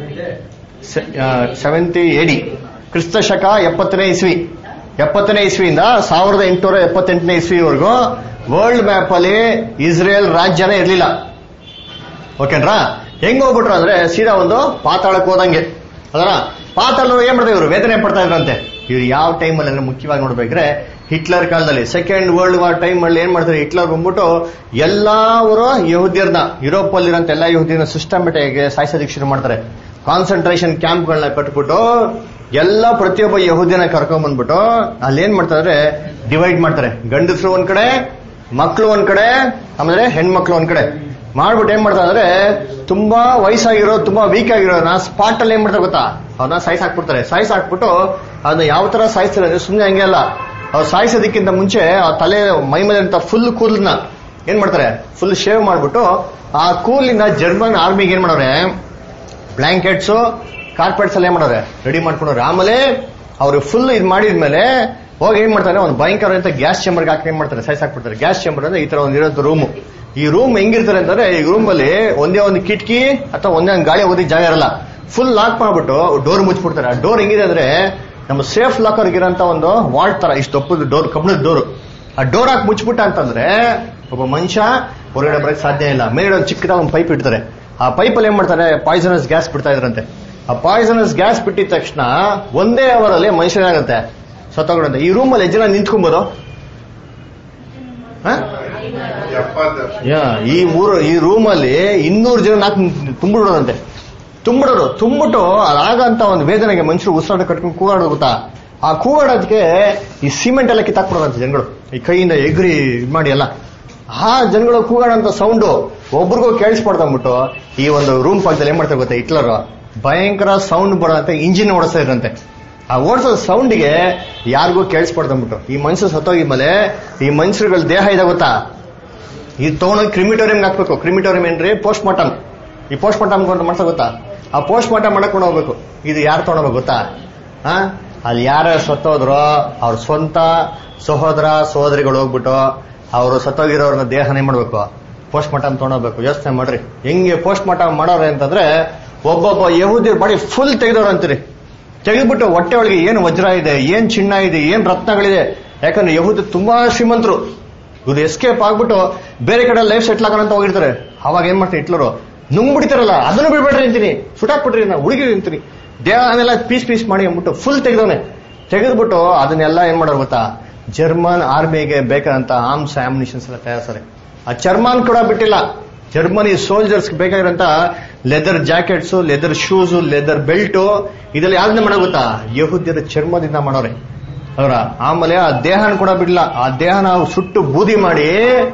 ಸೆವೆಂಟಿ ಎಡಿ ಕ್ರಿಸ್ತ ಶಕ ಎಪ್ಪತ್ತನೇ ಇಸ್ವಿ ಎಪ್ಪತ್ತನೇ ಇಸ್ವಿಯಿಂದ ಸಾವಿರದ ಎಂಟುನೂರ ಎಪ್ಪತ್ತೆಂಟನೇ ಇಸ್ವಿವರೆಗೂ ವರ್ಲ್ಡ್ ಮ್ಯಾಪ್ ಅಲ್ಲಿ ಇಸ್ರೇಲ್ ರಾಜ್ಯನೇ ಇರ್ಲಿಲ್ಲ ಓಕೆನ್ರಾ ಹೆಂಗ್ ಹೋಗ್ಬಿಟ್ರು ಅಂದ್ರೆ ಸೀದಾ ಒಂದು ಪಾತಾಳಕ್ಕೆ ಹೋದಂಗೆ ಅದರ ಪಾತಾಳ ಏನ್ ಮಾಡ್ತಾರೆ ಇವರು ವೇದನೆ ಪಡ್ತಾ ಇದ್ರಂತೆ ಇವ್ರು ಯಾವ ಟೈಮಲ್ಲಿ ಅಂದ್ರೆ ಮುಖ್ಯವಾಗಿ ನೋಡ್ಬೇಕ್ರೆ ಹಿಟ್ಲರ್ ಕಾಲದಲ್ಲಿ ಸೆಕೆಂಡ್ ವರ್ಲ್ಡ್ ವಾರ್ ಟೈಮ್ ಅಲ್ಲಿ ಏನ್ ಮಾಡ್ತಾರೆ ಹಿಟ್ಲರ್ ಬಂದ್ಬಿಟ್ಟು ಎಲ್ಲಾವರು ಯಹೂದ್ಯರನ್ನ ಯುರೋಪ್ ಅಲ್ಲಿರೋಂತ ಎಲ್ಲಾ ಯಹೂದ್ಯರನ್ನ ಸಿಸ್ಟಮೆಟಿಕ್ ಸಾಯಿಸೋದಕ್ಕೆ ಶುರು ಮಾಡ್ತಾರೆ ಕಾನ್ಸಂಟ್ರೇಷನ್ ಕ್ಯಾಂಪ್ಗಳನ್ನ ಕಟ್ಬಿಟ್ಟು ಎಲ್ಲ ಪ್ರತಿಯೊಬ್ಬ ಯಹೂದ್ಯನ ಕರ್ಕೊಂಡ್ ಬಂದ್ಬಿಟ್ಟು ಅಲ್ಲಿ ಏನ್ ಮಾಡ್ತಾರೆ ಡಿವೈಡ್ ಮಾಡ್ತಾರೆ ಗಂಡಸರು ಒಂದ್ ಕಡೆ ಮಕ್ಳು ಒಂದ್ ಕಡೆ ಆಮೇಲೆ ಹೆಣ್ಮಕ್ಳು ಒಂದ್ ಕಡೆ ಮಾಡ್ಬಿಟ್ಟು ಏನ್ ಮಾಡ್ತಾರೆ ಅಂದ್ರೆ ತುಂಬಾ ವಯಸ್ಸಾಗಿರೋ ತುಂಬಾ ವೀಕ್ ಆಗಿರೋನ ಸ್ಪಾಟ್ ಅಲ್ಲಿ ಏನ್ ಮಾಡ್ತಾರೆ ಗೊತ್ತಾ ಅವ್ರನ್ನ ಸಾಯ್ಸ್ ಹಾಕ್ಬಿಡ್ತಾರೆ ಸಾಯ್ಸ್ ಹಾಕ್ಬಿಟ್ಟು ಅದನ್ನ ಯಾವ ತರ ಸಾಯಿಸ್ತಾರೆ ಅಂದ್ರೆ ಸುಮ್ನೆ ಹಂಗೆ ಅಲ್ಲ ಅವ್ರು ಸಾಯಿಸೋದಕ್ಕಿಂತ ಮುಂಚೆ ಆ ತಲೆ ಮೈ ಮೇಲೆ ಅಂತ ಫುಲ್ ಕೂದಲನ್ನ ಏನ್ ಮಾಡ್ತಾರೆ ಫುಲ್ ಶೇವ್ ಮಾಡ್ಬಿಟ್ಟು ಆ ಕೂಲಿನ ಜರ್ಮನ್ ಆರ್ಮಿಗೆ ಏನ್ ಮಾಡೋರೆ ಬ್ಲಾಂಕೆಟ್ಸ್ ಕಾರ್ಪೆಟ್ಸ್ ಎಲ್ಲ ಏನ್ ಮಾಡೋರೆ ರೆಡಿ ಮಾಡ್ಕೊಂಡವ್ರೆ ಆಮೇಲೆ ಅವ್ರು ಫುಲ್ ಇದು ಮಾಡಿದ್ಮೇಲೆ ಹೋಗಿ ಏನ್ ಮಾಡ್ತಾರೆ ಒಂದು ಭಯಂಕರ ಅಂತ ಗ್ಯಾಸ್ ಚೇಂಬರ್ಗೆ ಹಾಕಿ ಏನ್ ಮಾಡ್ತಾರೆ ಸೈಸ್ ಹಾಕ್ಬಿಡ್ತಾರೆ ಗ್ಯಾಸ್ ಚೇಂಬರ್ ಅಂದ್ರೆ ಈ ತರ ಒಂದು ಇರೋದು ರೂಮ್ ಈ ರೂಮ್ ಹೆಂಗಿರ್ತಾರೆ ಅಂತಂದ್ರೆ ಈ ರೂಮ್ ಅಲ್ಲಿ ಒಂದೇ ಒಂದು ಕಿಟಕಿ ಅಥವಾ ಒಂದೇ ಒಂದು ಗಾಳಿ ಹೋಗೋದಕ್ಕೆ ಜಾಗ ಇರಲ್ಲ ಫುಲ್ ಲಾಕ್ ಮಾಡ್ಬಿಟ್ಟು ಡೋರ್ ಮುಚ್ಚಿಬಿಡ್ತಾರೆ ಆ ಡೋರ್ ಹೆಂಗಿದೆ ಅಂದ್ರೆ ನಮ್ಮ ಸೇಫ್ ಲಾಕರ್ ಇರೋಂತ ಒಂದು ವಾಲ್ಟ್ ತರ ಇಷ್ಟು ದಪ್ಪದ ಡೋರ್ ಕಬ್ಬಿಣದ ಡೋರ್ ಆ ಡೋರ್ ಹಾಕಿ ಮುಚ್ಚಿಬಿಟ್ಟ ಅಂತಂದ್ರೆ ಒಬ್ಬ ಮನುಷ್ಯ ಹೊರಗಡೆ ಬರಕ್ ಸಾಧ್ಯ ಇಲ್ಲ ಮೇಲೆ ಒಂದು ಚಿಕ್ಕದ ಒಂದು ಪೈಪ್ ಇಡ್ತಾರೆ ಆ ಪೈಪಲ್ಲಿ ಏನ್ ಮಾಡ್ತಾರೆ ಪಾಯ್ಸನಸ್ ಗ್ಯಾಸ್ ಬಿಡ್ತಾ ಇದ್ರಂತೆ ಆ ಪಾಯ್ಸನಸ್ ಗ್ಯಾಸ್ ಬಿಟ್ಟಿದ ತಕ್ಷಣ ಒಂದೇ ಅವರಲ್ಲಿ ಮನುಷ್ಯನಾಗತ್ತೆ ಸತ್ತೋಗ್ರಂತೆ ಈ ರೂಮಲ್ಲಿ ಎಷ್ಟು ಜನ ನಿಂತ್ಕೊಬೋದು ಹ? ಯಾ, ಈ ಮೂರು ಈ ರೂಮಲ್ಲಿ ಇನ್ನೂರು ಜನ ನಾಲ್ಕು ತುಂಬಿಡೋದಂತೆ ತುಂಬಿಡೋರು ತುಂಬಿಟ್ಟು ಅದಾಗಂತ ಒಂದು ವೇದನೆಗೆ ಮನುಷ್ಯರು ಉಸಿರಾಟ ಕಟ್ಕೊಂಡು ಕೂಗಾಡೋದು ಗೊತ್ತಾ ಆ ಕೂಗಾಡೋದಕ್ಕೆ ಈ ಸಿಮೆಂಟ್ ಎಲ್ಲ ಕಿತ್ತಾಕ್ಬಿಡೋದಂತೆ ಜನಗಳು ಈ ಕೈಯಿಂದ ಎಗ್ರಿ ಇದ್ ಮಾಡಿ ಎಲ್ಲ ಆ ಜನಗಳು ಕೂಗಾಡೋಂತ ಸೌಂಡು ಒಬ್ರಿಗೂ ಕೇಳಿಸ್ಬಾರ್ದಂದ್ಬಿಟ್ಟು ಈ ಒಂದು ರೂಮ್ ಪಕ್ಕದಲ್ಲಿ ಏನ್ ಮಾಡ್ತಾರೆ ಗೊತ್ತಾ ಹಿಟ್ಲರ್ ಭಯಂಕರ ಸೌಂಡ್ ಬರೋದಂತೆ ಇಂಜಿನ್ ಓಡಿಸ್ತಾ ಇದ್ರಂತೆ ಆ ಓಡಿಸೋ ಸೌಂಡ್ಗೆ ಯಾರಿಗೂ ಕೇಳಿಸ್ಬಾರ್ದಂದ್ಬಿಟ್ಟು ಈ ಮನುಷ್ಯ ಸತ್ತೋಗಿದ್ಮೇಲೆ ಈ ಮನುಷ್ಯರುಗಳ ದೇಹ ಇದೆ ಗೊತ್ತಾ ಇದು ತಗೊಂಡೋಗಿ ಕ್ರಿಮಿಟೋರಿಯಂ ಹಾಕ್ಬೇಕು ಕ್ರಿಮಿಟೋರಿಯಂ ಏನ್ರಿ ಪೋಸ್ಟ್ ಮಾರ್ಟಮ್ ಈ ಪೋಸ್ಟ್ ಮಾರ್ಟಮ್ ಅಂತ ಮಾಡ್ತಾ ಗೊತ್ತಾ ಆ ಪೋಸ್ಟ್ ಮಾರ್ಟಮ್ ಮಾಡಕೊಂಡು ಹೋಗ್ಬೇಕು ಇದು ಯಾರು ತಗೊಂಡೋಗ್ಬೇಕು ಗೊತ್ತಾ ಹಾ ಅಲ್ಲಿ ಯಾರ್ಯಾರು ಸತ್ತೋದ್ರೋ ಅವ್ರ ಸ್ವಂತ ಸಹೋದರ ಸಹೋದರಿಗಳು ಹೋಗ್ಬಿಟ್ಟು ಅವರು ಸತ್ತೋಗಿರೋರ್ನ ದೇಹನೇ ಮಾಡ್ಬೇಕು ಪೋಸ್ಟ್ ಮಾರ್ಟಮ್ ತಗೊಂಡೋಗ್ಬೇಕು ಯೋಚನೆ ಮಾಡ್ರಿ ಹೆಂಗೆ ಪೋಸ್ಟ್ ಮಾರ್ಟಮ್ ಮಾಡೋರು ಅಂತಂದ್ರೆ ಒಬ್ಬೊಬ್ಬ ಯಹೂದಿ ಬಾಡಿ ಫುಲ್ ತೆಗೆದವ್ರು ಅಂತೀರಿ ತೆಗೆದ್ಬಿಟ್ಟು ಹೊಟ್ಟೆ ಒಳಗೆ ಏನು ವಜ್ರ ಇದೆ ಏನ್ ಚಿನ್ನ ಇದೆ ಏನ್ ರತ್ನಗಳಿದೆ ಯಾಕಂದ್ರೆ ಯಹೂದಿ ತುಂಬಾ ಶ್ರೀಮಂತರು ಇವ್ರು ಎಸ್ಕೇಪ್ ಆಗ್ಬಿಟ್ಟು ಬೇರೆ ಕಡೆ ಲೈಫ್ ಸೆಟ್ಲ್ ಆಗೋಣ ಅಂತ ಹೋಗಿರ್ತಾರೆ ಅವಾಗ ಏನ್ ಮಾಡ್ತಾರೆ ಹಿಟ್ಲರು ನುಂಗ್ ಬಿಡ್ತಾರಲ್ಲ ಅದನ್ನು ಬಿಡ್ಬೇಡ್ರಿ ಅಂತೀನಿ ಸುಟಾಕ್ಬಿಟ್ರಿ ನಾ ಹುಡುಗಿ ಅಂತೀನಿ ದೇಹನೆಲ್ಲ ಪೀಸ್ ಪೀಸ್ ಮಾಡಿ ಅಂದ್ಬಿಟ್ಟು ಫುಲ್ ತೆಗೆದವನೆ ತೆಗೆದ್ಬಿಟ್ಟು ಅದನ್ನೆಲ್ಲ ಏನ್ ಮಾಡೋರು ಗೊತ್ತಾ ಜರ್ಮನ್ ಆರ್ಮಿಗೆ ಬೇಕಾದಂತ ಆರ್ಮ್ಸ್ ಆಮ್ನಿಷನ್ಸ್ ಎಲ್ಲ ತಯಾರಿಸ್ತಾರೆ ಆ ಚರ್ಮನ್ ಕೂಡ ಬಿಟ್ಟಿಲ್ಲ ಜರ್ಮನಿ ಸೋಲ್ಜರ್ಸ್ ಬೇಕಾಗಿರೋಂತ leather jackets leather shoes leather belt ಇದೆಲ್ಲ ಯಾವ್ದನ್ನ ಮಾಡೋ ಗೊತ್ತಾ ಯಹೂದ್ಯರ ಚರ್ಮದಿಂದ ಮಾಡೋರೆ ಅವರ ಆಮೇಲೆ ಆ ದೇಹನ ಕೂಡ ಬಿಡ್ಲ ಆ ದೇಹನ ಸುಟ್ಟು ಬೂದಿ ಮಾಡಿ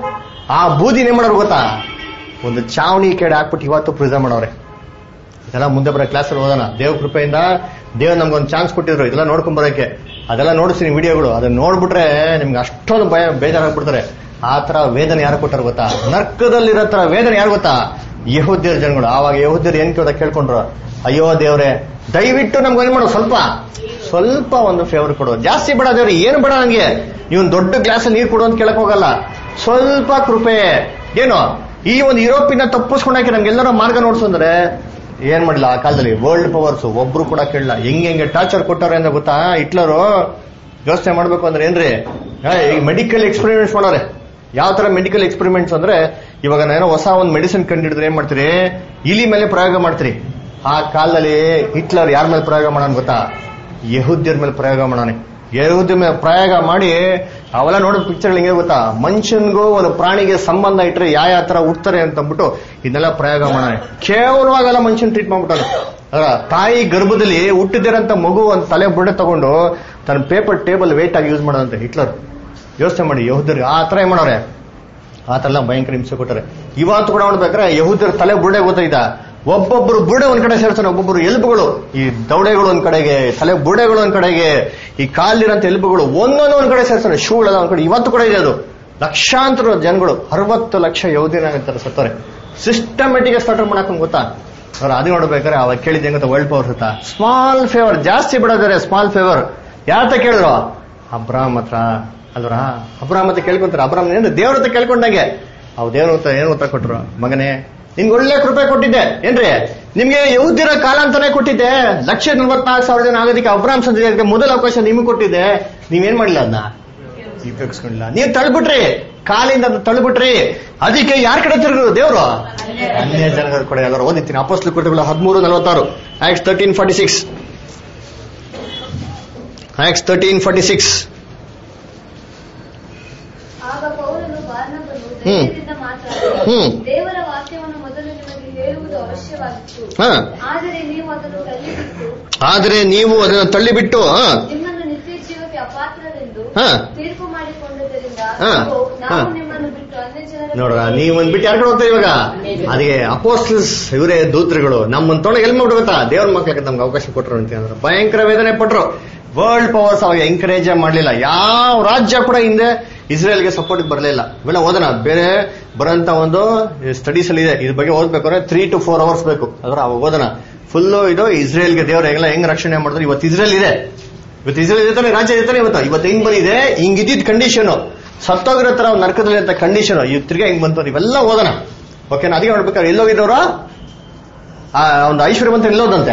ಆ ಬೂದಿನ ಏನ್ ಮಾಡೋರು ಗೊತ್ತಾ ಒಂದು ಚಾವಣಿ ಕೆಡೆ ಹಾಕ್ಬಿಟ್ಟು ಇವತ್ತು ಪ್ರಿಸರ್ವ್ ಮಾಡವ್ರೆ ಇದೆಲ್ಲ ಮುಂದೆ ಬರೋ ಕ್ಲಾಸಲ್ಲಿ ಓದೋಣ ದೇವ ಕೃಪೆಯಿಂದ ದೇವ್ ನಮ್ಗೊಂದು ಚಾನ್ಸ್ ಕೊಟ್ಟಿದ್ರು ಇದೆಲ್ಲ ನೋಡ್ಕೊಂಡ್ ಬರೋಕೆ ಅದೆಲ್ಲ ನೋಡಿಸ್ತೀನಿ ವಿಡಿಯೋಗಳು ಅದನ್ನ ನೋಡ್ಬಿಟ್ರೆ ನಿಮ್ಗೆ ಅಷ್ಟೊಂದು ಭಯ ಬೇಜಾರಾಗ್ಬಿಡ್ತಾರೆ ಆ ತರ ವೇದನೆ ಯಾರು ಕೊಟ್ಟಾರ ಗೊತ್ತಾ ನರ್ಕದಲ್ಲಿರೋ ತರ ವೇದನೆ ಯಾರು ಗೊತ್ತಾ ಯಹೂದ್ಯರ ಜನಗಳು ಆವಾಗ ಯಹೂದ್ಯರು ಏನ್ ಕೇಳ್ದ ಕೇಳ್ಕೊಂಡ್ರು ಅಯ್ಯೋ ದೇವ್ರೆ ದಯವಿಟ್ಟು ನಮ್ಗೆ ಏನ್ ಮಾಡೋ ಸ್ವಲ್ಪ ಸ್ವಲ್ಪ ಒಂದು ಫೇವರ್ ಕೊಡು ಜಾಸ್ತಿ ಬೇಡ ದೇವ್ರೆ ಏನು ಬೇಡ ನಂಗೆ ನೀವು ಒಂದು ದೊಡ್ಡ ಗ್ಲಾಸ್ ನೀರು ಕೊಡು ಅಂತ ಕೇಳಕ್ ಹೋಗಲ್ಲ ಸ್ವಲ್ಪ ಕೃಪೆ ಏನು ಈ ಒಂದು ಯುರೋಪಿನ ತಪ್ಪಿಸ್ಕೊಂಡಾಕೆ ನಮ್ಗೆಲ್ಲರ ಮಾರ್ಗ ನೋಡ್ಸು ಅಂದ್ರೆ ಏನ್ ಮಾಡಿಲ್ಲ ಆ ಕಾಲದಲ್ಲಿ ವರ್ಲ್ಡ್ ಪವರ್ಸ್ ಒಬ್ರು ಕೂಡ ಕೇಳಲ್ಲ ಹೆಂಗೆ ಹೆಂಗೆ ಟಾರ್ಚರ್ ಕೊಟ್ಟಾರೆ ಅಂದ್ರೆ ಗೊತ್ತಾ ಹಿಟ್ಲರು ಯೋಚನೆ ಮಾಡ್ಬೇಕು ಅಂದ್ರೆ ಏನ್ರಿ ಆ, ಈಗ ಮೆಡಿಕಲ್ ಎಕ್ಸ್ಪೆರಿಮೆಂಟ್ಸ್ ಮಾಡೋರೆ ಯಾವ ತರ ಮೆಡಿಕಲ್ ಎಕ್ಸ್ಪೆರಿಮೆಂಟ್ಸ್ ಅಂದ್ರೆ ಇವಾಗ ಏನೋ ಹೊಸ ಒಂದು ಮೆಡಿಸಿನ್ ಕಂಡಿಡಿದ್ರೆ ಏನ್ ಮಾಡ್ತೀರಿ ಇಲಿ ಮೇಲೆ ಪ್ರಯೋಗ ಮಾಡ್ತೀರಿ ಆ ಕಾಲದಲ್ಲಿ ಹಿಟ್ಲರ್ ಯಾರ ಮೇಲೆ ಪ್ರಯೋಗ ಮಾಡೋಣ ಗೊತ್ತಾ ಯಹುದ್ಯರ ಮೇಲೆ ಪ್ರಯೋಗ ಮಾಡೋಣ ಯಹುದ್ಯ ಮೇಲೆ ಪ್ರಯೋಗ ಮಾಡಿ ಅವೆಲ್ಲ ನೋಡೋ ಪಿಕ್ಚರ್ ಹಿಂಗೆ ಗೊತ್ತಾ ಮನುಷ್ಯನ್ಗೂ ಒಂದು ಪ್ರಾಣಿಗೆ ಸಂಬಂಧ ಇಟ್ರೆ ಯಾವ ಯಾವ ತರ ಹುಡ್ತಾರೆ ಅಂತ ಅಂದ್ಬಿಟ್ಟು ಇದನ್ನೆಲ್ಲ ಪ್ರಯೋಗ ಮಾಡೋಣ ಕೇವಲವಾಗೆಲ್ಲ ಮನುಷ್ಯನ್ ಟ್ರೀಟ್ ಮಾಡ್ಬಿಟ್ಟಾನೆ ಅದರ ತಾಯಿ ಗರ್ಭದಲ್ಲಿ ಹುಟ್ಟಿದಿರಂತ ಮಗು ಒಂದು ತಲೆ ಬುಡೆ ತಗೊಂಡು ತನ್ನ ಪೇಪರ್ ಟೇಬಲ್ ವೇಟ್ ಆಗಿ ಯೂಸ್ ಮಾಡೋದಂತೆ ಹಿಟ್ಲರ್ ಯೋಚನೆ ಮಾಡಿ ಯಹುದ್ರಿಗೆ ಆ ತರ ಏನ್ ಮಾಡೋರೆ ಆ ತರ ಎಲ್ಲ ಭಯಂಕರ ಹಿಂಸೆ ಕೊಟ್ಟರೆ ಇವತ್ತು ಕೂಡ ನೋಡ್ಬೇಕಾದ್ರೆ ಯಹೂದ್ಯರ ತಲೆ ಬುರುಡೆ ಗೊತ್ತೈತಾ ಒಬ್ಬೊಬ್ರು ಬುರುಡೆ ಒಂದ್ ಕಡೆ ಸೇರ್ತಾನೆ ಒಬ್ಬೊಬ್ರು ಎಲುಬುಗಳು ಈ ದೌಡೆಗಳು ಒಂದ್ ಕಡೆಗೆ ತಲೆ ಬುರುಡೆಗಳು ಒಂದ್ ಕಡೆಗೆ ಈ ಕಾಲಿರಂತ ಎಲುಬುಗಳು ಒಂದೊಂದು ಒಂದ್ ಕಡೆ ಸೇರ್ತಾನೆ ಶೂಗಳೆಲ್ಲ ಒಂದ್ ಕಡೆ ಇವತ್ತು ಕೂಡ ಇದೆ ಅದು ಲಕ್ಷಾಂತರ ಜನಗಳು ಅರವತ್ತು ಲಕ್ಷ ಯಹೂದಿನಾಗಂತಾರೆ ಸತ್ತವ್ರೆ ಸಿಸ್ಟಮೆಟಿಕ್ ಸ್ಟಾರ್ಟರ್ ಮಾಡಕ್ ಗೊತ್ತಾ ಅವ್ರು ಅದು ನೋಡ್ಬೇಕಾದ್ರೆ ಅವಾಗ ಕೇಳಿದ್ದೆ ಗೊತ್ತಾ ವರ್ಲ್ಡ್ ಪವರ್ ಸುತ್ತಾ ಸ್ಮಾಲ್ ಫೇವರ್ ಜಾಸ್ತಿ ಬಿಡೋದಾರೆ ಸ್ಮಾಲ್ ಫೇವರ್ ಯಾರತ ಕೇಳಿದ್ರು ಅಬ್ರಾಮ್ ಹತ್ರ ಅಲ್ವರ ಅಬ್ರಾಮ್ ಹತ್ರ ಕೇಳ್ಕೊಂತಾರೆ ಅಬ್ರಾಮ್ ಏನು ದೇವ್ರ ಹತ್ರ ಕೇಳ್ಕೊಂಡಂಗೆ ಅವ್ ದೇವ್ರ ಹತ್ರ ಏನು ಉತ್ತರ ಕೊಟ್ರು ಮಗನೇ ನಿಮ್ಗೆ ಒಳ್ಳೆ ಕೃಪೆ ಕೊಟ್ಟಿದ್ದೆ ಏನ್ರಿ ನಿಮ್ಗೆ ಯೌದ್ಯರ ಕಾಲ ಅಂತಾನೆ ಕೊಟ್ಟಿದ್ದೆ ಲಕ್ಷ ನಲ್ವತ್ನಾಲ್ಕು ಸಾವಿರ ಜನ ಆಗೋದಕ್ಕೆ ಅಬ್ರಾಮ್ ಸಂಜೆ ಮೊದಲ ಅವಕಾಶ ನಿಮ್ಗೆ ಕೊಟ್ಟಿದ್ದೆ ನೀವೇನ್ ಮಾಡಿಲ್ಲ ಅದನ್ನ ಉಪಯೋಗಿಸ್ಕೊಂಡಿಲ್ಲ ನೀವು ತಳ್ಬಿಟ್ರಿ ಕಾಲಿಂದ ಅದನ್ನ ತಳ್ಬಿಟ್ರಿ ಅದಕ್ಕೆ ಯಾರ ಕಡೆ ತಿರುಗರು ದೇವರು ಅನ್ಯ ಜನಗಳ ಕಡೆ ಎಲ್ಲರೂ ಓದಿರ್ತೀನಿ ಅಪೋಸ್ಲು ಕೃತಿಗಳು ಹದಿಮೂರು ನಲವತ್ತಾರು Acts thirteen forty six Acts thirteen forty six ಆಗ ಪೌಲನು ಬಾರ್ನಬನು ಹ್ಮ್. ಧೈರ್ಯದಿಂದ ಮಾತಾಡಿ ಹ್ಮ್. ದೇವರ ವಾಕ್ಯವನ್ನು ಮೊದಲು ನಿಮಗೆ ಹೇಳುವುದು ಅವಶ್ಯವಾಗಿತ್ತು ಹಾ ಆದರೆ ನೀವು ಅದನ್ನು ತಳ್ಳಿಬಿಟ್ಟು ಆದ್ರೆ ನೀವು ಅದನ್ನ ತಳ್ಳಿಬಿಟ್ಟು ಹಾ, ನಿಮ್ಮನ್ನು ನಿತ್ಯ ಜೀವಕ್ಕೆ ಅಪಾತ್ರರೆಂದು ಹಾ. ತೀರ್ಪು ಮಾಡಿಕೊಂಡದರಿಂದ ಹಾ. ಇಗೋ, ನಾವು ಹಾ. ನಿಮ್ಮನ್ನು ಬಿಟ್ಟು ಅನ್ಯ ಜನರ ನೋಡ್ರ ನೀವು ಒಂದ್ ಬಿಟ್ಟು ಯಾರ ಕಡೆ ಹೋಗ್ತಾ ಇವಾಗ ಅದಕ್ಕೆ ಅಪೋಸ್ಟಲ್ಸ್ ಇವರೇ ದೂತರುಗಳು ನಮ್ಮನ್ನ ತೊಗೊಂಡು ಎಲ್ಲಿ ಮಾಡ್ಬಿಟ್ಟು ಗೊತ್ತಾ ದೇವ್ರ ಮಕ್ಳಿಗೆ ನಮ್ಗೆ ಅವಕಾಶ ಕೊಟ್ಟರು ಅಂತ ಅಂದ್ರೆ ಭಯಂಕರ ವೇದನೆ ಪಟ್ರು ವರ್ಲ್ಡ್ ಪವರ್ಸ್ ಅವಾಗ ಎಂಕರೇಜ್ ಮಾಡಲಿಲ್ಲ ಯಾವ ರಾಜ್ಯ ಕೂಡ ಹಿಂದೆ ಇಸ್ರೇಲ್ಗೆ ಸಪೋರ್ಟ್ ಬರಲಿಲ್ಲ ಇವೆಲ್ಲ ಓದೋಣ ಬೇರೆ ಬರೋಂತ ಒಂದು ಸ್ಟಡೀಸ್ ಅಲ್ಲಿ ಇದೆ ಇದ್ರ ಬಗ್ಗೆ ಓದ್ಬೇಕಾದ್ರೆ ತ್ರೀ ಟು ಫೋರ್ ಅವರ್ಸ್ ಬೇಕು ಅದ್ರ ಅವಾಗ ಓದೋಣ ಫುಲ್ ಇದು ಇಸ್ರೇಲ್ಗೆ ದೇವ್ರ ಎಲ್ಲ ಹೆಂಗ್ ರಕ್ಷಣೆ ಮಾಡಿದ್ರು ಇವತ್ತು ಇಸ್ರೇಲ್ ಇದೆ ಇವತ್ತು ಇಸ್ರೇಲ್ ಇದೆ ತಾನೆ ರಾಜ್ಯ ಇದೆ ತಾನೆ ಇವತ್ತು ಇವತ್ತು ಹೆಂಗ್ ಬಂದಿದೆ ಹಿಂಗ್ ಇದ್ದಿದ್ ಕಂಡೀಷನ್ ಸತ್ತೋಗಿರೋ ತರ ಒಂದು ನರಕದಲ್ಲಿ ಅಂತ ಕಂಡೀಷನ್ ಈ ತಿರ್ಗಾ ಹೆಂಗ್ ಬಂತು ಇವೆಲ್ಲ ಓದೋಣ ಓಕೆನಾ ಅದಕ್ಕೆ ನೋಡ್ಬೇಕಾದ್ರೆ ಎಲ್ಲೋಗಿದ್ದವ್ರು ಆ ಒಂದು ಐಶ್ವರ್ಯವಂತ ಎಲ್ಲೋದಂತೆ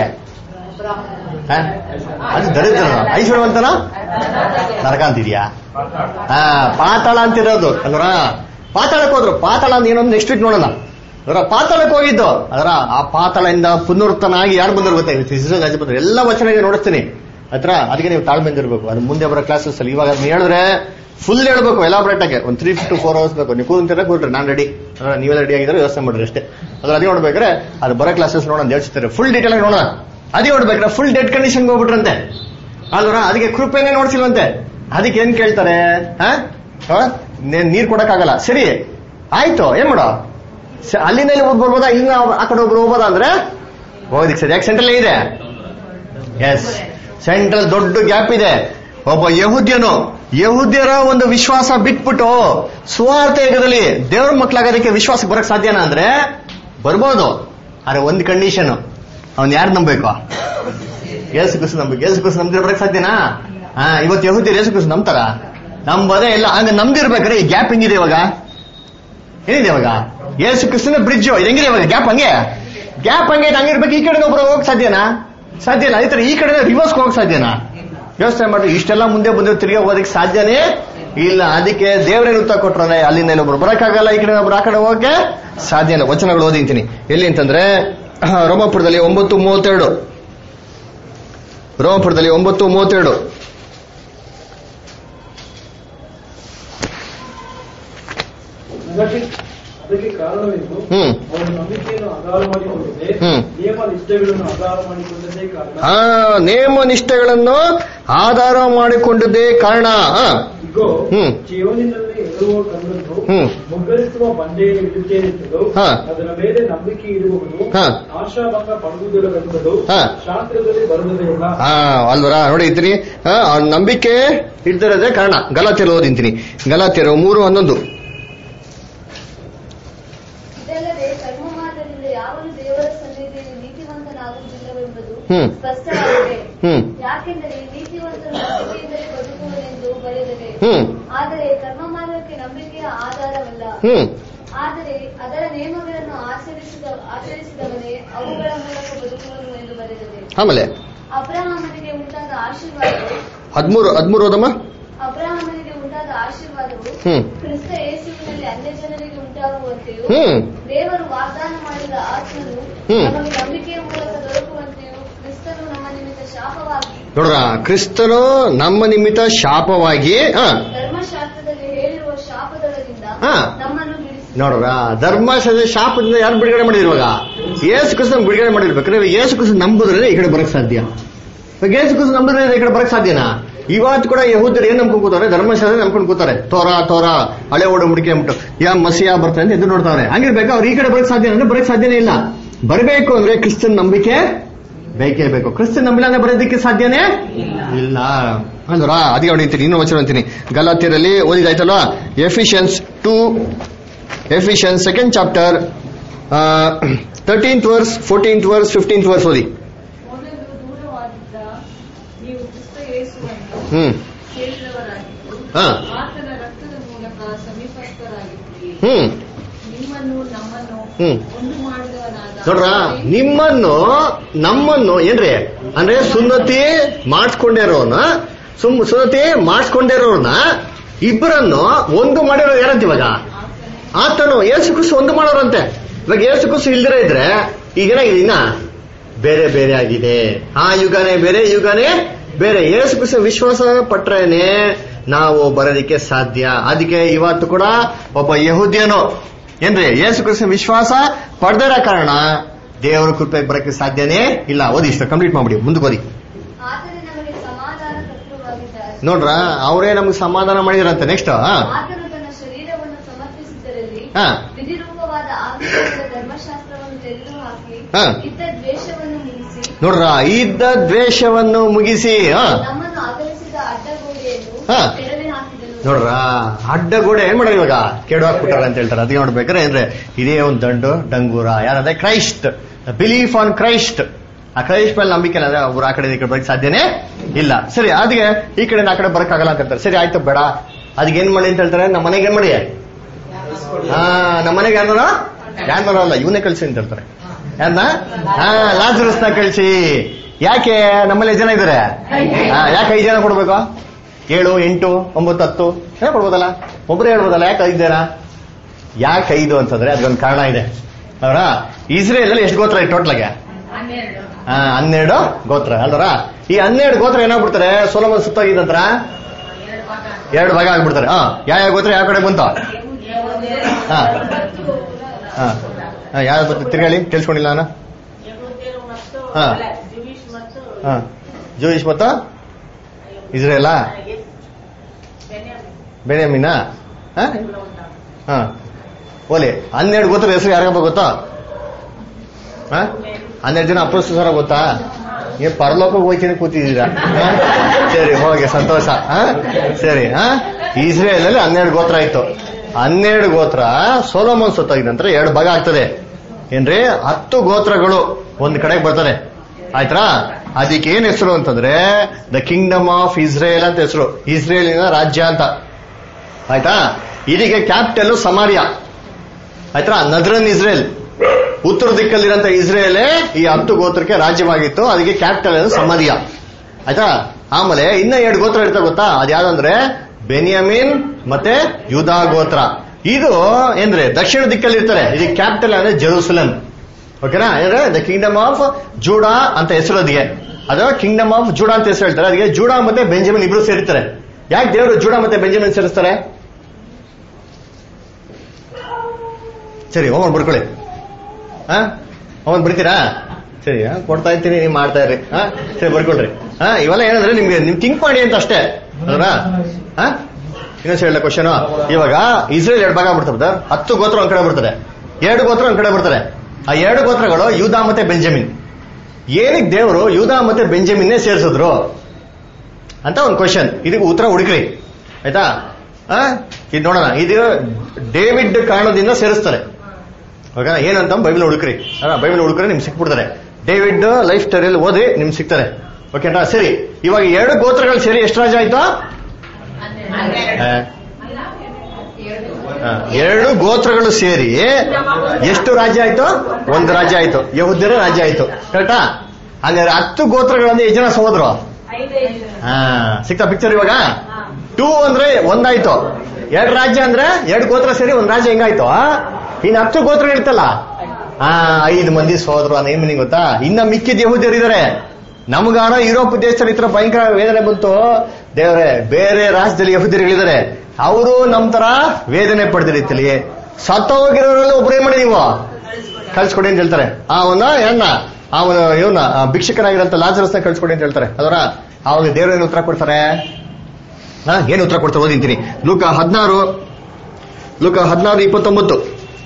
ಆ? ಅದು ದರಿದ್ರ ಐಶ್ವರ್ಯವಂತನ ನರಕ ಅಂತಿದ್ಯಾ ಹಾ ಪಾತಾಳ ಅಂತಿರೋದು ಅಲ್ವರ ಪಾತಾಳಕ್ಕೆ ಹೋದ್ರು ಪಾತಾಳ ಅಂತ ಏನೊಂದು ನೆಕ್ಸ್ಟ್ ವೀಕ್ ನೋಡೋಣ ಅದರ ಪಾತಾಳಕ್ಕೆ ಹೋಗಿದ್ದು ಅದರ ಆ ಪಾತಾಳದಿಂದ ಪುನರುತ್ತನಾಗಿ ಯಾರು ಬಂದ್ರು ಗೊತ್ತಾ ಇವತ್ತು ಇಸ್ರೇಲ್ ರಾಜ್ಯ ಬಂದ್ರು ಎಲ್ಲ ವಚನ ಇದೆ ನೋಡಿಸ್ತೀನಿ ಹತ್ರ ಅದಕ್ಕೆ ನೀವು ತಾಳ್ಮೆಯಿಂದ ಇರಬೇಕು ಅದು ಮುಂದೆ ಬರೋ ಕ್ಲಾಸಸ್ ಅಲ್ಲಿ ಇವಾಗ ಅದನ್ನ ಹೇಳಿದ್ರೆ ಫುಲ್ ಹೇಳ್ಬೇಕು ಎಲಾಬ್ರೇಟ್ ಆಗಿ ಒಂದು ತ್ರೀ ಟು ಫೋರ್ ಅವರ್ಸ್ ಬೇಕು ನೀವು ಕೂಂತೀರ ಕೂತ್ರಿ ನಾನು ರೆಡಿ ಅದರ ನೀವೆಲ್ಲ ರೆಡಿ ಆಗಿದ್ರೆ ಯೋಚನೆ ಮಾಡ್ರಿ ಅಷ್ಟೇ ಅದ್ರ ಅದೇ ನೋಡ್ಬೇಕಾದ್ರೆ ಅದು ಬರೋ ಕ್ಲಾಸಸ್ ನೋಡೋಣ ಹೇಳ್ತಾರೆ ಫುಲ್ ಡೀಟೇಲ್ ಆಗಿ ನೋಡೋಣ ಅದೇ ನೋಡ್ಬೇಕಾದ್ರೆ ಫುಲ್ ಡೆಡ್ ಕಂಡೀಷನ್ಗೆ ಹೋಗ್ಬಿಟ್ರಂತೆ ಅಲ್ವರ ಅದಕ್ಕೆ ಕೃಪೆನೇ ನೋಡ್ಸಿಲ್ವಂತೆ ಅದಕ್ಕೆ ಏನ್ ಕೇಳ್ತಾರೆ ಆ? ಆ? ನೇ- ನೀರ್ ಕೊಡಕ್ಕಾಗಲ್ಲ ಸರಿ ಆಯ್ತು ಏನ್ ಮಾಡೋ ಸ- ಅಲ್ಲಿಂದ ಇಲ್ಲಿ ಒಬ್ರು ಬರ್ಬೋದಾ ಇಲ್ಲಿಂದ ಆ ಕಡೆ ಒಬ್ರು ಹೋಗ್ಬೋದಾ ಅಂದ್ರೆ ಹೋಗೋದಿಕ್ ಸರಿ ಯಾಕೆ ಸೆಂಟ್ರಲ್ ಇದೆ ಎಸ್ ಸೆಂಟ್ರಲ್ ದೊಡ್ಡ ಗ್ಯಾಪ್ ಇದೆ ಒಬ್ಬ ಯಹುದ್ಯನು ಯಹುದ್ಯರ ಒಂದು ವಿಶ್ವಾಸ ಬಿಟ್ಬಿಟ್ಟು ಸ್ವಾರ್ಥ ಯುಗದಲ್ಲಿ ದೇವ್ರ ಮಕ್ಕಳಾಗೋದಕ್ಕೆ ವಿಶ್ವಾಸ ಬರಕ್ ಸಾಧ್ಯನಾ ಅಂದ್ರೆ ಬರ್ಬೋದು ಆದ್ರೆ ಒಂದು ಕಂಡೀಷನ್ ಅವ್ನ್ ಯಾರು ನಂಬೇಕು ಏಸು ಕ್ರಿಸ್ತು ನಂಬಿ ಏಸು ಕ್ರಿಸ್ತು ನಂಬಿದ್ರೆ ಬರಕ್ ಸಾಧ್ಯನಾ ಹಾ ಇವತ್ತು ಯಹುದ್ಯರು ಏಸು ಕ್ರಿಸ್ತು ನಂಬ್ತಾರ ನಂಬದೇ ಇಲ್ಲ ಹಂಗ ನಂಬ್ದಿರ್ಬೇಕಾದ್ರೆ ಈ ಗ್ಯಾಪ್ ಹೆಂಗಿದೆ ಇವಾಗ ಏನಿದೆ ಇವಾಗ ಏಸು ಕ್ರಿಸ್ತನ ಬ್ರಿಡ್ಜ್ ಇದು ಹೆಂಗಿದೆ ಇವಾಗ ಗ್ಯಾಪ್ ಹಂಗೆ ಗ್ಯಾಪ್ ಹಂಗೆ ಇದೆ, ಹಂಗಿರ್ಬೇಕು ಈ ಕಡೆ ಒಬ್ರು ಹೋಗಕ್ ಸಾಧ್ಯನಾ ಸಾಧ್ಯ ಇಲ್ಲ ಈ ಈ ಕಡೆ ರಿವರ್ಸ್ ಹೋಗಕ್ ಸಾಧ್ಯನಾ ಯೋಚನೆ ಮಾಡಿ ಇಷ್ಟೆಲ್ಲ ಮುಂದೆ ಬಂದು ತಿರುಗಿ ಹೋಗೋದಕ್ಕೆ ಸಾಧ್ಯನೇ ಇಲ್ಲ ಅದಕ್ಕೆ ದೇವರೇನು ಉತ್ತರ ಕೊಟ್ರೆ ಅಲ್ಲಿಂದ ಇನ್ನೊಬ್ರು ಬರಕ್ಕಾಗಲ್ಲ ಈ ಕಡೆ ಒಬ್ರು ಆ ಕಡೆ ಹೋಗಕ್ಕೆ ಸಾಧ್ಯ ಇಲ್ಲ ವಚನಗಳು ಓದಿಂತೀನಿ ಎಲ್ಲಿ ಅಂತಂದ್ರೆ ರೋಮಪುರದಲ್ಲಿ ಒಂಬತ್ತು ಮೂವತ್ತೆರಡು ರೋಮಪುರದಲ್ಲಿ ಒಂಬತ್ತು ಮೂವತ್ತೆರಡು ಅದಕ್ಕೆ ಕಾರಣವೆಂದು ಹ್ಮ್. ಅವನು ನಂಬಿಕೆಯನ್ನು ಆಧಾರ ಮಾಡಿಕೊಳ್ಳದೆ ಹ್ಮ್. ನಿಯಮ ನಿಷ್ಠೆಗಳನ್ನು ಆಧಾರ ಮಾಡಿಕೊಂಡದ್ದೇ ಕಾರಣ ಆ ನೇಮ ನಿಷ್ಠೆಗಳನ್ನು ಆಧಾರ ಮಾಡಿಕೊಂಡದ್ದೇ ಕಾರಣ ಆ, ಇಗೋ ಹ್ಮ್. ಜೀವನಿನಲ್ಲಿ ಎದುರುವ ಕಣ್ಣನ್ನು ಹ್ಮ್. ಮುಗ್ಗರಿಸುವ ಬಂಡೆಯನ್ನು ಇಡುತ್ತೇನೆಂತಲೂ ಹಾ. ಅದರ ಮೇಲೆ ನಂಬಿಕೆ ಇಡುವವನು ಹಾ. ಆಶಾಭಂಗ ಪಡುವುದಿಲ್ಲವೆಂಬುದು ಹಾ. ಶಾಸ್ತ್ರದಲ್ಲಿ ಬರುವುದೇ ಇಲ್ಲ ಆ, ಅಲ್ವರ ನೋಡಿ ಇದ್ದೀನಿ ಆ, ಆ ನಂಬಿಕೆ ಇಡ್ದಿರೋದೇ ಕಾರಣ ಗಲಾತಿಯರು ಓದಿಂತೀನಿ ಗಲಾತಿಯರು ಮೂರು ಹನ್ನೊಂದು ಇದಲ್ಲದೆ ಕರ್ಮಮಾರ್ಗದಿಂದ ಯಾವನು ದೇವರ ಸನ್ನಿಧಿಯಲ್ಲಿ ನೀತಿವಂತನಾಗುವುದಿಲ್ಲವೆಂಬುದು ಹ್ಮ್. ಸ್ಪಷ್ಟವಾಗಿದೆ ಹ್ಮ್ ಯಾಕೆಂದರೆ ನೀತಿವಂತನು ನಂಬಿಕೆಯಿಂದಲೇ ಬದುಕುವನೆಂದು ಬರೆದಿದೆ ಹ್ಮ್ ಆದರೆ ಕರ್ಮ ಮಾರ್ಗಕ್ಕೆ ನಂಬಿಕೆಯ ಆಧಾರವಲ್ಲ ಹ್ಮ್ ಆದರೆ ಅದರ ನಿಯಮಗಳನ್ನು ಆಚರಿಸಿದ ಆಚರಿಸಿದವನೇ ಅವುಗಳ ಮೂಲಕ ಬದುಕುವನು ಎಂದು ಬರೆದಿದೆ ಆಮೇಲೆ ಅಬ್ರಹಾಮನಿಗೆ ಉಂಟಾದ ಆಶೀರ್ವಾದವು ಹದ್ಮೂರು ಹದ್ಮೂರು ಓದಮ್ಮ ಅಬ್ರಹಾಮನಿಗೆ ಉಂಟಾದ ಆಶೀರ್ವಾದವು ಹ್ಮ್ ಕ್ರಿಸ್ತ ಯೇಸುವಿನಲ್ಲಿ ಅನ್ಯ ಜನರಿಗೆ ಉಂಟಾಗುವಂತೆಯೂ ಹ್ಮ್ ದೇವರು ವಾಗ್ದಾನ ಮಾಡಿದ ಆತ್ಮನು ಹ್ಮ್. ನಮಗೆ ನಂಬಿಕೆಯ ಮೂಲಕ ದೊರಕುವಂತೆಯೂ ಕ್ರಿಸ್ತನು ನಮ್ಮ ನಿಮಿತ್ತ ಶಾಪವಾಗಿ ನೋಡ್ರ ಕ್ರಿಸ್ತನು ನಮ್ಮ ನಿಮಿತ್ತ ಶಾಪವಾಗಿ ಆ, ಧರ್ಮಶಾಸ್ತ್ರದಲ್ಲಿ ಹೇಳಿರುವ ಶಾಪದೊಳಗಿಂದ ಹಾ. ನಮ್ಮನ್ನು ಬಿಡಿಸಿ ನೋಡ್ರ ಧರ್ಮಶಾಸ್ತ್ರದ ಶಾಪದಿಂದ ಯಾರು ಬಿಡುಗಡೆ ಮಾಡಿದ್ರು ಇವಾಗ ಯೇಸು ಕ್ರಿಸ್ತನ ಬಿಡುಗಡೆ ಮಾಡಿರ್ಬೇಕಾದ್ರೆ ಯೇಸು ಕ್ರಿಸ್ತನ ನಂಬುದ್ರೆ ಈ ಕಡೆ ಬರಕ್ ಸಾಧ್ಯ ಇವಾಗ ಯೇಸು ಕ್ರಿಸ್ತ ನಂಬಿದ್ರೆ ಈ ಕಡೆ ಬರಕ್ ಸಾಧ್ಯನಾ ಇವತ್ತು ಕೂಡ ಯಹೂದರು ಏನ್ ನಂಬ್ಕೊಂಡು ಕೂತಾರೆ ಧರ್ಮಶಾಸ್ತ್ರ ನಂಬ್ಕೊಂಡು ಕೂತಾರೆ ತೋರ ತೋರ ಹಳೆ ಓಡ ಮುಡಿಕೆ ಅಂದ್ಬಿಟ್ಟು ಯಾ ಮಸಿಯಾ ಬರ್ತಾರೆ ಅಂತ ಎದ್ದು ನೋಡ್ತಾವ್ರೆ ಹಂಗಿರ್ಬೇಕು ಅವ್ರು ಈ ಕಡೆ ಬರಕ್ ಸಾಧ್ಯ ಅಂದ್ರೆ ಬರಕ್ ಸಾಧ್ಯನೇ ಇಲ್ಲ ಬರಬೇಕು ಅಂದ್ರೆ ಕ್ರಿಸ್ತನ್ ನಂಬಿಕೆ ಬೇಕೇ ಬೇಕು ಕ್ರಿಸ್ತನ್ ನಂಬಿಲ್ಲ ಅಂದ್ರೆ ಬರೋದಕ್ಕೆ ಸಾಧ್ಯನೇ ಇಲ್ಲ ಅಂದ್ರ ಅದಕ್ಕೆ ಹೊಡಿತೀನಿ ಇನ್ನೂ ವಚನ ಅಂತೀನಿ ಗಲಾತಿಯರಲ್ಲಿ ಓದಿದಾಯ್ತಲ್ವಾ Ephesians two Ephesians second chapter thirteenth verse fourteenth verse fifteenth verse ಓದಿ ಮೊದಲು ದೂರವಾಗಿದ್ದ ನೀವು ಕ್ರಿಸ್ತ ಯೇಸುವನ್ನು ಹ್ಮ್ ಸೇರಿದವರಾಗಿದ್ದು ಹಾ ಆತನ ರಕ್ತದ ಮೂಲಕ ಸಮೀಪಸ್ಥರಾಗಿದ್ದೀರಿ ಹ್ಮ್ ನಿಮ್ಮನ್ನು ನಮ್ಮನ್ನು ಹ್ಮ್. ಒಂದು ಮಾಡಿದವನಾದ ನೋಡ್ರ ನಿಮ್ಮನ್ನು ನಮ್ಮನ್ನು ಏನ್ರಿ ಅಂದ್ರೆ ಸುನ್ನತಿ ಮಾಡಿಸ್ಕೊಂಡಿರೋನ ಸುಮ್ ಸುನ್ನತಿ ಮಾಡಿಸ್ಕೊಂಡಿರೋರ್ನ ಇಬ್ಬರನ್ನು ಒಂದು ಮಾಡಿರೋರು ಯಾರಂತ ಇವಾಗ ಆತನು ಏಸು ಕ್ರಿಸ್ತು ಒಂದು ಮಾಡೋರಂತೆ ಇವಾಗ ಏಸು ಕ್ರಿಸ್ತು ಇಲ್ದಿರ ಇದ್ರೆ ಈಗೇನಾಗಿದೆ ಇನ್ನ ಬೇರೆ ಬೇರೆ ಆಗಿದೆ ಆ ಯುಗನೇ ಬೇರೆ ಈ ಯುಗನೇ ಬೇರೆ ಏಸು ಕ್ರಿಸ್ತು ವಿಶ್ವಾಸ ಪಟ್ರೇನೆ ನಾವು ಬರೋದಕ್ಕೆ ಸಾಧ್ಯ ಅದಕ್ಕೆ ಇವತ್ತು ಕೂಡ ಒಬ್ಬ ಯಹೂದ್ಯನು ಏನ್ರಿ ಏಸು ಕ್ರಿಸ್ತು ವಿಶ್ವಾಸ ಪಡೆದಿರೋ ಕಾರಣ ದೇವರ ಕೃಪೆ ಬರಕ್ಕೆ ಸಾಧ್ಯನೇ ಇಲ್ಲ ಓದಿ ಇಷ್ಟ ಕಂಪ್ಲೀಟ್ ಮಾಡ್ಬಿಡಿ ಮುಂದಕ್ಕೆ ಓದಿ ಆತನೇ ನಮಗೆ ಸಮಾಧಾನ ಕರ್ತೃವಾಗಿದ್ದಾರೆ ನೋಡ್ರ ಅವರೇ ನಮ್ಗೆ ಸಮಾಧಾನ ಮಾಡಿದ್ರಂತೆ ನೆಕ್ಸ್ಟ್ ಆತನು ತನ್ನ ಶರೀರವನ್ನು ಸಮರ್ಪಿಸಿದರಲ್ಲಿ ಹಾ. ವಿಧಿರೂಪವಾದ ಆತ್ಮದ ಧರ್ಮಶಾಸ್ತ್ರವನ್ನು ತೆಗೆದುಹಾಕಿ ಹಾ. ಇದ್ದ ದ್ವೇಷವನ್ನು ಮುಗಿಸಿ ನೋಡ್ರ ಇದ್ದ ದ್ವೇಷವನ್ನು ಮುಗಿಸಿ ಆ, ನಮ್ಮನ್ನು ಅಗಲಿಸಿದ ಅಡ್ಡಗೋಡೆಯನ್ನು ಹಾ. ಕೆಡವಿ ಹಾಕಿದನು ನೋಡ್ರ ಅಡ್ಡಗೋಡೆ ಏನ್ ಮಾಡೋದು ಇವಾಗ ಕೆಡು ಹಾಕ್ಬಿಟ್ಟಾರ ಅಂತ ಹೇಳ್ತಾರೆ ಅದಕ್ಕೆ ನೋಡ್ಬೇಕಾರೆ ಅಂದ್ರೆ ಇದೇ ಒಂದು ದಂಡು ಡಂಗೂರ ಯಾರಂದ್ರೆ ಕ್ರೈಸ್ಟ್ ಬಿಲೀಫ್ ಆನ್ ಕ್ರೈಸ್ಟ್ ಆ ಕ್ರೈಸ್ಟ್ ಮೇಲೆ ನಂಬಿಕೆ ಇಲ್ಲ ಅಂದ್ರೆ ಅವ್ರು ಆ ಕಡೆ ಈ ಕಡೆ ಬರಕ್ ಸಾಧ್ಯನೇ ಇಲ್ಲ ಸರಿ ಅದಕ್ಕೆ ಈ ಕಡೆ ಆ ಕಡೆ ಬರಕ್ ಆಗಲ್ಲ ಅಂತ ಹೇಳ್ತಾರೆ ಸರಿ ಆಯ್ತು ಬೇಡ ಅದಕ್ಕೆ ಏನ್ ಮಾಡಿ ಅಂತ ಹೇಳ್ತಾರೆ ನಮ್ಮ ಮನೆಗೆ ಏನ್ ಮಾಡಿ ಹಾ ನಮ್ಮ ಮನೆಗೆ ಯಾರು ಯಾರು ಅಲ್ಲ ಇವನೇ ಕಳ್ಸಿ ಅಂತ ಹೇಳ್ತಾರೆ ಯಾರನ್ನ ಹಾ ಲಾಜರಸ್ನ ಕಳ್ಸಿ ಯಾಕೆ ನಮ್ಮಲ್ಲಿ ಎಷ್ಟ್ ಜನ ಇದಾರೆ ಹಾ, ಯಾಕೆ ಐದು ಜನ ಕೊಡ್ಬೇಕು ಏಳು ಎಂಟು ಒಂಬತ್ತು ಹತ್ತು ಜನ ಕೊಡ್ಬೋದಲ್ಲ ಒಬ್ಬರೇ ಹೇಳ್ಬೋದಲ್ಲ ಯಾಕೆ ಐದು ಜನ ಯಾಕೆ ಐದು ಅಂತಂದ್ರೆ ಅದಕ್ಕೊಂದು ಕಾರಣ ಇದೆ ಅವರ ಇಸ್ರೇಲ್ ಅಲ್ಲಿ ಎಷ್ಟು ಗೋತ್ರ ಟೋಟ್ಲಾಗೆ ಹನ್ನೆರಡು ಹಾ ಹನ್ನೆರಡು ಗೋತ್ರ ಅಲ್ವರ ಈ ಹನ್ನೆರಡು ಗೋತ್ರ ಏನಾಗ್ಬಿಡ್ತಾರೆ ಸೋಲಮನ್ ಸುತ್ತಾಗಿದ್ದಂತ್ರ ಎರಡು ಭಾಗ ಎರಡು ಭಾಗ ಆಗ್ಬಿಡ್ತಾರೆ ಹಾ ಯಾವ ಯಾವ ಗೋತ್ರ ಯಾವ ಕಡೆ ಬಂತ ಹಾ ಹಾ ಹಾ ಯಾವ ಬರ್ತೀವಿ ತಿರ್ಗಾಳಿ ಕೇಳಿಸ್ಕೊಂಡಿಲ್ಲ ನಾನು ಯಹೂದ್ಯರು ಮತ್ತು ಹಾ. ಅಲ್ಲ, ಜೂಯಿಷ್ ಮತ್ತು ಹಾ ಜೂಯಿಷ್ ಮತ್ತು ಇಸ್ರೇಲಾ ಬೆನ್ಯಾಮಿನ್ ಬೆನ್ಯಾಮಿನ ಹಾ ಇವ್ರು ಒಂದು. ಹಾ ಓಲಿ ಹನ್ನೆರಡು ಗೊತ್ತರ ಹೆಸರು ಯಾರಿಗಪ್ಪ ಗೊತ್ತಾ ಹಾ ಹನ್ನೆರಡು ಜನ ಅಪ್ರೋಸ್ತಾರ ಗೊತ್ತಾ ಏ ಪರಲೋಕಕ್ಕೆ ಹೋಗ್ತೀನಿ ಕೂತಿದ್ದೀರಾ ಹಾ? ಸರಿ ಹೋಗಿ ಸಂತೋಷ ಹಾ ಸರಿ ಹಾ ಇಸ್ರೇಲ್ ಅಲ್ಲಿ ಹನ್ನೆರಡು ಗೋತ್ರ ಇತ್ತು ಹನ್ನೆರಡು ಗೋತ್ರ ಸೋಲೋಮನ್ ಸೊತ್ತಾಗಿದ ನಂತರ ಎರಡು ಭಾಗ ಆಗ್ತದೆ ಏನ್ರಿ ಹತ್ತು ಗೋತ್ರಗಳು ಒಂದ್ ಕಡೆಗೆ ಬರ್ತದೆ ಆಯ್ತಾ ಅದಕ್ಕೆ ಏನ್ ಹೆಸರು ಅಂತಂದ್ರೆ ದ ಕಿಂಗ್ಡಮ್ ಆಫ್ ಇಸ್ರೇಲ್ ಅಂತ ಹೆಸರು ಇಸ್ರೇಲಿನ ರಾಜ್ಯ ಅಂತ ಆಯ್ತಾ ಇದಕ್ಕೆ ಕ್ಯಾಪಿಟಲ್ ಸಮಾರಿಯಾ ಆಯ್ತಾ ನದ್ರನ್ ಇಸ್ರೇಲ್ ಉತ್ತರ ದಿಕ್ಕಲ್ಲಿರಂತ ಇಸ್ರೇಲೇ ಈ ಹತ್ತು ಗೋತ್ರಕ್ಕೆ ರಾಜ್ಯವಾಗಿತ್ತು ಅದಕ್ಕೆ ಕ್ಯಾಪಿಟಲ್ ಸಮಾರಿಯಾ ಆಯ್ತಾ ಆಮೇಲೆ ಇನ್ನ ಎರಡು ಗೋತ್ರ ಇರ್ತಾ ಗೊತ್ತಾ ಅದ್ಯಾವ್ದಂದ್ರೆ ಬೆನಿಯಮಿನ್ ಮತ್ತೆ ಯುದಾ ಗೋತ್ರ ಇದು ಏನ್ರೆ ದಕ್ಷಿಣ ದಿಕ್ಕಲ್ಲಿ ಇರ್ತಾರೆ ಇದಕ್ಕೆ ಕ್ಯಾಪಿಟಲ್ ಅಂದ್ರೆ ಜೆರೂಸಲಂ ಓಕೆನಾ ಅಂದ್ರೆ ದ ಕಿಂಗ್ಡಮ್ ಆಫ್ ಜೂಡಾ ಅಂತ ಹೆಸರು ಅದಕ್ಕೆ ಅದು ಕಿಂಗ್ಡಮ್ ಆಫ್ ಜೂಡಾ ಅಂತ ಹೆಸರು ಹೇಳ್ತಾರೆ ಅದಕ್ಕೆ ಜೂಡಾ ಮತ್ತೆ ಬೆಂಜಮಿನ್ ಇಬ್ರು ಸೇರಿರ್ತಾರೆ ಯಾಕೆ ದೇವರು ಜೂಡಾ ಮತ್ತೆ ಬೆಂಜಮಿನ್ ಸೇರಿಸ್ತಾರೆ ಸರಿ ಹೋಗೋಣ ಬರ್ಕೊಳ್ಳಿ ಹಾ ಹೋಗೋಣ ಬಿಡ್ತೀರಾ ಸರಿ ಹಾ, ಕೊಡ್ತಾ ಇರ್ತೀನಿ ನೀವು ಮಾಡ್ತಾ ಇರ್ರಿ ಹಾ ಸರಿ ಬರ್ಕೊಳ್ರಿ ಹಾ ಇವೆಲ್ಲ ಏನಂದ್ರೆ ನಿಮ್ಗೆ ನಿಮ್ ಥಿಂಕ್ ಮಾಡಿ ಅಂತ ಅಷ್ಟೇ ಅಲ್ವಾ ಹಾ ಇನ್ನೊಂದ್ಸರಿ ಹೇಳ ಕ್ವಶನ್ ಇವಾಗ ಇಸ್ರೇಲ್ ಎರಡು ಭಾಗ ಬಿಡ್ತಾರೆ brother. ಹತ್ತು ಗೋತ್ರ ಒಂದ್ ಕಡೆ ಬರ್ತಾರೆ ಎರಡು ಗೋತ್ರ ಒಂದ್ ಕಡೆ ಬರ್ತಾರೆ ಆ ಎರಡು ಗೋತ್ರಗಳು ಯೂದಾ ಮತ್ತೆ ಬೆಂಜಮಿನ್ ಏನಕ್ಕೆ ದೇವರು ಯೂದಾ ಮತ್ತೆ ಬೆಂಜಮಿನ್ನೇ ಸೇರಿಸಿದ್ರು ಅಂತ ಒಂದು ಕ್ವಶನ್ ಇದಕ್ಕೆ ಉತ್ತರ ಹುಡುಕ್ರಿ ಆಯ್ತಾ ಆ? ಇದು ನೋಡೋಣ ಇದು ಡೇವಿಡ್ ಕಾರಣದಿಂದ ಸೇರಿಸ್ತಾರೆ ಓಕೆನಾ ಏನಂತ ಬೈಬಲ್ ಹುಡುಕ್ರಿ ಅಲ್ಲ ಬೈಬಲ್ ಹುಡುಕ್ರೆ ನಿಮ್ಗೆ ಸಿಕ್ಬಿಡ್ತಾರೆ ಡೇವಿಡ್ ಲೈಫ್ ಸ್ಟೈಲ್ ಓದಿ ನಿಮ್ಗೆ ಸಿಗ್ತಾರೆ ಓಕೆನಾ ಸರಿ ಇವಾಗ ಎರಡು ಗೋತ್ರಗಳು ಸೇರಿ ಎಷ್ಟು ರಾಜ್ಯ ಆಯ್ತು ಆ, ಆ, ಎರಡು ಗೋತ್ರಗಳು ಸೇರಿ ಎಷ್ಟು ರಾಜ್ಯ ಆಯ್ತು ಒಂದು ರಾಜ್ಯ ಆಯ್ತು ಯಹುದ್ಯರ ರಾಜ್ಯ ಆಯ್ತು ಕರೆಕ್ಟಾ ಹಾಗಾದ್ರೆ ಹತ್ತು ಗೋತ್ರಗಳಂದ್ರೆ ಎಷ್ಟು ಜನ ಸಹೋದ್ರು ಹಾ ಸಿಕ್ತಾ ಪಿಕ್ಚರ್ ಇವಾಗ ಟೂ ಅಂದ್ರೆ ಒಂದಾಯ್ತು ಎರಡು ರಾಜ್ಯ ಅಂದ್ರೆ ಎರಡು ಗೋತ್ರ ಸೇರಿ ಒಂದ್ ರಾಜ್ಯ ಹೆಂಗಾಯ್ತು ಆ? ಇನ್ನು ಹತ್ತು ಗೋತ್ರ ಇರ್ತಲ್ಲ ಆ ಐದು ಮಂದಿ ಸಹೋದ್ರು ಅನ್ನೋ ಏನ್ meaning ಗೊತ್ತಾ ಇನ್ನ ಮಿಕ್ಕಿದ ಯಹೂದ್ಯರು ಇದಾರೆ ನಮ್ಗಾಣ ಯುರೋಪ್ ದೇಶದಲ್ಲಿ ಈ ತರ ಭಯಂಕರ ವೇದನೆ ಬಂತು ದೇವರೇ ಬೇರೆ ರಾಜ್ಯದಲ್ಲಿ ಯಹೂದ್ಯರುಗಳಿದ್ದಾರೆ ಅವರು ನಮ್ ತರ ವೇದನೆ ಪಡೆದ ರೀತಿಲಿ ಸತ್ತೋಗಿರೋರಲ್ಲಿ ಒಬ್ರು ಏನ್ ಮಾಡಿ ನೀವು ಕಳ್ಸ್ಕೊಡಿ ಅಂತ ಹೇಳ್ತಾರೆ ಆ ಅವನ ಏನ ಅವನ ಇವನ ಭಿಕ್ಷಕನಾಗಿರಂತ ಲಾಜರಸ್ನ ಕಳ್ಸ್ಕೊಡಿ ಅಂತ ಹೇಳ್ತಾರೆ ಅದರ ಅವಾಗ ದೇವ್ರ ಏನು ಉತ್ತರ ಕೊಡ್ತಾರೆ ಹಾ ಏನು ಉತ್ತರ ಕೊಡ್ತಾರೆ ಓದಿಂತೀನಿ ಲೂಕ ಹದಿನಾರು ಲೂಕ ಹದಿನಾರು ಇಪ್ಪತ್ತೊಂಬತ್ತು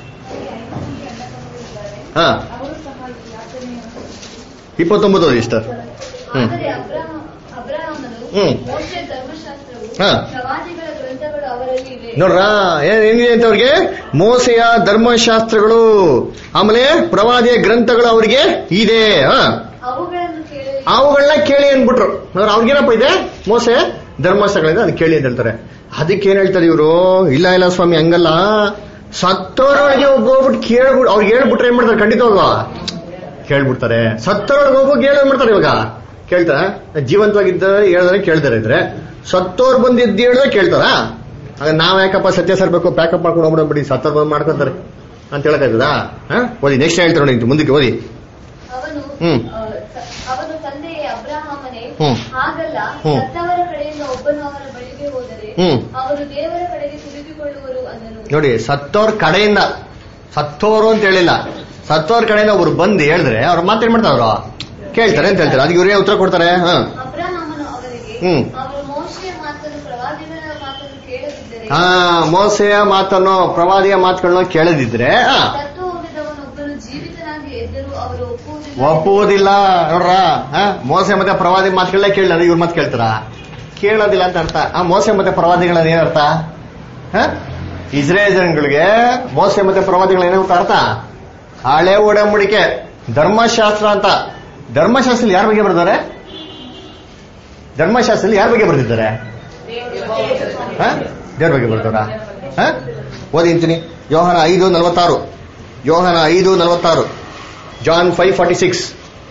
ಹಾ ಅವರು ಸಹ ಈ ಯಾತನೆಯನ್ನು ಇಪ್ಪತ್ತೊಂಬತ್ತು ಓದಿ ಇಷ್ಟ ಹ್ಮ್ ಆದರೆ ಅಬ್ರಹಾಮ ಅಬ್ರಹಾಮನು ಹ್ಮ್. ಮೋಶೆ ಧರ್ಮಶಾಸ್ತ್ರವು ಹಾ. ಪ್ರವಾದಿಗಳ ಗ್ರಂಥಗಳು ಅವರಲ್ಲಿ ಇವೆ ನೋಡ್ರ ಏನ್ ಏನಿದೆ ಅಂತ ಅವ್ರಿಗೆ ಮೋಸೆಯ ಧರ್ಮಶಾಸ್ತ್ರಗಳು ಆಮೇಲೆ ಪ್ರವಾದಿಯ ಗ್ರಂಥಗಳು ಅವರಿಗೆ ಇದೆ ಹಾ ಅವುಗಳನ್ನು ಕೇಳಿ ಅವುಗಳನ್ನ ಕೇಳಿ ಅಂದ್ಬಿಟ್ರು ಅಂದ್ರೆ ಅವ್ರಿಗೇನಪ್ಪ ಇದೆ ಮೋಸೆ ಧರ್ಮಸ್ಥಳಗಳಿಂದ ಅದನ್ನ ಕೇಳಿ ಅಂತ ಹೇಳ್ತಾರೆ ಅದಕ್ಕೆ ಏನ್ ಹೇಳ್ತಾರೆ ಇವರು ಇಲ್ಲ ಇಲ್ಲ ಸ್ವಾಮಿ ಹಂಗಲ್ಲ ಸತ್ತೋರೊಳಗೆ ಒಬ್ಬ ಹೋಗ್ಬಿಟ್ಟು ಕೇಳ್ಬಿಟ್ಟು ಅವ್ರಿಗೆ ಹೇಳ್ಬಿಟ್ರೆ ಏನ್ ಮಾಡ್ತಾರೆ ಖಂಡಿತವಾಗ್ವಾ ಕೇಳ್ಬಿಡ್ತಾರೆ ಸತ್ತೋರೊಳಗೆ ಹೋಗ್ಬಿಟ್ಟು ಹೇಳಿ ಏನ್ ಮಾಡ್ತಾರೆ ಇವಾಗ ಕೇಳ್ತಾರ ಜೀವಂತವಾಗಿದ್ದ ಹೇಳಿದ್ರೆ ಕೇಳ್ತಾರೆ ಇದ್ರೆ ಸತ್ತೋರ್ ಬಂದಿದ್ದು ಹೇಳಿದ್ರೆ ಕೇಳ್ತಾರ ಆಗ ನಾವ್ ಯಾಕಪ್ಪ ಸತ್ಯ ಸರ್ಬೇಕು ಪ್ಯಾಕಪ್ ಮಾಡ್ಕೊಂಡು ಹೋಗ್ಬಿಡ್ಬಿಡಿ ಸತ್ತೋರ್ ಬಂದ್ ಮಾಡ್ಕೊಂತಾರೆ ಅಂತ ಹೇಳಕ್ಕಾಯ್ತದಾ ಹಾ ಓದಿ ನೆಕ್ಸ್ಟ್ ಹೇಳ್ತಾರೆ ನೋಡಿ ಮುಂದಕ್ಕೆ ಓದಿ ಅವನು ಹ್ಮ್. ಆ, ತ- ಅವನು ತಂದೆಯೇ ಅಬ್ರಹಾಮನೇ ಹ್ಮ್. ಹಾಗಲ್ಲ ಹ್ಮ್. ಸತ್ತವರ ಕಡೆಯಿಂದ ಒಬ್ಬನು ಅವನ ಬಳಿಗೆ ಹೋದರೆ ಹ್ಮ್. ಅವರು ದೇವರ ಕಡೆಗೆ ತಿರುಗಿಕೊಳ್ಳುವರು ಅಂದನು ನೋಡಿ ಸತ್ತೋರ್ ಕಡೆಯಿಂದ ಸತ್ತೋರು ಅಂತ ಹೇಳಿಲ್ಲ ಸತ್ತೋರ್ ಕಡೆಯಿಂದ ಒಬ್ರು ಬಂದು ಹೇಳಿದ್ರೆ ಅವ್ರ ಮಾತೇನ್ ಮಾಡ್ತಾರೆ ಅವರು ಕೇಳ್ತಾರೆ ಅಂತ ಹೇಳ್ತಾರೆ ಅದಕ್ಕೆ ಇವ್ರೇ ಉತ್ತರ ಕೊಡ್ತಾರೆ ಹಾ ಅಬ್ರಹಾಮನು ಅವರಿಗೆ ಹ್ಮ್. ಅವರು ಮೋಶೆಯ ಮಾತನ್ನು ಪ್ರವಾದಿಗಳ ಮಾತನ್ನು ಕೇಳದಿದ್ದರೆ ಹಾ ಮೋಸೆಯ ಮಾತನ್ನು ಪ್ರವಾದಿಯ ಮಾತುಗಳನ್ನ ಕೇಳದಿದ್ರೆ ಹಾ ಸತ್ತು ಹೋಗಿದವನೊಬ್ಬನು ಜೀವಿತನಾಗಿ ಎದ್ದರೂ ಅವರು ಒಪ್ಪುವುದಿಲ್ಲ ಒಪ್ಪುವುದಿಲ್ಲ ನೋಡ್ರ ಹಾ ಮೋಸೆ ಮತ್ತೆ ಪ್ರವಾದಿ ಮಾತುಗಳನ್ನ ಕೇಳಿದ್ರೆ ಇವ್ರ ಮಾತು ಕೇಳ್ತಾರ ಕೇಳೋದಿಲ್ಲ ಅಂತ ಅರ್ಥ ಆ ಮೋಸೆ ಮತ್ತೆ ಪ್ರವಾದಿಗಳ ಏನ್ ಅರ್ಥ ಹ? ಇಸ್ರೇಲ್ ಜನಗಳಿಗೆ ಮೋಸೆ ಮತ್ತೆ ಪ್ರವಾದಿಗಳ ಏನಂತ ಅರ್ಥ ಹಳೆ ಒಡಂಬಡಿಕೆ ಧರ್ಮಶಾಸ್ತ್ರ ಅಂತ ಧರ್ಮಶಾಸ್ತ್ರದಲ್ಲಿ ಯಾರ ಬಗ್ಗೆ ಬರ್ತಾರೆ ಧರ್ಮಶಾಸ್ತ್ರದಲ್ಲಿ ಯಾರ ಬಗ್ಗೆ ಬರ್ತಿದ್ದಾರೆ ಹ? ದೇವ್ರ ಬಗ್ಗೆ ಬರ್ತಾರ ಓದಿ ಅಂತೀನಿ ಯೋಹನ ಐದು ನಲವತ್ತಾರು ಯೋಹನ ಐದು ನಲವತ್ತಾರು ಜಾನ್ ಫೈವ್ ಫಾರ್ಟಿ ಸಿಕ್ಸ್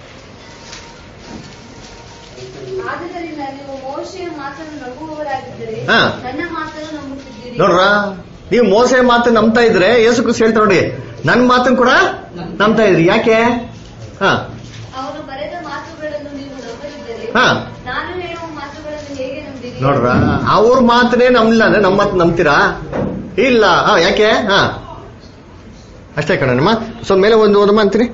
ಆದುದರಿಂದ ನೀವು ಮೋಶೆಯ ಮಾತನ್ನು ನಂಬುವವರಾಗಿದ್ದರೆ ಹಾ. ನನ್ನ ಮಾತನ್ನು ನಂಬುತ್ತಿದ್ದೀರಿ ನೋಡ್ರ ನೀವು ಮೋಸೆ ಮಾತು ನಂಬ್ತಾ ಇದ್ರೆ ಯೇಸು ಕ್ರಿಸ್ತ ಹೇಳ್ತಾರೆ ನೋಡಿ ನನ್ನ ಮಾತನ್ನು ಕೂಡ ನಂಬ್ತಾ ಇದ್ರಿ ಯಾಕೆ ಹಾ ಅವನು ಬರೆದ ಮಾತುಗಳನ್ನು ನೀವು ನಂಬದಿದ್ದರೆ ಹಾ. ನಾನು ಹೇಳುವ ಮಾತುಗಳನ್ನು ಹೇಗೆ ನಂಬಿರಿ ನೋಡ್ರ ಅವ್ರ ಮಾತನ್ನೇ ನಂಬಲಿಲ್ಲ ಅಂದ್ರೆ ನಮ್ಮ ಮಾತು ನಂಬ್ತೀರಾ ಇಲ್ಲ ಹಾ ಯಾಕೆ ಹಾ ಅಷ್ಟೇ ಕಣಮ್ಮ ಸೊ ಮೇಲೆ ಒಂದು ಓದಮ್ಮ ಅಂತೀರಿ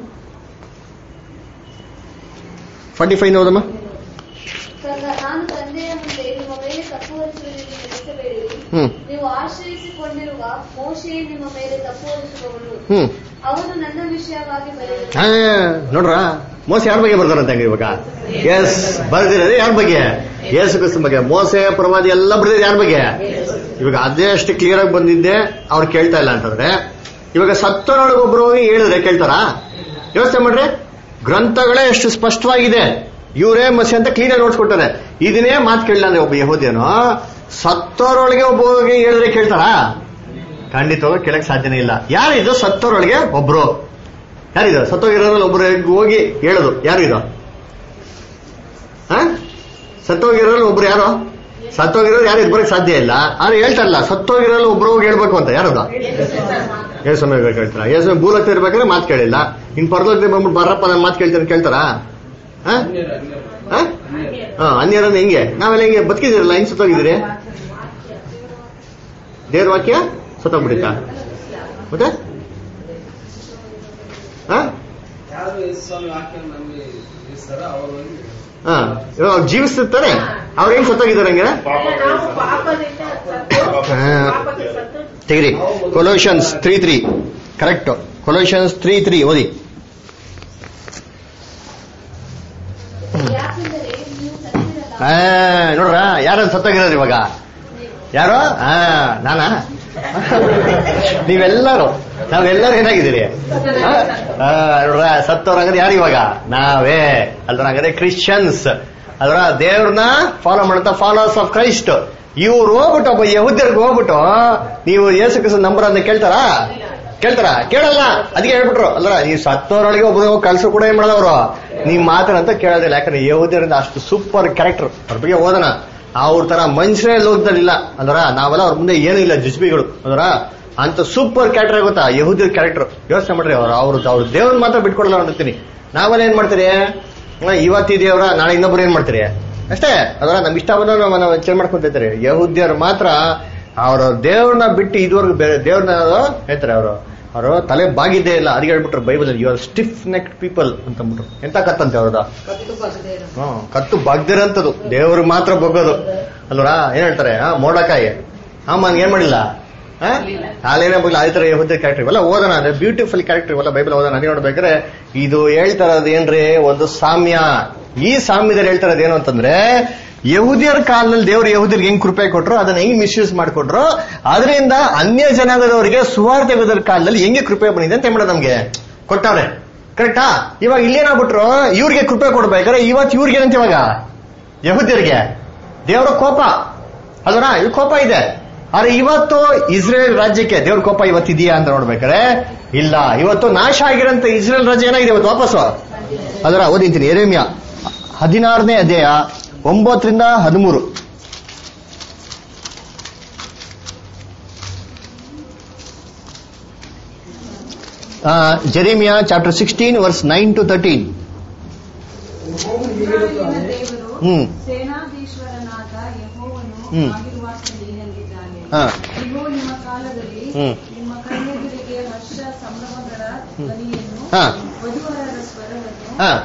ಫಾರ್ಟಿ ಫೈವ್ ಓದಮ್ಮ ತನ್ನ- ನಾನು ತಂದೆಯ ಮುಂದೆ ನಿಮ್ಮ ಮೇಲೆ ತಪ್ಪು ಹೊರಿಸುವುದನ್ನು ನೆನೆಸಬೇಡಿರಿ ಹ್ಮ್ ನೀವು ಆಶ್ರಯಿಸಿಕೊಂಡಿರುವ ಮೋಶೆಯೇ ನಿಮ್ಮ ಮೇಲೆ ತಪ್ಪು ಹೊರಿಸುವವನು ಹ್ಮ್ ಅವನು ನನ್ನ ವಿಷಯವಾಗಿ ಬರೆದನು ಹಾ, ನೋಡ್ರ ಮೋಸ ಯಾರ ಬಗ್ಗೆ ಬರ್ತಾರಂತ ಇವಾಗ ಎಸ್ ಬರ್ದಿರೋದು ಯಾರ ಬಗ್ಗೆ ಯೇಸು ಕ್ರಿಸ್ತನ ಬಗ್ಗೆ ಮೋಸೆ ಪ್ರವಾದಿ ಎಲ್ಲ ಬರ್ದಿರೋದು ಯಾರ ಬಗ್ಗೆ ಇವಾಗ ಅದೇ ಅಷ್ಟು ಕ್ಲಿಯರ್ ಆಗಿ ಬಂದಿದ್ದೆ ಅವ್ರು ಕೇಳ್ತಾ ಇಲ್ಲ ಅಂತಂದ್ರೆ ಇವಾಗ ಸತ್ತರೊಳಗೆ ಒಬ್ರು ಹೋಗಿ ಹೇಳಿದ್ರೆ ಕೇಳ್ತಾರಾ ಯೋಚನೆ ಮಾಡ್ರಿ ಗ್ರಂಥಗಳೇ ಎಷ್ಟು ಸ್ಪಷ್ಟವಾಗಿದೆ ಇವರೇ ಮಸಿ ಅಂತ ಕ್ಲೀನ್ ಆಗಿ ನೋಡ್ಸ್ಕೊಡ್ತಾರೆ ಇದನ್ನೇ ಮಾತು ಕೇಳಲ್ಲ ಅಂದ್ರೆ ಒಬ್ಬ ಯಹೋದ್ಯನು ಸತ್ತೋರೊಳಗೆ ಒಬ್ಬ ಹೋಗಿ ಹೇಳಿದ್ರೆ ಕೇಳ್ತಾರಾ ಖಂಡಿತವಾಗ ಕೇಳಕ್ ಸಾಧ್ಯನೇ ಇಲ್ಲ ಯಾರಿದು ಸತ್ತೋರೊಳಗೆ ಒಬ್ರು ಯಾರಿದು ಸತ್ತೋಗಿರೋದ್ರಲ್ಲಿ ಒಬ್ರು ಹೋಗಿ ಹೇಳೋದು ಯಾರು ಇದು ಸತ್ತೋಗಿರೋದ್ರಲ್ಲಿ ಒಬ್ರು ಯಾರು ಸತ್ತೋಗಿರೋರು ಯಾರು ಇದ್ ಬರಕ್ ಸಾಧ್ಯ ಇಲ್ಲ ಆದ್ರೆ ಹೇಳ್ತಾರಲ್ಲ ಸತ್ತೋಗಿರೋಲ್ಲಿ ಒಬ್ರು ಹೋಗಿ ಹೇಳ್ಬೇಕು ಅಂತ ಯಾರದು ಏಸು ಸಮಯ ಹೇಳ್ತಾರ ಏಸು ಸಮಯ ಭೂಲೋಕ ಇರ್ಬೇಕಾದ್ರೆ ಮಾತು ಕೇಳಿಲ್ಲ ಇನ್ ಪರಲೋಕ ಬಂದ್ಬಿಟ್ಟು ಬರಪ್ಪ ನಾನು ಮಾತು ಕೇಳ್ತಾರೆ ಕೇಳ್ತಾರಾ ಹಾ ಹಾ ಹಾ ಅನ್ಯರನ್ನ ಹೆಂಗೆ ನಾವೆಲ್ಲ ಹೆಂಗೆ ಬದುಕಿದಿರಲ್ಲ ಹೆಂಗ್ ಸತ್ತೋಗಿದ್ದೀರಿ ದೇವ್ರ ವಾಕ್ಯ ಸತ್ತೋಗ್ಬಿಡಿತಾ ಮತ್ತೆ ಯಾರು ಯೇಸು ಸ್ವಾಮಿ ವಾಕ್ಯ ನಮಗೆ ತಿಳಿಸ್ತಾರೋ ಅವರು ಹಾ ಇವಾಗ ಅವ್ರು ಜೀವಿಸ್ತಿರ್ತಾರೆ ಅವ್ರು ಹೆಂಗ್ ಸತ್ತೋಗಿದ್ದಾರೆ ಹಂಗೆ ನಾವು ಪಾಪದಿಂದ ಸತ್ತು ಹಾ. ಪಾಪಕ್ಕೆ ಸತ್ತು ತೆಗಿರಿ Colossians three three correct Colossians three three ಓದಿ ಯಾಕೆಂದರೆ ನೀವು ಸತ್ತಿರಲ್ಲ ಆ, ನೋಡ್ರ ಯಾರು ಸತ್ತೋಗಿರೋರು ಇವಾಗ ಯಾರು ಹಾ ನಾನಾ ನೀವೆಲ್ಲರೂ ನಾವೆಲ್ಲರೂ ಏನಾಗಿದ್ದೀರಿ ಆ? ಆ, ನೋಡ್ರ ಸತ್ತವ್ರಂಗದ್ರೆ ಯಾರು ಇವಾಗ ನಾವೇ ಅಲ್ದ್ರ ಹಂಗಾದ್ರೆ ಕ್ರಿಶ್ಚಿಯನ್ಸ್ ಅಲ್ರ ದೇವ್ರನ್ನ ಫಾಲೋ ಮಾಡಂತ ಫಾಲೋವರ್ಸ್ ಆಫ್ ಕ್ರೈಸ್ಟ್ ಇವ್ರು ಹೋಗ್ಬಿಟ್ಟು ಒಬ್ಬ ಯಹುದ್ಯರ್ಗೆ ಹೋಗ್ಬಿಟ್ಟು ನೀವು ಯೇಸು ಕ್ರಿಸ್ತ ನಂಬರ್ ಅಂತ ಕೇಳ್ತಾರಾ ಕೇಳ್ತಾರ ಕೇಳಲ್ಲ ಅದಕ್ಕೆ ಹೇಳ್ಬಿಟ್ರು ಅಲ್ರ ಈ ಸತ್ತವರೊಳಗೆ ಒಬ್ಬರು ಕಳ್ಸು ಕೂಡ ಏನ್ ಮಾಡೋದವ್ರು ನೀವ್ ಮಾತಾಡಂತ ಕೇಳೋದಿಲ್ಲ ಯಾಕಂದ್ರೆ ಯಹೂದ್ಯರಿಂದ ಅಷ್ಟು ಸೂಪರ್ ಕ್ಯಾರೆಕ್ಟರ್ ಅವ್ರ ಬಗ್ಗೆ ಓದೋಣ ಅವ್ರ ತರ ಮನುಷ್ಯರೇ ಲೋಕದಲ್ಲಿಲ್ಲ ಅಂದ್ರ ನಾವೆಲ್ಲ ಅವ್ರ ಮುಂದೆ ಏನೂ ಇಲ್ಲ ಜಿಸ್ಬಿಗಳು ಅಂದ್ರ ಅಂತ ಸೂಪರ್ ಕ್ಯಾರೆಕ್ಟರ್ ಗೊತ್ತಾ ಯಹೂದ್ಯರ ಕ್ಯಾರೆಕ್ಟರ್ ಯೋಚನೆ ಮಾಡ್ರಿ ಅವ್ರು ಅವ್ರ ಅವ್ರ ದೇವ್ರನ್ನ ಮಾತ್ರ ಬಿಟ್ಕೊಡಲ್ಲ ಅಂತೀನಿ ನಾವೆಲ್ಲ ಏನ್ ಮಾಡ್ತೀರಿ ಹ, ಇವತ್ತಿ ದೇವ್ರ ನಾಳೆ ಇನ್ನೊಬ್ರು ಏನ್ ಮಾಡ್ತೀರಿ ಅಷ್ಟೇ ಅದರ ನಮ್ ಇಷ್ಟ ಬಂದ ನಾವು ಚೇಂಜ್ ಮಾಡ್ಕೊಂತಿರ್ತಾರೆ ಯಹೂದ್ಯರು ಮಾತ್ರ ಅವ್ರ ದೇವ್ರನ್ನ ಬಿಟ್ಟು ಇದುವರೆಗೂ ಬೇರೆ ದೇವ್ರನ್ನ ಹೇಳ್ತಾರೆ ಅವರು ಅವರು ತಲೆ ಬಾಗಿದ್ದೇ ಇಲ್ಲ ಅದಕ್ಕೆ ಹೇಳ್ಬಿಟ್ರು Bible you are stiff necked people ಅಂತ ಅಂದ್ಬಿಟ್ರು ಎಂತ ಕತ್ತಂತೆ ಅವ್ರದ ಹ್ಮ್ ಕತ್ತು ಬಾಗ್ದಿರಂತದು ದೇವ್ರಿಗೆ ಮಾತ್ರ ಬಗ್ಗೋದು ಅಲ್ವರಾ ಏನ್ ಹೇಳ್ತಾರೆ ಹಾ ಮೋಡಕಾಯಿ ಹಾಮಾನ್ ಏನ್ ಮಾಡಿಲ್ಲ ಹಾ ಹಾಲೇನೇ ಬಗ್ಲ ಅದೇ ತರ ಯಹೂದ್ಯ ಕ್ಯಾರೆಕ್ಟರ್ ಇವೆಲ್ಲ ಓದೋಣ ಅಂದ್ರೆ ಬ್ಯೂಟಿಫುಲ್ ಕ್ಯಾರೆಕ್ಟರ್ ಇವೆಲ್ಲ ಬೈಬಲ್ ಓದೋಣ ಅದೇ ನೋಡ್ಬೇಕಾದ್ರೆ ಇದು ಹೇಳ್ತಾ ಇರೋದು ಏನ್ರಿ ಒಂದು ಸಾಮ್ಯ ಈ ಸಾಮ್ಯದಲ್ಲಿ ಹೇಳ್ತಾ ಇರೋದು ಏನು ಅಂತಂದ್ರೆ ಯಹೂದಿಯರ ಕಾಲದಲ್ಲಿ ದೇವರು ಯಹೂದಿಯರಿಗೆ ಹೆಂಗ್ ಕೃಪೆ ಕೊಟ್ರು ಅದನ್ನ ಹೆಂಗ್ ಮಿಸ್ಯೂಸ್ ಮಾಡ್ಕೊಟ್ರು ಅದರಿಂದ ಅನ್ಯ ಜನಾಂಗದವರಿಗೆ ಸುವಾರ್ಥ ಯಹೂದರ ಕಾಲದಲ್ಲಿ ಹೆಂಗೆ ಕೃಪೆ ಬಂದಿದೆ ಅಂತ ಮಾಡೋದು ನಮ್ಗೆ ಕೊಟ್ಟವ್ರೆ ಕರೆಕ್ಟಾ ಇವಾಗ ಇಲ್ಲೇನಾಗ್ಬಿಟ್ರು ಇವ್ರಿಗೆ ಕೃಪೆ ಕೊಡ್ಬೇಕಾದ್ರೆ ಇವತ್ತು ಇವ್ರಿಗೆ ಏನಂತ ಇವಾಗ ಯಹೂದ್ಯರಿಗೆ ದೇವರ ಕೋಪ ಅಲ್ವರ ಇವ್ ಕೋಪ ಇದೆ ಆದ್ರೆ ಇವತ್ತು ಇಸ್ರೇಲ್ ರಾಜ್ಯಕ್ಕೆ ದೇವ್ರ ಕೋಪ ಇವತ್ತಿದೆಯಾ ಅಂತ ನೋಡ್ಬೇಕಾರೆ ಇಲ್ಲ ಇವತ್ತು ನಾಶ ಆಗಿರೋಂತ ಇಸ್ರೇಲ್ ರಾಜ್ಯ ಏನಾಗಿದೆ ಇವತ್ತು ವಾಪಸ್ಸು ಅದರ ಓದಿಂತೀನಿ ಎರೇಮಿಯ ಹದಿನಾರನೇ ಅಧ್ಯಾಯ ಒಂಬತ್ತರಿಂದ ಹದಿಮೂರು Jeremiah chapter sixteen verse nine to thirteen ಇಸ್ರಾಯೇಲಿನ ದೇವರು ಹ್ಮ್ ಸೇನಾಧೀಶ್ವರನಾದ ಯೆಹೋವನು ಹ್ಮ್. ಆಗಿರುವ ಸ್ಥಳೀಯಲ್ಲಿದ್ದಾನೆ ಹಾ. ಇಗೋ ನಿಮ್ಮ ಕಾಲದಲ್ಲಿ ಹ್ಮ್. ನಿಮ್ಮ ಕಣ್ಣೆದುರಿಗೆ ಹರ್ಷ ಸಂಭ್ರಮಗಳ ಧ್ವನಿಯನ್ನು ಹಾ. ವಧುವರರ ಸ್ವರವನ್ನು ಹಾ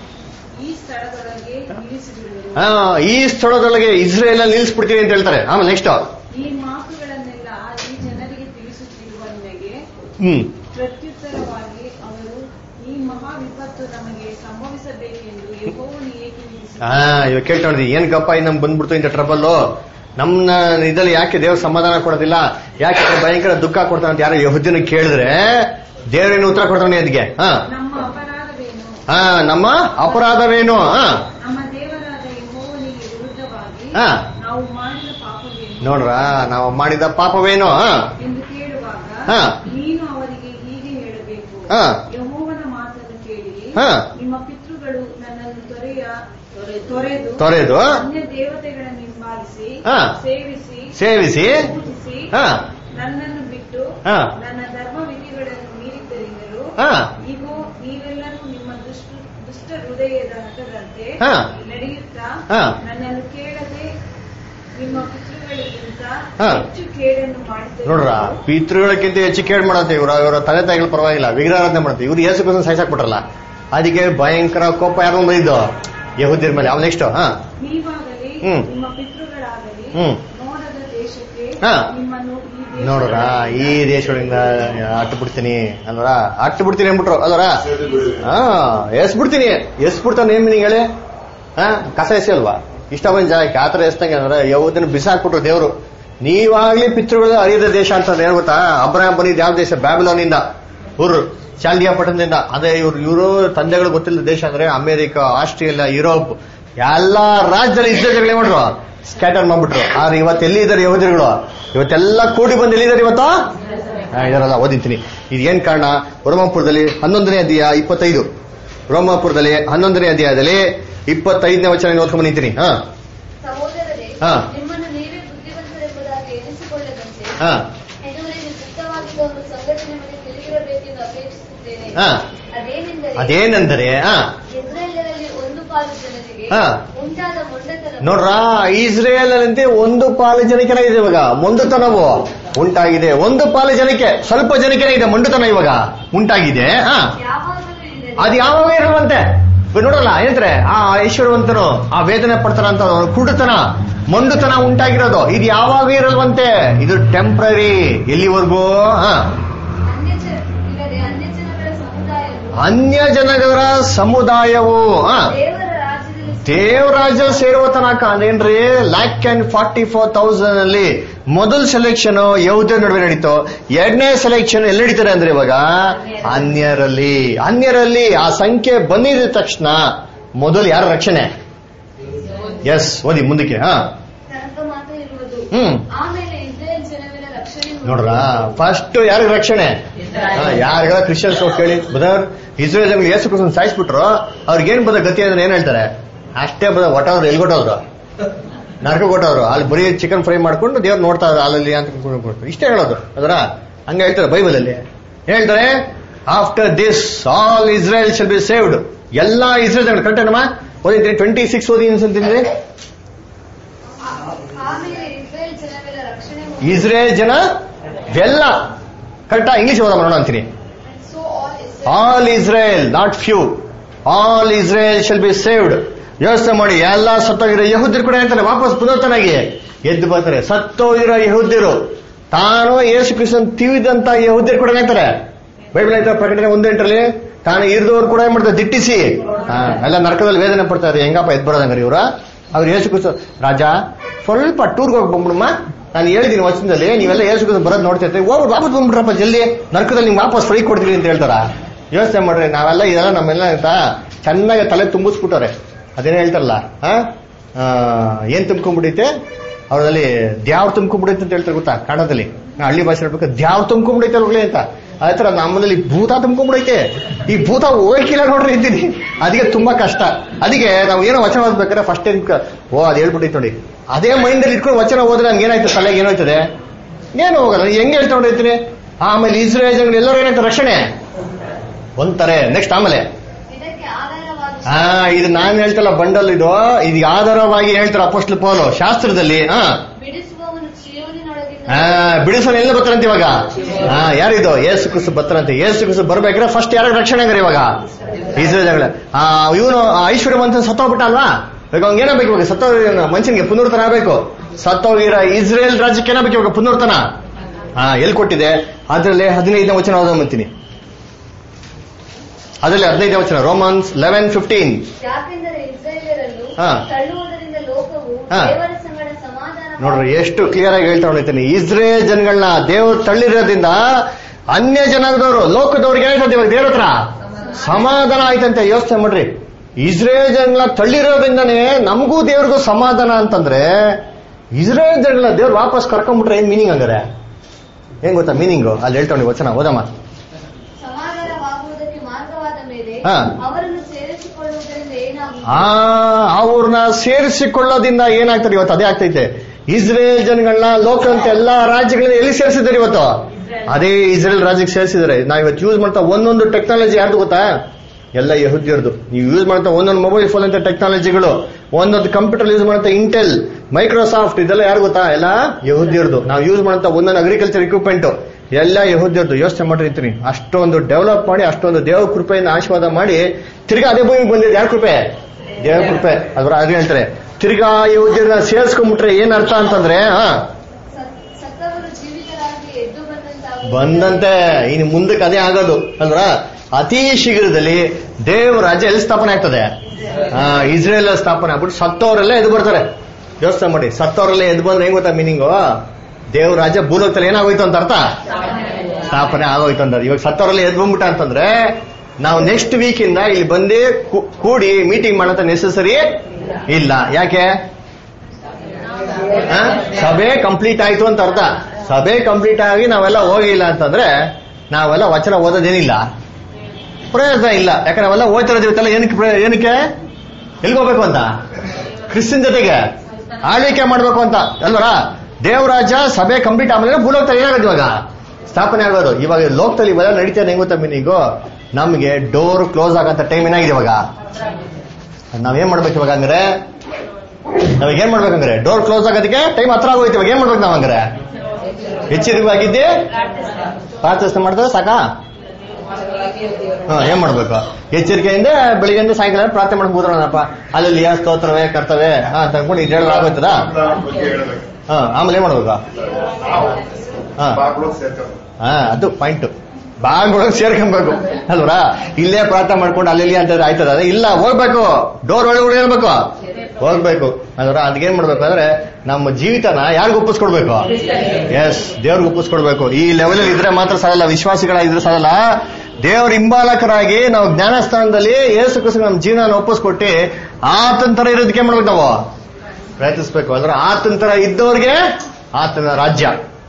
ಈ ಸ್ಥಳದೊಳಗೆ ಇಳಿಸಿಬಿಡುವರು ಹಾ, ಈ ಸ್ಥಳದೊಳಗೆ ಇಸ್ರೇಲ್ ಅಲ್ಲಿ ನಿಲ್ಸ್ಬಿಡ್ತೀನಿ ಅಂತ ಹೇಳ್ತಾರೆ ಆಮೇಲೆ ನೆಕ್ಸ್ಟ್ ಈ ಮಾತುಗಳನ್ನೆಲ್ಲ ಈ ಜನರಿಗೆ ತಿಳಿಸುತ್ತಿರುವ ನಿನಗೆ ಹ್ಮ್ ಪ್ರತ್ಯುತ್ತರವಾಗಿ ಅವರು ಈ ಮಹಾ ವಿಪತ್ತು ನಮಗೆ ಸಂಭವಿಸಬೇಕೆಂದು ಯೆಹೋವನು ಏಕೆ ಹಾ ನಿಲ್ಲಿಸಿದ್ದಾನೆ? ಇವಾಗ ಕೇಳ್ಕೊಂಡ್ರಿ ಏನ್ ಗಪ್ಪ ಇದು ನಮ್ಗೆ ಬಂದ್ಬಿಡ್ತು ಇಂಥ ಟ್ರಬಲ್ ನಮ್ನ ಇದ್ರಲ್ಲಿ ಯಾಕೆ ದೇವ್ರ ಸಮಾಧಾನ ಕೊಡೋದಿಲ್ಲ ಯಾಕೆ ಭಯಂಕರ ದುಃಖ ಕೊಡ್ತಾನೆ ಅಂತ ಯಾರೋ ಯಹುದ್ಯನ ಕೇಳಿದ್ರೆ ದೇವ್ರೇನು ಉತ್ತರ ಕೊಡ್ತಾನೆ ಅದಕ್ಕೆ ಹಾ ನಮ್ಮ ಅಪರಾಧವೇನು ಹಾ ನಮ್ಮ ಅಪರಾಧವೇನು ಹಾ ನಮ್ಮ ದೇವರಾದ ಯೆಹೋವನಿಗೆ ವಿರುದ್ಧವಾಗಿ ಹಾ. ನಾವು ಮಾಡಿದ ಪಾಪವೇನು ನೋಡ್ರ ನಾವು ಮಾಡಿದ ಪಾಪವೇನು ಹಾ ಎಂದು ಕೇಳುವಾಗ ಹಾ. ನೀನು ಅವರಿಗೆ ಹೀಗೆ ಹೇಳಬೇಕು ಹಾ. ಯೆಹೋವನ ಮಾತನ್ನು ಕೇಳಿರಿ ಹಾ. ನಿಮ್ಮ ಪಿತೃಗಳು ನನ್ನನ್ನು ತೊರೆಯ ತೊರೆ- ತೊರೆದು ತೊರೆದು ಅನ್ಯ ದೇವತೆಗಳನ್ನು ಹಿಂಬಾಲಿಸಿ ಹಾ. ಸೇವಿಸಿ ಸೇವಿಸಿ ಪೂಜಿಸಿ ಹಾ ನನ್ನನ್ನು ಬಿಟ್ಟು ಹಾ. ನನ್ನ ಧರ್ಮ ವಿಧಿಗಳನ್ನು ಮೀರಿದ್ದರಿಂದಲೂ ಹಾ. ಇಗೋ ನೀವೆಲ್ಲರೂ ನಿಮ್ಮ ದುಷ್ಟ ದುಷ್ಟ ಹೃದಯದ ಹಠದಂತೆ ಹಾ. ನಡೆಯುತ್ತಾ ಹಾ. ನನ್ನನ್ನು ಕೇಳದೆ ನಿಮ್ಮ ಪಿತೃಗಳಿಗಿಂತ ಹಾ. ಹೆಚ್ಚು ಕೇಡನ್ನು ಮಾಡಿದ್ದರು ನೋಡ್ರ ಪಿತೃಗಳಕ್ಕಿಂತ ಹೆಚ್ಚು ಕೇಳ್ ಮಾಡತ್ತೆ ಇವ್ರ ಇವರ ತಂದೆ ತಾಯಿಗಳು ಪರವಾಗಿಲ್ಲ ವಿಗ್ರಹಾರಾಧನೆ ಮಾಡುತ್ತೆ ಇವ್ರು ಯೇಸು ಕ್ರಿಸ್ತನ ಸಾಯ್ಸಾಕ್ಬಿಟ್ರಲ್ಲ ಅದಕ್ಕೆ ಭಯಂಕರ ಕೋಪ ಯಾರು ಬಂದಿದ್ದು ಯಹುದ್ಯರ ಮೇಲೆ ಅವ್ನು ನೆಕ್ಸ್ಟ್ ಹಾ ನೀವಾಗಲಿ ಹ್ಮ್. ನಿಮ್ಮ ಪಿತೃಗಳಾಗಲಿ ಹ್ಮ್. ನೋಡದ ದೇಶಕ್ಕೆ ಹಾ. ನಿಮ್ಮನ್ನು ಈ ದೇಶಕ್ಕೆ ನೋಡ್ರ ಈ ದೇಶಗಳಿಂದ ಅಟ್ಟು ಬಿಡ್ತೀನಿ ಅಲ್ವರ ಅಟ್ಟು ಬಿಡ್ತೀನಿ ಅಂದ್ಬಿಟ್ರು ಅಲ್ವರ ಹಾ ಎಸ್ ಬಿಡ್ತೀನಿ ಎಸ್ ಬಿಡ್ತಾನೆ ಏನ್ ಮೀನಿಂಗ್ ಹೇಳಿ ಹಾ ಕಸ ಎಸಿ ಅಲ್ವಾ ಇಷ್ಟ ಬಂದ ಜಾಗಕ್ಕೆ ಆತರ ಎಸ್ತಂಗೆ ಅಂದ್ರೆ ಯಾವುದನ್ನ ಬಿಸಾಕ್ಬಿಟ್ರು ದೇವ್ರು ನೀವಾಗ್ಲಿ ಪಿತೃಗಳು ಅರಿಯದ ದೇಶ ಅಂತ ಏನ್ ಗೊತ್ತಾ ಅಬ್ರಾಹಂ ಬಂದಿದ್ದು ಯಾವ ದೇಶ ಬ್ಯಾಬಿಲೋನಿಂದ ಊರು ಚಾಲ್ಡಿಯಾ ಪಟ್ಟಣದಿಂದ ಅದೇ ಇವ್ರು ಇವರು ತಂದೆಗಳು ಗೊತ್ತಿಲ್ಲದ ದೇಶ ಅಂದ್ರೆ ಅಮೆರಿಕ ಆಸ್ಟ್ರೇಲಿಯಾ ಯುರೋಪ್ ಎಲ್ಲಾ ರಾಜ್ಯದಲ್ಲಿ ಇಸ್ರೇಲ್ಗಳು ಮಾಡ್ರು ಸ್ಕ್ಯಾಟರ್ ಮಾಡ್ಬಿಟ್ರು ಆದ್ರೆ ಇವತ್ತು ಎಲ್ಲಿ ಇದ್ದಾರೆ ಯಹೂದಿಗಳು ಇವತ್ತೆಲ್ಲ ಕೂಡಿ ಬಂದು ಎಲ್ಲಿದ್ದಾರೆ ಇವತ್ತು ಹಾ, ಇದರಲ್ಲ ಓದಿದ್ದೀನಿ ಇದು ಏನ್ ಕಾರಣ ರೋಮಾಪುರದಲ್ಲಿ ಹನ್ನೊಂದನೇ ಅಧ್ಯಾಯ ಇಪ್ಪತ್ತೈದು ರೋಮಾಪುರದಲ್ಲಿ ಹನ್ನೊಂದನೇ ಅಧ್ಯಾಯದಲ್ಲಿ ಇಪ್ಪತ್ತೈದನೇ ವಚನ ಓದ್ಕೊಂಡ್ ನಿಂತೀನಿ ಹಾ ಸಹೋದರರೇ ಹಾ. ನಿಮ್ಮನ್ನು ನೀವೇ ಬುದ್ಧಿವಂತರೆಂಬುದಾಗಿ ಎನಿಸಿಕೊಳ್ಳದಂತೆ ಹಾ ಇದುವರೆಗೆ ಗುಪ್ತವಾಗಿದ್ದ ಒಂದು ಸಂಗತಿ ನಿಮಗೆ ತಿಳಿದಿರಬೇಕೆಂದು ಅಪೇಕ್ಷಿಸುತ್ತೇನೆ ಹಾ. ಅದೇನೆಂದರೆ ಅದೇನೆಂದರೆ ಹಾ ಇಸ್ರೇಲರಲ್ಲಿ ಒಂದು ಪಾಲು ಜನರಿಗೆ ಹಾ. ಉಂಟಾದ ಮೊಂಡತನ ನೋಡ್ರ ಇಸ್ರೇಲ್ ಅಂತೆ ಒಂದು ಪಾಲು ಜನಕ್ಕೆ ಇದೆ ಇವಾಗ ಮೊಂಡುತನವು ಉಂಟಾಗಿದೆ ಒಂದು ಪಾಲು ಜನಕ್ಕೆ ಸ್ವಲ್ಪ ಜನಕ್ಕೆ ಇದೆ ಮೊಂಡುತನ ಇವಾಗ ಉಂಟಾಗಿದೆ ಹಾ ಯಾವಾಗಲೂ ಇಲ್ಲದೆ ಅದು ಯಾವಾಗ ಇರುವಂತೆ ಇವಾಗ ನೋಡಲ್ಲ ಏನಂತಾರೆ ಆ ಐಶ್ವರ್ಯವಂತನು ಆ ವೇದನೆ ಪಡ್ತಾರ ಅಂತ ಕುಡುತನ ಮಂಡುತನ ಉಂಟಾಗಿರೋದು ಇದು ಯಾವಾಗ ಇರಲ್ವಂತೆ ಇದು ಟೆಂಪ್ರರಿ ಎಲ್ಲಿವರೆಗೂ ಹಾ ಅನ್ಯ ಜ- ಇಲ್ಲದೆ ಅನ್ಯ ಜನಗಳ ಸಮುದಾಯವು ಅನ್ಯ ಜನಗಳ ಸಮುದಾಯವು ಹಾ ದೇವರ ರಾಜ್ಯದಲ್ಲಿ ದೇವರಾಜ ಸೇರುವ ತನಕ ಅದೇನ್ರಿ lakh and forty four thousand ಅಲ್ಲಿ ಮೊದಲ ಸೆಲೆಕ್ಷನ್ ಯಹೂದ್ಯರ ನಡುವೆ ನಡೀತು ಎರಡನೇ ಸೆಲೆಕ್ಷನ್ ಎಲ್ಲಿ ನಡೀತಾರೆ ಅಂದ್ರೆ ಇವಾಗ ಅನ್ಯರಲ್ಲಿ ಅನ್ಯರಲ್ಲಿ ಆ ಸಂಖ್ಯೆ ಬಂದಿದ ತಕ್ಷಣ ಮೊದಲು ಯಾರ ರಕ್ಷಣೆ ಎಸ್ ಓದಿ ಮುಂದಕ್ಕೆ ಹಾ ತನಕ ಮಾತ್ರ ಇರುವುದು ಹ್ಮ್ ಆಮೇಲೆ ಇಸ್ರೇಲ್ ಜನಗಳ ರಕ್ಷಣೆ ಹೊಂದುವುದು. ನೋಡ್ರ ಫಸ್ಟ್ ಯಾರಿಗ ರಕ್ಷಣೆ ಯಾರಿಗ ಕ್ರಿಶ್ಚಿಯನ್ಸ್ ಕೇಳಿ ಬದರ್ ಇಸ್ರೇಲ್ ಯೇಸು ಕ್ರಿಸ್ತನ್ ಸಾಯಿಸ್ಬಿಟ್ರು ಅವ್ರಿಗೇನ್ ಬದ ಗತಿ ಅಂದ್ರೆ ಏನ್ ಹೇಳ್ತಾರೆ ಅಷ್ಟೇ ಬದ ಒಟ್ಟವ್ರು ಎಲ್ಲಿ ಕೊಟ್ಟವ್ರು ನರಕ ಕೊಟ್ಟವ್ರು ಅಲ್ಲಿ ಬರೀ ಚಿಕನ್ ಫ್ರೈ ಮಾಡ್ಕೊಂಡು ದೇವ್ರು ನೋಡ್ತಾ ಇದ್ರು ಅಲ್ಲಿ ಅಂತ ಕೊಟ್ರು ಇಷ್ಟೇ ಹೇಳೋದು ಅದರ ಹಂಗ ಹೇಳ್ತಾರೆ ಬೈಬಲ್ ಅಲ್ಲಿ ಹೇಳ್ತಾರೆ after this all Israel shall be saved ಎಲ್ಲಾ ಇಸ್ರೇಲ್ ಕರೆಕ್ಟ್ ಏನಮ್ಮ ಓದಿದ್ರಿ ಟ್ವೆಂಟಿ ಸಿಕ್ಸ್ ಓದಿ ಅಂತಿದ್ರಿ ಆಮೇಲೆ ಇಸ್ರೇಲ್ ಜನಗಳ ರಕ್ಷಣೆ ಹೊಂದುವುದು. ಇಸ್ರೇಲ್ ಜನ ಎಲ್ಲ ಕರೆಕ್ಟಾ ಇಂಗ್ಲಿಷ್ ಓದ ಮಾಡೋಣ ಅಂತೀನಿ So all Israel all Israel not few all Israel shall be saved ಯೋಚನೆ ಮಾಡಿ ಎಲ್ಲ ಸತ್ತೋಗಿರೋ ಯಹುದ್ಯರು ಕೂಡ ಹೇಳ್ತಾರೆ ವಾಪಸ್ ಪುನರ್ತನಾಗಿ ಎದ್ದು ಬರ್ತಾರೆ ಸತ್ತೋಗಿರೋ ಯಹುದ್ಯರು ತಾನು ಯೇಸು ಕ್ರಿಸ್ತನ್ ತಿವಿದಂತ ಯಹುದ್ಯರು ಕೂಡ ಹೇಳ್ತಾರೆ ಬೈಬಲ್ ಆಯ್ತಾ ಪ್ರಕಟಣೆ ಒಂದೆಂಟರಲ್ಲಿ ತಾನು ಇರಿದವರು ಕೂಡ ಏನ್ ಮಾಡ್ತಾರೆ ದಿಟ್ಟಿಸಿ ಹಾ, ಎಲ್ಲ ನರಕದಲ್ಲಿ ವೇದನೆ ಪಡ್ತಾರೆ ಹೆಂಗಪ್ಪ ಎದ್ದು ಬರೋದಂಗ್ರಿ ಇವ್ರ ಅವ್ರು ಯೇಸು ಕ್ರಿಸ್ತ ರಾಜ ಸ್ವಲ್ಪ ಟೂರ್ಗೆ ಹೋಗಿ ಬಂದ್ಬಿಡಮ್ಮ ನಾನು ಹೇಳಿದ್ದೀನಿ ವಚನದಲ್ಲಿ ನೀವೆಲ್ಲ ಯೇಸು ಕ್ರಿಸ್ತ ಬರೋದು ನೋಡ್ತಾ ಇರ್ತೀವಿ ಹೋಗ್ಬಿಟ್ಟು ವಾಪಸ್ ಬಂದ್ಬಿಟ್ರಪ್ಪ ಜಲ್ದಿ ನರಕದಲ್ಲಿ ನಿಮ್ಗೆ ವಾಪಸ್ ಫ್ರೈ ಕೊಡ್ತೀವಿ ಅಂತ ಹೇಳ್ತಾರ ಯೋಚನೆ ಮಾಡ್ರಿ ನಾವೆಲ್ಲ ಇದೆಲ್ಲ ನಮ್ಮೆಲ್ಲ ಅಂತ ಚೆನ್ನಾಗಿ ತಲೆ ತುಂಬಿಸ್ಬಿಟ್ಟವ್ರೆ ಅದೇನೇ ಹೇಳ್ತಾರಲ್ಲ ಆ? ಆ, ಏನ್ ತುಂಬ್ಕೊಂಡ್ಬಿಡೈತೆ ಅವ್ರಲ್ಲಿ ದ್ಯಾವ್ ತುಂಬ್ಕೊಂಡ್ಬಿಡೈತೆ ಅಂತ ಹೇಳ್ತಾರೆ ಗೊತ್ತಾ ಕನ್ನಡದಲ್ಲಿ ನಾ ಹಳ್ಳಿ ಭಾಷೆ ಹೇಳ್ಬೇಕು ದ್ಯಾವ್ ತುಂಬ್ಕೊಂಡ್ಬಿಡೈತೆ ಅವ್ರುಗಳೇ ಅಂತ ಅದೇ ತರ ನಮ್ಮಲ್ಲಿ ಭೂತ ತುಂಬ್ಕೊಂಡ್ಬಿಡೈತೆ ಈ ಭೂತ ಹೋಗಿಲ್ಲ ನೋಡ್ರಿ ಅಂತೀನಿ ಅದಕ್ಕೆ ತುಂಬಾ ಕಷ್ಟ ಅದಕ್ಕೆ ನಾವು ಏನೋ ವಚನ ಓದ್ಬೇಕಾದ್ರೆ ಫಸ್ಟ್ ಟೈಮ್ ಓ ಅದು ಹೇಳ್ಬಿಟ್ಟೈತೆ ನೋಡಿ ಅದೇ ಮೈಂಡ್ ಅಲ್ಲಿ ಇಟ್ಕೊಂಡು ವಚನ ಹೋದ್ರೆ ನನ್ಗೆ ಏನಾಯ್ತು ತಲೆಗೆ ಏನಾಯ್ತದೆ ಏನು ಹೋಗಲ್ಲ ಹೆಂಗ್ ಹೇಳ್ತಾ ಹೊಡಿತೀನಿ ಆಮೇಲೆ ಇಸ್ರೇಲ್ ಜನಗಳು ಎಲ್ಲರೂ ಏನಾಯ್ತು ರಕ್ಷಣೆ ಒಂತಾರೆ ನೆಕ್ಸ್ಟ್ ಆಮೇಲೆ ಇದಕ್ಕೆ ಆಧಾರವಾದ ಹಾ ಇದು ನಾನು ಹೇಳ್ತಲ್ಲ ಬಂಡಲ್ ಇದು ಇದು ಆಧಾರವಾಗಿ ಹೇಳ್ತಾರೆ ಅಪೋಸ್ಟ್ಲ ಪೌಲು ಶಾಸ್ತ್ರದಲ್ಲಿ ಹಾ ಬಿಡಿಸುವವನು ಚಿಯೋನಿನೊಳಗಿಂದ ಹಾ ಬಿಡಿಸೋನು ಎಲ್ಲ ಬರ್ತಾರಂತೆ ಇವಾಗ ಹಾ ಯಾರಿದು ಏಸು ಕ್ರಿಸ್ತು ಬರ್ತಾರಂತೆ ಏಸು ಕ್ರಿಸ್ತು ಬರ್ಬೇಕಾದ್ರೆ ಫಸ್ಟ್ ಯಾರ ರಕ್ಷಣೆ ಹಂಗಾರೆ ಇವಾಗ ಇಸ್ರೇಲ್ ಜನಗಳ ಆ ಇವನು ಐಶ್ವರ್ಯವಂತ ಸತ್ತೋಗ್ಬಿಟ್ಟ ಅಲ್ವಾ ಇವಾಗ ಅವ್ನಿಗೆ ಏನಾಗಬೇಕು ಇವಾಗ ಸತ್ತೋ ಮನುಷ್ಯನಿಗೆ ಪುನರ್ತನ ಆಗಬೇಕು ಸತ್ತೋಗಿರ ಇಸ್ರೇಲ್ ರಾಜ್ಯಕ್ಕೆ ಏನಾಗಬೇಕು ಇವಾಗ ಪುನರ್ತನ ಹಾ ಎಲ್ಲಿ ಕೊಟ್ಟಿದೆ ಅದರಲ್ಲಿ ಹದಿನೈದನೇ ವಚನ ಓದಂತೀನಿ ಅದರಲ್ಲಿ ಹದಿನೈದನೇ ವಚನ ರೋಮನ್ಸ್ ಲೆವೆನ್ ಫಿಫ್ಟೀನ್ ಯಾಕೆಂದರೆ ಇಸ್ರೇಲರನ್ನು ಹಾ. ತಳ್ಳುವುದರಿಂದ ಲೋಕವು ಹಾ. ದೇವರ ಸಂಗಡ ಸಮಾಧಾನ ನೋಡ್ರಿ ಎಷ್ಟು ಕ್ಲಿಯರ್ ಆಗಿ ಹೇಳ್ತಾ ಹೊಡಿತೀನಿ ಇಸ್ರೇಲ್ ಜನಗಳನ್ನ ದೇವ್ರು ತಳ್ಳಿರೋದ್ರಿಂದ ಅನ್ಯ ಜನಾಂಗದವರು ಲೋಕದವ್ರಿಗೆ ಏನಾಯ್ತಂತೆ ಇವಾಗ ದೇವ್ರ ಹತ್ರ ಸಮಾಧಾನ ಆಯ್ತಂತೆ ಯೋಚನೆ ಮಾಡ್ರಿ ಇಸ್ರೇಲ್ ಜನಗಳ ತಳ್ಳಿರೋದ್ರಿಂದನೇ ನಮಗೂ ದೇವ್ರಿಗೂ ಸಮಾಧಾನ ಅಂತಂದ್ರೆ ಇಸ್ರೇಲ್ ಜನಗಳನ್ನ ದೇವ್ರು ವಾಪಸ್ ಕರ್ಕೊಂಡ್ಬಿಟ್ರೆ ಏನ್ ಮೀನಿಂಗ್ ಹಂಗಾರೆ ಏನ್ ಗೊತ್ತಾ ಮೀನಿಂಗು ಅಲ್ಲಿ ಹೇಳ್ತಾವ್ ವಚನ ಓದಮ್ಮ ಸಮಾಧಾನವಾಗುವುದಕ್ಕೆ ಮಾರ್ಗವಾದ ಮೇಲೆ ಹಾ. ಅವರನ್ನು ಸೇರಿಸಿಕೊಳ್ಳುವುದರಿಂದ ಏನಾಗುವುದು ಆ ಅವ್ರನ್ನ ಸೇರಿಸಿಕೊಳ್ಳೋದ್ರಿಂದ ಏನಾಗ್ತದೆ ಇವತ್ತು ಅದೇ ಆಗ್ತೈತೆ ಇಸ್ರೇಲ್ ಜನಗಳನ್ನ ಲೋಕ ಅಂತ ಎಲ್ಲಾ ರಾಜ್ಯಗಳನ್ನ ಎಲ್ಲಿ ಸೇರಿಸಿದ್ದಾರೆ ಇವತ್ತು ಅದೇ ಇಸ್ರೇಲ್ ರಾಜ್ಯಕ್ಕೆ ಸೇರಿಸಿದ್ದಾರೆ ನಾವ್ ಇವತ್ತು ಯೂಸ್ ಮಾಡ್ತಾ ಒಂದೊಂದು ಟೆಕ್ನಾಲಜಿ ಯಾರ್ದು ಗೊತ್ತಾ ಎಲ್ಲ ಯಹುದ್ಯರ್ದು ನೀವು ಯೂಸ್ ಮಾಡ್ತಾ ಒಂದೊಂದು ಮೊಬೈಲ್ ಫೋನ್ ಅಂತ ಟೆಕ್ನಾಲಜಿಗಳು ಒಂದೊಂದು ಕಂಪ್ಯೂಟರ್ ಯೂಸ್ ಮಾಡ್ತಾ ಇಂಟೆಲ್ ಮೈಕ್ರೋಸಾಫ್ಟ್ ಇದೆಲ್ಲ ಯಾರು ಗೊತ್ತಾ ಎಲ್ಲ ಯಹುದ್ಯರ್ದು ನಾವು ಯೂಸ್ ಮಾಡ್ತಾ ಒಂದೊಂದು ಅಗ್ರಿಕಲ್ಚರ್ ಇಕ್ವಿಪ್ಮೆಂಟ್ ಎಲ್ಲ ಯಹುದ್ಯರ್ದು ಯೋಚನೆ ಮಾಡಿರ್ತೀನಿ ಅಷ್ಟೊಂದು ಡೆವಲಪ್ ಮಾಡಿ ಅಷ್ಟೊಂದು ದೇವ ಕೃಪೆಯಿಂದ ಆಶೀರ್ವಾದ ಮಾಡಿ ತಿರ್ಗಾ ಅದೇ ಭೂಮಿಗೆ ಬಂದಿದೆ ಯಾರ ಕೃಪೆ ದೇವ ಕೃಪೆ ಅದ್ರ ಅದೇ ಹೇಳ್ತಾರೆ ತಿರ್ಗಾ ಯಹುದ್ಯರನ್ನ ಸೇರಿಸ್ಕೊಂಡ್ಬಿಟ್ರೆ ಏನ್ ಅರ್ಥ ಅಂತಂದ್ರೆ ಹಾ ಸತ್- ಸತ್ತವರು ಜೀವಿತರಾಗಿ ಎದ್ದು ಬಂದಂತಾಗುವುದು ಬಂದಂತೆ ಇನ್ನು ಮುಂದಕ್ಕೆ ಅದೇ ಆಗೋದು ಅಲ್ವಾ ಅತಿ ಶೀಘ್ರದಲ್ಲಿ ದೇವ ರಾಜ್ಯ ಎಲ್ಲಿ ಸ್ಥಾಪನೆ ಆಗ್ತದೆ ಆ, ಇಸ್ರೇಲ್ ಅಲ್ಲಿ ಸ್ಥಾಪನೆ ಆಗ್ಬಿಟ್ಟು ಸತ್ತವರೆಲ್ಲ ಎದ್ದು ಬರ್ತಾರೆ ಯೋಚನೆ ಮಾಡಿ ಸತ್ತವರೆಲ್ಲ ಎದ್ದು ಬಂದ್ರೆ ಹೆಂಗ್ ಗೊತ್ತಾ ಮೀನಿಂಗು ದೇವ್ರ ರಾಜ್ಯ ಭೂಲೋಕದಲ್ಲಿ ಏನಾಗೋಯ್ತು ಅಂತ ಅರ್ಥ ಸ್ಥಾಪನೆ ಆಗೋಯ್ತು ಅಂತ ಇವಾಗ ಸತ್ತವರೆಲ್ಲ ಎದ್ದು ಬಂದ್ಬಿಟ್ಟ ಅಂತಂದ್ರೆ ನಾವು ನೆಕ್ಸ್ಟ್ ವೀಕ್ ಇಂದ ಇಲ್ಲಿ ಬಂದು ಕೂ- ಕೂಡಿ ಮೀಟಿಂಗ್ ಮಾಡೋ ನೆಸೆಸರಿ ಇಲ್ಲ ಯಾಕೆ ಆ? ಸಭೆ ಕಂಪ್ಲೀಟ್ ಆಯ್ತು ಅಂತ ಅರ್ಥ ಸಭೆ ಕಂಪ್ಲೀಟ್ ಆಗಿ ನಾವೆಲ್ಲ ಹೋಗಿಲ್ಲ ಅಂತಂದ್ರೆ ನಾವೆಲ್ಲ ವಚನ ಓದೋದೇನಿಲ್ಲ ಪ್ರಯೋಜನ ಇಲ್ಲ ಯಾಕಂದ್ರೆ ನಾವೆಲ್ಲ ಓದ್ತಿರೋದಿರುತ್ತಲ್ಲ ಏನಕ್ಕೆ ಪ್ರಯ- ಏನಕ್ಕೆ ಎಲ್ಲಿಗೆ ಹೋಗ್ಬೇಕು ಅಂತ ಕ್ರಿಸ್ತನ್ ಜೊತೆಗೆ ಆಳ್ವಿಕೆ ಮಾಡ್ಬೇಕು ಅಂತ ಅಲ್ವರ ದೇವರಾಜ ಸಭೆ ಕಂಪ್ಲೀಟ್ ಆದ್ಮೇಲೆ ಭೂಲೋಕದಲ್ಲಿ ಏನಾಗೋದು ಇವಾಗ ಸ್ಥಾಪನೆ ಆಗೋದು ಇವಾಗ ಲೋಕದಲ್ಲಿ ಇವೆಲ್ಲ ನಡೀತಾ ಹೆಂಗ್ ಗೊತ್ತಾ ಮೀನಿಗೂ ನಮ್ಗೆ ಡೋರ್ ಕ್ಲೋಸ್ ಆಗಂತ ಟೈಮ್ ಏನಾಗಿದೆ ಇವಾಗ ನಾವೇನ್ ಮಾಡ್ಬೇಕು ಇವಾಗ ಅಂದ್ರೆ ನಾವಾಗ ಏನ್ ಮಾಡ್ಬೇಕಂದ್ರೆ ಡೋರ್ ಕ್ಲೋಸ್ ಆಗೋದಕ್ಕೆ ಟೈಮ್ ಹತ್ರ ಆಗೋಯ್ತು ಇವಾಗ ಏನ್ ಮಾಡ್ಬೇಕು ನಾವ್ ಹಂಗಾರೆ ಎಚ್ಚರಿಕೆವಾಗಿದ್ದೆ ಪ್ರಾರ್ಥನೆ ಮಾಡಿದ್ರೆ ಸಾಕಾ ಹಾ ಏನ್ ಮಾಡ್ಬೇಕು ಎಚ್ಚರಿಕೆಯಿಂದ ಬೆಳಿಗ್ಗೆಯಿಂದ ಸಾಯಂಕಾಲ ಪ್ರಾರ್ಥನೆ ಮಾಡಕ್ ಕೂತ್ಕೊಳ್ಳೋಣಪ್ಪ ಅಲ್ಲಿ ಸ್ತೋತ್ರವೇ ಕರ್ತವೆ ಹಾ ಅಂತ ಅನ್ಕೊಂಡು ಇದು ಹೇಳಿದ್ರೆ ಆಗೋಯ್ತದ ಬಗ್ಗೆ ಹೇಳ್ಬೇಕು ಹಾ ಆಮೇಲೆ ಏನ್ ಮಾಡ್ಬೇಕು ನಾವು ಹಾ ಬಾಗ್ಲೋಗ್ ಸೇರ್ಕೊಂಡು ಹಾ ಅದು ಪಾಯಿಂಟ್ ಬಾಗ್ಲೊಳಗೆ ಸೇರ್ಕೊಬೇಕು ಅಲ್ವರಾ ಇಲ್ಲೇ ಪ್ರಾರ್ಥನೆ ಮಾಡ್ಕೊಂಡು ಅಲ್ಲಿ ಅಂತ ಆಯ್ತದ ಅದೇ ಇಲ್ಲ ಹೋಗ್ಬೇಕು ಡೋರ್ ಒಳಗಡೆ ಇರ್ಬೇಕು ಹೋಗ್ಬೇಕು ಅಲ್ವರ ಅದಕ್ಕೇನ್ ಮಾಡ್ಬೇಕು ಅಂದ್ರೆ ನಮ್ಮ ಜೀವಿತನ ಯಾರಿಗೂ ಒಪ್ಪಿಸ್ಕೊಡ್ಬೇಕು ಎಸ್ ದೇವ್ರಿಗೆ ಒಪ್ಪಿಸ್ಕೊಡ್ಬೇಕು ಈ ಲೆವೆಲ್ ಇದ್ರೆ ಮಾತ್ರ ಸಾಲಲ್ಲ ವಿಶ್ವಾಸಿಗಳಾಗಿದ್ರೆ ಸಾಲಲ್ಲ ದೇವ್ರ ಹಿಂಬಾಲಕರಾಗಿ ನಾವು ಜ್ಞಾನಸ್ಥಾನದಲ್ಲಿ ಏಸು ಕ್ರಿಸ್ತ ನಮ್ಮ ಜೀವನ ಒಪ್ಪಿಸ್ಕೊಟ್ಟು ಆತನ ತರ ಇರೋದಕ್ಕೆ ಮಾಡ್ಬೇಕು ನಾವು ಪ್ರಯತ್ನಿಸ್ಬೇಕು ಅಂದ್ರೆ ಆತನ ತರ ಇದ್ದವ್ರಿಗೆ ಆತನ ರಾಜ್ಯ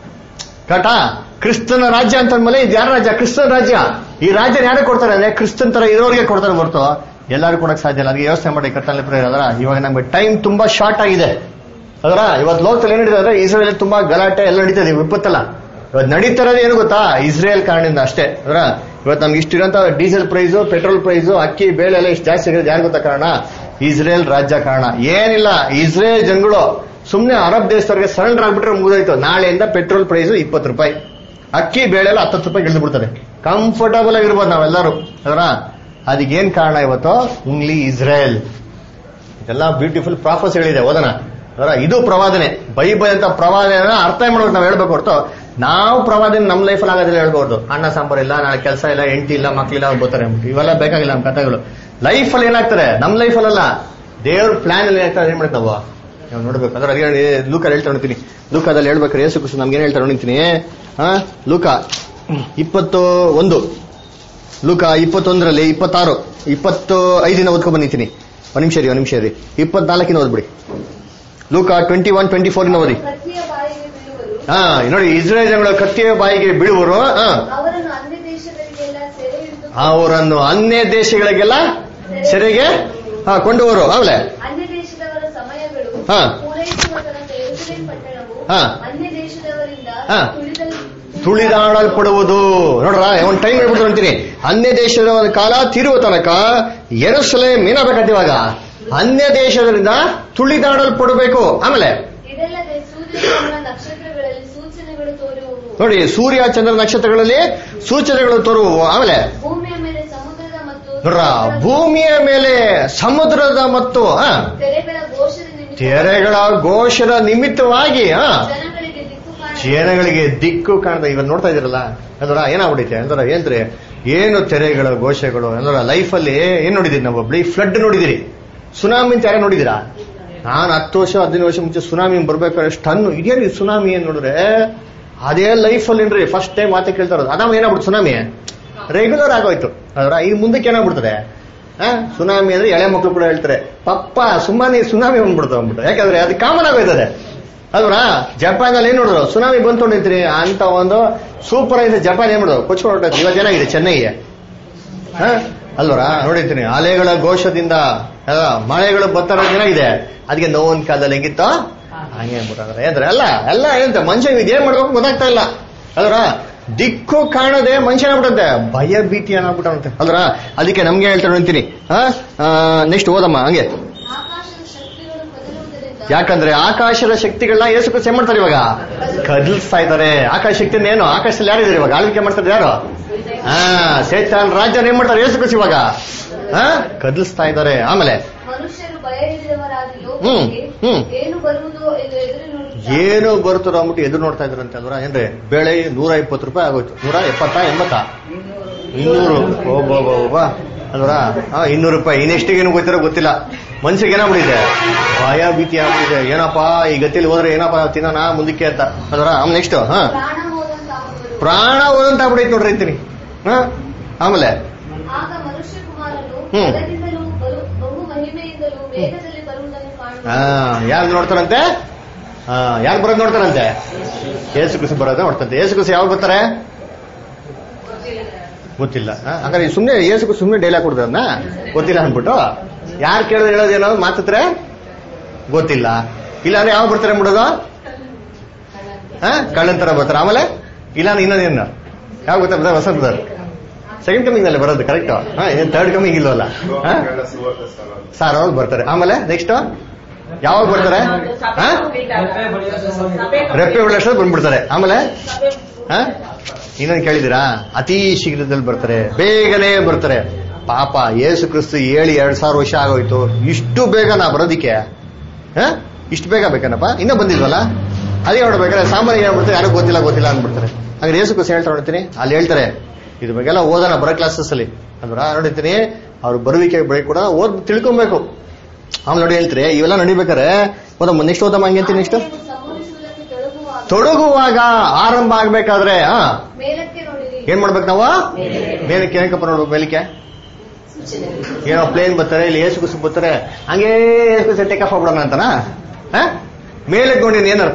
ಕಟಾ ಕ್ರಿಸ್ತನ ರಾಜ್ಯ ಅಂತಂದ್ಮೇಲೆ ಇದು ಯಾರ ರಾಜ್ಯ ಕ್ರಿಸ್ತನ ರಾಜ್ಯ ಈ ರಾಜ್ಯ ಯಾರಿಗೆ ಕೊಡ್ತಾರೆ ಅಂದ್ರೆ ಕ್ರಿಸ್ತನ್ ತರ ಇರೋರಿಗೆ ಕೊಡ್ತಾರೆ ಹೊರತು ಎಲ್ಲರೂ ಕೊಡಕ್ ಸಾಧ್ಯ ಇಲ್ಲ ಅದಕ್ಕೆ ಯೋಚನೆ ಮಾಡಿ ಕರ್ತನಲ್ಲಿ ಪ್ರೇರ ಅದರ ಇವಾಗ ನಮ್ಗೆ ಟೈಮ್ ತುಂಬಾ ಶಾರ್ಟ್ ಆಗಿದೆ ಅದರ ಇವತ್ತು ಲೋಕದಲ್ಲಿ ಏನ್ ನಡೀತದೆ ಅಂದ್ರೆ ಇಸ್ರೇಲ್ ತುಂಬಾ ಗಲಾಟೆ ಎಲ್ಲ ನಡೀತದೆ ವಿಪತ್ತಲ್ಲ ಇವತ್ತು ನಡೀತಿರೋದು ಏನು ಗೊತ್ತಾ ಇಸ್ರೇಲ್ ಕಾರಣದಿಂದ ಅಷ್ಟೇ ಅದರ ಇವತ್ತು ನಮ್ಗೆ ಇಷ್ಟಿರೋಂತ ಡೀಸೆಲ್ ಪ್ರೈಸು ಪೆಟ್ರೋಲ್ ಪ್ರೈಸು ಅಕ್ಕಿ ಬೇಳೆ ಎಲ್ಲ ಇಷ್ಟು ಜಾಸ್ತಿ ಆಗಿದೆ ಯಾರು ಗೊತ್ತಾ ಕಾರಣ ಇಸ್ರೇಲ್ ರಾಜ್ಯ ಕಾರಣ ಏನಿಲ್ಲ ಇಸ್ರೇಲ್ ಜನಗಳು ಸುಮ್ನೆ ಅರಬ್ ದೇಶದವ್ರಿಗೆ ಸರೆಂಡರ್ ಆಗ್ಬಿಟ್ರೆ ಮುಗಿದೋಯ್ತು ನಾಳೆಯಿಂದ ಪೆಟ್ರೋಲ್ ಪ್ರೈಸ್ ಇಪ್ಪತ್ತು ರೂಪಾಯಿ ಅಕ್ಕಿ ಬೇಳೆ ಎಲ್ಲ ಹತ್ತತ್ತು ರೂಪಾಯಿ ಇಳಿದು ಬಿಡ್ತದೆ ಕಂಫರ್ಟಬಲ್ ಆಗಿರ್ಬೋದು ನಾವೆಲ್ಲರೂ ಅದರ ಅದಕ್ಕೇನ್ ಕಾರಣ ಇವತ್ತು ಉಂಗ್ಲಿ ಇಸ್ರೇಲ್ ಇದೆಲ್ಲ ಬ್ಯೂಟಿಫುಲ್ ಪ್ರಾಫಸ್ ಹೇಳಿದೆ ಓದನ ಅದರ ಇದು ಪ್ರವಾದನೆ ಬೈಬಲ್ ಅಂತ ಪ್ರವಾದನೆ ಅರ್ಥ ಮಾಡ್ಬೇಕು ನಾವು ಹೇಳ್ಬೇಕು ಹೊರತು ನಾವು ಪ್ರವಾದನೆ ನಮ್ಮ ಲೈಫಲ್ಲಿ ಆಗೋದಿಲ್ಲ ಹೇಳ್ಬೋದು ಅಣ್ಣ ಸಾಂಬಾರ್ ಇಲ್ಲ ನಾಳೆ ಕೆಲಸ ಇಲ್ಲ ಹೆಂಡತಿ ಇಲ್ಲ ಮಕ್ಳಿಲ್ಲ ಅವ್ರು ಬರ್ತಾರೆ ಅಂದ್ಬಿಟ್ಟು. ಇವೆಲ್ಲ ಬೇಕಾಗಿಲ್ಲ ನಮ್ಮ ಕಥೆಗಳು ಲೈಫಲ್ಲಿ ಏನಾಗ್ತಾರೆ ನಮ್ಮ ಲೈಫಲ್ಲಲ್ಲ ದೇವ್ರ ಪ್ಲಾನ್ ಅಲ್ಲಿ ಏನಾಗ್ತದೆ ಏನ್ ಮಾಡ್ತೀವಿ ನಾವು ನಾವು ನೋಡ್ಬೇಕು ಅದ್ರ ಅದೇ ಲೂಕಲ್ಲಿ ಹೇಳ್ತಾ ನೋಡ್ತೀನಿ ಲೂಕಾದಲ್ಲಿ ಹೇಳ್ಬೇಕಾರೆ ಯೇಸು ಕ್ರಿಸ್ತ ನಮ್ಗೆ ಏನ್ ಹೇಳ್ತಾ ನೋಡ್ತೀನಿ ಹಾ ಲೂಕ ಇಪ್ಪತ್ತು ಒಂದು ಲೂಕ ಇಪ್ಪತ್ತೊಂದರಲ್ಲಿ ಇಪ್ಪತ್ತಾರು ಇಪ್ಪತ್ತು ಐದಿನ ಓದ್ಕೊಂಡ್ ಬಂದಿದ್ದೀನಿ ಒಂದ್ ನಿಮಿಷ ರೀ ಒಂದ್ ನಿಮಿಷ ರೀ ಇಪ್ಪತ್ನಾಲ್ಕಿನ ಓದ್ಬಿಡಿ ಲೂಕ ಟ್ವೆಂಟಿ ಒನ್ ಟ್ವೆಂಟಿ ಫೋರ್ ಇನ ಓದಿ ಕತ್ತಿಯ ಬಾಯಿಗೆ ಬೀಳುವರು ಹಾ ನೋಡಿ ಇಸ್ರೇಲ್ ಜನಗಳ ಕತ್ತಿಯ ಬಾಯಿಗೆ ಬೀಳುವರು ಹಾ ಅವರನ್ನು ಅನ್ಯ ದೇಶಗಳಿಗೆಲ್ಲ ಸೆರೆ ಹಿಡಿದು ಅವರನ್ನು ಅನ್ಯ ದೇಶಗಳಿಗೆಲ್ಲ ಸೆರೆಗೆ ಹಾ ಕೊಂಡುವರು ಆಮೇಲೆ ಅನ್ಯ ದೇಶದವರ ಸಮಯಗಳು ಹಾ. ಪೂರೈಸುವ ತನಕ ಯೆರೂಸಲೇಮ್ ಪಟ್ಟಣವು ಹಾ. ಅನ್ಯ ದೇಶದವರಿಂದ ಹಾ. ತುಳಿದಲ್ ತುಳಿದಾಡಲ್ಪಡುವುದು ನೋಡ್ರ ಒಂದ್ ಟೈಮ್ ಹೇಳ್ಬಿಟ್ಟು ಅಂತೀನಿ ಅನ್ಯ ದೇಶದ ಒಂದು ಕಾಲ ತೀರುವ ತನಕ ಎರಸಲೇಮ್ ಏನಾಗಬೇಕಂತ ಇವಾಗ ಅನ್ಯ ದೇಶದಿಂದ ತುಳಿದಾಡಲ್ಪಡಬೇಕು ಆಮೇಲೆ ಇದಲ್ಲದೆ ಸೂರ್ಯಚಂದ್ರ ನಕ್ಷತ್ರಗಳಲ್ಲಿ ಸೂಚನೆಗಳು ತೋರುವವು ನೋಡಿ ಸೂರ್ಯ ಚಂದ್ರ ನಕ್ಷತ್ರಗಳಲ್ಲಿ ಸೂಚನೆಗಳು ತೋರುವವು ಆಮೇಲೆ ಭೂಮಿಯ ಮೇಲೆ ಸಮುದ್ರದ ಮತ್ತು ನೋಡ್ರ ಭೂಮಿಯ ಮೇಲೆ ಸಮುದ್ರದ ಮತ್ತು ಆ, ತೆರೆಗಳ ಘೋಷದ ನಿಮಿತ್ತ ತೆರೆಗಳ ಘೋಷದ ನಿಮಿತ್ತವಾಗಿ ಆ, ಜನಗಳಿಗೆ ದಿಕ್ಕು ಕಾಣ ಜನಗಳಿಗೆ ದಿಕ್ಕು ಕಾಣದ ಇವಾಗ ನೋಡ್ತಾ ಇದಿರಲ್ಲ ಅಂದ್ರ ಏನಾಗ್ಬಿಡೈತೆ ಅಂದ್ರ ಏನ್ರಿ ಏನು ತೆರೆಗಳ ಘೋಷಗಳು ಅಂದ್ರ ಲೈಫಲ್ಲಿ ಏನ್ ನೋಡಿದಿರಿ ನಾವು ಒಬ್ಳಿ ಫ್ಲಡ್ ನೋಡಿದಿರಿ ಸುನಾಮಿ ಅಂತ ಯಾರೇ ನೋಡಿದಿರಾ ನಾನು ಹತ್ತು ವರ್ಷ ಹದಿನೈದು ವರ್ಷ ಮುಂಚೆ ಸುನಾಮಿ ಬರ್ಬೇಕಾದ್ರೆ ಟನ್ ಇದೇನು ಸುನಾಮಿ ಏನ್ ನೋಡಿದ್ರೆ ಅದೇ ಲೈಫಲ್ಲಿ ಏನ್ರಿ ಫಸ್ಟ್ ಟೈಮ್ ಮಾತೆ ಕೇಳ್ತಾ ಇರೋದು ಅದಾಮ ಏನಾಗ್ಬಿಡ್ತು ಸುನಾಮಿ ರೆಗ್ಯುಲರ್ ಆಗೋಯ್ತು ಅದ್ರ ಈ ಮುಂದಕ್ಕೆ ಏನಾಗ್ಬಿಡ್ತದೆ ಆ, ಸುನಾಮಿ ಅಂದ್ರೆ ಎಳೆ ಮಕ್ಕಳು ಕೂಡ ಹೇಳ್ತಾರೆ ಪಪ್ಪ ಸುಮ್ಮನೆ ಸುನಾಮಿ ಬಂದ್ಬಿಡ್ತಾವ ಅಂದ್ಬಿಟ್ಟು ಯಾಕಂದ್ರೆ ಅದು ಕಾಮನ್ ಆಗೋಯ್ತದೆ ಅಲ್ವಾ ಜಪಾನ್ ಅಲ್ಲಿ ಏನ್ ನೋಡಿದ್ರು ಸುನಾಮಿ ಬಂತು ನಿಂತ್ರಿ ಅಂತ ಒಂದು ಸೂಪರ್ ಆಗಿದೆ ಜಪಾನ್ ಏನ್ ಮಾಡೋದು ಕೊಚ್ಕೊಂಡು ಹೊರಟೈತೆ ಇವಾಗ ಏನಾಗಿದೆ ಚೆನ್ನೈಗೆ ಹ? ಅಲ್ವರಾ ನೋಡಿರ್ತೀನಿ ಅಲೆಗಳ ಘೋಷದಿಂದ ಆ, ಮಳೆಗಳು ಬರ್ತಾರ ಏನಾಗಿದೆ ಅದಕ್ಕೆ ನೋವಿನ ಕಾಲದಲ್ಲಿ ಹೆಂಗಿತ್ತೋ ಹಂಗೆ ಅಂದ್ಬಿಟ್ಟಾರೆ ಅಂದ್ರೆ ಅಲ್ಲ ಎಲ್ಲ ಏನಂತ ಮನುಷ್ಯ ಇದೇನ್ ಮಾಡ್ಬೇಕು ಗೊತ್ತಾಗ್ತಾ ಇಲ್ಲ ಅಲ್ವರ ದಿಕ್ಕು ಕಾಣದೆ ಮನುಷ್ಯ ಏನಾಗ್ಬಿಟ್ಟಂತೆ ಭಯ ಭೀತಿ ಏನಾಗ್ಬಿಟ್ಟಂತೆ ಅಲ್ವರ ಅದಕ್ಕೆ ನಮ್ಗೆ ಹೇಳ್ತಾರೆ ಅಂತೀನಿ ನೆಕ್ಸ್ಟ್ ಓದಮ್ಮ ಹಂಗೆ ಆಕಾಶದ ಶಕ್ತಿಗಳು ಕದಲುವುದರಿಂದ ಯಾಕಂದ್ರೆ ಆಕಾಶದ ಶಕ್ತಿಗಳನ್ನ ಏಸು ಕ್ರಿಸ್ತ ಏನ್ ಮಾಡ್ತಾರೆ ಇವಾಗ ಕದಲಿಸ್ತಾ ಇದ್ದಾರೆ ಆಕಾಶ ಶಕ್ತಿ ಏನು ಆಕಾಶದಲ್ಲಿ ಯಾರಿದ್ದಾರೆ ಇವಾಗ ಆಳ್ವಿಕೆ ಮಾಡ್ತಾರೆ ಯಾರು ಹಾ ಸೇತಾನ್ ರಾಜ್ಯನ ಏನ್ ಮಾಡ್ತಾರೆ ಏಸು ಕ್ರಿಸ್ತ ಇವಾಗ ಹಾ ಕದಲಿಸ್ತಾ ಇದ್ದಾರೆ ಆಮೇಲೆ ಮನುಷ್ಯರು ಭಯ ಹಿಡಿದವರಾದ ಹ್ಮ್, ಲೋಕಕ್ಕೆ ಹ್ಮ್. ಏನು ಬರುವುದು ಎಂದು ಎದುರು ನೋಡುತ್ತಾರೆ ಏನು ಬರುತ್ತೋ ಅಂದ್ಬಿಟ್ಟು ಎದುರು ನೋಡ್ತಾ ಇದ್ರಂತೆ ಅಲ್ವಾ ಏನ್ರಿ ಬೆಳೆ ನೂರ ಇಪ್ಪತ್ತು ರೂಪಾಯಿ ಆಗೋಯ್ತು ನೂರ ಎಪ್ಪತ್ತಾ ಎಂಬತ್ತಾ ಇನ್ನೂರು ಒಬ್ಬ ಅಲ್ವರಾ ಹಾ ಇನ್ನೂರು ರೂಪಾಯಿ ಇನ್ನೆಷ್ಟಿಗೆ ಏನು ಗೊತ್ತಿರೋ ಗೊತ್ತಿಲ್ಲ ಮನ್ಸಿಗೆ ಏನಾಗ್ಬಿಟ್ಟಿದೆ ಭಯ ಭೀತಿ ಆಗ್ಬಿಟ್ಟಿದೆ ಏನಪ್ಪ ಈ ಗತಿಯಲ್ಲಿ ಹೋದ್ರೆ ಏನಪ್ಪ ತಿನ್ನೋಣ ಮುಂದಕ್ಕೆ ಅಂತ ಅಲ್ವರಾ ನೆಕ್ಸ್ಟ್ ಹಾ ಪ್ರಾಣ ಹೋದಂತಾಗುವರು ಪ್ರಾಣ ಹೋದಂತ ಆಗ್ಬಿಡೈತೆ ನೋಡ್ರಿ ಅಂತೀನಿ ಹಾ ಆಮೇಲೆ ಆಗ ಮನುಷ್ಯ ಕುಮಾರನು ಹ್ಮ್. ಬಲದಿಂದಲೂ ಬಲು ಬಹು ಮಹಿಮೆಯಿಂದಲೂ ವೇಗದಲ್ಲಿ ಬರುವುದನ್ನು ಹಾ ಕಾಣುವ ಯಾರು ನೋಡ್ತಾರಂತೆ ಹಾ ಯಾರು ಬರೋದು ನೋಡ್ತಾರಂತೆ ಏಸು ಕುಸಿ ಬರೋದು ನೋಡ್ತಂತೆ ಏಸು ಕುಸಿ ಯಾವಾಗ ಬರ್ತಾರೆ ಗೊತ್ತಿಲ್ಲ ಹಾ? ಹಾಗಾದ್ರೆ ಸುಮ್ನೆ ಏಸು ಸುಮ್ನೆ ಡೈಲಾಗ್ ಕೊಡ್ತಾರನ್ನ ಗೊತ್ತಿಲ್ಲ ಅಂದ್ಬಿಟ್ಟು ಯಾರು ಕೇಳಿದ್ರೆ ಹೇಳೋದೇನೋ ಮಾತತ್ರ ಗೊತ್ತಿಲ್ಲ ಇಲ್ಲ ಅಂದ್ರೆ ಯಾವ ಬರ್ತಾರೆ ಬಿಡೋದು ಹಾ ಕಳ್ಳನ್ ತರ ಬರ್ತಾರೆ ಆಮೇಲೆ ಇಲ್ಲ ಅಂದ್ರೆ ಇನ್ನೊಂದೇನು ಯಾವ ಗೊತ್ತಾ ಹೊಸ ಬ್ರದರ್ ಸೆಕೆಂಡ್ ಕಮಿಂಗ್ ನಲ್ಲಿ ಬರೋದು ಕರೆಕ್ಟ್ ಹಾ ಏನ್ ಥರ್ಡ್ ಕಮಿಂಗ್ ಇಲ್ವಲ್ಲ ಹಾ ಎಲ್ಲ ಸುವರ್ಣ ಸ್ಥಳ ಸಾರ್ ಅವಾಗ ಬರ್ತಾರೆ ಆಮೇಲೆ ನೆಕ್ಸ್ಟ್ ಯಾವಾಗ ಬರ್ತಾರೆ ಹಾ ರೆಪ್ಪೆ ಉಳ್ಳಷ್ಟು ಬಂದ್ಬಿಡ್ತಾರೆ ಆಮೇಲೆ ಹಾ ಇನ್ನೊಂದು ಕೇಳಿದಿರಾ ಅತಿ ಶೀಘ್ರದಲ್ಲಿ ಬರ್ತಾರೆ ಬೇಗನೆ ಬರ್ತಾರೆ ಪಾಪ ಯೇಸು ಕ್ರಿಸ್ತು ಹೇಳಿ ಎರಡ್ ಸಾವಿರ ವರ್ಷ ಆಗೋಯ್ತು ಇಷ್ಟು ಬೇಗ ನಾ ಬರೋದಿಕ್ಕೆ ಹ? ಇಷ್ಟು ಬೇಗ ಬೇಕನಪ್ಪ ಇನ್ನೂ ಬಂದಿಲ್ವಲ್ಲ ಅದೇ ನೋಡ್ಬೇಕಾದ್ರೆ ಸಾಮಾನ್ಯ ಹೇಳ್ಬಿಡ್ತಾರೆ ಯಾರು ಗೊತ್ತಿಲ್ಲ ಗೊತ್ತಿಲ್ಲ ಅಂದ್ಬಿಡ್ತಾರೆ ಹಾಗಾದ್ರೆ ಯೇಸು ಕ್ರಿಸ್ತು ಹೇಳ್ತಾ ನೋಡ್ತೀನಿ ಅಲ್ಲಿ ಹೇಳ್ತಾರೆ ಇದ್ರ ಬಗ್ಗೆಲ್ಲ ಓದೋಣ ಬರೋ ಕ್ಲಾಸಸ್ ಅಲ್ಲಿ ಅಂದ್ರ ನೋಡಿರ್ತೀನಿ ಅವ್ರು ಬರುವಿಕೆ ಬಗ್ಗೆ ಕೂಡ ಓದ್ ತಿಳ್ಕೊಬೇಕು ಆಮೇಲೆ ನೋಡಿ ಹೇಳ್ತಾರೆ ಇವೆಲ್ಲ ನಡಿಬೇಕಾರೆ ಓದಮ್ಮ ನೆಕ್ಸ್ಟ್ ಓದಮ್ಮ ಹಂಗೆ ಅಂತೀನಿ ನೆಕ್ಸ್ಟ್ ಸಂಭವಿಸುವುದಕ್ಕೆ ತೊಡಗುವಾಗ ತೊಡಗುವಾಗ ಆರಂಭ ಆಗ್ಬೇಕಾದ್ರೆ ಹಾ ಮೇಲಕ್ಕೆ ನೋಡಿರಿ ಏನ್ ಮಾಡ್ಬೇಕು ನಾವು ಮೇಲಕ್ಕೆ ಏನಕ್ಕಪ್ಪ ನೋಡ್ಬೇಕು ಮೇಲಕ್ಕೆ ಏನೋ ಪ್ಲೇನ್ ಬರ್ತಾರೆ ಇಲ್ಲಿ ಏಸು ಕುಸು ಬರ್ತಾರೆ ಹಂಗೇ ಏಸು ಕುಸು ಟೇಕ್ ಆಫ್ ಆಗ್ಬಿಡೋಣ ಅಂತನಾ ಹ? ಮೇಲಕ್ಕೆ ನೋಡಿ ಏನರ್ಥ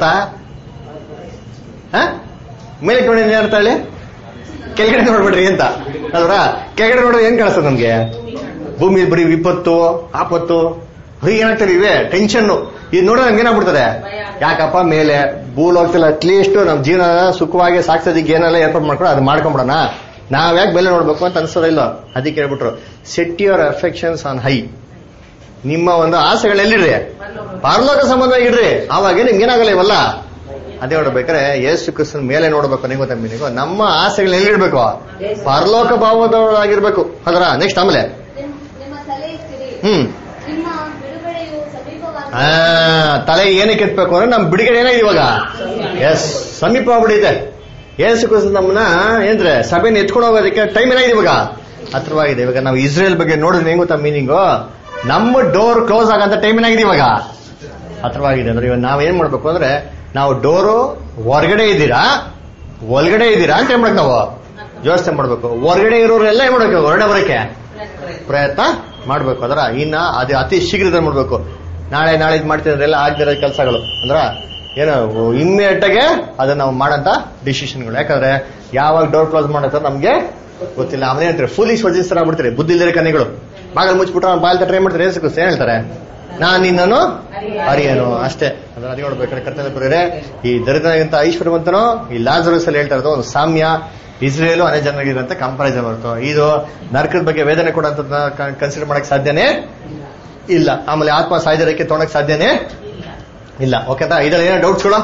ಹ? ಮೇಲಕ್ಕೆ ನೋಡಿ ಏನರ್ಥ ಹೇಳಿ ಕೆಳಗಡೆ ನೋಡ್ಬಿಡ್ರಿ ಅಂತ ಅಲ್ರ ಕೆಳಗಡೆ ನೋಡಿದ್ರೆ ಏನ್ ಕಾಣಿಸ್ತದೆ ನಮ್ಗೆ ಭೂಮಿ ಬರೀ ವಿಪತ್ತು ಆಪತ್ತು ಬರೀ ಏನಾಗ್ತದೆ ಇವೆ ಟೆನ್ಷನ್ ಇದು ನೋಡಿದ್ರೆ ನಮ್ಗೆ ಏನಾಗ್ಬಿಡ್ತದೆ ಯಾಕಪ್ಪ ಮೇಲೆ ಭೂಲೋಕದಲ್ಲಿ ಅಟ್ಲೀಸ್ಟ್ ನಮ್ ಜೀವನ ಸುಖವಾಗಿ ಸಾಕ್ಸೋದಿಕ್ಕೆ ಏನೆಲ್ಲ ಏರ್ಪಾಡು ಮಾಡ್ಕೊಂಡು ಅದು ಮಾಡ್ಕೊಂಬಿಡೋಣ ನಾವ್ ಯಾಕೆ ಬೆಲೆ ನೋಡ್ಬೇಕು ಅಂತ ಅನ್ಸೋದಿಲ್ಲ ಅದಕ್ಕೆ ಹೇಳ್ಬಿಟ್ರು set your affections on high ನಿಮ್ಮ ಒಂದು ಆಸೆಗಳು ಎಲ್ಲಿಡ್ರಿ ಪಾರಲೋಕ ಸಂಬಂಧವಾಗಿಡ್ರಿ ಆವಾಗ ನಿಮ್ಗೆ ಏನಾಗಲ್ಲ ಇವಲ್ಲ ಅದೇ ನೋಡ್ಬೇಕಾರೆ ಯೇಸು ಕ್ರಿಸ್ತನ ಮೇಲೆ ನೋಡ್ಬೇಕು ನೀವು ತಮ್ಮಿನಿಗೂ ನಮ್ಮ ಆಸೆಗಳು ಎಲ್ಲಿಡ್ಬೇಕು ಪರಲೋಕ ಭಾವದೊಳಗಿರ್ಬೇಕು ಅದರ ನೆಕ್ಸ್ಟ್ ಆಮೇಲೆ ನಿಮ್- ನಿಮ್ಮ ತಲೆ ಎತ್ತಿರಿ ಹ್ಮ್ ನಿಮ್ಮ ಬಿಡುಗಡೆಯು ಸಮೀಪವಾಗಿ ಆ, ತಲೆ ಏನಕ್ಕೆ ಎತ್ಬೇಕು ಅಂದ್ರೆ ನಮ್ ಬಿಡುಗಡೆ ಏನಾಗಿದೆ ಇವಾಗ ಎಸ್ ಸಮೀಪ ಆಗ್ಬಿಟ್ಟಿದೆ ಏಸು ಕ್ರಿಸ್ತ ನಮ್ಮನ್ನ ಏನ್ರೆ ಸಭೆನ ಎತ್ಕೊಂಡು ಹೋಗೋದಕ್ಕೆ ಟೈಮ್ ಏನಾಗಿದೆ ಇವಾಗ ಹತ್ರವಾಗಿದೆ ಇವಾಗ ನಾವು ಇಸ್ರೇಲ್ ಬಗ್ಗೆ ನೋಡಿದ್ರೆ ಹೆಂಗ್ ಗೊತ್ತಾ ಮೀನಿಂಗು ನಮ್ಮ ಡೋರ್ ಕ್ಲೋಸ್ ಆಗಂತ ಟೈಮ್ ಏನಾಗಿದೆ ಇವಾಗ ಹತ್ರವಾಗಿದೆ ಅಂದ್ರೆ ಇವಾಗ ನಾವ್ ಏನ್ ಮಾಡ್ಬೇಕು ಅಂದ್ರೆ ನಾವು ಡೋರು ಹೊರಗಡೆ ಇದ್ದೀರಾ ಒಳಗಡೆ ಇದ್ದೀರಾ ಅಂತ ಏನ್ ಮಾಡ್ಬೇಕು ನಾವು ಯೋಚನೆ ಮಾಡ್ಬೇಕು ಹೊರಗಡೆ ಇರೋರೆಲ್ಲ ಏನ್ ಮಾಡ್ಬೇಕು ಹೊರಗಡೆ ಬರಕ್ಕೆ ಪ್ರಯತ್ನ ಮಾಡ್ಬೇಕು ಅದರ ಇನ್ನ ಅದು ಅತಿ ಶೀಘ್ರದಲ್ಲಿ ಮಾಡ್ಬೇಕು ನಾಳೆ ನಾಳೆ ಇದು ಮಾಡ್ತಿದ್ರೆಲ್ಲ ಆಗ್ದಿರೋ ಕೆಲಸಗಳು ಅಂದ್ರ ಏನು ಇಮ್ಮಿಡಿಯೇಟ್ ಆಗಿ ಅದನ್ನ ನಾವು ಮಾಡಂತ ಡಿಸಿಷನ್ಗಳು ಯಾಕಂದ್ರೆ ಯಾವಾಗ ಡೋರ್ ಕ್ಲೋಸ್ ಮಾಡತ್ತ ನಮ್ಗೆ ಗೊತ್ತಿಲ್ಲ ಅವನೇ ಹೇಳ್ತಾರೆ ಫುಲಿಶ್ ವಜಿಸ್ತರ ಆಗ್ಬಿಡ್ತಾರೆ ಬುದ್ಧಿ ಇಲ್ಲದ ಕನ್ನಿಗಳು ಬಾಗಿಲು ಮುಚ್ಚಿಬಿಟ್ಟು ಅವ್ನು ಬಾಲ್ ಟ್ರೈ ಮಾಡ್ತಾರೆ ಏನ್ ಏನ್ ಹೇಳ್ತಾರೆ ನಾನ್ ನಿನ್ನನ್ನು ಅರಿಯನು ಅಷ್ಟೇ ಅದ್ರ ಅದೇ ನೋಡ್ಬೇಕಾದ್ರೆ ಕರ್ತವ್ಯ ಬರೀರೆ ಈ ದರಿದ್ರಗಿಂತ ಐಶ್ವರ್ಯವಂತನೋ ಈ ಲಾಜರಸ್ ಅಲ್ಲಿ ಹೇಳ್ತಾ ಇರೋದು ಒಂದು ಸಾಮ್ಯ ಇಸ್ರೇಲು ಅನೇ ಜನರಿಗಿರಂತ ಕಂಪಾರಿಸನ್ ಬರ್ತೋ ಇದು ನರಕದ ಬಗ್ಗೆ ವೇದನೆ ಕೊಡೋಂಥದ್ದನ್ನ ಕನ್ಸಿಡರ್ ಮಾಡಕ್ ಸಾಧ್ಯನೇ ಇಲ್ಲ ಆಮೇಲೆ ಆತ್ಮ ಸಾಯ್ದರಕ್ಕೆ ತೊಗೊಳಕ್ ಸಾಧ್ಯನೇ ಇಲ್ಲ ಓಕೆ ಇದ್ರಲ್ಲಿ ಏನೋ ಡೌಟ್ಸ್ಗಳು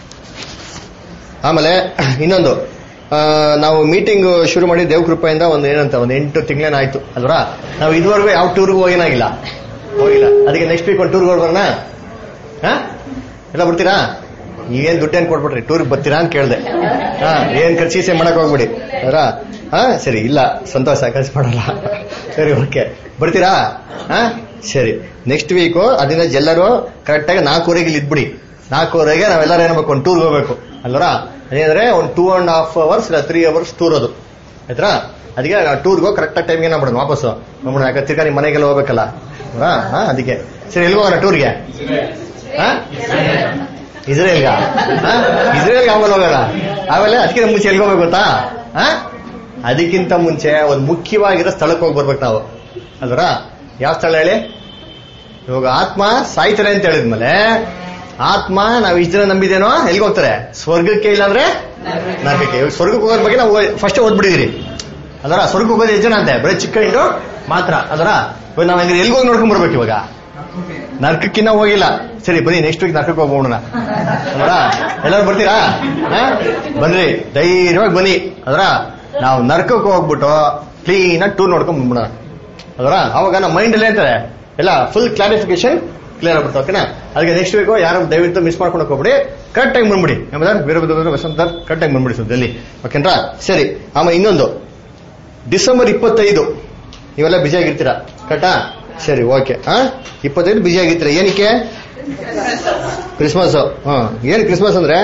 ಆಮೇಲೆ ಇನ್ನೊಂದು ಆ, ನಾವು ಮೀಟಿಂಗ್ ಶುರು ಮಾಡಿ ದೇವ್ ಕೃಪೆಯಿಂದ ಒಂದು ಏನಂತ ಒಂದು ಎಂಟು ತಿಂಗಳೇನ ಆಯ್ತು ಅಲ್ವಾ ನಾವು ಇದುವರೆಗೂ ಯಾವ ಟೂರ್ಗೂ ಹೋಗಿನಾಗಿಲ್ಲ ಹೋಗಿಲ್ಲ ಅದಕ್ಕೆ ನೆಕ್ಸ್ಟ್ ವೀಕ್ ಒಂದು ಟೂರ್ಗೆ ಹೋಗೋಣ ಹಾ ಎಲ್ಲ ಬರ್ತೀರಾ ನೀವೇನ್ ದುಡ್ಡೇನ್ ಕೊಟ್ಬಿಟ್ರಿ ಟೂರ್ಗೆ ಬರ್ತೀರಾ ಅಂತ ಕೇಳ್ದೆ ಹಾ ಏನ್ ಖರ್ಚೀಸೆ ಮಾಡಕ್ ಹೋಗ್ಬಿಡಿ ಅದರ ಹಾ ಸರಿ ಇಲ್ಲ ಸಂತೋಷ ಖರ್ಚು ಮಾಡಲ್ಲ ಸರಿ ಓಕೆ ಬರ್ತೀರಾ ಹಾ ಸರಿ ನೆಕ್ಸ್ಟ್ ವೀಕು ಅದನ್ನ ಎಲ್ಲರೂ ಕರೆಕ್ಟಾಗಿ ನಾಲ್ಕೂವರೆಗೆ ಇಲ್ಲಿ ಇದ್ಬಿಡಿ ನಾಲ್ಕೂವರೆಗೆ ನಾವೆಲ್ಲರೂ ಏನ್ಬೇಕು ಒಂದು ಟೂರ್ಗೆ ಹೋಗ್ಬೇಕು ಅಲ್ವರಾ ಅದೇಂದ್ರೆ ಒಂದು ಟೂ ಅಂಡ್ ಹಾಫ್ ಅವರ್ಸ್ ಇಲ್ಲ ತ್ರೀ ಅವರ್ಸ್ ಟೂರ್ ಅದು ಆಯ್ತಾ ಅದಕ್ಕೆ ಟೂರ್ಗೆ ಕರೆಕ್ಟ್ ಟೈಮ್ಗೆ ಮಾಡ್ಬಿಡೋಣ ವಾಪಸ್ಸು ನೋಡೋಣ ಯಾಕಂದ್ರೆ ತಿರ್ಗಾ ನಿಮ್ಮ ಮನೆಗೆಲ್ಲ ಹೋಗ್ಬೇಕಲ್ಲ ಹಾ ಹಾ ಅದಕ್ಕೆ ಸರಿ ಎಲ್ಲಿ ಹೋಗೋಣ ಟೂರ್ಗೆ ಹಾ ಇಸ್ರೇಲ್ಗ ಇಸ್ರೇಲ್ಗೆ ಆಮೇಲೆ ಹೋಗೋಣ ಆಮೇಲೆ ಅದಕ್ಕಿಂತ ಮುಂಚೆ ಎಲ್ಲಿ ಹೋಗ್ಬೇಕು ಗೊತ್ತಾ ಹಾ ಅದಕ್ಕಿಂತ ಮುಂಚೆ ಒಂದು ಮುಖ್ಯವಾಗಿರೋ ಸ್ಥಳಕ್ಕೆ ಹೋಗಿ ಬರ್ಬೇಕು ನಾವು ಅಲ್ವರ ಯಾವ ಸ್ಥಳ ಹೇಳಿ ಇವಾಗ ಆತ್ಮ ಸಾಯ್ತಾರೆ ಅಂತ ಹೇಳಿದ್ಮೇಲೆ ಆತ್ಮ ನಾವು ಇಷ್ಟು ಜನ ನಂಬಿದೇನೋ ಎಲ್ಲಿಗೆ ಹೋಗ್ತಾರೆ ಸ್ವರ್ಗಕ್ಕೆ ಇಲ್ಲಾಂದ್ರೆ ನರಕಕ್ಕೆ ಇವಾಗ ಸ್ವರ್ಗಕ್ಕೆ ಹೋಗೋದ್ ಬಗ್ಗೆ ನಾವು ಫಸ್ಟ್ ಓದ್ಬಿಟ್ಟಿದ್ದೀರಿ ಅದರ ಸ್ವರ್ಗಕ್ಕೆ ಹೋಗೋದು ಎಷ್ಟು ಜನ ಅಂತೆ ಬರೀ ಚಿಕ್ಕ ಹಿಂಡು ಮಾತ್ರ ಅದರ ಇವಾಗ ನಾವು ಹೆಂಗೆ ಎಲ್ಲಿಗೆ ಹೋಗಿ ನೋಡ್ಕೊಂಡ್ ಬರ್ಬೇಕು ಇವಾಗ ನರ್ಕಕ್ಕಿನ್ನ ಹೋಗಿಲ್ಲ ಸರಿ ಬನ್ನಿ ನೆಕ್ಸ್ಟ್ ವೀಕ್ ನರ್ಕಕ್ಕೆ ಹೋಗೋಣ ಅದರ ಎಲ್ಲರೂ ಬರ್ತೀರಾ ಹಾ? ಬನ್ರಿ ಧೈರ್ಯವಾಗಿ ಬನ್ನಿ ಅದರ ನಾವು ನರ್ಕಕ್ಕೆ ಹೋಗ್ಬಿಟ್ಟು ಕ್ಲೀನ್ ಆಗಿ ಟೂರ್ ನೋಡ್ಕೊಂಡ್ ಬಂದ್ಬಿಡೋಣ ಅದರ ಅವಾಗ ನಮ್ಮ ಮೈಂಡ್ ಎಲ್ಲ ಇರ್ತಾರೆ ಎಲ್ಲ ಫುಲ್ ಕ್ಲಾರಿಫಿಕೇಶನ್ ಕ್ಲಿಯರ್ ಆಗ್ಬಿಡ್ತು ಓಕೆನಾ ಅದಕ್ಕೆ ನೆಕ್ಸ್ಟ್ ವೀಕ್ ಯಾರು ದಯವಿಟ್ಟು ಮಿಸ್ ಮಾಡ್ಕೊಂಡು ಹೋಗ್ಬಿಡಿ ಕರೆಕ್ಟ್ ಟೈಮ್ ಬಂದ್ಬಿಡಿ ಎಂಬುದಾರ್ ವೀರಭದ್ರ ವಸಂತ ಕರೆಕ್ಟ್ ಟೈಮ್ ಬಂದ್ಬಿಡಿ ಸುದ್ದಲ್ಲಿ ಓಕೆನಾ ಸರಿ ಆಮೇಲೆ ಇನ್ನೊಂದು ಡಿಸೆಂಬರ್ ಇಪ್ಪತ್ತೈದು ನೀವೆಲ್ಲ ಬ್ಯುಸಿ ಆಗಿರ್ತೀರಾ ಕರೆಕ್ಟಾ ಸರಿ ಓಕೆ ಹಾ ಇಪ್ಪತ್ತೈದು ಬ್ಯುಸಿ ಆಗಿರ್ತೀರಾ ಏನಕ್ಕೆ ಕ್ರಿಸ್ಮಸ್ ಹಾ ಏನ್ ಕ್ರಿಸ್ಮಸ್ ಅಂದ್ರೆ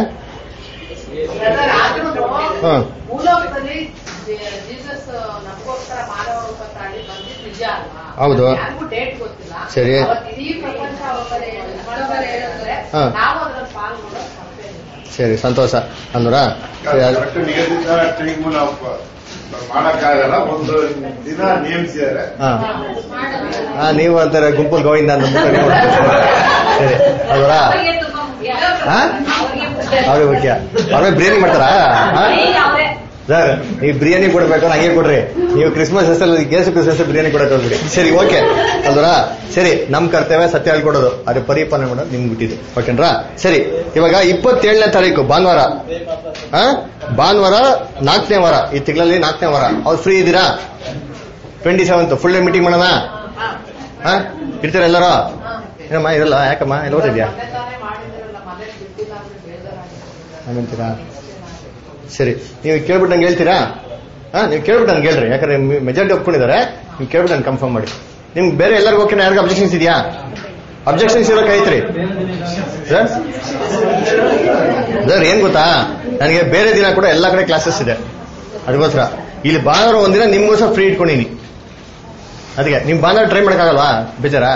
ಬ್ರದರ್ ಆದ್ರೂ ಹಾ ಭೂಲೋಕದಲ್ಲಿ ಜೀಸಸ್ ನಮಗೋಸ್ಕರ ಮಾನವ ರೂಪ ತಾಳಿ ಬಂದಿದ್ದು ನಿಜ ಅಲ್ವಾ ಹೌದು. ಯಾರಿಗೂ ಡೇಟ್ ಗೊತ್ತಿಲ್ಲ ಸರಿ. ಅವತ್ತು ಇಡೀ ಪ್ರಪಂಚ ಒಬ್ಬರೇ ಒಬ್ಬರೇ ಹೇಳಿದ್ರೆ ಹಾ. ನಾವು ಅದ್ರಲ್ಲಿ ಪಾಲ್ಗೊಳ್ಳೋದು ತಪ್ಪೇನಿಲ್ಲ ಸರಿ ಸಂತೋಷ ಅಂದ್ರ ಸರಿ, ಅದು- ಕರೆಕ್ಟ್ ನಿಗದಿತ ಟೈಮ್ ನಾವು ಮಾಡಕ್ಕಾಗಲ್ಲ ಒಂದು ದಿನ ನೇಮಿಸಿದ್ದಾರೆ ಹಾ ಹಾ ನೀವು ಅಂತಾರೆ ಗುಂಪಲ್ ಗೋವಿಂದ ಅಂತ ಮುಖ ನೀವು ಸರಿ ಅಲ್ವರಾ ಅವರಿಗೆ ತುಂಬಾ ಮುಖ್ಯ ಹಾ ಅವರಿಗೆ ಮುಖ್ಯ. ಅವ್ರಿಗೆ ಮುಖ್ಯ ಅವ್ರೇ ಬಿರಿಯಾನಿ ಮಾಡ್ತಾರಾ ಹಾ? ಸರ್ ನೀವು ಬಿರಿಯಾನಿ ಕೊಡ್ಬೇಕಾದ್ರೆ ಹಂಗೆ ಕೊಡ್ರಿ ನೀವು ಕ್ರಿಸ್ಮಸ್ ಹೆಸರಲ್ಲಿ ಕೇಸು ಕ್ರಿಸ್ಮಸ್ ಬಿರಿಯಾನಿ ಕೊಡಕ್ ಹೋಗ್ಬಿಡಿ ಸರಿ ಓಕೆ ಅಲ್ವರಾ ಸರಿ ನಮ್ ಕರ್ತವ್ಯ ಸತ್ಯ ಹೇಳ್ಕೊಡೋದು ಅದ್ರ ಪರಿಪಾಲನೆ ಮಾಡೋದು ನಿಮ್ಗೆ ಬಿಟ್ಟಿದ್ದು ಓಕೆನ್ರಾ ಸರಿ ಇವಾಗ ಇಪ್ಪತ್ತೇಳನೇ ತಾರೀಕು ಭಾನುವಾರ ಆ ಭಾನುವಾರ ನಾಲ್ಕನೇ ವಾರ ಈ ತಿಂಗಳಲ್ಲಿ ನಾಲ್ಕನೇ ವಾರ ಅವ್ರು ಫ್ರೀ ಇದ್ದೀರಾ twenty seventh full day meeting ಮಾಡೋಣ ಹಾ ಇರ್ತೀರಾ ಎಲ್ಲರೂ ಏನಮ್ಮ ಇರಲ್ಲ ಯಾಕಮ್ಮ ಎಲ್ಲ ಓದಿದ್ಯಾ ಮೊನ್ನೆ ತಾನೇ ಮಾಡಿದಿರಲ್ಲ ಮನೇಲಿ ಬಿಟ್ಟಿಲ್ಲ ಅಂದ್ರೆ ಬೇಜಾರಾಗಿರುತ್ತೆ ಹಂಗಂತೀರಾ ಸರಿ ನೀವು ಕೇಳ್ಬಿಟ್ಟು ನಂಗೆ ಹೇಳ್ತೀರಾ ಹಾ ನೀವು ಕೇಳ್ಬಿಟ್ಟು ನಂಗೆ ಹೇಳ್ರಿ ಯಾಕಂದ್ರೆ ಮೆಜಾರಿಟಿ ಒಪ್ಕೊಂಡಿದ್ದಾರೆ ನೀವು ಕೇಳ್ಬಿಟ್ಟು ನಾನು ಕನ್ಫರ್ಮ್ ಮಾಡಿ ನಿಮ್ಗೆ ಬೇರೆ ಎಲ್ಲರಿಗೂ ಓಕೆ ಯಾರಿಗೂ ಅಬ್ಜೆಕ್ಷನ್ಸ್ ಇದೆಯಾ ಅಬ್ಜೆಕ್ಷನ್ಸ್ ಇರೋಕೆ ಐತ್ರಿ ಸರ್ ಸರ್ ಏನ್ ಗೊತ್ತಾ ನನಗೆ ಬೇರೆ ದಿನ ಕೂಡ ಎಲ್ಲ ಕಡೆ ಕ್ಲಾಸಸ್ ಇದೆ ಅದಕ್ಕೋಸ್ಕರ ಇಲ್ಲಿ ಭಾನುವಾರ ಒಂದಿನ ನಿಮ್ಗೋಸ್ಕರ ಫ್ರೀ ಇಟ್ಕೊಂಡಿನಿ ಅದಕ್ಕೆ ನಿಮ್ ಭಾನುವಾರ ಟ್ರೈ ಮಾಡೋಕ್ಕಾಗಲ್ವಾ ಬೇಜಾರಾ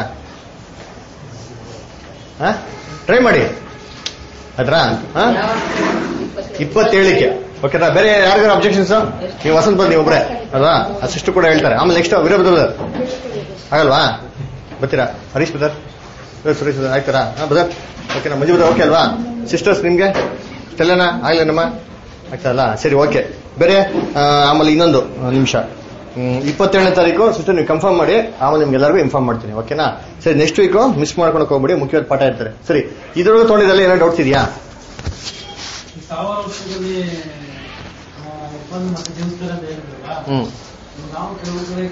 ಹಾ ಟ್ರೈ ಮಾಡಿ ಅದ್ರಾ ಹಾ ಇಪ್ಪತ್ತೇಳಕ್ಕೆ ಓಕೆನಾ ಬೇರೆ ಯಾರಿಗಾರು ಅಬ್ಜೆಕ್ಷನ್ಸ್ ನೀವು ವಸಂತ ಬಂದು ನೀವು ಒಬ್ರೆ ಅಲ್ವಾ ಅಷ್ಟು ಕೂಡ ಹೇಳ್ತಾರೆ ಆಮೇಲೆ ನೆಕ್ಸ್ಟ್ ವೀರಭದ್ರ ಆಗಲ್ವಾ ಬರ್ತೀರಾ ಹರೀಶ್ ಬದರ್ ಸುರೇಶ್ ಬದರ್ ಆಯ್ತಾರಾ ಹಾ ಬದರ್ ಓಕೆನಾ ಮಂಜು ಬದರ್ ಓಕೆ ಅಲ್ವಾ ಸಿಸ್ಟರ್ಸ್ ನಿಮ್ಗೆ ಸ್ಟೆಲ್ಲನಾ ಆಗ್ಲೇನಮ್ಮ ಆಗ್ತದಲ್ಲ ಸರಿ ಓಕೆ ಬೇರೆ ಆ, ಆಮೇಲೆ ಇನ್ನೊಂದು ನಿಮಿಷ ಇಪ್ಪತ್ತೇಳನೇ ತಾರೀಕು ಸಿಸ್ಟರ್ ನೀವು ಕನ್ಫರ್ಮ್ ಮಾಡಿ ಆಮೇಲೆ ನಿಮ್ಗೆ ಎಲ್ಲರಿಗೂ ಇನ್ಫಾರ್ಮ್ ಮಾಡ್ತೀನಿ ಓಕೆನಾ ಸರಿ ನೆಕ್ಸ್ಟ್ ವೀಕು ಮಿಸ್ ಮಾಡ್ಕೊಳಕ್ ಹೋಗ್ಬಿಡಿ ಮುಖ್ಯವಾದ ಪಾಠ ಇರ್ತಾರೆ ಸರಿ ಇದ್ರೊಳಗೆ ತೊಗೊಂಡಿದ್ದಲ್ಲ ಏನೋ ಡೌಟ್ಸ್ ಇದೆಯಾ ಈ ಸಾವಿರ ವರ್ಷದಲ್ಲಿ ಆ, ಒಪ್ಪಂದ ಮತ್ತೆ ಜೀವಿಸ್ತಾರೆ ಅಂತ ಹೇಳಿದ್ರಲ್ಲ ಹ್ಮ್ ನಾವು ಕೆಲವು ಕಡೆ